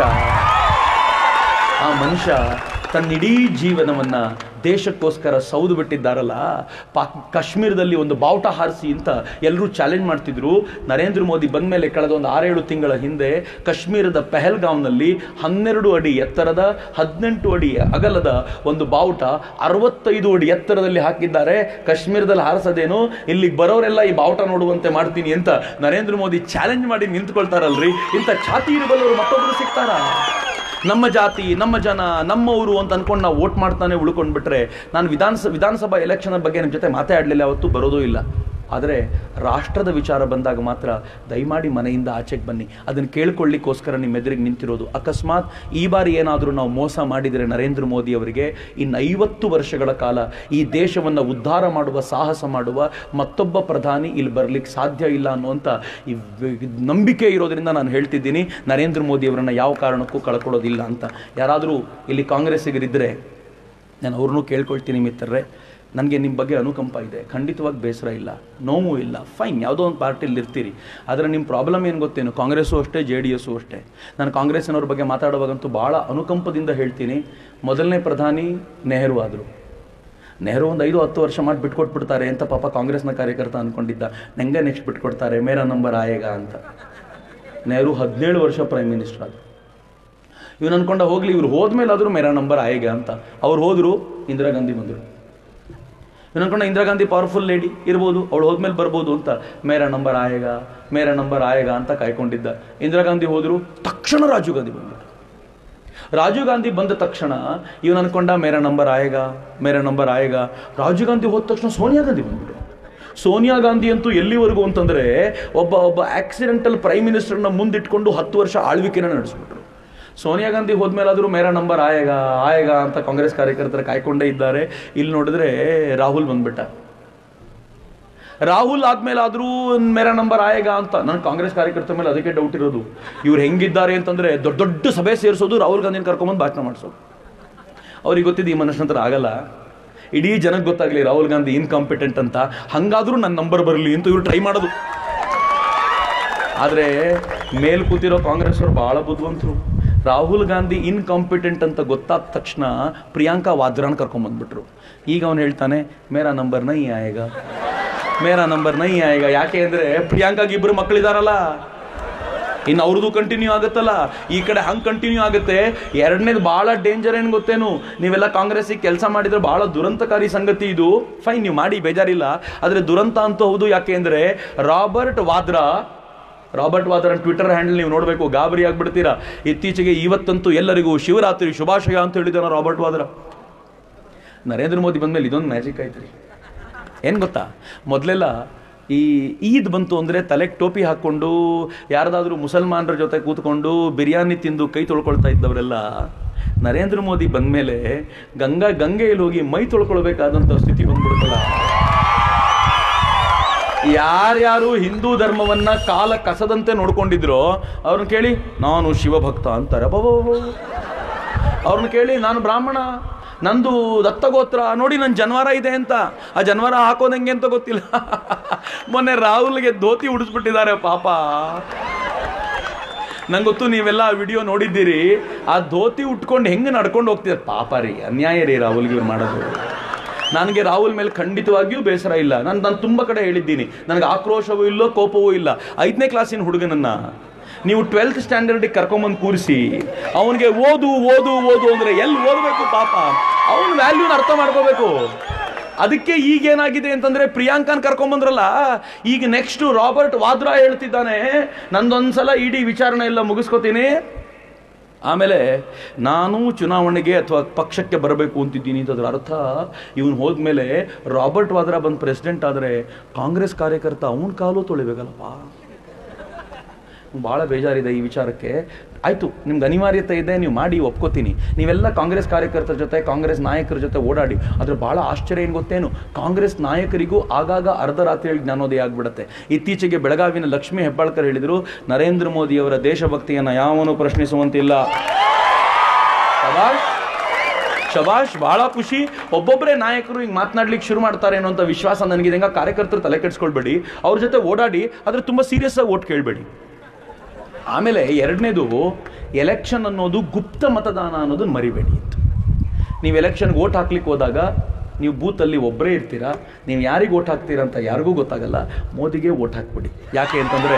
ಆ ಮನುಷ್ಯ ತನ್ನ ಇಡೀ ಜೀವನವನ್ನ ದೇಶಕ್ಕೋಸ್ಕರ ಸೌದು ಬಿಟ್ಟಿದ್ದಾರಲ್ಲ ಪಾಕ್ ಕಾಶ್ಮೀರದಲ್ಲಿ ಒಂದು ಬಾವುಟ ಹಾರಿಸಿ ಅಂತ ಎಲ್ಲರೂ ಚಾಲೆಂಜ್ ಮಾಡ್ತಿದ್ರು ನರೇಂದ್ರ ಮೋದಿ ಬಂದ್ಮೇಲೆ ಕಳೆದ ಒಂದು ಆರೇಳು ತಿಂಗಳ ಹಿಂದೆ ಕಾಶ್ಮೀರದ ಪೆಹಲ್ಗಾಂವ್ನಲ್ಲಿ ಹನ್ನೆರಡು ಅಡಿ ಎತ್ತರದ ಹದಿನೆಂಟು ಅಡಿ ಅಗಲದ ಒಂದು ಬಾವುಟ ಅರವತ್ತೈದು ಅಡಿ ಎತ್ತರದಲ್ಲಿ ಹಾಕಿದ್ದಾರೆ ಕಾಶ್ಮೀರದಲ್ಲಿ ಹಾರಿಸೋದೇನು ಇಲ್ಲಿಗೆ ಬರೋರೆಲ್ಲ ಈ ಬಾವುಟ ನೋಡುವಂತೆ ಮಾಡ್ತೀನಿ ಅಂತ ನರೇಂದ್ರ ಮೋದಿ ಚಾಲೆಂಜ್ ಮಾಡಿ ನಿಂತ್ಕೊಳ್ತಾರಲ್ರಿ ಇಂಥ ಛಾತಿ ಇರಬಲ್ಲವರು ಮತ್ತೊಬ್ಬರು ಸಿಗ್ತಾರಾ ನಮ್ಮ ಜಾತಿ ನಮ್ಮ ಜನ ನಮ್ಮವರು ಅಂತ ಅನ್ಕೊಂಡು ನಾವು ವೋಟ್ ಮಾಡ್ತಾನೆ ಉಳ್ಕೊಂಡ್ಬಿಟ್ರೆ ನಾನು ವಿಧಾನಸ ವಿಧಾನಸಭಾ ಎಲೆಕ್ಷನ್ ಬಗ್ಗೆ ನಿಮ್ಮ ಜೊತೆ ಮಾತಾಡಲಿಲ್ಲ ಅವತ್ತು ಬರೋದೂ ಇಲ್ಲ ಆದರೆ ರಾಷ್ಟ್ರದ ವಿಚಾರ ಬಂದಾಗ ಮಾತ್ರ ದಯಮಾಡಿ ಮನೆಯಿಂದ ಆಚೆಗೆ ಬನ್ನಿ ಅದನ್ನು ಕೇಳ್ಕೊಳ್ಳಿಕ್ಕೋಸ್ಕರ ನಿಮ್ಮ ಎದುರಿಗೆ ನಿಂತಿರೋದು ಅಕಸ್ಮಾತ್ ಈ ಬಾರಿ ಏನಾದರೂ ನಾವು ಮೋಸ ಮಾಡಿದರೆ ನರೇಂದ್ರ ಮೋದಿ ಅವರಿಗೆ ಇನ್ನು ಐವತ್ತು ವರ್ಷಗಳ ಕಾಲ ಈ ದೇಶವನ್ನು ಉದ್ಧಾರ ಮಾಡುವ ಸಾಹಸ ಮಾಡುವ ಮತ್ತೊಬ್ಬ ಪ್ರಧಾನಿ ಇಲ್ಲಿ ಬರಲಿಕ್ಕೆ ಸಾಧ್ಯ ಇಲ್ಲ ಅನ್ನುವಂಥ ಈ ವ್- ನಂಬಿಕೆ ಇರೋದ್ರಿಂದ ನಾನು ಹೇಳ್ತಿದ್ದೀನಿ ನರೇಂದ್ರ ಮೋದಿ ಅವರನ್ನು ಯಾವ ಕಾರಣಕ್ಕೂ ಕಳ್ಕೊಳ್ಳೋದಿಲ್ಲ ಅಂತ ಯಾರಾದರೂ ಇಲ್ಲಿ ಕಾಂಗ್ರೆಸ್ಸಿಗರಿದ್ದರೆ ನಾನು ಅವ್ರನ್ನೂ ಕೇಳ್ಕೊಳ್ತೀನಿ ಮಿತ್ರರೇ ನನಗೆ ನಿಮ್ಮ ಬಗ್ಗೆ ಅನುಕಂಪ ಇದೆ ಖಂಡಿತವಾಗಿ ಬೇಸರ ಇಲ್ಲ ನೋವು ಇಲ್ಲ ಫೈನ್ ಯಾವುದೋ ಒಂದು ಪಾರ್ಟಿಲಿ ಇರ್ತೀರಿ ಆದರೆ ನಿಮ್ಮ ಪ್ರಾಬ್ಲಮ್ ಏನು ಗೊತ್ತೇನು ಕಾಂಗ್ರೆಸ್ಸು ಅಷ್ಟೇ ಜೆ ಡಿ ಎಸ್ಸು ಅಷ್ಟೇ ನಾನು ಕಾಂಗ್ರೆಸ್ಸಿನವ್ರ ಬಗ್ಗೆ ಮಾತಾಡುವಾಗಂತೂ ಭಾಳ ಅನುಕಂಪದಿಂದ ಹೇಳ್ತೀನಿ ಮೊದಲನೇ ಪ್ರಧಾನಿ ನೆಹರು ಆದರು ನೆಹರು ಒಂದು ಐದು ಹತ್ತು ವರ್ಷ ಮಾಡಿ ಬಿಟ್ಕೊಟ್ಬಿಡ್ತಾರೆ ಅಂತ ಪಾಪ ಕಾಂಗ್ರೆಸ್ನ ಕಾರ್ಯಕರ್ತ ಅಂದ್ಕೊಂಡಿದ್ದ ನಂಗೆ ನೆಕ್ಸ್ಟ್ ಬಿಟ್ಕೊಡ್ತಾರೆ ಮೇರಾ ನಂಬರ್ ಆಯೇಗ ಅಂತ ನೆಹರು ಹದಿನೇಳು ವರ್ಷ ಪ್ರೈಮ್ ಮಿನಿಸ್ಟರ್ ಆದರು ಇವನು ಅನ್ಕೊಂಡ ಹೋಗ್ಲಿ ಇವ್ರು ಹೋದ್ಮೇಲೆ ಆದರೂ ಮೇರಾ ನಂಬರ್ ಆಯೇಗ ಅಂತ ಅವ್ರು ಹೋದ್ರು ಇಂದಿರಾ ಗಾಂಧಿ ಬಂದರು ಇವನು ಅನ್ಕೊಂಡ ಇಂದಿರಾ ಗಾಂಧಿ ಪವರ್ಫುಲ್ ಲೇಡಿ ಇರ್ಬೋದು ಅವಳು ಹೋದ್ಮೇಲೆ ಬರ್ಬೋದು ಅಂತ ಮೇರಾ ನಂಬರ್ ಆಯೇಗ ಮೇರಾ ನಂಬರ್ ಆಯೇಗ ಅಂತ ಕಾಯ್ಕೊಂಡಿದ್ದ ಇಂದಿರಾ ಗಾಂಧಿ ಹೋದ್ರು ತಕ್ಷಣ ರಾಜೀವ್ ಗಾಂಧಿ ಬಂದರು ರಾಜೀವ್ ಗಾಂಧಿ ಬಂದ ತಕ್ಷಣ ಇವನು ಅನ್ಕೊಂಡ ಮೇರಾ ನಂಬರ್ ಆಯೇಗಾ ಮೇರಾ ನಂಬರ್ ಆಯೇಗಾ ರಾಜೀವ್ ಗಾಂಧಿ ಹೋದ ತಕ್ಷಣ ಸೋನಿಯಾ ಗಾಂಧಿ ಬಂದ್ಬಿಟ್ರು ಸೋನಿಯಾ ಗಾಂಧಿ ಅಂತೂ ಎಲ್ಲಿವರೆಗೂ ಅಂತಂದ್ರೆ ಒಬ್ಬ ಒಬ್ಬ ಆಕ್ಸಿಡೆಂಟಲ್ ಪ್ರೈಮ್ ಮಿನಿಸ್ಟರ್ನ ಮುಂದಿಟ್ಕೊಂಡು ಹತ್ತು ವರ್ಷ ಆಳ್ವಿಕೆನ ನಡೆಸ್ಬಿಟ್ರು ಸೋನಿಯಾ ಗಾಂಧಿ ಹೋದ್ಮೇಲಾದ್ರೂ ಮೇರಾ ನಂಬರ್ ಆಯೇಗಾ ಆಯೇಗಾ ಅಂತ ಕಾಂಗ್ರೆಸ್ ಕಾರ್ಯಕರ್ತರು ಕಾಯ್ಕೊಂಡೇ ಇದ್ದಾರೆ ಇಲ್ಲಿ ನೋಡಿದ್ರೆ ರಾಹುಲ್ ಬಂದ್ಬಿಟ್ಟ ರಾಹುಲ್ ಆದ್ಮೇಲಾದ್ರೂ ಮೇರಾ ನಂಬರ್ ಆಯೇಗಾ ಅಂತ ನನ್ನ ಕಾಂಗ್ರೆಸ್ ಕಾರ್ಯಕರ್ತರ ಮೇಲೆ ಅದಕ್ಕೆ ಡೌಟ್ ಇರೋದು ಇವ್ರು ಹೆಂಗಿದ್ದಾರೆ ಅಂತಂದ್ರೆ ದೊಡ್ಡ ದೊಡ್ಡ ಸಭೆ ಸೇರಿಸೋದು ರಾಹುಲ್ ಗಾಂಧಿನ ಕರ್ಕೊಂಬಂದು ಭಾಷಣ ಮಾಡಿಸೋದು ಅವ್ರಿಗೆ ಗೊತ್ತಿದ್ದು ಈ ಮನುಷ್ಯನ ಹತ್ರ ಆಗಲ್ಲ ಇಡೀ ಜನಕ್ಕೆ ಗೊತ್ತಾಗ್ಲಿ ರಾಹುಲ್ ಗಾಂಧಿ ಇನ್ಕಾಂಪಿಟೆಂಟ್ ಅಂತ ಹಂಗಾದ್ರೂ ನನ್ನ ನಂಬರ್ ಬರಲಿ ಅಂತ ಇವ್ರು ಟ್ರೈ ಮಾಡೋದು ಆದರೆ ಮೇಲ್ ಕೂತಿರೋ ಕಾಂಗ್ರೆಸ್ ಅವರು ಬಹಳ ಬುದ್ಧಿವಂತರು ರಾಹುಲ್ ಗಾಂಧಿ ಇನ್ಕಾಂಪಿಟೆಂಟ್ ಅಂತ ಗೊತ್ತಾದ ತಕ್ಷಣ ಪ್ರಿಯಾಂಕಾ ವಾದ್ರಾನ್ ಕರ್ಕೊಂಬಂದ್ಬಿಟ್ರು ಈಗ ಅವನು ಹೇಳ್ತಾನೆ ಮೇರಾ ನಂಬರ್ ನೈ ಆಯೇಗ ಮೇರಾ ನಂಬರ್ ನೈ ಆಯೇಗ ಯಾಕೆ ಅಂದರೆ ಪ್ರಿಯಾಂಕಾಗೆ ಇಬ್ಬರು ಮಕ್ಕಳಿದಾರಲ್ಲ ಇನ್ನು ಅವ್ರದ್ದು ಕಂಟಿನ್ಯೂ ಆಗುತ್ತಲ್ಲ ಈ ಕಡೆ ಹಂಗೆ ಕಂಟಿನ್ಯೂ ಆಗುತ್ತೆ ಎರಡನೇದು ಭಾಳ ಡೇಂಜರ್ ಏನು ಗೊತ್ತೇನು ನೀವೆಲ್ಲ ಕಾಂಗ್ರೆಸ್ಸಿಗೆ ಕೆಲಸ ಮಾಡಿದ್ರೆ ಭಾಳ ದುರಂತಕಾರಿ ಸಂಗತಿ ಇದು ಫೈನ್ ನೀವು ಮಾಡಿ ಬೇಜಾರಿಲ್ಲ ಆದರೆ ದುರಂತ ಅಂತೂ ಹೌದು ಯಾಕೆ ಅಂದರೆ Robert Vadra Robert Vadra Twitter handle ನೀವು ನೋಡಬೇಕು ಗಾಬರಿ ಆಗ್ಬಿಡ್ತೀರಾ ಇತ್ತೀಚೆಗೆ ಇವತ್ತಂತೂ ಎಲ್ಲರಿಗೂ ಶಿವರಾತ್ರಿ ಶುಭಾಶಯ ಅಂತ ಹೇಳಿದ್ದಾನೆ ರಾಬರ್ಟ್ ವಾದ್ರಾ ನರೇಂದ್ರ ಮೋದಿ ಬಂದ್ಮೇಲೆ ಇದೊಂದು ಮ್ಯಾಜಿಕ್ ಆಯ್ತು ರೀ ಏನು ಗೊತ್ತಾ ಮೊದಲೆಲ್ಲ ಈ ಈದ್ ಬಂತು ಅಂದರೆ ತಲೆಗೆ ಟೋಪಿ ಹಾಕ್ಕೊಂಡು ಯಾರ್ದಾದ್ರೂ ಮುಸಲ್ಮಾನರ ಜೊತೆ ಕೂತ್ಕೊಂಡು ಬಿರಿಯಾನಿ ತಿಂದು ಕೈ ತೊಳ್ಕೊಳ್ತಾ ಇದ್ದವರೆಲ್ಲ ನರೇಂದ್ರ ಮೋದಿ ಬಂದಮೇಲೆ ಗಂಗಾ ಗಂಗೆಯಲ್ಲಿ ಹೋಗಿ ಮೈ ತೊಳ್ಕೊಳ್ಬೇಕಾದಂಥ ಸ್ಥಿತಿ ಬಂದ್ಬಿಡುತ್ತಲ್ಲ ಯಾರ್ಯಾರು ಹಿಂದೂ ಧರ್ಮವನ್ನ ಕಾಲ ಕಸದಂತೆ ನೋಡ್ಕೊಂಡಿದ್ರೋ ಅವ್ರನ್ನ ಕೇಳಿ ನಾನು ಶಿವಭಕ್ತ ಅಂತಾರೆ ಅಬ್ಬಬ್ಬಬ್ಬ. ಅವ್ರನ್ನ ಕೇಳಿ ನಾನು ಬ್ರಾಹ್ಮಣ ನಂದು ದತ್ತಗೋತ್ರ ನೋಡಿ ನನ್ನ ಜನ್ವಾರ ಇದೆ ಅಂತ ಆ ಜನ್ವಾರ ಹಾಕೋದು ಹೆಂಗೆ ಅಂತ ಗೊತ್ತಿಲ್ಲ ಮೊನ್ನೆ ರಾಹುಲ್ಗೆ ಧೋತಿ ಉಡಿಸ್ಬಿಟ್ಟಿದ್ದಾರೆ ಪಾಪ ನಂಗೆ ಗೊತ್ತು ನೀವೆಲ್ಲ ಆ ವಿಡಿಯೋ ನೋಡಿದ್ದೀರಿ ಆ ಧೋತಿ ಉಟ್ಕೊಂಡು ಹೆಂಗೆ ನಡ್ಕೊಂಡು ಹೋಗ್ತಿದ್ದಾರೆ ಪಾಪ ರೀ ಅನ್ಯಾಯ ರೀ ರಾಹುಲ್ಗೆ ಇವ್ರು ಮಾಡೋದು ನನಗೆ ರಾಹುಲ್ ಮೇಲೆ ಖಂಡಿತವಾಗಿಯೂ ಬೇಸರ ಇಲ್ಲ ನಾನು ನಾನು ತುಂಬ ಕಡೆ ಹೇಳಿದ್ದೀನಿ ನನಗೆ ಆಕ್ರೋಶವೂ ಇಲ್ಲ ಕೋಪವೂ ಇಲ್ಲ ಐದನೇ ಕ್ಲಾಸಿನ ಹುಡುಗನನ್ನ ನೀವು ಟ್ವೆಲ್ತ್ ಸ್ಟ್ಯಾಂಡರ್ಡಿಗೆ ಕರ್ಕೊಂಬಂದು ಕೂರಿಸಿ ಅವನಿಗೆ ಓದು ಓದು ಓದು ಅಂದರೆ ಎಲ್ಲಿ ಓದಬೇಕು ಪಾಪ ಅವನ ವ್ಯಾಲ್ಯೂನ ಅರ್ಥ ಮಾಡ್ಕೋಬೇಕು ಅದಕ್ಕೆ ಈಗೇನಾಗಿದೆ ಅಂತಂದ್ರೆ ಪ್ರಿಯಾಂಕನ್ ಕರ್ಕೊಂಬಂದ್ರಲ್ಲ ಈಗ ನೆಕ್ಸ್ಟ್ ರಾಬರ್ಟ್ ವಾದ್ರಾ ಹೇಳ್ತಿದ್ದಾನೆ ನಂದೊಂದ್ಸಲ ಇಡೀ ವಿಚಾರಣೆ ಎಲ್ಲ ಮುಗಿಸ್ಕೋತೀನಿ ಆಮೇಲೆ ನಾನು ಚುನಾವಣೆಗೆ ಅಥವಾ ಪಕ್ಷಕ್ಕೆ ಬರಬೇಕು ಅಂತಿದ್ದೀನಿ ಅಂತದ್ರ ಅರ್ಥ ಇವನು ಹೋದ್ಮೇಲೆ ರಾಬರ್ಟ್ ವಾದ್ರಾ ಬಂದು ಪ್ರೆಸಿಡೆಂಟ್ ಆದರೆ ಕಾಂಗ್ರೆಸ್ ಕಾರ್ಯಕರ್ತ ಅವನ ಕಾಲು ತೊಳಿಬೇಕಲ್ಲಪ್ಪ ಭಾಳ ಬೇಜಾರಿದೆ ಈ ವಿಚಾರಕ್ಕೆ ಆಯಿತು ನಿಮ್ಗೆ ಅನಿವಾರ್ಯತೆ ಇದೆ ನೀವು ಮಾಡಿ ಒಪ್ಕೋತೀನಿ ನೀವೆಲ್ಲ ಕಾಂಗ್ರೆಸ್ ಕಾರ್ಯಕರ್ತರ ಜೊತೆ ಕಾಂಗ್ರೆಸ್ ನಾಯಕರ ಜೊತೆ ಓಡಾಡಿ ಆದರೆ ಭಾಳ ಆಶ್ಚರ್ಯ ಏನು ಗೊತ್ತೇನು ಕಾಂಗ್ರೆಸ್ ನಾಯಕರಿಗೂ ಆಗಾಗ ಅರ್ಧ ರಾತ್ರಿಯಲ್ಲಿ ಜ್ಞಾನೋದಯ ಆಗಿಬಿಡುತ್ತೆ ಇತ್ತೀಚೆಗೆ ಬೆಳಗಾವಿನ ಲಕ್ಷ್ಮೀ ಹೆಬ್ಬಾಳ್ಕರ್ ಹೇಳಿದರು ನರೇಂದ್ರ ಮೋದಿಯವರ ದೇಶಭಕ್ತಿಯನ್ನು ಯಾವನೂ ಪ್ರಶ್ನಿಸುವಂತಿಲ್ಲ ಶಬಾಷ್ ಶಬಾಷ್ ಬಹಳ ಖುಷಿ ಒಬ್ಬೊಬ್ಬರೇ ನಾಯಕರು ಹಿಂಗೆ ಮಾತನಾಡ್ಲಿಕ್ಕೆ ಶುರು ಮಾಡ್ತಾರೆ ಅನ್ನೋ ವಿಶ್ವಾಸ ನನಗಿದೆ ಹೆಂಗ ಕಾರ್ಯಕರ್ತರು ತಲೆ ಕೆಡಿಸ್ಕೊಳ್ಬೇಡಿ ಅವ್ರ ಜೊತೆ ಓಡಾಡಿ ಆದರೆ ತುಂಬ ಸೀರಿಯಸ್ ಆಗಿ ಓಟ್ ಕೇಳಬೇಡಿ ಆಮೇಲೆ ಎರಡನೇದು ಎಲೆಕ್ಷನ್ ಅನ್ನೋದು ಗುಪ್ತ ಮತದಾನ ಅನ್ನೋದನ್ನ ಮರಿಬೇಡಿ ಅಂತ ನೀವು ಎಲೆಕ್ಷನ್ಗೆ ಓಟ್ ಹಾಕ್ಲಿಕ್ಕೆ ಹೋದಾಗ ನೀವು ಬೂತಲ್ಲಿ ಒಬ್ಬರೇ ಇರ್ತೀರಾ ನೀವು ಯಾರಿಗೆ ಓಟ್ ಹಾಕ್ತೀರಾ ಅಂತ ಯಾರಿಗೂ ಗೊತ್ತಾಗಲ್ಲ ಮೋದಿಗೆ ಓಟ್ ಹಾಕ್ಬಿಡಿ ಯಾಕೆ ಅಂತಂದರೆ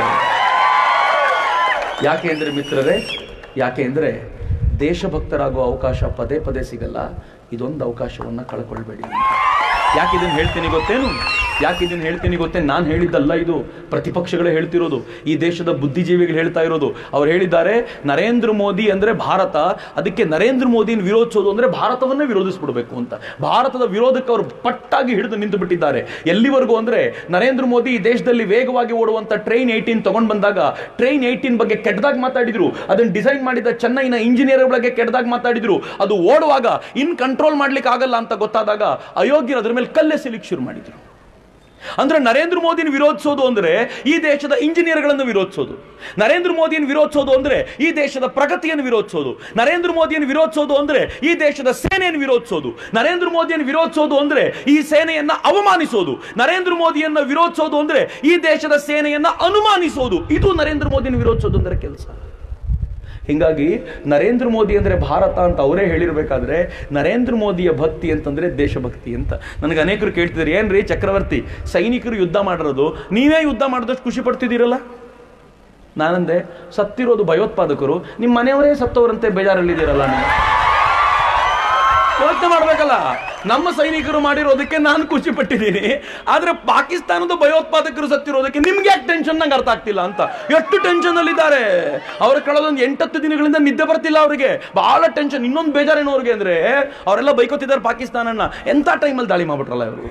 ಯಾಕೆ ಅಂದರೆ ಮಿತ್ರರೇ ಯಾಕೆ ಅಂದರೆ ದೇಶಭಕ್ತರಾಗೋ ಅವಕಾಶ ಪದೇ ಪದೇ ಸಿಗಲ್ಲ ಇದೊಂದು ಅವಕಾಶವನ್ನು ಕಳ್ಕೊಳ್ಬೇಡಿ ಅಂತ ಯಾಕೆ ಇದನ್ನು ಹೇಳ್ತೀನಿ ಗೊತ್ತೇನು ಯಾಕೆ ಇದನ್ನು ಹೇಳ್ತೀನಿ ಗೊತ್ತೇನು ನಾನು ಹೇಳಿದ್ದಲ್ಲ ಇದು ಪ್ರತಿಪಕ್ಷಗಳೇ ಹೇಳ್ತಿರೋದು ಈ ದೇಶದ ಬುದ್ಧಿಜೀವಿಗಳು ಹೇಳ್ತಾ ಇರೋದು ಅವ್ರು ಹೇಳಿದ್ದಾರೆ ನರೇಂದ್ರ ಮೋದಿ ಅಂದರೆ ಭಾರತ ಅದಕ್ಕೆ ನರೇಂದ್ರ ಮೋದಿನ ವಿರೋಧಿಸೋದು ಅಂದರೆ ಭಾರತವನ್ನೇ ವಿರೋಧಿಸ್ಬಿಡ್ಬೇಕು ಅಂತ ಭಾರತದ ವಿರೋಧಕ್ಕೆ ಅವರು ಪಟ್ಟಾಗಿ ಹಿಡಿದು ನಿಂತು ಬಿಟ್ಟಿದ್ದಾರೆ ಎಲ್ಲಿವರೆಗೂ ಅಂದರೆ ನರೇಂದ್ರ ಮೋದಿ ಈ ದೇಶದಲ್ಲಿ ವೇಗವಾಗಿ ಓಡುವಂಥ ಟ್ರೈನ್ ಏಯ್ಟೀನ್ ತಗೊಂಡು ಬಂದಾಗ ಟ್ರೈನ್ ಏಯ್ಟೀನ್ ಬಗ್ಗೆ ಕೆಟ್ಟದಾಗಿ ಮಾತಾಡಿದ್ರು ಅದನ್ನು ಡಿಸೈನ್ ಮಾಡಿದ ಚೆನ್ನೈನ ಇಂಜಿನಿಯರ್ ಬಗ್ಗೆ ಕೆಟ್ಟದಾಗಿ ಮಾತಾಡಿದ್ರು ಅದು ಓಡುವಾಗ ಇನ್ ಕಂಟ್ರೋಲ್ ಮಾಡ್ಲಿಕ್ಕೆ ಆಗಲ್ಲ ಅಂತ ಗೊತ್ತಾದಾಗ ಅಯೋಗ್ಯರು ಅದ್ರ ಮೇಲೆ ಕಲ್ಲೆಸಿಲಿಕ್ಕೆ ಶುರು ಮಾಡಿದ್ರು ಅಂದ್ರೆ ನರೇಂದ್ರ ಮೋದಿನ ವಿರೋಧಿಸೋದು ಅಂದ್ರೆ ಈ ದೇಶದ ಇಂಜಿನಿಯರ್ಗಳನ್ನು ವಿರೋಧಿಸೋದು ನರೇಂದ್ರ ಮೋದಿಯನ್ನು ವಿರೋಧಿಸೋದು ಅಂದ್ರೆ ಈ ದೇಶದ ಪ್ರಗತಿಯನ್ನು ವಿರೋಧಿಸೋದು ನರೇಂದ್ರ ಮೋದಿಯನ್ನು ವಿರೋಧಿಸೋದು ಅಂದ್ರೆ ಈ ದೇಶದ ಸೇನೆಯನ್ನು ವಿರೋಧಿಸೋದು ನರೇಂದ್ರ ಮೋದಿಯನ್ನು ವಿರೋಧಿಸೋದು ಅಂದ್ರೆ ಈ ಸೇನೆಯನ್ನ ಅವಮಾನಿಸೋದು ನರೇಂದ್ರ ಮೋದಿಯನ್ನ ವಿರೋಧಿಸೋದು ಅಂದ್ರೆ ಈ ದೇಶದ ಸೇನೆಯನ್ನ ಅನುಮಾನಿಸೋದು ಇದು ನರೇಂದ್ರ ಮೋದಿಯನ್ನು ವಿರೋಧಿಸೋದು ಅಂದ್ರೆ ಕೆಲಸ ಹಿಂಗಾಗಿ ನರೇಂದ್ರ ಮೋದಿ ಅಂದರೆ ಭಾರತ ಅಂತ ಅವರೇ ಹೇಳಿರ್ಬೇಕಾದ್ರೆ ನರೇಂದ್ರ ಮೋದಿಯ ಭಕ್ತಿ ಅಂತಂದ್ರೆ ದೇಶಭಕ್ತಿ ಅಂತ ನನಗೆ ಅನೇಕರು ಕೇಳ್ತಿದ್ದಾರೆ ಏನ್ರಿ ಚಕ್ರವರ್ತಿ ಸೈನಿಕರು ಯುದ್ಧ ಮಾಡಿರೋದು ನೀವೇ ಯುದ್ಧ ಮಾಡಿದಷ್ಟು ಖುಷಿ ಪಡ್ತಿದ್ದೀರಲ್ಲ ನಾನಂದೆ ಸತ್ತಿರೋದು ಭಯೋತ್ಪಾದಕರು ನಿಮ್ಮ ಮನೆಯವರೇ ಸತ್ತವರಂತೆ ಬೇಜಾರಲ್ಲಿದ್ದೀರಲ್ಲ ನೀವು ಯೋಚನೆ ಮಾಡ್ಬೇಕಲ್ಲ ನಮ್ಮ ಸೈನಿಕರು ಮಾಡಿರೋದಕ್ಕೆ ನಾನು ಖುಷಿ ಪಟ್ಟಿದ್ದೀನಿ ಆದ್ರೆ ಪಾಕಿಸ್ತಾನದ ಭಯೋತ್ಪಾದಕರು ಸತ್ತಿರೋದಕ್ಕೆ ನಿಮ್ಗೆ ಯಾಕೆ ಟೆನ್ಷನ್ ನಂಗೆ ಅರ್ಥ ಆಗ್ತಿಲ್ಲ ಅಂತ ಎಷ್ಟು ಟೆನ್ಷನ್ ಅಲ್ಲಿ ಇದ್ದಾರೆ ಅವ್ರ ಕಳೆದೊಂದು ಎಂಟತ್ತು ದಿನಗಳಿಂದ ನಿದ್ದೆ ಬರ್ತಿಲ್ಲ ಅವರಿಗೆ ಬಹಳ ಟೆನ್ಷನ್ ಇನ್ನೊಂದು ಬೇಜಾರೇನು ಅವ್ರಿಗೆ ಅಂದ್ರೆ ಅವರೆಲ್ಲ ಬೈಕೋತಿದ್ದಾರೆ ಪಾಕಿಸ್ತಾನನ ಎಂತ ಟೈಮಲ್ಲಿ ದಾಳಿ ಮಾಡ್ಬಿಟ್ರಲ್ಲ ಇವರು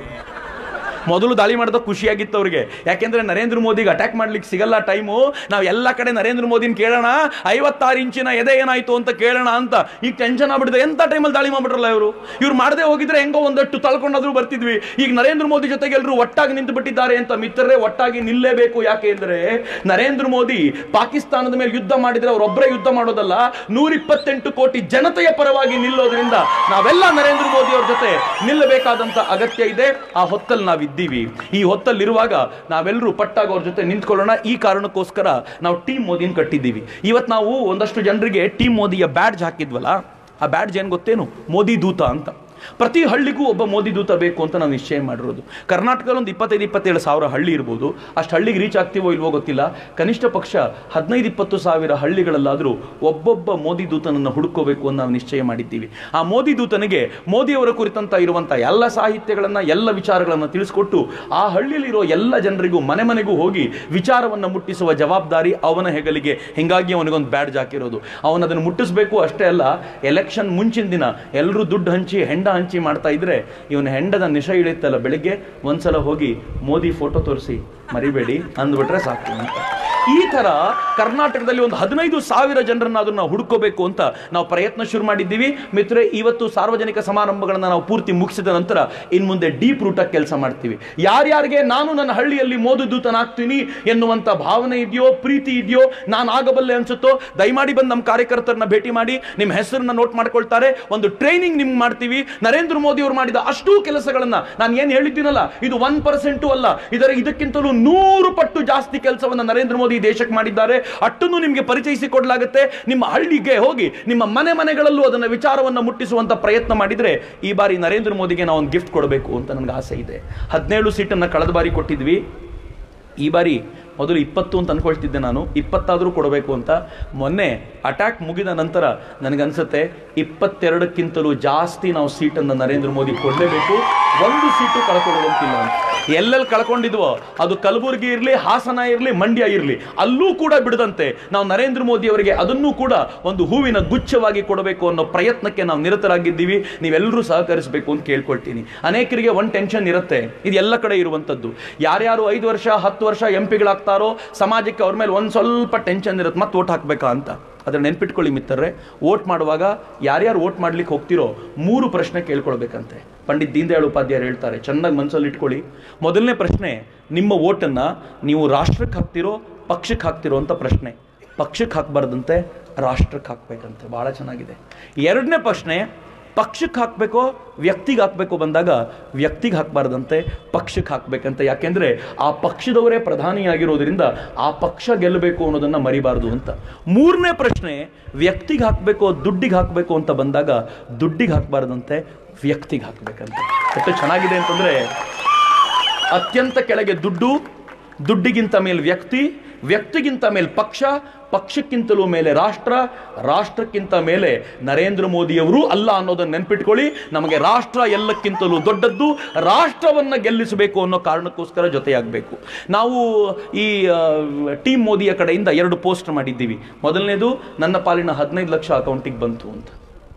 ಮೊದಲು ದಾಳಿ ಮಾಡಿದ ಖುಷಿಯಾಗಿತ್ತು ಅವ್ರಿಗೆ ಯಾಕೆಂದ್ರೆ ನರೇಂದ್ರ ಮೋದಿಗೆ ಅಟ್ಯಾಕ್ ಮಾಡ್ಲಿಕ್ಕೆ ಸಿಗಲ್ಲ ಟೈಮು ನಾವು ಎಲ್ಲ ಕಡೆ ನರೇಂದ್ರ ಮೋದಿನ ಕೇಳೋಣ ಐವತ್ತಾರು ಇಂಚಿನ ಎದೆ ಏನಾಯ್ತು ಅಂತ ಕೇಳೋಣ ಅಂತ ಈಗ ಟೆನ್ಷನ್ ಆಗ್ಬಿಟ್ಟಿದೆ ಎಂತ ಟೈಮಲ್ಲಿ ದಾಳಿ ಮಾಡ್ಬಿಟ್ರಲ್ಲ ಇವರು ಇವ್ರು ಮಾಡದೆ ಹೋಗಿದ್ರೆ ಹೆಂಗೋ ಒಂದಷ್ಟು ತಳ್ಕೊಂಡಾದ್ರೂ ಬರ್ತಿದ್ವಿ ಈಗ ನರೇಂದ್ರ ಮೋದಿ ಜೊತೆಗೆ ಎಲ್ಲರೂ ಒಟ್ಟಾಗಿ ನಿಂತು ಬಿಟ್ಟಿದ್ದಾರೆ ಅಂತ ಮಿತ್ರರೇ ಒಟ್ಟಾಗಿ ನಿಲ್ಲೇಬೇಕು ಯಾಕೆ ಅಂದ್ರೆ ನರೇಂದ್ರ ಮೋದಿ ಪಾಕಿಸ್ತಾನದ ಮೇಲೆ ಯುದ್ಧ ಮಾಡಿದ್ರೆ ಅವರೊಬ್ಬರೇ ಯುದ್ಧ ಮಾಡೋದಲ್ಲ ನೂರಿಪ್ಪತ್ತೆಂಟು ಕೋಟಿ ಜನತೆಯ ಪರವಾಗಿ ನಿಲ್ಲೋದ್ರಿಂದ ನಾವೆಲ್ಲ ನರೇಂದ್ರ ಮೋದಿ ಅವ್ರ ಜೊತೆ ನಿಲ್ಲಬೇಕಾದಂತ ಅಗತ್ಯ ಇದೆ ಆ ಹೊತ್ತಲ್ಲಿ ನಾವಿದ್ದೀವಿ ಈ ಹೊತ್ತಲ್ಲಿರುವಾಗ ನಾವೆಲ್ಲರೂ ಪಟ್ಟಾಗ ಅವ್ರ ಜೊತೆ ನಿಂತ್ಕೊಳ್ಳೋಣ ಈ ಕಾರಣಕ್ಕೋಸ್ಕರ ನಾವು ಟೀಮ್ ಮೋದಿನ ಕಟ್ಟಿದ್ದೀವಿ ಇವತ್ತು ನಾವು ಒಂದಷ್ಟು ಜನರಿಗೆ ಟೀಮ್ ಮೋದಿಯ ಬ್ಯಾಡ್ಜ್ ಹಾಕಿದ್ವಲ್ಲ ಆ ಬ್ಯಾಡ್ಜ್ ಏನ್ ಗೊತ್ತೇನು ಮೋದಿ ದೂತ ಅಂತ ಪ್ರತಿ ಹಳ್ಳಿಗೂ ಒಬ್ಬ ಮೋದಿ ದೂತ ಬೇಕು ಅಂತ ನಾವು ನಿಶ್ಚಯ ಮಾಡಿರೋದು ಕರ್ನಾಟಕದಲ್ಲಿ ಒಂದು ಇಪ್ಪತ್ತೈದು ಇಪ್ಪತ್ತೇಳು ಸಾವಿರ ಹಳ್ಳಿ ಇರ್ಬೋದು ಅಷ್ಟು ಹಳ್ಳಿಗೆ ರೀಚ್ ಆಗ್ತೀವೋ ಇಲ್ವೋ ಗೊತ್ತಿಲ್ಲ ಕನಿಷ್ಠ ಪಕ್ಷ ಹದಿನೈದು ಇಪ್ಪತ್ತು ಸಾವಿರ ಹಳ್ಳಿಗಳಲ್ಲಾದರೂ ಒಬ್ಬೊಬ್ಬ ಮೋದಿ ದೂತನನ್ನು ಹುಡುಕೋಬೇಕು ಅಂತ ನಾವು ನಿಶ್ಚಯ ಮಾಡಿದ್ದೀವಿ ಆ ಮೋದಿ ದೂತನಿಗೆ ಮೋದಿಯವರ ಕುರಿತಂತ ಇರುವಂಥ ಎಲ್ಲ ಸಾಹಿತ್ಯಗಳನ್ನು ಎಲ್ಲ ವಿಚಾರಗಳನ್ನು ತಿಳಿಸ್ಕೊಟ್ಟು ಆ ಹಳ್ಳಿಯಲ್ಲಿರೋ ಎಲ್ಲ ಜನರಿಗೂ ಮನೆ ಮನೆಗೂ ಹೋಗಿ ವಿಚಾರವನ್ನು ಮುಟ್ಟಿಸುವ ಜವಾಬ್ದಾರಿ ಅವನ ಹೆಗಲಿಗೆ ಹಿಂಗಾಗಿ ಅವನಿಗೊಂದು ಬ್ಯಾಡ್ಜ್ ಹಾಕಿರೋದು ಅವನದನ್ನು ಮುಟ್ಟಿಸ್ಬೇಕು ಅಷ್ಟೇ ಅಲ್ಲ ಎಲೆಕ್ಷನ್ ಮುಂಚಿನ ದಿನ ಎಲ್ಲರೂ ದುಡ್ಡು ಹಂಚಿ ಹೆಂಡ ಹಂಚಿ ಮಾಡ್ತಾ ಇದ್ರೆ ಇವನ ಹೆಂಡದ ನಿಶ ಇಳಿಯುತ್ತಲ್ಲ ಬೆಳಿಗ್ಗೆ ಒಂದ್ಸಲ ಹೋಗಿ ಮೋದಿ ಫೋಟೋ ತೋರಿಸಿ ಮರಿಬೇಡಿ ಅಂದ್ಬಿಟ್ರೆ ಸಾಕು ಅಂತ ಈ ತರ ಕರ್ನಾಟಕದಲ್ಲಿ ಒಂದು ಹದಿನೈದು ಸಾವಿರ ಜನರನ್ನ ಅದನ್ನ ನಾವು ಹುಡ್ಕೋಬೇಕು ಅಂತ ನಾವು ಪ್ರಯತ್ನ ಶುರು ಮಾಡಿದ್ದೀವಿ ಮಿತ್ರೆ ಇವತ್ತು ಸಾರ್ವಜನಿಕ ಸಮಾರಂಭಗಳನ್ನ ನಾವು ಪೂರ್ತಿ ಮುಗಿಸಿದ ನಂತರ ಇನ್ ಮುಂದೆ ಡೀಪ್ ರೂಟಾಗಿ ಕೆಲಸ ಮಾಡ್ತೀವಿ ಯಾರ್ಯಾರಿಗೆ ನಾನು ನನ್ನ ಹಳ್ಳಿಯಲ್ಲಿ ಮೋದು ದೂತನಾಗ್ತೀನಿ ಎನ್ನುವಂತ ಭಾವನೆ ಇದೆಯೋ ಪ್ರೀತಿ ಇದೆಯೋ ನಾನು ಆಗಬಲ್ಲೆ ಅನ್ಸುತ್ತೋ ದಯಮಾಡಿ ಬಂದು ನಮ್ಮ ಕಾರ್ಯಕರ್ತರನ್ನ ಭೇಟಿ ಮಾಡಿ ನಿಮ್ಮ ಹೆಸರನ್ನ ನೋಟ್ ಮಾಡ್ಕೊಳ್ತಾರೆ ಒಂದು ಟ್ರೈನಿಂಗ್ ನಿಮ್ಗೆ ಮಾಡ್ತೀವಿ ನರೇಂದ್ರ ಮೋದಿ ಅವರು ಮಾಡಿದ ಅಷ್ಟೂ ಕೆಲಸಗಳನ್ನ ನಾನು ಏನು ಹೇಳಿದ್ದೀನಲ್ಲ ಇದು ಒನ್ ಪರ್ಸೆಂಟು ಅಲ್ಲ ಇದರ ಇದಕ್ಕಿಂತಲೂ ನೂರು ಪಟ್ಟು ಜಾಸ್ತಿ ಕೆಲಸವನ್ನ ನರೇಂದ್ರ ಮೋದಿ ಈ ದೇಶಕ್ಕೆ ಮಾಡಿದ್ದಾರೆ ಅಷ್ಟನ್ನು ನಿಮಗೆ ಪರಿಚಯಿಸಿ ಕೊಡಲಾಗುತ್ತೆ ನಿಮ್ಮ ಹಳ್ಳಿಗೆ ಹೋಗಿ ನಿಮ್ಮ ಮನೆ ಮನೆಗಳಲ್ಲೂ ಅದನ್ನ ವಿಚಾರವನ್ನು ಮುಟ್ಟಿಸುವಂತ ಪ್ರಯತ್ನ ಮಾಡಿದ್ರೆ ಈ ಬಾರಿ ನರೇಂದ್ರ ಮೋದಿಗೆ ನಾವು ಒಂದು ಗಿಫ್ಟ್ ಕೊಡಬೇಕು ಅಂತ ನನಗೆ ಆಸೆ ಇದೆ ಹದಿನೇಳು ಸೀಟನ್ನು ಕಳೆದ ಬಾರಿ ಕೊಟ್ಟಿದ್ವಿ ಈ ಬಾರಿ ಮೊದಲು ಇಪ್ಪತ್ತು ಅಂತ ಅನ್ಕೊಳ್ತಿದ್ದೆ ನಾನು ಇಪ್ಪತ್ತಾದರೂ ಕೊಡಬೇಕು ಅಂತ ಮೊನ್ನೆ ಅಟ್ಯಾಕ್ ಮುಗಿದ ನಂತರ ನನಗನ್ಸುತ್ತೆ ಇಪ್ಪತ್ತೆರಡಕ್ಕಿಂತಲೂ ಜಾಸ್ತಿ ನಾವು ಸೀಟನ್ನು ನರೇಂದ್ರ ಮೋದಿ ಕೊಡಲೇಬೇಕು ಒಂದು ಸೀಟು ಕಳ್ಕೊಳ್ಳುವಂತಿಲ್ಲ ಅಂತ ಎಲ್ಲೆಲ್ಲಿ ಕಳ್ಕೊಂಡಿದ್ವೋ ಅದು ಕಲಬುರಗಿ ಇರಲಿ ಹಾಸನ ಇರಲಿ ಮಂಡ್ಯ ಇರಲಿ ಅಲ್ಲೂ ಕೂಡ ಬಿಡದಂತೆ ನಾವು ನರೇಂದ್ರ ಮೋದಿ ಅವರಿಗೆ ಅದನ್ನೂ ಕೂಡ ಒಂದು ಹೂವಿನ ಗುಚ್ಛವಾಗಿ ಕೊಡಬೇಕು ಅನ್ನೋ ಪ್ರಯತ್ನಕ್ಕೆ ನಾವು ನಿರತರಾಗಿದ್ದೀವಿ ನೀವೆಲ್ಲರೂ ಸಹಕರಿಸಬೇಕು ಅಂತ ಕೇಳ್ಕೊಳ್ತೀನಿ ಅನೇಕರಿಗೆ ಒಂದು ಟೆನ್ಷನ್ ಇರುತ್ತೆ ಇದು ಎಲ್ಲ ಕಡೆ ಇರುವಂಥದ್ದು ಯಾರ್ಯಾರು ಐದು ವರ್ಷ ಹತ್ತು ವರ್ಷ ಎಂ ಪಿಗಳಾಗ್ತಾರೋ ಸಮಾಜಕ್ಕೆ ಅವ್ರ ಮೇಲೆ ಒಂದು ಸ್ವಲ್ಪ ಟೆನ್ಷನ್ ಇರುತ್ತೆ ಮತ್ತೆ ಓಟ್ ಹಾಕ್ಬೇಕಾ ಅಂತ ಅದನ್ನ ನೆನ್ಪಿಟ್ಕೊಳ್ಳಿ ಮಿತ್ರರೇ ವೋಟ್ ಮಾಡುವಾಗ ಯಾರ್ಯಾರು ವೋಟ್ ಮಾಡ್ಲಿಕ್ಕೆ ಹೋಗ್ತಿರೋ ಮೂರು ಪ್ರಶ್ನೆ ಕೇಳ್ಕೊಳ್ಬೇಕಂತೆ ಪಂಡಿತ್ ದೀನ್ ದಯಾಳ್ ಉಪಾಧ್ಯಾಯರು ಹೇಳ್ತಾರೆ ಚೆನ್ನಾಗಿ ಮನಸ್ಸಲ್ಲಿ ಇಟ್ಕೊಳ್ಳಿ ಮೊದಲನೇ ಪ್ರಶ್ನೆ ನಿಮ್ಮ ವೋಟನ್ನು ನೀವು ರಾಷ್ಟ್ರಕ್ಕೆ ಹಾಕ್ತಿರೋ ಪಕ್ಷಕ್ಕೆ ಹಾಕ್ತಿರೋ ಅಂತ ಪ್ರಶ್ನೆ ಪಕ್ಷಕ್ಕೆ ಹಾಕ್ಬಾರ್ದಂತೆ ರಾಷ್ಟ್ರಕ್ಕೆ ಹಾಕ್ಬೇಕಂತೆ ಭಾಳ ಚೆನ್ನಾಗಿದೆ ಎರಡನೇ ಪ್ರಶ್ನೆ ಪಕ್ಷಕ್ಕೆ ಹಾಕಬೇಕೋ ವ್ಯಕ್ತಿಗೆ ಹಾಕಬೇಕು ಬಂದಾಗ ವ್ಯಕ್ತಿಗೆ ಹಾಕಬಾರ್ದಂತೆ ಪಕ್ಷಕ್ಕೆ ಹಾಕಬೇಕಂತೆ ಯಾಕೆಂದರೆ ಆ ಪಕ್ಷದವರೇ ಪ್ರಧಾನಿಯಾಗಿರೋದ್ರಿಂದ ಆ ಪಕ್ಷ ಗೆಲ್ಲಬೇಕು ಅನ್ನೋದನ್ನು ಮರಿಬಾರ್ದು ಅಂತ ಮೂರನೇ ಪ್ರಶ್ನೆ ವ್ಯಕ್ತಿಗೆ ಹಾಕಬೇಕೋ ದುಡ್ಡಿಗೆ ಹಾಕಬೇಕು ಅಂತ ಬಂದಾಗ ದುಡ್ಡಿಗೆ ಹಾಕಬಾರ್ದಂತೆ ವ್ಯಕ್ತಿಗೆ ಹಾಕಬೇಕಂತೆ ಎಷ್ಟು ಚೆನ್ನಾಗಿದೆ ಅಂತಂದರೆ ಅತ್ಯಂತ ಕೆಳಗೆ ದುಡ್ಡು ದುಡ್ಡಿಗಿಂತ ಮೇಲೆ ವ್ಯಕ್ತಿ ವ್ಯಕ್ತಿಗಿಂತ ಮೇಲೆ ಪಕ್ಷ ಪಕ್ಷಕ್ಕಿಂತಲೂ ಮೇಲೆ ರಾಷ್ಟ್ರ ರಾಷ್ಟ್ರಕ್ಕಿಂತ ಮೇಲೆ ನರೇಂದ್ರ ಮೋದಿಯವರು ಅಲ್ಲ ಅನ್ನೋದನ್ನು ನೆನ್ಪಿಟ್ಕೊಳ್ಳಿ ನಮಗೆ ರಾಷ್ಟ್ರ ಎಲ್ಲಕ್ಕಿಂತಲೂ ದೊಡ್ಡದ್ದು ರಾಷ್ಟ್ರವನ್ನು ಗೆಲ್ಲಿಸಬೇಕು ಅನ್ನೋ ಕಾರಣಕ್ಕೋಸ್ಕರ ಜೊತೆಯಾಗಬೇಕು ನಾವು ಈ ಟೀಮ್ ಮೋದಿಯ ಕಡೆಯಿಂದ ಎರಡು ಪೋಸ್ಟ್ ಮಾಡಿದ್ದೀವಿ ಮೊದಲನೇದು ನನ್ನ ಪಾಲಿನ ಹದಿನೈದು ಲಕ್ಷ ಅಕೌಂಟಿಗೆ ಬಂತು ಅಂತ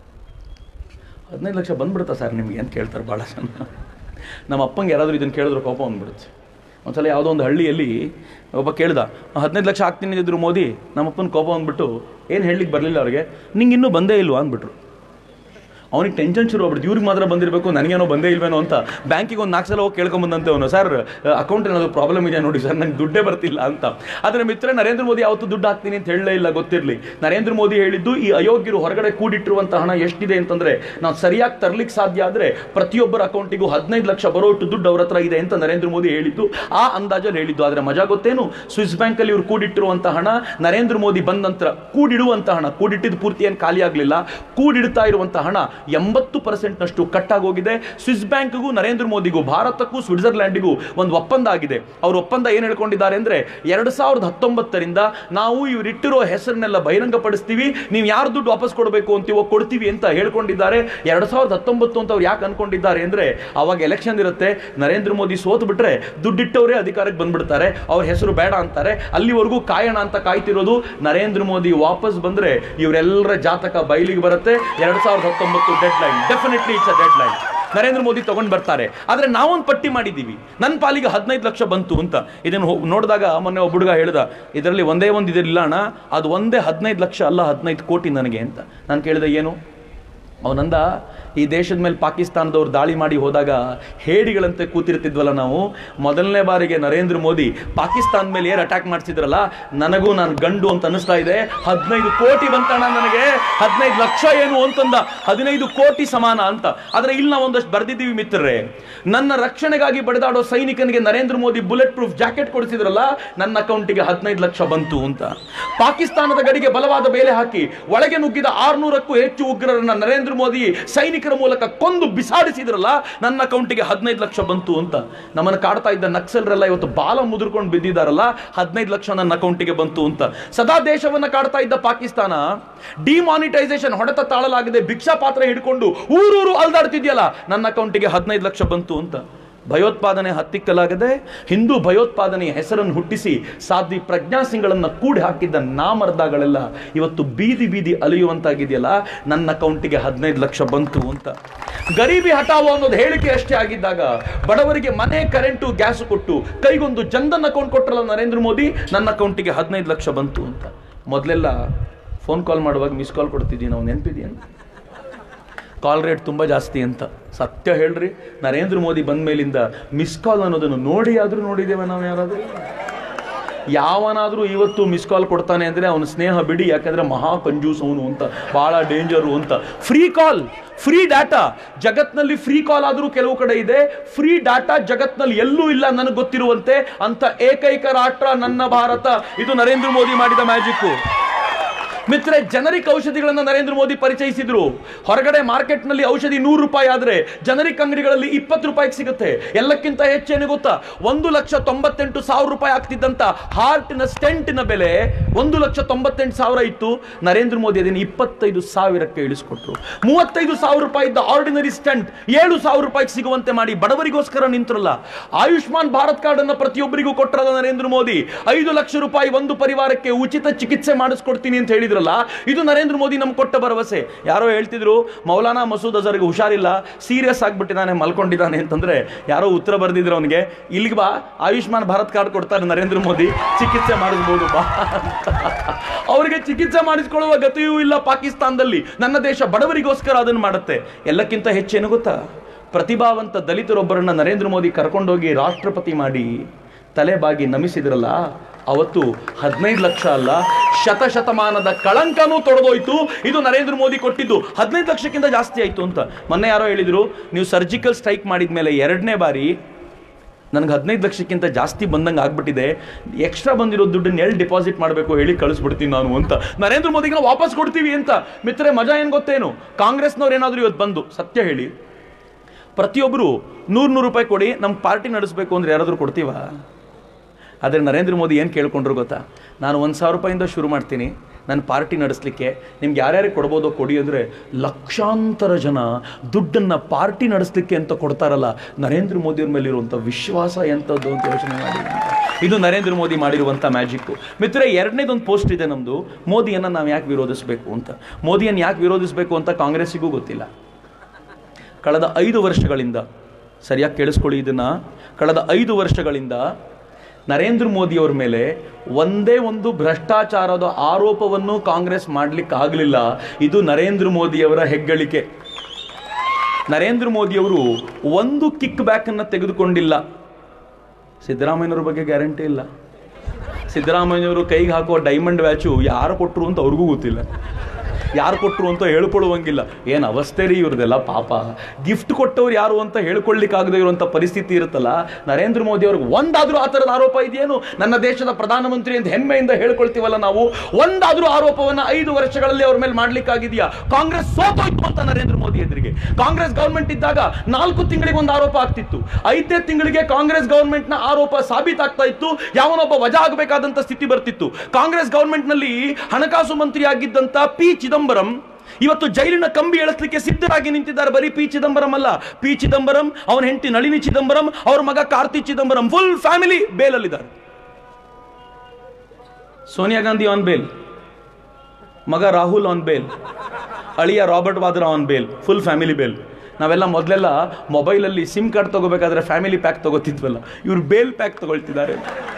ಹದಿನೈದು ಲಕ್ಷ ಬಂದ್ಬಿಡುತ್ತಾ ಸರ್ ನಿಮಗೆ ಅಂತ ಕೇಳ್ತಾರೆ ಭಾಳ ಜನ ನಮ್ಮ ಅಪ್ಪಂಗೆ ಯಾರಾದರೂ ಇದನ್ನು ಕೇಳಿದ್ರು ಕೋಪ ಬಂದ್ಬಿಡುತ್ತೆ ಒಂದ್ಸಲ ಯಾವುದೋ ಒಂದು ಹಳ್ಳಿಯಲ್ಲಿ ಒಬ್ಬ ಕೇಳ್ದ ಹದಿನೈದು ಲಕ್ಷ ಹಾಕ್ತೀನಿ ಇದ್ರು ಮೋದಿ ನಮ್ಮಪ್ಪನ ಕೋಪ ಬಂದ್ಬಿಟ್ಟು ಏನು ಹೇಳಲಿಕ್ಕೆ ಬರಲಿಲ್ಲ ಅವ್ರಿಗೆ ನಿಂಗೆ ಇನ್ನೂ ಬಂದೇ ಇಲ್ವಾ ಅಂದ್ಬಿಟ್ರು ಅವನಿಗೆ ಟೆನ್ಷನ್ ಶುರು ಆಗ್ಬಿಡ್ತು ಇವ್ರಿಗೆ ಮಾತ್ರ ಬಂದಿರಬೇಕು ನನಗೇನೋ ಬಂದೇ ಇಲ್ವೇನೋ ಅಂತ ಬ್ಯಾಂಕಿಗೆ ಒಂದು ನಾಲ್ಕು ಸಲ ಹೋಗಿ ಕೇಳ್ಕೊಂಬಂದಂತೆ ಅವನು ಸರ್ ಅಕೌಂಟ್ ಏನಾದರೂ ಪ್ರಾಬ್ಲಮ್ ಇದೆ ನೋಡಿ ಸರ್ ನಂಗೆ ದುಡ್ಡೇ ಬರ್ತಿಲ್ಲ ಅಂತ ಆದರೆ ಮಿತ್ರ ನರೇಂದ್ರ ಮೋದಿ ಯಾವತ್ತು ದುಡ್ಡು ಹಾಕ್ತೀನಿ ಅಂತ ಹೇಳಲೇ ಇಲ್ಲ ಗೊತ್ತಿರಲಿ ನರೇಂದ್ರ ಮೋದಿ ಹೇಳಿದ್ದು ಈ ಅಯೋಗ್ಯರು ಹೊರಗಡೆ ಕೂಡಿಟ್ಟಿರುವಂಥ ಹಣ ಎಷ್ಟಿದೆ ಅಂತಂದ್ರೆ ನಾವು ಸರಿಯಾಗಿ ತರ್ಲಿಕ್ಕೆ ಸಾಧ್ಯ ಆದರೆ ಪ್ರತಿಯೊಬ್ಬರ ಅಕೌಂಟಿಗೂ ಹದಿನೈದು ಲಕ್ಷ ಬರೋಷ್ಟು ದುಡ್ಡು ಅವ್ರ ಹತ್ರ ಇದೆ ಅಂತ ನರೇಂದ್ರ ಮೋದಿ ಹೇಳಿದ್ದು ಆ ಅಂದಾಜಲ್ಲಿ ಹೇಳಿದ್ದು ಆದರೆ ಮಜಾ ಗೊತ್ತೇನು ಸ್ವಿಸ್ ಬ್ಯಾಂಕಲ್ಲಿ ಇವ್ರು ಕೂಡಿಟ್ಟಿರುವಂಥ ಹಣ ನರೇಂದ್ರ ಮೋದಿ ಬಂದ ನಂತರ ಕೂಡಿಡುವಂಥ ಹಣ ಕೂಡಿಟ್ಟಿದ್ದು ಪೂರ್ತಿ ಏನು ಖಾಲಿ ಆಗಲಿಲ್ಲ ಕೂಡಿಡ್ತಾ ಇರುವಂಥ ಹಣ ಎಂಬತ್ತು ಪರ್ಸೆಂಟ್ನಷ್ಟು ಕಟ್ ಆಗೋಗಿದೆ ಸ್ವಿಸ್ ಬ್ಯಾಂಕ್ಗೂ ನರೇಂದ್ರ ಮೋದಿಗೂ ಭಾರತಕ್ಕೂ ಸ್ವಿಟ್ಜರ್ಲ್ಯಾಂಡಿಗೂ ಒಂದು ಒಪ್ಪಂದ ಆಗಿದೆ ಅವ್ರ ಒಪ್ಪಂದ ಏನು ಹೇಳ್ಕೊಂಡಿದ್ದಾರೆ ಅಂದ್ರೆ ಎರಡು ಸಾವಿರದ ಹತ್ತೊಂಬತ್ತರಿಂದ ನಾವು ಇವರಿಟ್ಟಿರೋ ಹೆಸರನ್ನೆಲ್ಲ ಬಹಿರಂಗಪಡಿಸ್ತೀವಿ ನೀವು ಯಾರು ದುಡ್ಡು ವಾಪಸ್ ಕೊಡಬೇಕು ಅಂತೀವೋ ಕೊಡ್ತೀವಿ ಅಂತ ಹೇಳ್ಕೊಂಡಿದ್ದಾರೆ ಎರಡು ಸಾವಿರದ ಹತ್ತೊಂಬತ್ತು ಅಂತ ಅವ್ರು ಯಾಕೆ ಅನ್ಕೊಂಡಿದ್ದಾರೆ ಅಂದ್ರೆ ಅವಾಗ ಎಲೆಕ್ಷನ್ ಇರುತ್ತೆ ನರೇಂದ್ರ ಮೋದಿ ಸೋತು ಬಿಟ್ರೆ ದುಡ್ಡಿಟ್ಟವರೇ ಅಧಿಕಾರಕ್ಕೆ ಬಂದ್ಬಿಡ್ತಾರೆ ಅವ್ರ ಹೆಸರು ಬೇಡ ಅಂತಾರೆ ಅಲ್ಲಿವರೆಗೂ ಕಾಯೋಣ ಅಂತ ಕಾಯ್ತಿರೋದು ನರೇಂದ್ರ ಮೋದಿ ವಾಪಸ್ ಬಂದ್ರೆ ಇವರೆಲ್ಲರ ಜಾತಕ ಬಯಲಿಗೆ ಬರುತ್ತೆ ಎರಡ್ ಸಾವಿರದ ಹತ್ತೊಂಬತ್ತು deadline definitely it's a deadline Narendra Modi ತಗೊಂಡ್ ಬರ್ತಾರೆ ಆದ್ರೆ ನಾವೊಂದು ಪಟ್ಟಿ ಮಾಡಿದ್ದೀವಿ ನನ್ನ ಪಾಲಿಗೆ ಹದಿನೈದು ಲಕ್ಷ ಬಂತು ಅಂತ ಇದನ್ನು ಹೋ- ನೋಡಿದಾಗ ಮೊನ್ನೆ ಒಬ್ಬ ಹುಡುಗ ಹೇಳ್ದ ಇದರಲ್ಲಿ ಒಂದೇ ಒಂದು ಇದಿಲ್ಲ ಅಣ್ಣ ಅದು ಒಂದೇ ಹದಿನೈದು ಲಕ್ಷ ಅಲ್ಲ ಹದಿನೈದು ಕೋಟಿ ನನಗೆ ಅಂತ ನಾನು ಕೇಳಿದೆ ಏನು ಅವನಂದ ಈ ದೇಶದ ಮೇಲೆ ಪಾಕಿಸ್ತಾನದವ್ರು ದಾಳಿ ಮಾಡಿ ಹೋದಾಗ ಹೇಡಿಗಳಂತೆ ಕೂತಿರ್ತಿದ್ವಲ್ಲ ನಾವು ಮೊದಲನೇ ಬಾರಿಗೆ ನರೇಂದ್ರ ಮೋದಿ ಪಾಕಿಸ್ತಾನ ಮೇಲೆ ಏರ್ ಅಟ್ಯಾಕ್ ಮಾಡಿಸಿದ್ರಲ್ಲ ನನಗೂ ನಾನು ಗಂಡು ಅಂತ ಅನಿಸ್ತಾ ಇದೆ ಹದಿನೈದು ಕೋಟಿ ಬಂತಣ್ಣ ನನಗೆ ಹದಿನೈದು ಲಕ್ಷ ಏನು ಅಂತಂದ ಹದಿನೈದು ಕೋಟಿ ಸಮಾನ ಅಂತ ಆದ್ರೆ ಇಲ್ಲಿ ನಾವು ಒಂದಷ್ಟು ಬರ್ದಿದ್ದೀವಿ ಮಿತ್ರರೇ ನನ್ನ ರಕ್ಷಣೆಗಾಗಿ ಬಡಿದಾಡೋ ಸೈನಿಕನಿಗೆ Narendra Modi bulletproof jacket ಕೊಡಿಸಿದ್ರಲ್ಲ ನನ್ನ ಅಕೌಂಟಿಗೆ ಹದಿನೈದು ಲಕ್ಷ ಬಂತು ಅಂತ ಪಾಕಿಸ್ತಾನದ ಗಡಿಗೆ ಬಲವಾದ ಬೇಲೆ ಹಾಕಿ ಒಳಗೆ ನುಗ್ಗಿದ ಆರ್ನೂರಕ್ಕೂ ಹೆಚ್ಚು ಉಗ್ರರನ್ನ ನರೇಂದ್ರ ಮೋದಿ ಸೈನಿಕರ ಮೂಲಕ ಕೊಂದು ಬಿಸಾಡಿಸಿದ್ರಲ್ಲ ನನ್ನ ಅಕೌಂಟಿಗೆ ಹದಿನೈದು ಲಕ್ಷ ಬಂತು ಅಂತ ನಮ್ಮನ್ನು ಕಾಡ್ತಾ ಇದ್ದ ನಕ್ಸಲರೆಲ್ಲ ಇವತ್ತು ಬಾಲ ಮುದುರ್ಕೊಂಡು ಬಿದ್ದಿದ್ದಾರಲ್ಲ ಹದಿನೈದು ಲಕ್ಷ ನನ್ನ ಅಕೌಂಟಿಗೆ ಬಂತು ಅಂತ ಸದಾ ದೇಶವನ್ನ ಕಾಡ್ತಾ ಇದ್ದ ಪಾಕಿಸ್ತಾನ ಡಿಮಾನಿಟೈಸೇಷನ್ ಹೊಡೆತ ತಾಳಲಾಗದೆ ಭಿಕ್ಷಾ ಪಾತ್ರ ಹಿಡ್ಕೊಂಡು ಊರೂರು ಅಲ್ದಾಡ್ತಿದ್ಯಲ್ಲ ನನ್ನ ಅಕೌಂಟಿಗೆ ಹದಿನೈದು ಲಕ್ಷ ಬಂತು ಅಂತ ಭಯೋತ್ಪಾದನೆ ಹತ್ತಿಕ್ಕಲಾಗದೆ ಹಿಂದೂ ಭಯೋತ್ಪಾದನೆಯ ಹೆಸರನ್ನು ಹುಟ್ಟಿಸಿ ಸಾಧ್ವಿ ಪ್ರಜ್ಞಾ ಸಿಂಗ್ಗಳನ್ನು ಕೂಡಿ ಹಾಕಿದ್ದ ನಾಮರ್ದಾಗಳೆಲ್ಲ ಇವತ್ತು ಬೀದಿ ಬೀದಿ ಅಲಿಯುವಂತಾಗಿದೆಯಲ್ಲ ನನ್ನ ಅಕೌಂಟಿಗೆ ಹದಿನೈದು ಲಕ್ಷ ಬಂತು ಅಂತ ಗರೀಬಿ ಹಟಾವೋ ಅನ್ನೋದು ಹೇಳಿಕೆ ಅಷ್ಟೇ ಆಗಿದ್ದಾಗ ಬಡವರಿಗೆ ಮನೆ ಕರೆಂಟು ಗ್ಯಾಸ್ ಕೊಟ್ಟು ಕೈಗೊಂದು ಜನ್ಧನ್ ಅಕೌಂಟ್ ಕೊಟ್ಟರಲ್ಲ ನರೇಂದ್ರ ಮೋದಿ ನನ್ನ ಅಕೌಂಟಿಗೆ ಹದಿನೈದು ಲಕ್ಷ ಬಂತು ಅಂತ ಮೊದಲೆಲ್ಲ ಫೋನ್ ಕಾಲ್ ಮಾಡುವಾಗ ಮಿಸ್ ಕಾಲ್ ಕೊಡ್ತಿದ್ದೀನಿ ನಾವು ನೆನಪಿದೆಯಾ ಕಾಲ್ ರೇಟ್ ತುಂಬ ಜಾಸ್ತಿ ಅಂತ ಸತ್ಯ ಹೇಳ್ರಿ ನರೇಂದ್ರ ಮೋದಿ ಬಂದ ಮೇಲಿಂದ ಮಿಸ್ ಕಾಲ್ ಅನ್ನೋದನ್ನು ನೋಡಿ ಆದರೂ ನೋಡಿದ್ದೇವೆ ನಾವು ಯಾರಾದರೂ ಯಾವನಾದರೂ ಇವತ್ತು ಮಿಸ್ ಕಾಲ್ ಕೊಡ್ತಾನೆ ಅಂದರೆ ಅವನ ಸ್ನೇಹ ಬಿಡಿ ಯಾಕಂದ್ರೆ ಮಹಾ ಕಂಜೂಸ್ ಅವನು ಅಂತ ಭಾಳ ಡೇಂಜರು ಅಂತ ಫ್ರೀ ಕಾಲ್ ಫ್ರೀ ಡಾಟಾ ಜಗತ್ನಲ್ಲಿ ಫ್ರೀ ಕಾಲ್ ಆದರೂ ಕೆಲವು ಕಡೆ ಇದೆ ಫ್ರೀ ಡಾಟಾ ಜಗತ್ನಲ್ಲಿ ಎಲ್ಲೂ ಇಲ್ಲ ನನಗೆ ಗೊತ್ತಿರುವಂತೆ ಅಂತ ಏಕೈಕ ರಾಷ್ಟ್ರ ನನ್ನ ಭಾರತ ಇದು ನರೇಂದ್ರ ಮೋದಿ ಮಾಡಿದ ಮ್ಯಾಜಿಕ್ಕು ಮಿತ್ರ ಜನರಿಕ್ ಔಷಧಿಗಳನ್ನು ನರೇಂದ್ರ ಮೋದಿ ಪರಿಚಯಿಸಿದ್ರು ಹೊರಗಡೆ ಮಾರ್ಕೆಟ್ನಲ್ಲಿ ಔಷಧಿ ನೂರು ರೂಪಾಯಿ ಆದ್ರೆ ಜನರಿಕ್ ಅಂಗಡಿಗಳಲ್ಲಿ ಇಪ್ಪತ್ತು ರೂಪಾಯಿಗೆ ಸಿಗುತ್ತೆ ಎಲ್ಲಕ್ಕಿಂತ ಹೆಚ್ಚೇನು ಗೊತ್ತಾ ಒಂದು ಲಕ್ಷ ತೊಂಬತ್ತೆಂಟು ಸಾವಿರ ರೂಪಾಯಿ ಆಗ್ತಿದ್ದಂತ ಹಾರ್ಟ್ನ ಸ್ಟೆಂಟಿನ ಬೆಲೆ ಒಂದು ಲಕ್ಷ ತೊಂಬತ್ತೆಂಟು ಸಾವಿರ ಇತ್ತು ನರೇಂದ್ರ ಮೋದಿ ಅದನ್ನು ಇಪ್ಪತ್ತೈದು ಸಾವಿರಕ್ಕೆ ಇಳಿಸ್ಕೊಟ್ರು ಮೂವತ್ತೈದು ಸಾವಿರ ರೂಪಾಯಿ ಇದ್ದ ಆರ್ಡಿನರಿ ಸ್ಟೆಂಟ್ ಏಳು ಸಾವಿರ ರೂಪಾಯಿಗೆ ಸಿಗುವಂತೆ ಮಾಡಿ ಬಡವರಿಗೋಸ್ಕರ ನಿಂತ್ರಲ್ಲ ಆಯುಷ್ಮಾನ್ ಭಾರತ್ ಕಾರ್ಡ್ ಅನ್ನ ಪ್ರತಿಯೊಬ್ಬರಿಗೂ ಕೊಟ್ಟರಲ್ಲ ನರೇಂದ್ರ ಮೋದಿ ಐದು ಲಕ್ಷ ರೂಪಾಯಿ ಒಂದು ಪರಿವಾರಕ್ಕೆ ಉಚಿತ ಚಿಕಿತ್ಸೆ ಮಾಡಿಸ್ಕೊಡ್ತೀನಿ ಅಂತ ಹೇಳಿದ್ರಲ್ಲ ಇದು ನರೇಂದ್ರ ಮೋದಿ ನಮ್ಗೆ ಕೊಟ್ಟ ಭರವಸೆ ಯಾರೋ ಹೇಳ್ತಿದ್ರು ಮೌಲಾನಾ ಮಸೂದ್ ಅಜರ್ಗೆ ಹುಷಾರಿಲ್ಲ ಸೀರಿಯಸ್ ಆಗ್ಬಿಟ್ಟಿದ್ದಾನೆ ಮಲ್ಕೊಂಡಿದ್ದಾನೆ ಅಂತಂದ್ರೆ ಯಾರೋ ಉತ್ತರ ಬರೆದಿದ್ರು ಅವನಿಗೆ ಇಲ್ಲಿಗೆ ಬಾ ಆಯುಷ್ಮಾನ್ ಭಾರತ್ ಕಾರ್ಡ್ ಕೊಡ್ತಾರೆ ನರೇಂದ್ರ ಮೋದಿ ಚಿಕಿತ್ಸೆ ಮಾಡಿಸ್ಬೋದು ಬಾ ಅಂತ. ಅವರಿಗೆ ಚಿಕಿತ್ಸೆ ಮಾಡಿಸ್ಕೊಳ್ಳುವ ಗತಿಯೂ ಇಲ್ಲ ಪಾಕಿಸ್ತಾನದಲ್ಲಿ ನನ್ನ ದೇಶ ಬಡವರಿಗೋಸ್ಕರ ಅದನ್ನು ಮಾಡುತ್ತೆ ಎಲ್ಲಕ್ಕಿಂತ ಹೆಚ್ಚೇನು ಗೊತ್ತಾ ಪ್ರತಿಭಾವಂತ ದಲಿತರೊಬ್ಬರನ್ನ ನರೇಂದ್ರ ಮೋದಿ ಕರ್ಕೊಂಡೋಗಿ ರಾಷ್ಟ್ರಪತಿ ಮಾಡಿ ತಲೆಬಾಗಿ ನಮಿಸಿದ್ರಲ್ಲ ಅವತ್ತು ಹದಿನೈದು ಲಕ್ಷ ಅಲ್ಲ ಶತಶತಮಾನದ ಕಳಂಕನೂ ತೊಡೆದೋಯ್ತು ಇದು ನರೇಂದ್ರ ಮೋದಿ ಕೊಟ್ಟಿದ್ದು ಹದಿನೈದು ಲಕ್ಷಕ್ಕಿಂತ ಜಾಸ್ತಿ ಆಯ್ತು ಅಂತ ಮೊನ್ನೆ ಯಾರೋ ಹೇಳಿದ್ರು ನೀವು ಸರ್ಜಿಕಲ್ ಸ್ಟ್ರೈಕ್ ಮಾಡಿದ ಮೇಲೆ ಎರಡನೇ ಬಾರಿ ನನಗೆ ಹದಿನೈದು ಲಕ್ಷಕ್ಕಿಂತ ಜಾಸ್ತಿ ಬಂದಂಗೆ ಆಗ್ಬಿಟ್ಟಿದೆ ಎಕ್ಸ್ಟ್ರಾ ಬಂದಿರೋ ದುಡ್ಡನ್ನ ಎಲ್ಲಿ ಡಿಪಾಸಿಟ್ ಮಾಡಬೇಕು ಹೇಳಿ ಕಳಿಸ್ಬಿಡ್ತೀನಿ ನಾನು ಅಂತ ನರೇಂದ್ರ ಮೋದಿಗೆ ನಾವು ವಾಪಸ್ ಕೊಡ್ತೀವಿ ಅಂತ ಮಿತ್ರರೆ ಮಜಾ ಏನು ಗೊತ್ತೇನು ಕಾಂಗ್ರೆಸ್ನವ್ರು ಏನಾದರೂ ಇವತ್ತು ಬಂದು ಸತ್ಯ ಹೇಳಿ ಪ್ರತಿಯೊಬ್ಬರು ನೂರು ನೂರು ರೂಪಾಯಿ ಕೊಡಿ ನಮ್ಮ ಪಾರ್ಟಿ ನಡೆಸಬೇಕು ಅಂದ್ರೆ ಯಾರಾದರೂ ಕೊಡ್ತೀವಾ ಆದರೆ ನರೇಂದ್ರ ಮೋದಿ ಏನು ಕೇಳ್ಕೊಂಡ್ರು ಗೊತ್ತಾ ನಾನು ಒಂದು ಸಾವಿರ ರೂಪಾಯಿಂದ ಶುರು ಮಾಡ್ತೀನಿ ನನ್ನ ಪಾರ್ಟಿ ನಡೆಸಲಿಕ್ಕೆ ನಿಮ್ಗೆ ಯಾರ್ಯಾರಿಗೆ ಕೊಡ್ಬೋದೋ ಕೊಡಿ ಅಂದರೆ ಲಕ್ಷಾಂತರ ಜನ ದುಡ್ಡನ್ನು ಪಾರ್ಟಿ ನಡೆಸಲಿಕ್ಕೆ ಅಂತ ಕೊಡ್ತಾರಲ್ಲ ನರೇಂದ್ರ ಮೋದಿಯವ್ರ ಮೇಲಿರುವಂಥ ವಿಶ್ವಾಸ ಎಂಥದ್ದು ಅಂತ ಯೋಚನೆ ಮಾಡಿ ಇದು ನರೇಂದ್ರ ಮೋದಿ ಮಾಡಿರುವಂಥ ಮ್ಯಾಜಿಕ್ಕು ಮಿತ್ರ ಎರಡನೇದೊಂದು ಪೋಸ್ಟ್ ಇದೆ ನಮ್ಮದು ಮೋದಿಯನ್ನು ನಾವು ಯಾಕೆ ವಿರೋಧಿಸಬೇಕು ಅಂತ ಮೋದಿಯನ್ನು ಯಾಕೆ ವಿರೋಧಿಸಬೇಕು ಅಂತ ಕಾಂಗ್ರೆಸ್ಸಿಗೂ ಗೊತ್ತಿಲ್ಲ ಕಳೆದ ಐದು ವರ್ಷಗಳಿಂದ ಸರಿಯಾಗಿ ಕೇಳಿಸ್ಕೊಳ್ಳಿ ಇದನ್ನ ಕಳೆದ ಐದು ವರ್ಷಗಳಿಂದ ನರೇಂದ್ರ ಮೋದಿಯವರ ಮೇಲೆ ಒಂದೇ ಒಂದು ಭ್ರಷ್ಟಾಚಾರದ ಆರೋಪವನ್ನು ಕಾಂಗ್ರೆಸ್ ಮಾಡ್ಲಿಕ್ಕೆ ಆಗಲಿಲ್ಲ ಇದು ನರೇಂದ್ರ ಮೋದಿಯವರ ಹೆಗ್ಗಳಿಕೆ ನರೇಂದ್ರ ಮೋದಿಯವರು ಒಂದು ಕಿಕ್ ಬ್ಯಾಕನ್ನು ತೆಗೆದುಕೊಂಡಿಲ್ಲ ಸಿದ್ದರಾಮಯ್ಯನವ್ರ ಬಗ್ಗೆ ಗ್ಯಾರಂಟಿ ಇಲ್ಲ ಸಿದ್ದರಾಮಯ್ಯನವರು ಕೈಗೆ ಹಾಕುವ ಡೈಮಂಡ್ ವ್ಯಾಚು ಯಾರು ಕೊಟ್ಟರು ಅಂತ ಅವ್ರಿಗೂ ಗೊತ್ತಿಲ್ಲ ಯಾರು ಕೊಟ್ಟರು ಅಂತ ಹೇಳ್ಕೊಳ್ಳುವಂಗಿಲ್ಲ ಏನು ಅವಸ್ಥೆ ರೀ ಇವ್ರದೆಲ್ಲ ಪಾಪ ಗಿಫ್ಟ್ ಕೊಟ್ಟವ್ರು ಯಾರು ಅಂತ ಹೇಳ್ಕೊಳ್ಳಿಕ್ಕಾಗದೇ ಇರುವಂಥ ಪರಿಸ್ಥಿತಿ ಇರುತ್ತಲ್ಲ ನರೇಂದ್ರ ಮೋದಿ ಅವ್ರಿಗೆ ಒಂದಾದ್ರೂ ಆ ಥರದ ಆರೋಪ ಇದೆಯೇನು ನನ್ನ ದೇಶದ ಪ್ರಧಾನಮಂತ್ರಿ ಅಂತ ಹೆಮ್ಮೆಯಿಂದ ಹೇಳ್ಕೊಳ್ತೀವಲ್ಲ ನಾವು ಒಂದಾದ್ರೂ ಆರೋಪವನ್ನ ಐದು ವರ್ಷಗಳಲ್ಲಿ ಅವ್ರ ಮೇಲೆ ಮಾಡ್ಲಿಕ್ಕಾಗಿದೆಯಾ ಕಾಂಗ್ರೆಸ್ ಸೋತೋಯ್ತು ಅಂತ ನರೇಂದ್ರ ಮೋದಿ ಎದುರಿಗೆ ಕಾಂಗ್ರೆಸ್ ಗವರ್ಮೆಂಟ್ ಇದ್ದಾಗ ನಾಲ್ಕು ತಿಂಗಳಿಗೆ ಒಂದು ಆರೋಪ ಆಗ್ತಿತ್ತು ಐದನೇ ತಿಂಗಳಿಗೆ ಕಾಂಗ್ರೆಸ್ ಗವರ್ಮೆಂಟ್ ನ ಆರೋಪ ಸಾಬೀತಾಗ್ತಾ ಇತ್ತು ಯಾವನೊಬ್ಬ ವಜಾ ಆಗಬೇಕಾದಂತ ಸ್ಥಿತಿ ಬರ್ತಿತ್ತು ಕಾಂಗ್ರೆಸ್ ಗವರ್ಮೆಂಟ್ ನಲ್ಲಿ ಹಣಕಾಸು ಮಂತ್ರಿ ಆಗಿದ್ದಂತ ಪಿ ಚಿದಂಬರಂ ಇವತ್ತು ಜೈಲಿನ ಕಂಬಿ ಎಳಸ್ಲಿಕ್ಕೆ ಸಿದ್ಧರಾಗಿ ನಿಂತಿದ್ದಾರೆ ಬರೀ ಪಿ ಚಿದಂಬರಂ ಅಲ್ಲ ಪಿ ಚಿದಂಬರಂ ಅವನ ಹೆಂಡತಿ ನಳಿನಿ ಚಿದಂಬರಂ ಅವ್ರ ಮಗ ಕಾರ್ತಿ ಚಿದಂಬರಂ ಫುಲ್ ಫ್ಯಾಮಿಲಿ ಬೇಲಲ್ಲಿದ್ದಾರೆ ಸೋನಿಯಾ ಗಾಂಧಿ ಆನ್ ಬೇಲ್ ಮಗ ರಾಹುಲ್ ಆನ್ ಬೇಲ್ ಅಳಿಯ Robert Vadra on bail full family bail ನಾವೆಲ್ಲ ಮೊದಲೆಲ್ಲ ಮೊಬೈಲಲ್ಲಿ ಸಿಮ್ ಕಾರ್ಡ್ ತಗೋಬೇಕಾದ್ರೆ ಫ್ಯಾಮಿಲಿ ಪ್ಯಾಕ್ ತಗೋತಿದ್ವಲ್ಲ ಇವ್ರು ಬೇಲ್ ಪ್ಯಾಕ್ ತಗೊಳ್ತಿದ್ದಾರೆ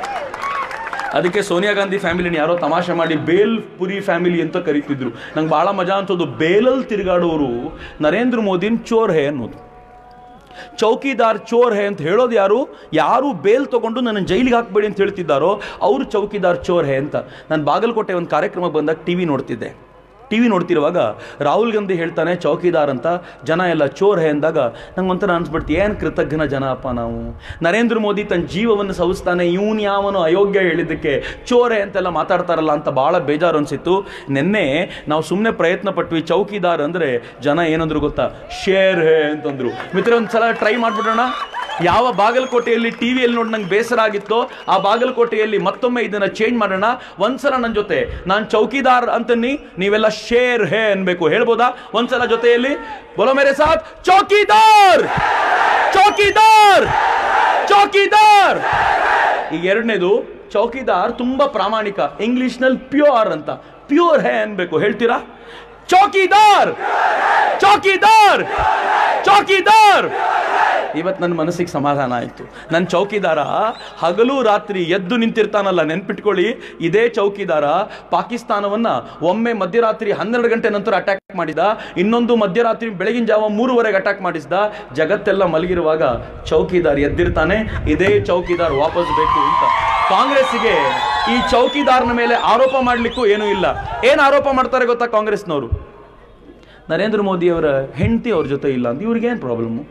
ಅದಕ್ಕೆ ಸೋನಿಯಾ ಗಾಂಧಿ ಫ್ಯಾಮಿಲಿನ ಯಾರೋ ತಮಾಷೆ ಮಾಡಿ ಬೇಲ್ ಪುರಿ ಫ್ಯಾಮಿಲಿ ಅಂತ ಕರೀತಿದ್ರು ನಂಗೆ ಭಾಳ ಮಜಾ ಅನ್ಸೋದು ಬೇಲಲ್ಲಿ ತಿರುಗಾಡೋರು ನರೇಂದ್ರ ಮೋದಿನ್ ಚೋರ್ ಹೇ ಅನ್ನೋದು ಚೌಕಿದಾರ್ ಚೋರ್ ಹೇ ಅಂತ ಹೇಳೋದು ಯಾರು ಯಾರು ಬೇಲ್ ತಗೊಂಡು ನನ್ನ ಜೈಲಿಗೆ ಹಾಕ್ಬೇಡಿ ಅಂತ ಹೇಳ್ತಿದ್ದಾರೋ ಅವರು ಚೌಕಿದಾರ್ ಚೋರ್ ಹೇ ಅಂತ ನಾನು ಬಾಗಲಕೋಟೆ ಒಂದು ಕಾರ್ಯಕ್ರಮ ಬಂದಾಗ ಟಿ ವಿ ನೋಡ್ತಿದ್ದೆ ಟಿ ವಿ ನೋಡ್ತಿರುವಾಗ ರಾಹುಲ್ ಗಾಂಧಿ ಹೇಳ್ತಾನೆ ಚೌಕಿದಾರ್ ಅಂತ ಜನ ಎಲ್ಲ ಚೋರ್ ಹೇ ಅಂದಾಗ ನಂಗೆ ಒಂಥರ ಅನ್ಸ್ಬಿಡ್ತು ಏನು ಕೃತಜ್ಞನ ಜನ ಅಪ್ಪ ನಾವು ನರೇಂದ್ರ ಮೋದಿ ತನ್ನ ಜೀವವನ್ನು ಸವಿಸ್ತಾನೆ ಇವನು ಯಾವನು ಅಯೋಗ್ಯ ಹೇಳಿದ್ದಕ್ಕೆ ಚೋರೆ ಅಂತೆಲ್ಲ ಮಾತಾಡ್ತಾರಲ್ಲ ಅಂತ ಭಾಳ ಬೇಜಾರು ಅನಿಸಿತ್ತು ನಿನ್ನೆ ನಾವು ಸುಮ್ಮನೆ ಪ್ರಯತ್ನ ಪಟ್ವಿ ಚೌಕಿದಾರ್ ಅಂದರೆ ಜನ ಏನಂದ್ರು ಗೊತ್ತಾ ಶೇರ್ ಹೇ ಅಂತಂದ್ರು ಮಿತ್ರ ಒಂದ್ಸಲ ಟ್ರೈ ಮಾಡ್ಬಿಡೋಣ ಯಾವ ಬಾಗಲಕೋಟೆಯಲ್ಲಿ ಟಿ ವಿಯಲ್ಲಿ ನೋಡಿ ನಂಗೆ ಬೇಸರ ಆಗಿತ್ತೋ ಆ ಬಾಗಲಕೋಟೆಯಲ್ಲಿ ಮತ್ತೊಮ್ಮೆ ಇದನ್ನ ಚೇಂಜ್ ಮಾಡೋಣ ಒಂದ್ಸಲ ನನ್ನ ಜೊತೆ ನಾನು ಚೌಕಿದಾರ್ ಅಂತನಿ ನೀವೆಲ್ಲ ಶೇರ್ ಹೇ ಅನ್ಬೇಕು ಹೇಳ್ಬೋದಾ ಒಂದ್ಸಲ ಜೊತೆಯಲ್ಲಿ ಬೋಲೋ ಮೇರೆ ಸಾಥ್ ಚೌಕಿದಾರ್ ಚೌಕಿದಾರ್ ಚೌಕಿದಾರ್ ಈಗ ಎರಡನೇದು ಚೌಕಿದಾರ್ ತುಂಬಾ ಪ್ರಾಮಾಣಿಕ ಇಂಗ್ಲಿಷ್ನಲ್ಲಿ ಪ್ಯೂರ್ ಅಂತ ಪ್ಯೂರ್ ಹೇ ಅನ್ಬೇಕು ಹೇಳ್ತೀರಾ ಚೌಕಿದಾರ್ ಚೌಕಿದಾರ್ ಚೌಕಿದಾರ್ ಇವತ್ತು ನನ್ನ ಮನಸ್ಸಿಗೆ ಸಮಾಧಾನ ಆಯಿತು ನನ್ನ ಚೌಕಿದಾರ ಹಗಲು ರಾತ್ರಿ ಎದ್ದು ನಿಂತಿರ್ತಾನಲ್ಲ ನೆನ್ಪಿಟ್ಕೊಳ್ಳಿ ಇದೇ ಚೌಕಿದಾರ ಪಾಕಿಸ್ತಾನವನ್ನ ಒಮ್ಮೆ ಮಧ್ಯರಾತ್ರಿ ಹನ್ನೆರಡು ಗಂಟೆ ನಂತರ ಅಟ್ಯಾಕ್ ಮಾಡಿದ ಇನ್ನೊಂದು ಮಧ್ಯರಾತ್ರಿ ಬೆಳಗಿನ ಜಾವ ಮೂರುವರೆಗೆ ಅಟ್ಯಾಕ್ ಮಾಡಿಸಿದ ಜಗತ್ತೆಲ್ಲ ಮಲಗಿರುವಾಗ ಚೌಕಿದಾರ್ ಎದ್ದಿರ್ತಾನೆ ಇದೇ ಚೌಕಿದಾರ್ ವಾಪಸ್ ಬೇಕು ಅಂತ ಕಾಂಗ್ರೆಸ್ಸಿಗೆ ಈ ಚೌಕಿದಾರ್ನ ಮೇಲೆ ಆರೋಪ ಮಾಡಲಿಕ್ಕೂ ಏನೂ ಇಲ್ಲ ಏನು ಆರೋಪ ಮಾಡ್ತಾರೆ ಗೊತ್ತಾ ಕಾಂಗ್ರೆಸ್ನವರು ನರೇಂದ್ರ ಮೋದಿ ಅವರ ಹೆಂಡತಿ ಅವ್ರ ಜೊತೆ ಇಲ್ಲ ಅಂತ ಇವ್ರಿಗೇನು ಪ್ರಾಬ್ಲಮ್ಮು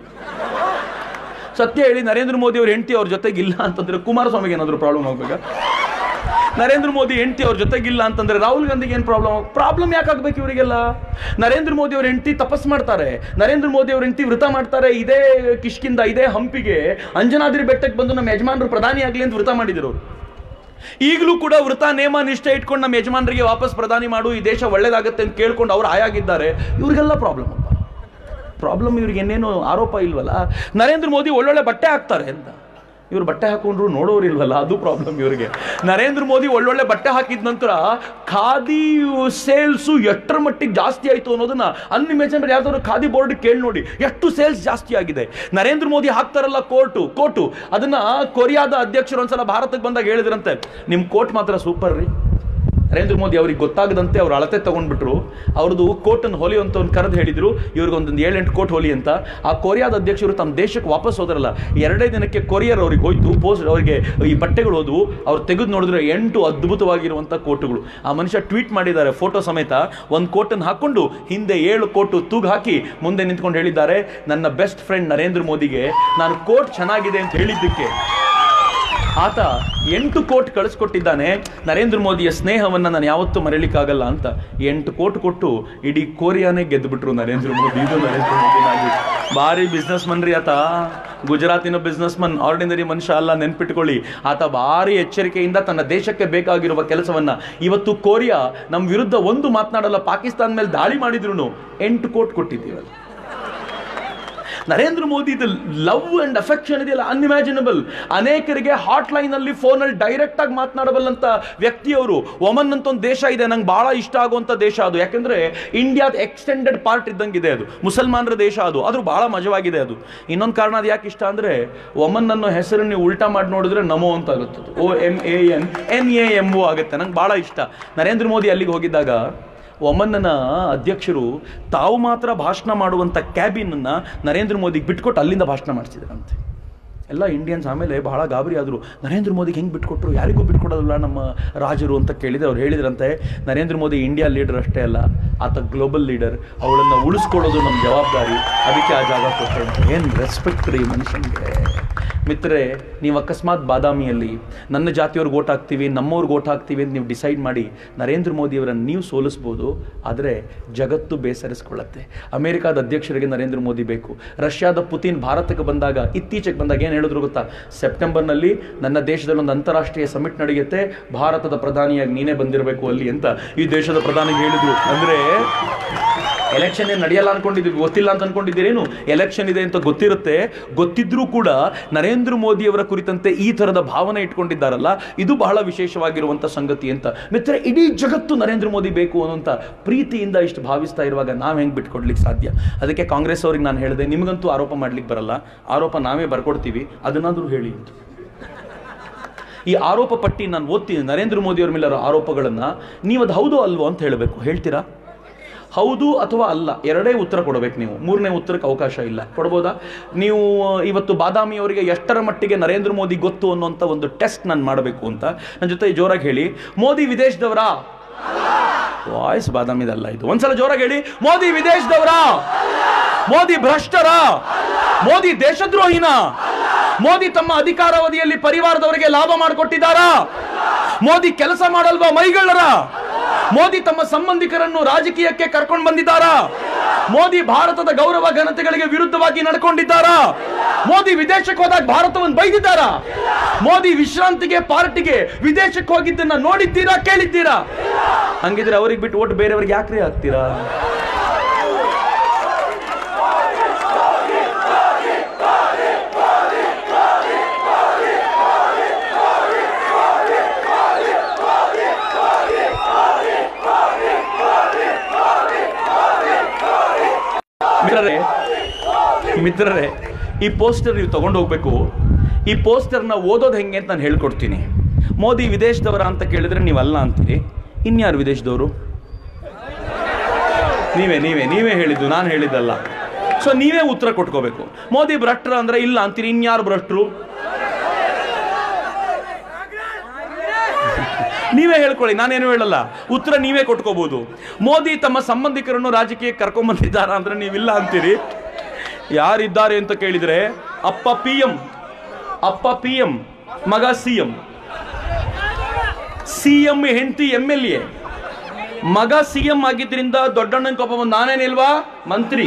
ಸತ್ಯ ಹೇಳಿ ನರೇಂದ್ರ ಮೋದಿ ಅವ್ರ ಹೆಂಡತಿ ಅವ್ರ ಜೊತೆಗಿಲ್ಲ ಅಂತಂದ್ರೆ ಕುಮಾರಸ್ವಾಮಿಗೆ ಏನಾದರೂ ಪ್ರಾಬ್ಲಮ್ ಆಗ್ಬೇಕಾ ನರೇಂದ್ರ ಮೋದಿ ಹೆಂಡತಿ ಅವ್ರ ಜೊತೆಗಿಲ್ಲ ಅಂತಂದ್ರೆ ರಾಹುಲ್ ಗಾಂಧಿಗೆ ಏನು ಪ್ರಾಬ್ಲಮ್ ಪ್ರಾಬ್ಲಮ್ ಯಾಕೆ ಆಗ್ಬೇಕು ಇವರಿಗೆಲ್ಲ ನರೇಂದ್ರ ಮೋದಿ ಅವ್ರ ಹೆಂಡತಿ ತಪಸ್ ಮಾಡ್ತಾರೆ ನರೇಂದ್ರ ಮೋದಿ ಅವ್ರ ಹೆಂಡತಿ ವೃತ ಮಾಡ್ತಾರೆ ಇದೇ ಕಿಷ್ಕಿಂದ ಇದೇ ಹಂಪಿಗೆ ಅಂಜನಾದ್ರಿ ಬೆಟ್ಟಕ್ಕೆ ಬಂದು ನಮ್ಮ ಯಜಮಾನರು ಪ್ರಧಾನಿ ಆಗಲಿ ಅಂತ ವೃತ ಮಾಡಿದ್ರು ಅವ್ರು ಈಗಲೂ ಕೂಡ ವೃತ ನೇಮ ನಿಷ್ಠೆ ಇಟ್ಕೊಂಡು ನಮ್ಮ ಯಜಮಾನರಿಗೆ ವಾಪಸ್ ಪ್ರಧಾನಿ ಮಾಡು ಈ ದೇಶ ಒಳ್ಳೇದಾಗತ್ತೆ ಅಂತ ಕೇಳ್ಕೊಂಡು ಅವ್ರು ಆಯಾಗಿದ್ದಾರೆ ಇವ್ರಿಗೆಲ್ಲ ಪ್ರಾಬ್ಲಮ್ ಅಪ್ಪ ಪ್ರಾಬ್ಲಮ್ ಇವ್ರಿಗೆ ಇನ್ನೇನು ಆರೋಪ ಇಲ್ವಲ್ಲ ನರೇಂದ್ರ ಮೋದಿ ಒಳ್ಳೊಳ್ಳೆ ಬಟ್ಟೆ ಹಾಕ್ತಾರೆ ಅಂತ ಇವ್ರು ಬಟ್ಟೆ ಹಾಕೊಂಡ್ರು ನೋಡೋರು ಇಲ್ವಲ್ಲ ಅದು ಪ್ರಾಬ್ಲಮ್ ಇವರಿಗೆ ನರೇಂದ್ರ ಮೋದಿ ಒಳ್ಳೊಳ್ಳೆ ಬಟ್ಟೆ ಹಾಕಿದ ನಂತರ ಖಾದಿ ಸೇಲ್ಸು ಎಷ್ಟರ ಮಟ್ಟಿಗೆ ಜಾಸ್ತಿ ಆಯಿತು ಅನ್ನೋದನ್ನ ಅನ್ಇಮೇಜಿನಬಲ್ ಯಾವ್ದಾದ್ರು ಖಾದಿ ಬೋರ್ಡ್ ಕೇಳಿ ನೋಡಿ ಎಷ್ಟು ಸೇಲ್ಸ್ ಜಾಸ್ತಿ ಆಗಿದೆ ನರೇಂದ್ರ ಮೋದಿ ಹಾಕ್ತಾರಲ್ಲ ಕೋಟು ಕೋಟು ಅದನ್ನ ಕೊರಿಯಾದ ಅಧ್ಯಕ್ಷರು ಒಂದ್ಸಲ ಭಾರತಕ್ಕೆ ಬಂದಾಗ ಹೇಳಿದ್ರಂತೆ ನಿಮ್ಮ ಕೋಟ್ ಮಾತ್ರ ಸೂಪರ್ ರೀ ನರೇಂದ್ರ ಮೋದಿ ಅವ್ರಿಗೆ ಗೊತ್ತಾಗದಂತೆ ಅವ್ರು ಅಳತೆ ತಗೊಂಡ್ಬಿಟ್ರು ಅವ್ರದ್ದು ಕೋಟನ್ನು ಹೊಲಿ ಅಂತ ಒಂದು ಕರೆದು ಹೇಳಿದ್ರು ಇವ್ರಿಗೆ ಒಂದೊಂದು ಏಳೆಂಟು ಕೋಟ್ ಹೊಲಿ ಅಂತ ಆ ಕೊರಿಯಾದ ಅಧ್ಯಕ್ಷರು ತಮ್ಮ ದೇಶಕ್ಕೆ ವಾಪಸ್ ಹೋದ್ರಲ್ಲ ಎರಡೇ ದಿನಕ್ಕೆ ಕೊರಿಯರ್ ಅವ್ರಿಗೆ ಹೋಯ್ತು ಪೋಸ್ಟ್ ಅವರಿಗೆ ಈ ಬಟ್ಟೆಗಳು ಹೋದ್ವು ಅವ್ರು ತೆಗೆದು ನೋಡಿದ್ರೆ ಎಂಟು ಅದ್ಭುತವಾಗಿರುವಂಥ ಕೋಟುಗಳು ಆ ಮನುಷ್ಯ ಟ್ವೀಟ್ ಮಾಡಿದ್ದಾರೆ ಫೋಟೋ ಸಮೇತ ಒಂದು ಕೋಟನ್ನು ಹಾಕೊಂಡು ಹಿಂದೆ ಏಳು ಕೋಟು ತೂಗು ಹಾಕಿ ಮುಂದೆ ನಿಂತ್ಕೊಂಡು ಹೇಳಿದ್ದಾರೆ ನನ್ನ ಬೆಸ್ಟ್ ಫ್ರೆಂಡ್ ನರೇಂದ್ರ ಮೋದಿಗೆ ನಾನು ಕೋಟ್ ಚೆನ್ನಾಗಿದೆ ಅಂತ ಹೇಳಿದ್ದಕ್ಕೆ ಆತ ಎಂಟು ಕೋಟ್ ಕಳಿಸ್ಕೊಟ್ಟಿದ್ದಾನೆ ನರೇಂದ್ರ ಮೋದಿಯ ಸ್ನೇಹವನ್ನ ನಾನು ಯಾವತ್ತೂ ಮರೆಯಲಿಕ್ಕಾಗಲ್ಲ ಅಂತ ಎಂಟು ಕೋಟ್ ಕೊಟ್ಟು ಇಡೀ ಕೋರಿಯಾನೇ ಗೆದ್ದುಬಿಟ್ರು ನರೇಂದ್ರ ಮೋದಿ ಇದು ನರೇಂದ್ರ ಮೋದಿ ಭಾರಿ ಬಿಸ್ನೆಸ್ ಮನ್ ರೀ ಆತ ಗುಜರಾತಿನ ಬಿಸ್ನೆಸ್ ಮನ್ ಆರ್ಡಿನರಿ ಮನುಷ್ಯ ಅಲ್ಲ ನೆನ್ಪಿಟ್ಕೊಳ್ಳಿ ಆತ ಭಾರಿ ಎಚ್ಚರಿಕೆಯಿಂದ ತನ್ನ ದೇಶಕ್ಕೆ ಬೇಕಾಗಿರುವ ಕೆಲಸವನ್ನ ಇವತ್ತು ಕೋರಿಯಾ ನಮ್ಮ ವಿರುದ್ಧ ಒಂದು ಮಾತನಾಡಲ್ಲ ಪಾಕಿಸ್ತಾನ ಮೇಲೆ ದಾಳಿ ಮಾಡಿದ್ರು ಎಂಟು ಕೋಟ್ ಕೊಟ್ಟಿದ್ದೀವಲ್ಲ ನರೇಂದ್ರ ಮೋದಿ ಇದು ಲವ್ ಅಂಡ್ ಅಫೆಕ್ಷನ್ ಇದೆಯಲ್ಲ ಅನ್ಇಮ್ಯಾಜಿನಬಲ್ ಅನೇಕರಿಗೆ ಹಾಟ್ ಲೈನ್ ಅಲ್ಲಿ ಫೋನ್ ಅಲ್ಲಿ ಡೈರೆಕ್ಟ್ ಆಗಿ ಮಾತನಾಡಬಲ್ಲಂತ ವ್ಯಕ್ತಿಯವರು ಒಮನ್ ಅಂತ ಒಂದು ದೇಶ ಇದೆ ನಂಗೆ ಬಹಳ ಇಷ್ಟ ಆಗುವಂತ ದೇಶ ಅದು ಯಾಕಂದ್ರೆ ಇಂಡಿಯಾದ ಎಕ್ಸ್ಟೆಂಡೆಡ್ ಪಾರ್ಟ್ ಇದ್ದಂಗಿದೆ ಅದು ಮುಸಲ್ಮಾನರ ದೇಶ ಅದು ಅದು ಬಹಳ ಮಜವಾಗಿದೆ ಅದು ಇನ್ನೊಂದು ಕಾರಣ ಅದು ಯಾಕೆ ಇಷ್ಟ ಅಂದ್ರೆ ಒಮನ್ ಅನ್ನೋ ಹೆಸರನ್ನು ನೀವು ಉಲ್ಟಾ ಮಾಡಿ ನೋಡಿದ್ರೆ ನಮೋ ಅಂತ ಆಗುತ್ತೆ O M A N N A M O ಆಗುತ್ತೆ ನಂಗೆ ಬಹಳ ಇಷ್ಟ ನರೇಂದ್ರ ಮೋದಿ ಅಲ್ಲಿಗೆ ಹೋಗಿದ್ದಾಗ ಒಮನ್ನ ಅಧ್ಯಕ್ಷರು ತಾವು ಮಾತ್ರ ಭಾಷಣ ಮಾಡುವಂಥ ಕ್ಯಾಬಿನನ್ನು ನರೇಂದ್ರ ಮೋದಿಗೆ ಬಿಟ್ಕೊಟ್ಟು ಅಲ್ಲಿಂದ ಭಾಷಣ ಮಾಡಿಸಿದ್ರಂತೆ ಎಲ್ಲ ಇಂಡಿಯನ್ಸ್ ಆಮೇಲೆ ಬಹಳ ಗಾಬರಿ ಆದರು ನರೇಂದ್ರ ಮೋದಿಗೆ ಹೆಂಗೆ ಬಿಟ್ಕೊಟ್ರು ಯಾರಿಗೂ ಬಿಟ್ಕೊಡೋದಿಲ್ಲ ನಮ್ಮ ರಾಜರು ಅಂತ ಕೇಳಿದರೆ ಅವ್ರು ಹೇಳಿದ್ರಂತೆ ನರೇಂದ್ರ ಮೋದಿ ಇಂಡಿಯಾ ಲೀಡರ್ ಅಷ್ಟೇ ಅಲ್ಲ ಆತ ಗ್ಲೋಬಲ್ ಲೀಡರ್ ಅವಳನ್ನು ಉಳಿಸ್ಕೊಳ್ಳೋದು ನಮ್ಮ ಜವಾಬ್ದಾರಿ ಅದಕ್ಕೆ ಆ ಜಾಗ ಕೊಟ್ಟರು ಏನು ರೆಸ್ಪೆಕ್ಟ್ ರೀ ಮನುಷ್ಯನಿಗೆ ಮಿತ್ರರೆ ನೀವು ಅಕಸ್ಮಾತ್ ಬಾದಾಮಿಯಲ್ಲಿ ನನ್ನ ಜಾತಿಯವ್ರಿಗೆ ಓಟ್ ಹಾಕ್ತೀವಿ ನಮ್ಮವ್ರಿಗೆ ಓಟ್ ಹಾಕ್ತೀವಿ ಅಂತ ನೀವು ಡಿಸೈಡ್ ಮಾಡಿ ನರೇಂದ್ರ ಮೋದಿಯವರನ್ನು ನೀವು ಸೋಲಿಸ್ಬೋದು ಆದರೆ ಜಗತ್ತು ಬೇಸರಿಸ್ಕೊಳ್ಳುತ್ತೆ ಅಮೆರಿಕಾದ ಅಧ್ಯಕ್ಷರಿಗೆ ನರೇಂದ್ರ ಮೋದಿ ಬೇಕು ರಷ್ಯಾದ ಪುತಿನ್ ಭಾರತಕ್ಕೆ ಬಂದಾಗ ಇತ್ತೀಚೆಗೆ ಬಂದಾಗ ಏನು ಹೇಳಿದ್ರು ಗೊತ್ತಾ ಸೆಪ್ಟೆಂಬರ್ನಲ್ಲಿ ನನ್ನ ದೇಶದಲ್ಲಿ ಒಂದು ಅಂತಾರಾಷ್ಟ್ರೀಯ ಸಮಿಟ್ ನಡೆಯುತ್ತೆ ಭಾರತದ ಪ್ರಧಾನಿಯಾಗಿ ನೀನೇ ಬಂದಿರಬೇಕು ಅಲ್ಲಿ ಅಂತ ಈ ದೇಶದ ಪ್ರಧಾನಿಗೆ ಹೇಳಿದ್ರು ಅಂದರೆ ಎಲೆಕ್ಷನ್ ಏನು ನಡೆಯಲ್ಲ ಅನ್ಕೊಂಡಿದ್ದೀವಿ ಗೊತ್ತಿಲ್ಲ ಅಂತ ಅನ್ಕೊಂಡಿದ್ದೀರೇನು ಎಲೆಕ್ಷನ್ ಇದೆ ಅಂತ ಗೊತ್ತಿರುತ್ತೆ ಗೊತ್ತಿದ್ರೂ ಕೂಡ ನರೇಂದ್ರ ಮೋದಿಯವರ ಕುರಿತಂತೆ ಈ ಥರದ ಭಾವನೆ ಇಟ್ಕೊಂಡಿದ್ದಾರಲ್ಲ ಇದು ಬಹಳ ವಿಶೇಷವಾಗಿರುವಂಥ ಸಂಗತಿ ಅಂತ ಮಿತ್ರ ಇಡೀ ಜಗತ್ತು ನರೇಂದ್ರ ಮೋದಿ ಬೇಕು ಅನ್ನೋಂಥ ಪ್ರೀತಿಯಿಂದ ಇಷ್ಟು ಭಾವಿಸ್ತಾ ಇರುವಾಗ ನಾವು ಹೆಂಗೆ ಬಿಟ್ಕೊಡ್ಲಿಕ್ಕೆ ಸಾಧ್ಯ ಅದಕ್ಕೆ ಕಾಂಗ್ರೆಸ್ ಅವ್ರಿಗೆ ನಾನು ಹೇಳಿದೆ ನಿಮಗಂತೂ ಆರೋಪ ಮಾಡ್ಲಿಕ್ಕೆ ಬರಲ್ಲ ಆರೋಪ ನಾವೇ ಬರ್ಕೊಡ್ತೀವಿ ಅದನ್ನಾದರೂ ಹೇಳಿ ಅಂತ ಈ ಆರೋಪ ಪಟ್ಟಿ ನಾನು ಓದ್ತೀನಿ ನರೇಂದ್ರ ಮೋದಿ ಅವ್ರ ಮೇಲೆ ಇರೋ ಆರೋಪಗಳನ್ನು ನೀವು ಅದು ಹೌದು ಅಲ್ವೋ ಅಂತ ಹೇಳಬೇಕು ಹೇಳ್ತೀರಾ ಹೌದು ಅಥವಾ ಅಲ್ಲ ಎರಡೇ ಉತ್ತರ ಕೊಡಬೇಕು ನೀವು ಮೂರನೇ ಉತ್ತರಕ್ಕೆ ಅವಕಾಶ ಇಲ್ಲ ಕೊಡ್ಬೋದಾ ನೀವು ಇವತ್ತು ಬಾದಾಮಿ ಅವರಿಗೆ ಎಷ್ಟರ ಮಟ್ಟಿಗೆ ನರೇಂದ್ರ ಮೋದಿ ಗೊತ್ತು ಅನ್ನುವಂಥ ಒಂದು ಟೆಸ್ಟ್ ನಾನು ಮಾಡಬೇಕು ಅಂತ ನನ್ನ ಜೊತೆ ಜೋರಾಗಿ ಹೇಳಿ ಮೋದಿ ವಿದೇಶದವರಾ ವಾಯ್ಸ್ ಬಾದಾಮಿದಲ್ಲ ಇದು ಒಂದ್ಸಲ ಜೋರಾಗಿ ಹೇಳಿ ಮೋದಿ ವಿದೇಶದವರ ಮೋದಿ ಭ್ರಷ್ಟರ ಮೋದಿ ದೇಶದ್ರೋಹಿನ ಮೋದಿ ತಮ್ಮ ಅಧಿಕಾರಾವಧಿಯಲ್ಲಿ ಪರಿವಾರದವರಿಗೆ ಲಾಭ ಮಾಡಿಕೊಟ್ಟಿದ್ದಾರಾ ಮೋದಿ ಕೆಲಸ ಮಾಡಲ್ವಾ ಮೈಗಳರ ಮೋದಿ ತಮ್ಮ ಸಂಬಂಧಿಕರನ್ನು ರಾಜಕೀಯಕ್ಕೆ ಕರ್ಕೊಂಡು ಬಂದಿದ್ದಾರಾ ಮೋದಿ ಭಾರತದ ಗೌರವ ಘನತೆಗಳಿಗೆ ವಿರುದ್ಧವಾಗಿ ನಡ್ಕೊಂಡಿದ್ದಾರಾ ಮೋದಿ ವಿದೇಶಕ್ಕೆ ಹೋದಾಗ ಭಾರತವನ್ನು ಬೈದಿದ್ದಾರಾ ಮೋದಿ ವಿಶ್ರಾಂತಿಗೆ ಪಾರ್ಟಿಗೆ ವಿದೇಶಕ್ಕೆ ಹೋಗಿದ್ದನ್ನ ನೋಡಿದ್ದೀರಾ ಕೇಳಿದ್ದೀರಾ ಹಂಗಿದ್ರೆ ಅವ್ರಿಗೆ ಬಿಟ್ಟು ಓಟ್ ಬೇರೆಯವ್ರಿಗೆ ಯಾಕ್ರಿ ಹಾಕ್ತೀರಾ ಮಿತ್ರರೇ ಮಿತ್ರರೇ ಈ ಪೋಸ್ಟರ್ ನೀವು ತಗೊಂಡು ಹೋಗ್ಬೇಕು ಈ ಪೋಸ್ಟರ್ನ ಓದೋದು ಹೆಂಗೆ ಅಂತ ನಾನು ಹೇಳ್ಕೊಡ್ತೀನಿ ಮೋದಿ ವಿದೇಶದವರ ಅಂತ ಕೇಳಿದ್ರೆ ನೀವಲ್ಲ ಅಂತೀರಿ ಇನ್ಯಾರು ವಿದೇಶದವರು ನೀವೇ ನೀವೇ ನೀವೇ ಹೇಳಿದ್ದು ನಾನು ಹೇಳಿದ್ದಲ್ಲ ಸೊ ನೀವೇ ಉತ್ತರ ಕೊಟ್ಕೋಬೇಕು ಮೋದಿ ಭ್ರಷ್ಟರ ಅಂದ್ರೆ ಇಲ್ಲ ಅಂತೀರಿ ಇನ್ಯಾರು ಭ್ರಷ್ಟರು ನೀವೇ ಹೇಳ್ಕೊಳ್ಳಿ ನಾನೇನು ಹೇಳಲ್ಲ ಉತ್ತರ ನೀವೇ ಕೊಟ್ಕೋಬಹುದು ಮೋದಿ ತಮ್ಮ ಸಂಬಂಧಿಕರನ್ನು ರಾಜಕೀಯಕ್ಕೆ ಕರ್ಕೊಂಬಂದಿದ್ದಾರಾ ಅಂದ್ರೆ ನೀವಿಲ್ಲ ಅಂತೀರಿ ಯಾರಿದ್ದಾರೆ ಅಂತ ಕೇಳಿದ್ರೆ ಅಪ್ಪ ಪಿ ಎಂ ಅಪ್ಪ ಪಿ ಎಂ ಮಗ ಸಿ ಎಂ ಸಿ ಎಂ ಹೆಂಡತಿ ಎಂ ಎಲ್ ಎ ಮಗ ಸಿ ಎಂ ಆಗಿದ್ರಿಂದ ದೊಡ್ಡಣ್ಣನ ಕೋಪ ಬಂದು ನಾನೇನಿಲ್ವಾ ಮಂತ್ರಿ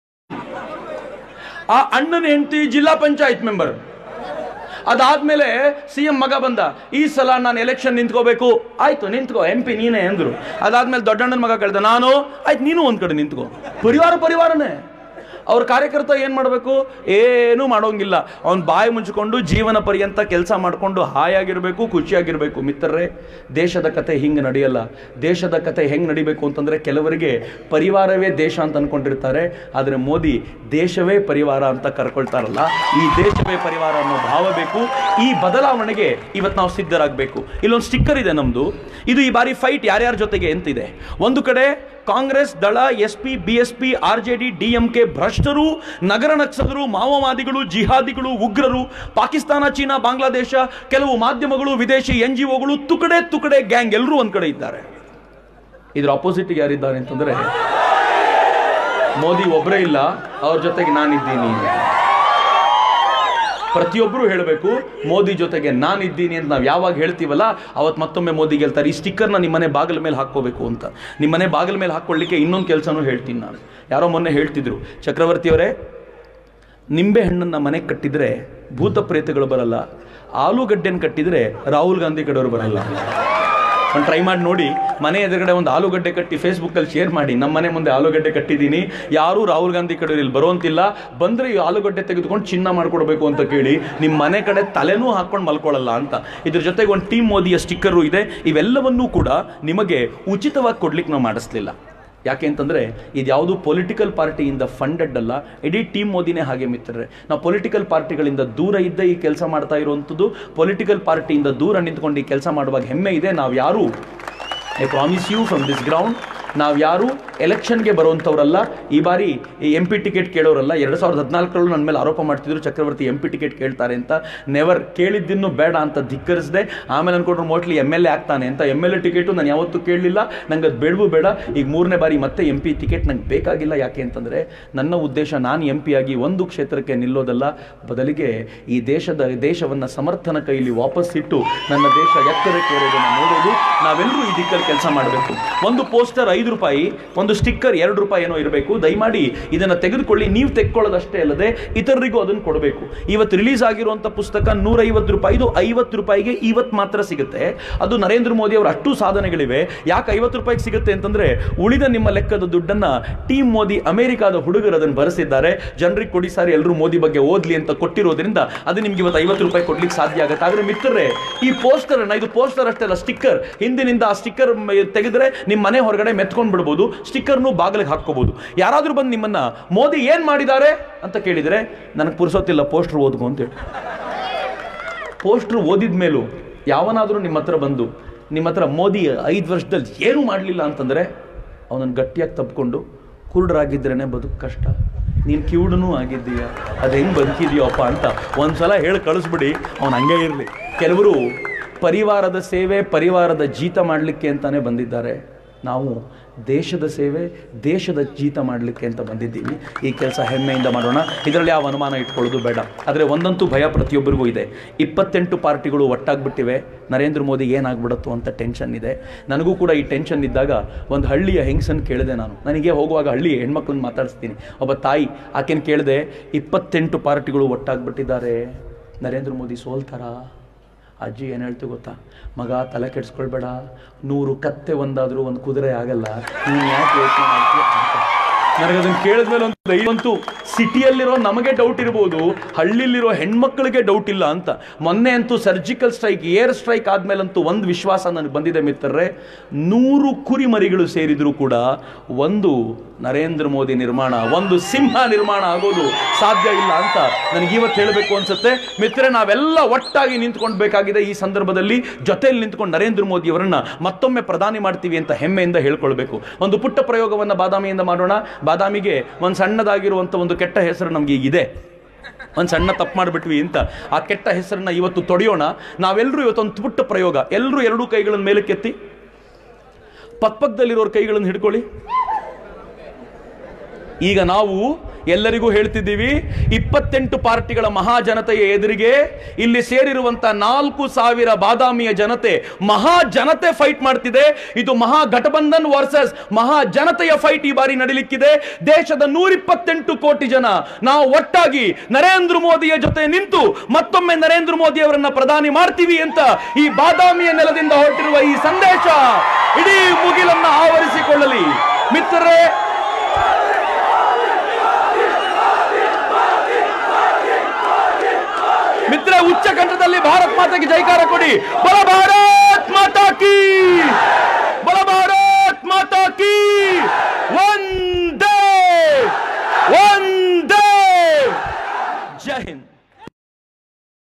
ಆ ಅಣ್ಣನ ಹೆಂಡತಿ ಜಿಲ್ಲಾ ಪಂಚಾಯತ್ ಮೆಂಬರ್ ಅದಾದ್ಮೇಲೆ ಸಿ ಎಂ ಮಗ ಬಂದ ಈ ಸಲ ನಾನು ಎಲೆಕ್ಷನ್ ನಿಂತ್ಕೋಬೇಕು ಆಯ್ತು ನಿಂತ್ಕೋ ಎಂ ಪಿ ನೀನೇ ಅಂದ್ರು ಅದಾದ್ಮೇಲೆ ದೊಡ್ಡಣ್ಣನ ಮಗ ಕೇಳ್ದ ನಾನು ಆಯ್ತು ನೀನು ಒಂದ್ ಕಡೆ ನಿಂತ್ಕೋ ಪರಿವಾರ ಪರಿವಾರನೇ ಅವ್ರ ಕಾರ್ಯಕರ್ತ ಏನು ಮಾಡಬೇಕು ಏನೂ ಮಾಡೋಂಗಿಲ್ಲ ಅವ್ನು ಬಾಯಿ ಮುಚ್ಕೊಂಡು ಜೀವನ ಪರ್ಯಂತ ಕೆಲಸ ಮಾಡಿಕೊಂಡು ಹಾಯಾಗಿರಬೇಕು ಖುಷಿಯಾಗಿರಬೇಕು ಮಿತ್ರರೇ ದೇಶದ ಕತೆ ಹಿಂಗೆ ನಡೆಯಲ್ಲ ದೇಶದ ಕತೆ ಹೆಂಗೆ ನಡಿಬೇಕು ಅಂತಂದರೆ ಕೆಲವರಿಗೆ ಪರಿವಾರವೇ ದೇಶ ಅಂತ ಅನ್ಕೊಂಡಿರ್ತಾರೆ ಆದರೆ ಮೋದಿ ದೇಶವೇ ಪರಿವಾರ ಅಂತ ಕರ್ಕೊಳ್ತಾರಲ್ಲ ಈ ದೇಶವೇ ಪರಿವಾರ ಅನ್ನೋ ಭಾವ ಬೇಕು ಈ ಬದಲಾವಣೆಗೆ ಇವತ್ತು ನಾವು ಸಿದ್ಧರಾಗಬೇಕು ಇಲ್ಲೊಂದು ಸ್ಟಿಕ್ಕರ್ ಇದೆ ನಮ್ಮದು ಇದು ಈ ಬಾರಿ ಫೈಟ್ ಯಾರ್ಯಾರ ಜೊತೆಗೆ ಅಂತಿದೆ ಒಂದು ಕಡೆ ಕಾಂಗ್ರೆಸ್ ದಳ S P B S P R J D D M K ಭ್ರಷ್ಟರು ನಗರ ನಕ್ಸಲರು ಮಾವೋವಾದಿಗಳು ಜಿಹಾದಿಗಳು ಉಗ್ರರು ಪಾಕಿಸ್ತಾನ ಚೀನಾ ಬಾಂಗ್ಲಾದೇಶ ಕೆಲವು ಮಾಧ್ಯಮಗಳು ವಿದೇಶಿ ಎನ್ ಜಿ ಒಗಳು ತುಕಡೆ ತುಕಡೆ ಗ್ಯಾಂಗ್ ಎಲ್ಲರೂ ಒಂದ್ ಕಡೆ ಇದ್ದಾರೆ ಇದ್ರ ಅಪೋಸಿಟ್ ಯಾರಿದ್ದಾರೆ ಅಂತಂದ್ರೆ ಮೋದಿ ಒಬ್ಬರೇ ಇಲ್ಲ ಅವ್ರ ಜೊತೆಗೆ ನಾನಿದ್ದೀನಿ ಪ್ರತಿಯೊಬ್ಬರು ಹೇಳಬೇಕು ಮೋದಿ ಜೊತೆಗೆ ನಾನಿದ್ದೀನಿ ಅಂತ ನಾವು ಯಾವಾಗ ಹೇಳ್ತೀವಲ್ಲ ಅವತ್ತು ಮತ್ತೊಮ್ಮೆ ಮೋದಿ ಗೆಲ್ತಾರೆ ಈ ಸ್ಟಿಕ್ಕರ್ನ ನಿಮ್ಮನೆ ಬಾಗಿಲ ಮೇಲೆ ಹಾಕ್ಕೋಬೇಕು ಅಂತ ನಿಮ್ಮನೆ ಬಾಗಿಲ ಮೇಲೆ ಹಾಕ್ಕೊಳ್ಳಿಕ್ಕೆ ಇನ್ನೊಂದು ಕೆಲಸನೂ ಹೇಳ್ತೀನಿ ನಾನು ಯಾರೋ ಮೊನ್ನೆ ಹೇಳ್ತಿದ್ರು ಚಕ್ರವರ್ತಿಯವರೇ ನಿಂಬೆ ಹಣ್ಣನ್ನು ಮನೆಗೆ ಕಟ್ಟಿದ್ರೆ ಭೂತ ಪ್ರೇತಗಳು ಬರಲ್ಲ ಆಲೂಗಡ್ಡೆನ ಕಟ್ಟಿದ್ರೆ ರಾಹುಲ್ ಗಾಂಧಿ ಕಡೆಯವರು ಬರಲ್ಲ ಒಂದು ಟ್ರೈ ಮಾಡಿ ನೋಡಿ ಮನೆ ಎದುರುಗಡೆ ಒಂದು ಆಲೂಗಡ್ಡೆ ಕಟ್ಟಿ ಫೇಸ್ಬುಕ್ಕಲ್ಲಿ ಶೇರ್ ಮಾಡಿ ನಮ್ಮ ಮನೆ ಮುಂದೆ ಆಲೂಗಡ್ಡೆ ಕಟ್ಟಿದ್ದೀನಿ ಯಾರೂ ರಾಹುಲ್ ಗಾಂಧಿ ಕಡೆ ಇಲ್ಲಿ ಬರುವಂತಿಲ್ಲ ಬಂದರೆ ಈ ಆಲೂಗಡ್ಡೆ ತೆಗೆದುಕೊಂಡು ಚಿನ್ನ ಮಾಡ್ಕೊಡ್ಬೇಕು ಅಂತ ಕೇಳಿ ನಿಮ್ಮ ಮನೆ ಕಡೆ ತಲೆನೂ ಹಾಕೊಂಡು ಮಲ್ಕೊಳ್ಳಲ್ಲ ಅಂತ ಇದ್ರ ಜೊತೆಗೆ ಒಂದು ಟೀಮ್ ಮೋದಿಯ ಸ್ಟಿಕ್ಕರು ಇದೆ ಇವೆಲ್ಲವನ್ನೂ ಕೂಡ ನಿಮಗೆ ಉಚಿತವಾಗಿ ಕೊಡ್ಲಿಕ್ಕೆ ನಾವು ಮಾಡಿಸ್ಲಿಲ್ಲ ಯಾಕೆ ಅಂತಂದರೆ ಇದು ಯಾವುದು ಪೊಲಿಟಿಕಲ್ ಪಾರ್ಟಿಯಿಂದ ಫಂಡೆಡ್ ಅಲ್ಲ ಇಡೀ ಟೀಮ್ ಮೋದಿನೇ ಹಾಗೆ ಮಿತ್ರರೆ ನಾವು ಪೊಲಿಟಿಕಲ್ ಪಾರ್ಟಿಗಳಿಂದ ದೂರ ಇದ್ದ ಈ ಕೆಲಸ ಮಾಡ್ತಾ ಇರುವಂಥದ್ದು ಪೊಲಿಟಿಕಲ್ ಪಾರ್ಟಿಯಿಂದ ದೂರ ನಿಂತ್ಕೊಂಡು ಈ ಕೆಲಸ ಮಾಡುವಾಗ ಹೆಮ್ಮೆ ಇದೆ ನಾವು ಯಾರು I promise you from this ground ನಾವು ಯಾರು ಎಲೆಕ್ಷನ್ಗೆ ಬರುವಂಥವ್ರಲ್ಲ ಈ ಬಾರಿ ಈ ಎಂ ಪಿ ಟಿಕೆಟ್ ಕೇಳೋರಲ್ಲ ಎರಡು ಸಾವಿರದ ಹದಿನಾಲ್ಕರಲ್ಲೂ ನನ್ನ ಮೇಲೆ ಆರೋಪ ಮಾಡ್ತಿದ್ರು ಚಕ್ರವರ್ತಿ ಎಂ ಪಿ ಟಿಕೆಟ್ ಕೇಳ್ತಾರೆ ಅಂತ ನೆವರ್ ಕೇಳಿದ್ದಿನ್ನು ಬೇಡ ಅಂತ ಧಿಕ್ಕರಿಸಿದೆ ಆಮೇಲೆ ಅನ್ಕೊಂಡ್ರು ಮೋಸ್ಟ್ಲಿ ಎಮ್ ಎಲ್ ಎ ಆಗ್ತಾನೆ ಅಂತ ಎಮ್ ಎಲ್ ಎ ಟಿಕೆಟು ನಾನು ಯಾವತ್ತೂ ಕೇಳಲಿಲ್ಲ ನಂಗೆ ಅದು ಬೇಡವೂ ಬೇಡ ಈಗ ಮೂರನೇ ಬಾರಿ ಮತ್ತೆ ಎಂ ಪಿ ಟಿಕೆಟ್ ನಂಗೆ ಬೇಕಾಗಿಲ್ಲ ಯಾಕೆ ಅಂತಂದರೆ ನನ್ನ ಉದ್ದೇಶ ನಾನು ಎಂ ಪಿ ಆಗಿ ಒಂದು ಕ್ಷೇತ್ರಕ್ಕೆ ನಿಲ್ಲೋದಲ್ಲ ಬದಲಿಗೆ ಈ ದೇಶದ ದೇಶವನ್ನು ಸಮರ್ಥನ ಕೈಲಿ ವಾಪಸ್ ಇಟ್ಟು ನನ್ನ ದೇಶ ಎತ್ತರಕ್ಕೆ ಏರೋದನ್ನು ನೋಡೋದು ನಾವೆಲ್ಲರೂ ಈ ದಿಕ್ಕಲ್ಲಿ ಕೆಲಸ ಮಾಡಬೇಕು ಒಂದು ಪೋಸ್ಟರ್ ಐದು ರೂಪಾಯಿ ಒಂದು ಸ್ಟಿಕ್ಕರ್ ಎರಡು ರೂಪಾಯಿ ಏನೋ ಇರಬೇಕು ದಯಮಾಡಿ ಇದನ್ನು ತೆಗೆದುಕೊಳ್ಳಿ ನೀವು ತೆಕ್ಕೊಳ್ಳೋದಷ್ಟೇ ಅಲ್ಲದೆ ಇತರರಿಗೂ ಅದನ್ನು ಕೊಡಬೇಕು ಇವತ್ತು ರಿಲೀಸ್ ಆಗಿರುವಂಥ ಪುಸ್ತಕ ನೂರೈವತ್ತು ರೂಪಾಯಿದು ಐವತ್ತು ರೂಪಾಯಿಗೆ ಇವತ್ತು ಮಾತ್ರ ಸಿಗುತ್ತೆ ಅದು ನರೇಂದ್ರ ಮೋದಿ ಅವರ ಅಷ್ಟು ಸಾಧನೆಗಳಿವೆ ಯಾಕೆ ಐವತ್ತು ರೂಪಾಯಿಗೆ ಸಿಗುತ್ತೆ ಅಂತಂದ್ರೆ ಉಳಿದ ನಿಮ್ಮ ಲೆಕ್ಕದ ದುಡ್ಡನ್ನ ಟೀಮ್ ಮೋದಿ ಅಮೆರಿಕಾದ ಹುಡುಗರು ಅದನ್ನು ಬರೆಸಿದ್ದಾರೆ ಜನರಿಗೆ ಕೊಡಿ ಸಾರಿ ಎಲ್ಲರೂ ಮೋದಿ ಬಗ್ಗೆ ಓದ್ಲಿ ಅಂತ ಕೊಟ್ಟಿರೋದ್ರಿಂದ ಅದು ನಿಮ್ಗೆ ಇವತ್ತು ಐವತ್ತು ರೂಪಾಯಿ ಕೊಡ್ಲಿಕ್ಕೆ ಸಾಧ್ಯ ಆಗುತ್ತೆ ಆದ್ರೆ ಮಿತ್ರರೇ ಈ ಪೋಸ್ಟರ್ ಅನ್ನ ಇದು ಪೋಸ್ಟರ್ ಅಷ್ಟೇ ಅಲ್ಲ ಸ್ಟಿಕ್ಕರ್ ಹಿಂದಿನಿಂದ ಆ ಸ್ಟಿಕ್ಕರ್ ತೆಗೆದ್ರೆ ನಿಮ್ಮ ಮನೆ ಹೊರಗಡೆ ಮೆತ್ಕೊಂಡ್ ಬಿಡ್ಬೋದು ಸ್ಟಿಕ್ಕರ್ನು ಬಾಗಿಲಿಗೆ ಹಾಕೋಬಹುದು ಯಾರಾದ್ರೂ ಬಂದು ನಿಮ್ಮನ್ನ ಮೋದಿ ಏನ್ ಮಾಡಿದ್ದಾರೆ ಅಂತ ಕೇಳಿದ್ರೆ ನನಗೆ ಪುರ್ಸೊತ್ತಿಲ್ಲ ಪೋಸ್ಟರ್ ಓದ್ಕೊ ಅಂತೇಳಿ ಪೋಸ್ಟ್ರು ಓದಿದ ಮೇಲೂ ಯಾವನಾದರೂ ನಿಮ್ಮ ಹತ್ರ ಬಂದು ನಿಮ್ಮ ಹತ್ರ ಮೋದಿ ಐದು ವರ್ಷದಲ್ಲಿ ಏನೂ ಮಾಡಲಿಲ್ಲ ಅಂತಂದರೆ ಅವನನ್ನು ಗಟ್ಟಿಯಾಗಿ ತಪ್ಪಿಕೊಂಡು ಕುರುಡರಾಗಿದ್ರೇ ಬದುಕು ಕಷ್ಟ ನೀನು ಕಿವುಡನೂ ಆಗಿದ್ದೀಯ ಅದು ಹೆಂಗೆ ಬದುಕಿದೆಯೋಪ್ಪ ಅಂತ ಒಂದ್ಸಲ ಹೇಳಿ ಕಳಿಸ್ಬಿಡಿ ಅವನು ಹಂಗೆ ಇರಲಿ ಕೆಲವರು ಪರಿವಾರದ ಸೇವೆ ಪರಿವಾರದ ಜೀತ ಮಾಡಲಿಕ್ಕೆ ಅಂತಾನೆ ಬಂದಿದ್ದಾರೆ ನಾವು ದೇಶದ ಸೇವೆ ದೇಶದ ಜೀತ ಮಾಡಲಿಕ್ಕೆ ಅಂತ ಬಂದಿದ್ದೀವಿ ಈ ಕೆಲಸ ಹೆಮ್ಮೆಯಿಂದ ಮಾಡೋಣ ಇದರಲ್ಲಿ ಯಾವ ಅನುಮಾನ ಇಟ್ಕೊಳ್ಳೋದು ಬೇಡ ಆದರೆ ಒಂದಂತೂ ಭಯ ಪ್ರತಿಯೊಬ್ಬರಿಗೂ ಇದೆ ಇಪ್ಪತ್ತೆಂಟು ಪಾರ್ಟಿಗಳು ಒಟ್ಟಾಗ್ಬಿಟ್ಟಿವೆ ನರೇಂದ್ರ ಮೋದಿ ಏನಾಗ್ಬಿಡತ್ತು ಅಂತ ಟೆನ್ಷನ್ ಇದೆ ನನಗೂ ಕೂಡ ಈ ಟೆನ್ಷನ್ ಇದ್ದಾಗ ಒಂದು ಹಳ್ಳಿಯ ಹೆಂಗಸನ್ನು ಕೇಳಿದೆ ನಾನು ನನಗೆ ಹೋಗುವಾಗ ಹಳ್ಳಿ ಹೆಣ್ಮಕ್ಳನ್ನ ಮಾತಾಡಿಸ್ತೀನಿ ಒಬ್ಬ ತಾಯಿ ಆಕೆನ ಕೇಳಿದೆ ಇಪ್ಪತ್ತೆಂಟು ಪಾರ್ಟಿಗಳು ಒಟ್ಟಾಗ್ಬಿಟ್ಟಿದ್ದಾರೆ ನರೇಂದ್ರ ಮೋದಿ ಸೋಲ್ತಾರಾ ಅಜ್ಜಿ ಏನು ಹೇಳ್ತು ಗೊತ್ತಾ ಮಗ ತಲೆ ಕೆಡಿಸ್ಕೊಳ್ಬೇಡ ನೂರು ಕತ್ತೆ ಒಂದಾದರೂ ಒಂದು ಕುದುರೆ ಆಗಲ್ಲ ನೀನು ಯಾಕೆ ಯೋಚನೆ ಮಾಡ್ತೀಯ ಅಂತ ನನಗೆ ಅದನ್ನು ಕೇಳಿದ್ಮೇಲೆ ಒಂದು ದಯವಂತೂ ಸಿಟಿಯಲ್ಲಿರೋ ನಮಗೆ ಡೌಟ್ ಇರ್ಬೋದು ಹಳ್ಳಿಲಿರೋ ಹೆಣ್ಮಕ್ಳಿಗೆ ಡೌಟ್ ಇಲ್ಲ ಅಂತ ಮೊನ್ನೆ ಅಂತೂ ಸರ್ಜಿಕಲ್ ಸ್ಟ್ರೈಕ್ ಏರ್ ಸ್ಟ್ರೈಕ್ ಆದ್ಮೇಲಂತೂ ಒಂದು ವಿಶ್ವಾಸ ನನಗೆ ಬಂದಿದೆ ಮಿತ್ರರೇ ನೂರು ಕುರಿ ಮರಿಗಳು ಸೇರಿದ್ರು ಕೂಡ ಒಂದು ನರೇಂದ್ರ ಮೋದಿ ನಿರ್ಮಾಣ ಒಂದು ಸಿಂಹ ನಿರ್ಮಾಣ ಆಗೋದು ಸಾಧ್ಯ ಇಲ್ಲ ಅಂತ ನನಗೆ ಇವತ್ತು ಹೇಳಬೇಕು ಅನ್ಸುತ್ತೆ ಮಿತ್ರರೇ ನಾವೆಲ್ಲ ಒಟ್ಟಾಗಿ ನಿಂತ್ಕೊಳ್ಬೇಕಾಗಿದೆ ಈ ಸಂದರ್ಭದಲ್ಲಿ ಜೊತೆಯಲ್ಲಿ ನಿಂತ್ಕೊಂಡು ನರೇಂದ್ರ ಮೋದಿ ಅವರನ್ನ ಮತ್ತೊಮ್ಮೆ ಪ್ರಧಾನಿ ಮಾಡ್ತೀವಿ ಅಂತ ಹೆಮ್ಮೆಯಿಂದ ಹೇಳ್ಕೊಳ್ಬೇಕು ಒಂದು ಪುಟ್ಟ ಪ್ರಯೋಗವನ್ನು ಬಾದಾಮಿಯಿಂದ ಮಾಡೋಣ ಬಾದಾಮಿಗೆ ಒಂದು ಸಣ್ಣದಾಗಿರುವಂಥ ಒಂದು ಕೆಟ್ಟ ಹೆಸರು ನಮಗೆ ಈಗಿದೆ ಒಂದು ಸಣ್ಣ ತಪ್ಪು ಮಾಡಿಬಿಟ್ವಿ ಅಂತ ಆ ಕೆಟ್ಟ ಹೆಸರನ್ನ ಇವತ್ತು ತೊಡೆಯೋಣ ನಾವೆಲ್ಲರೂ ಇವತ್ತೊಂದು ಪುಟ್ಟ ಪ್ರಯೋಗ ಎಲ್ಲರೂ ಎರಡೂ ಕೈಗಳನ್ನು ಮೇಲಕ್ಕೆತ್ತಿ ಪಕ್ಕದಲ್ಲಿರೋರ ಕೈಗಳನ್ನು ಹಿಡ್ಕೊಳ್ಳಿ ಈಗ ನಾವು ಎಲ್ಲರಿಗೂ ಹೇಳ್ತಿದ್ದೀವಿ ಇಪ್ಪತ್ತೆಂಟು ಪಾರ್ಟಿಗಳ ಮಹಾಜನತೆಯ ಎದುರಿಗೆ ಇಲ್ಲಿ ಸೇರಿರುವಂತ ನಾಲ್ಕು ಸಾವಿರ ಬಾದಾಮಿಯ ಜನತೆ ಮಹಾಜನತೆ ಫೈಟ್ ಮಾಡ್ತಿದೆ ಇದು ಮಹಾ ಘಟಬಂಧನ್ ವರ್ಸಸ್ ಮಹಾ ಜನತೆಯ ಫೈಟ್ ಈ ಬಾರಿ ನಡೀಲಿಕ್ಕಿದೆ ದೇಶದ ನೂರಿಪ್ಪತ್ತೆಂಟು ಕೋಟಿ ಜನ ನಾವು ಒಟ್ಟಾಗಿ ನರೇಂದ್ರ ಮೋದಿಯ ಜೊತೆ ನಿಂತು ಮತ್ತೊಮ್ಮೆ ನರೇಂದ್ರ ಮೋದಿ ಅವರನ್ನ ಪ್ರಧಾನಿ ಮಾಡ್ತೀವಿ ಅಂತ ಈ ಬಾದಾಮಿಯ ನೆಲದಿಂದ ಹೊರಟಿರುವ ಈ ಸಂದೇಶ ಇಡೀ ಮುಗಿಲನ್ನ ಆವರಿಸಿಕೊಳ್ಳಲಿ ಮಿತ್ರರೇ ಮಿತ್ರ ಉಚ್ಚ ಕಂಠದಲ್ಲಿ ಭಾರತ್ ಮಾತೆಗೆ ಜೈಕಾರ ಕೊಡಿ ಬಲ ಭಾರತ್ ಮಾತಾ ಕಿ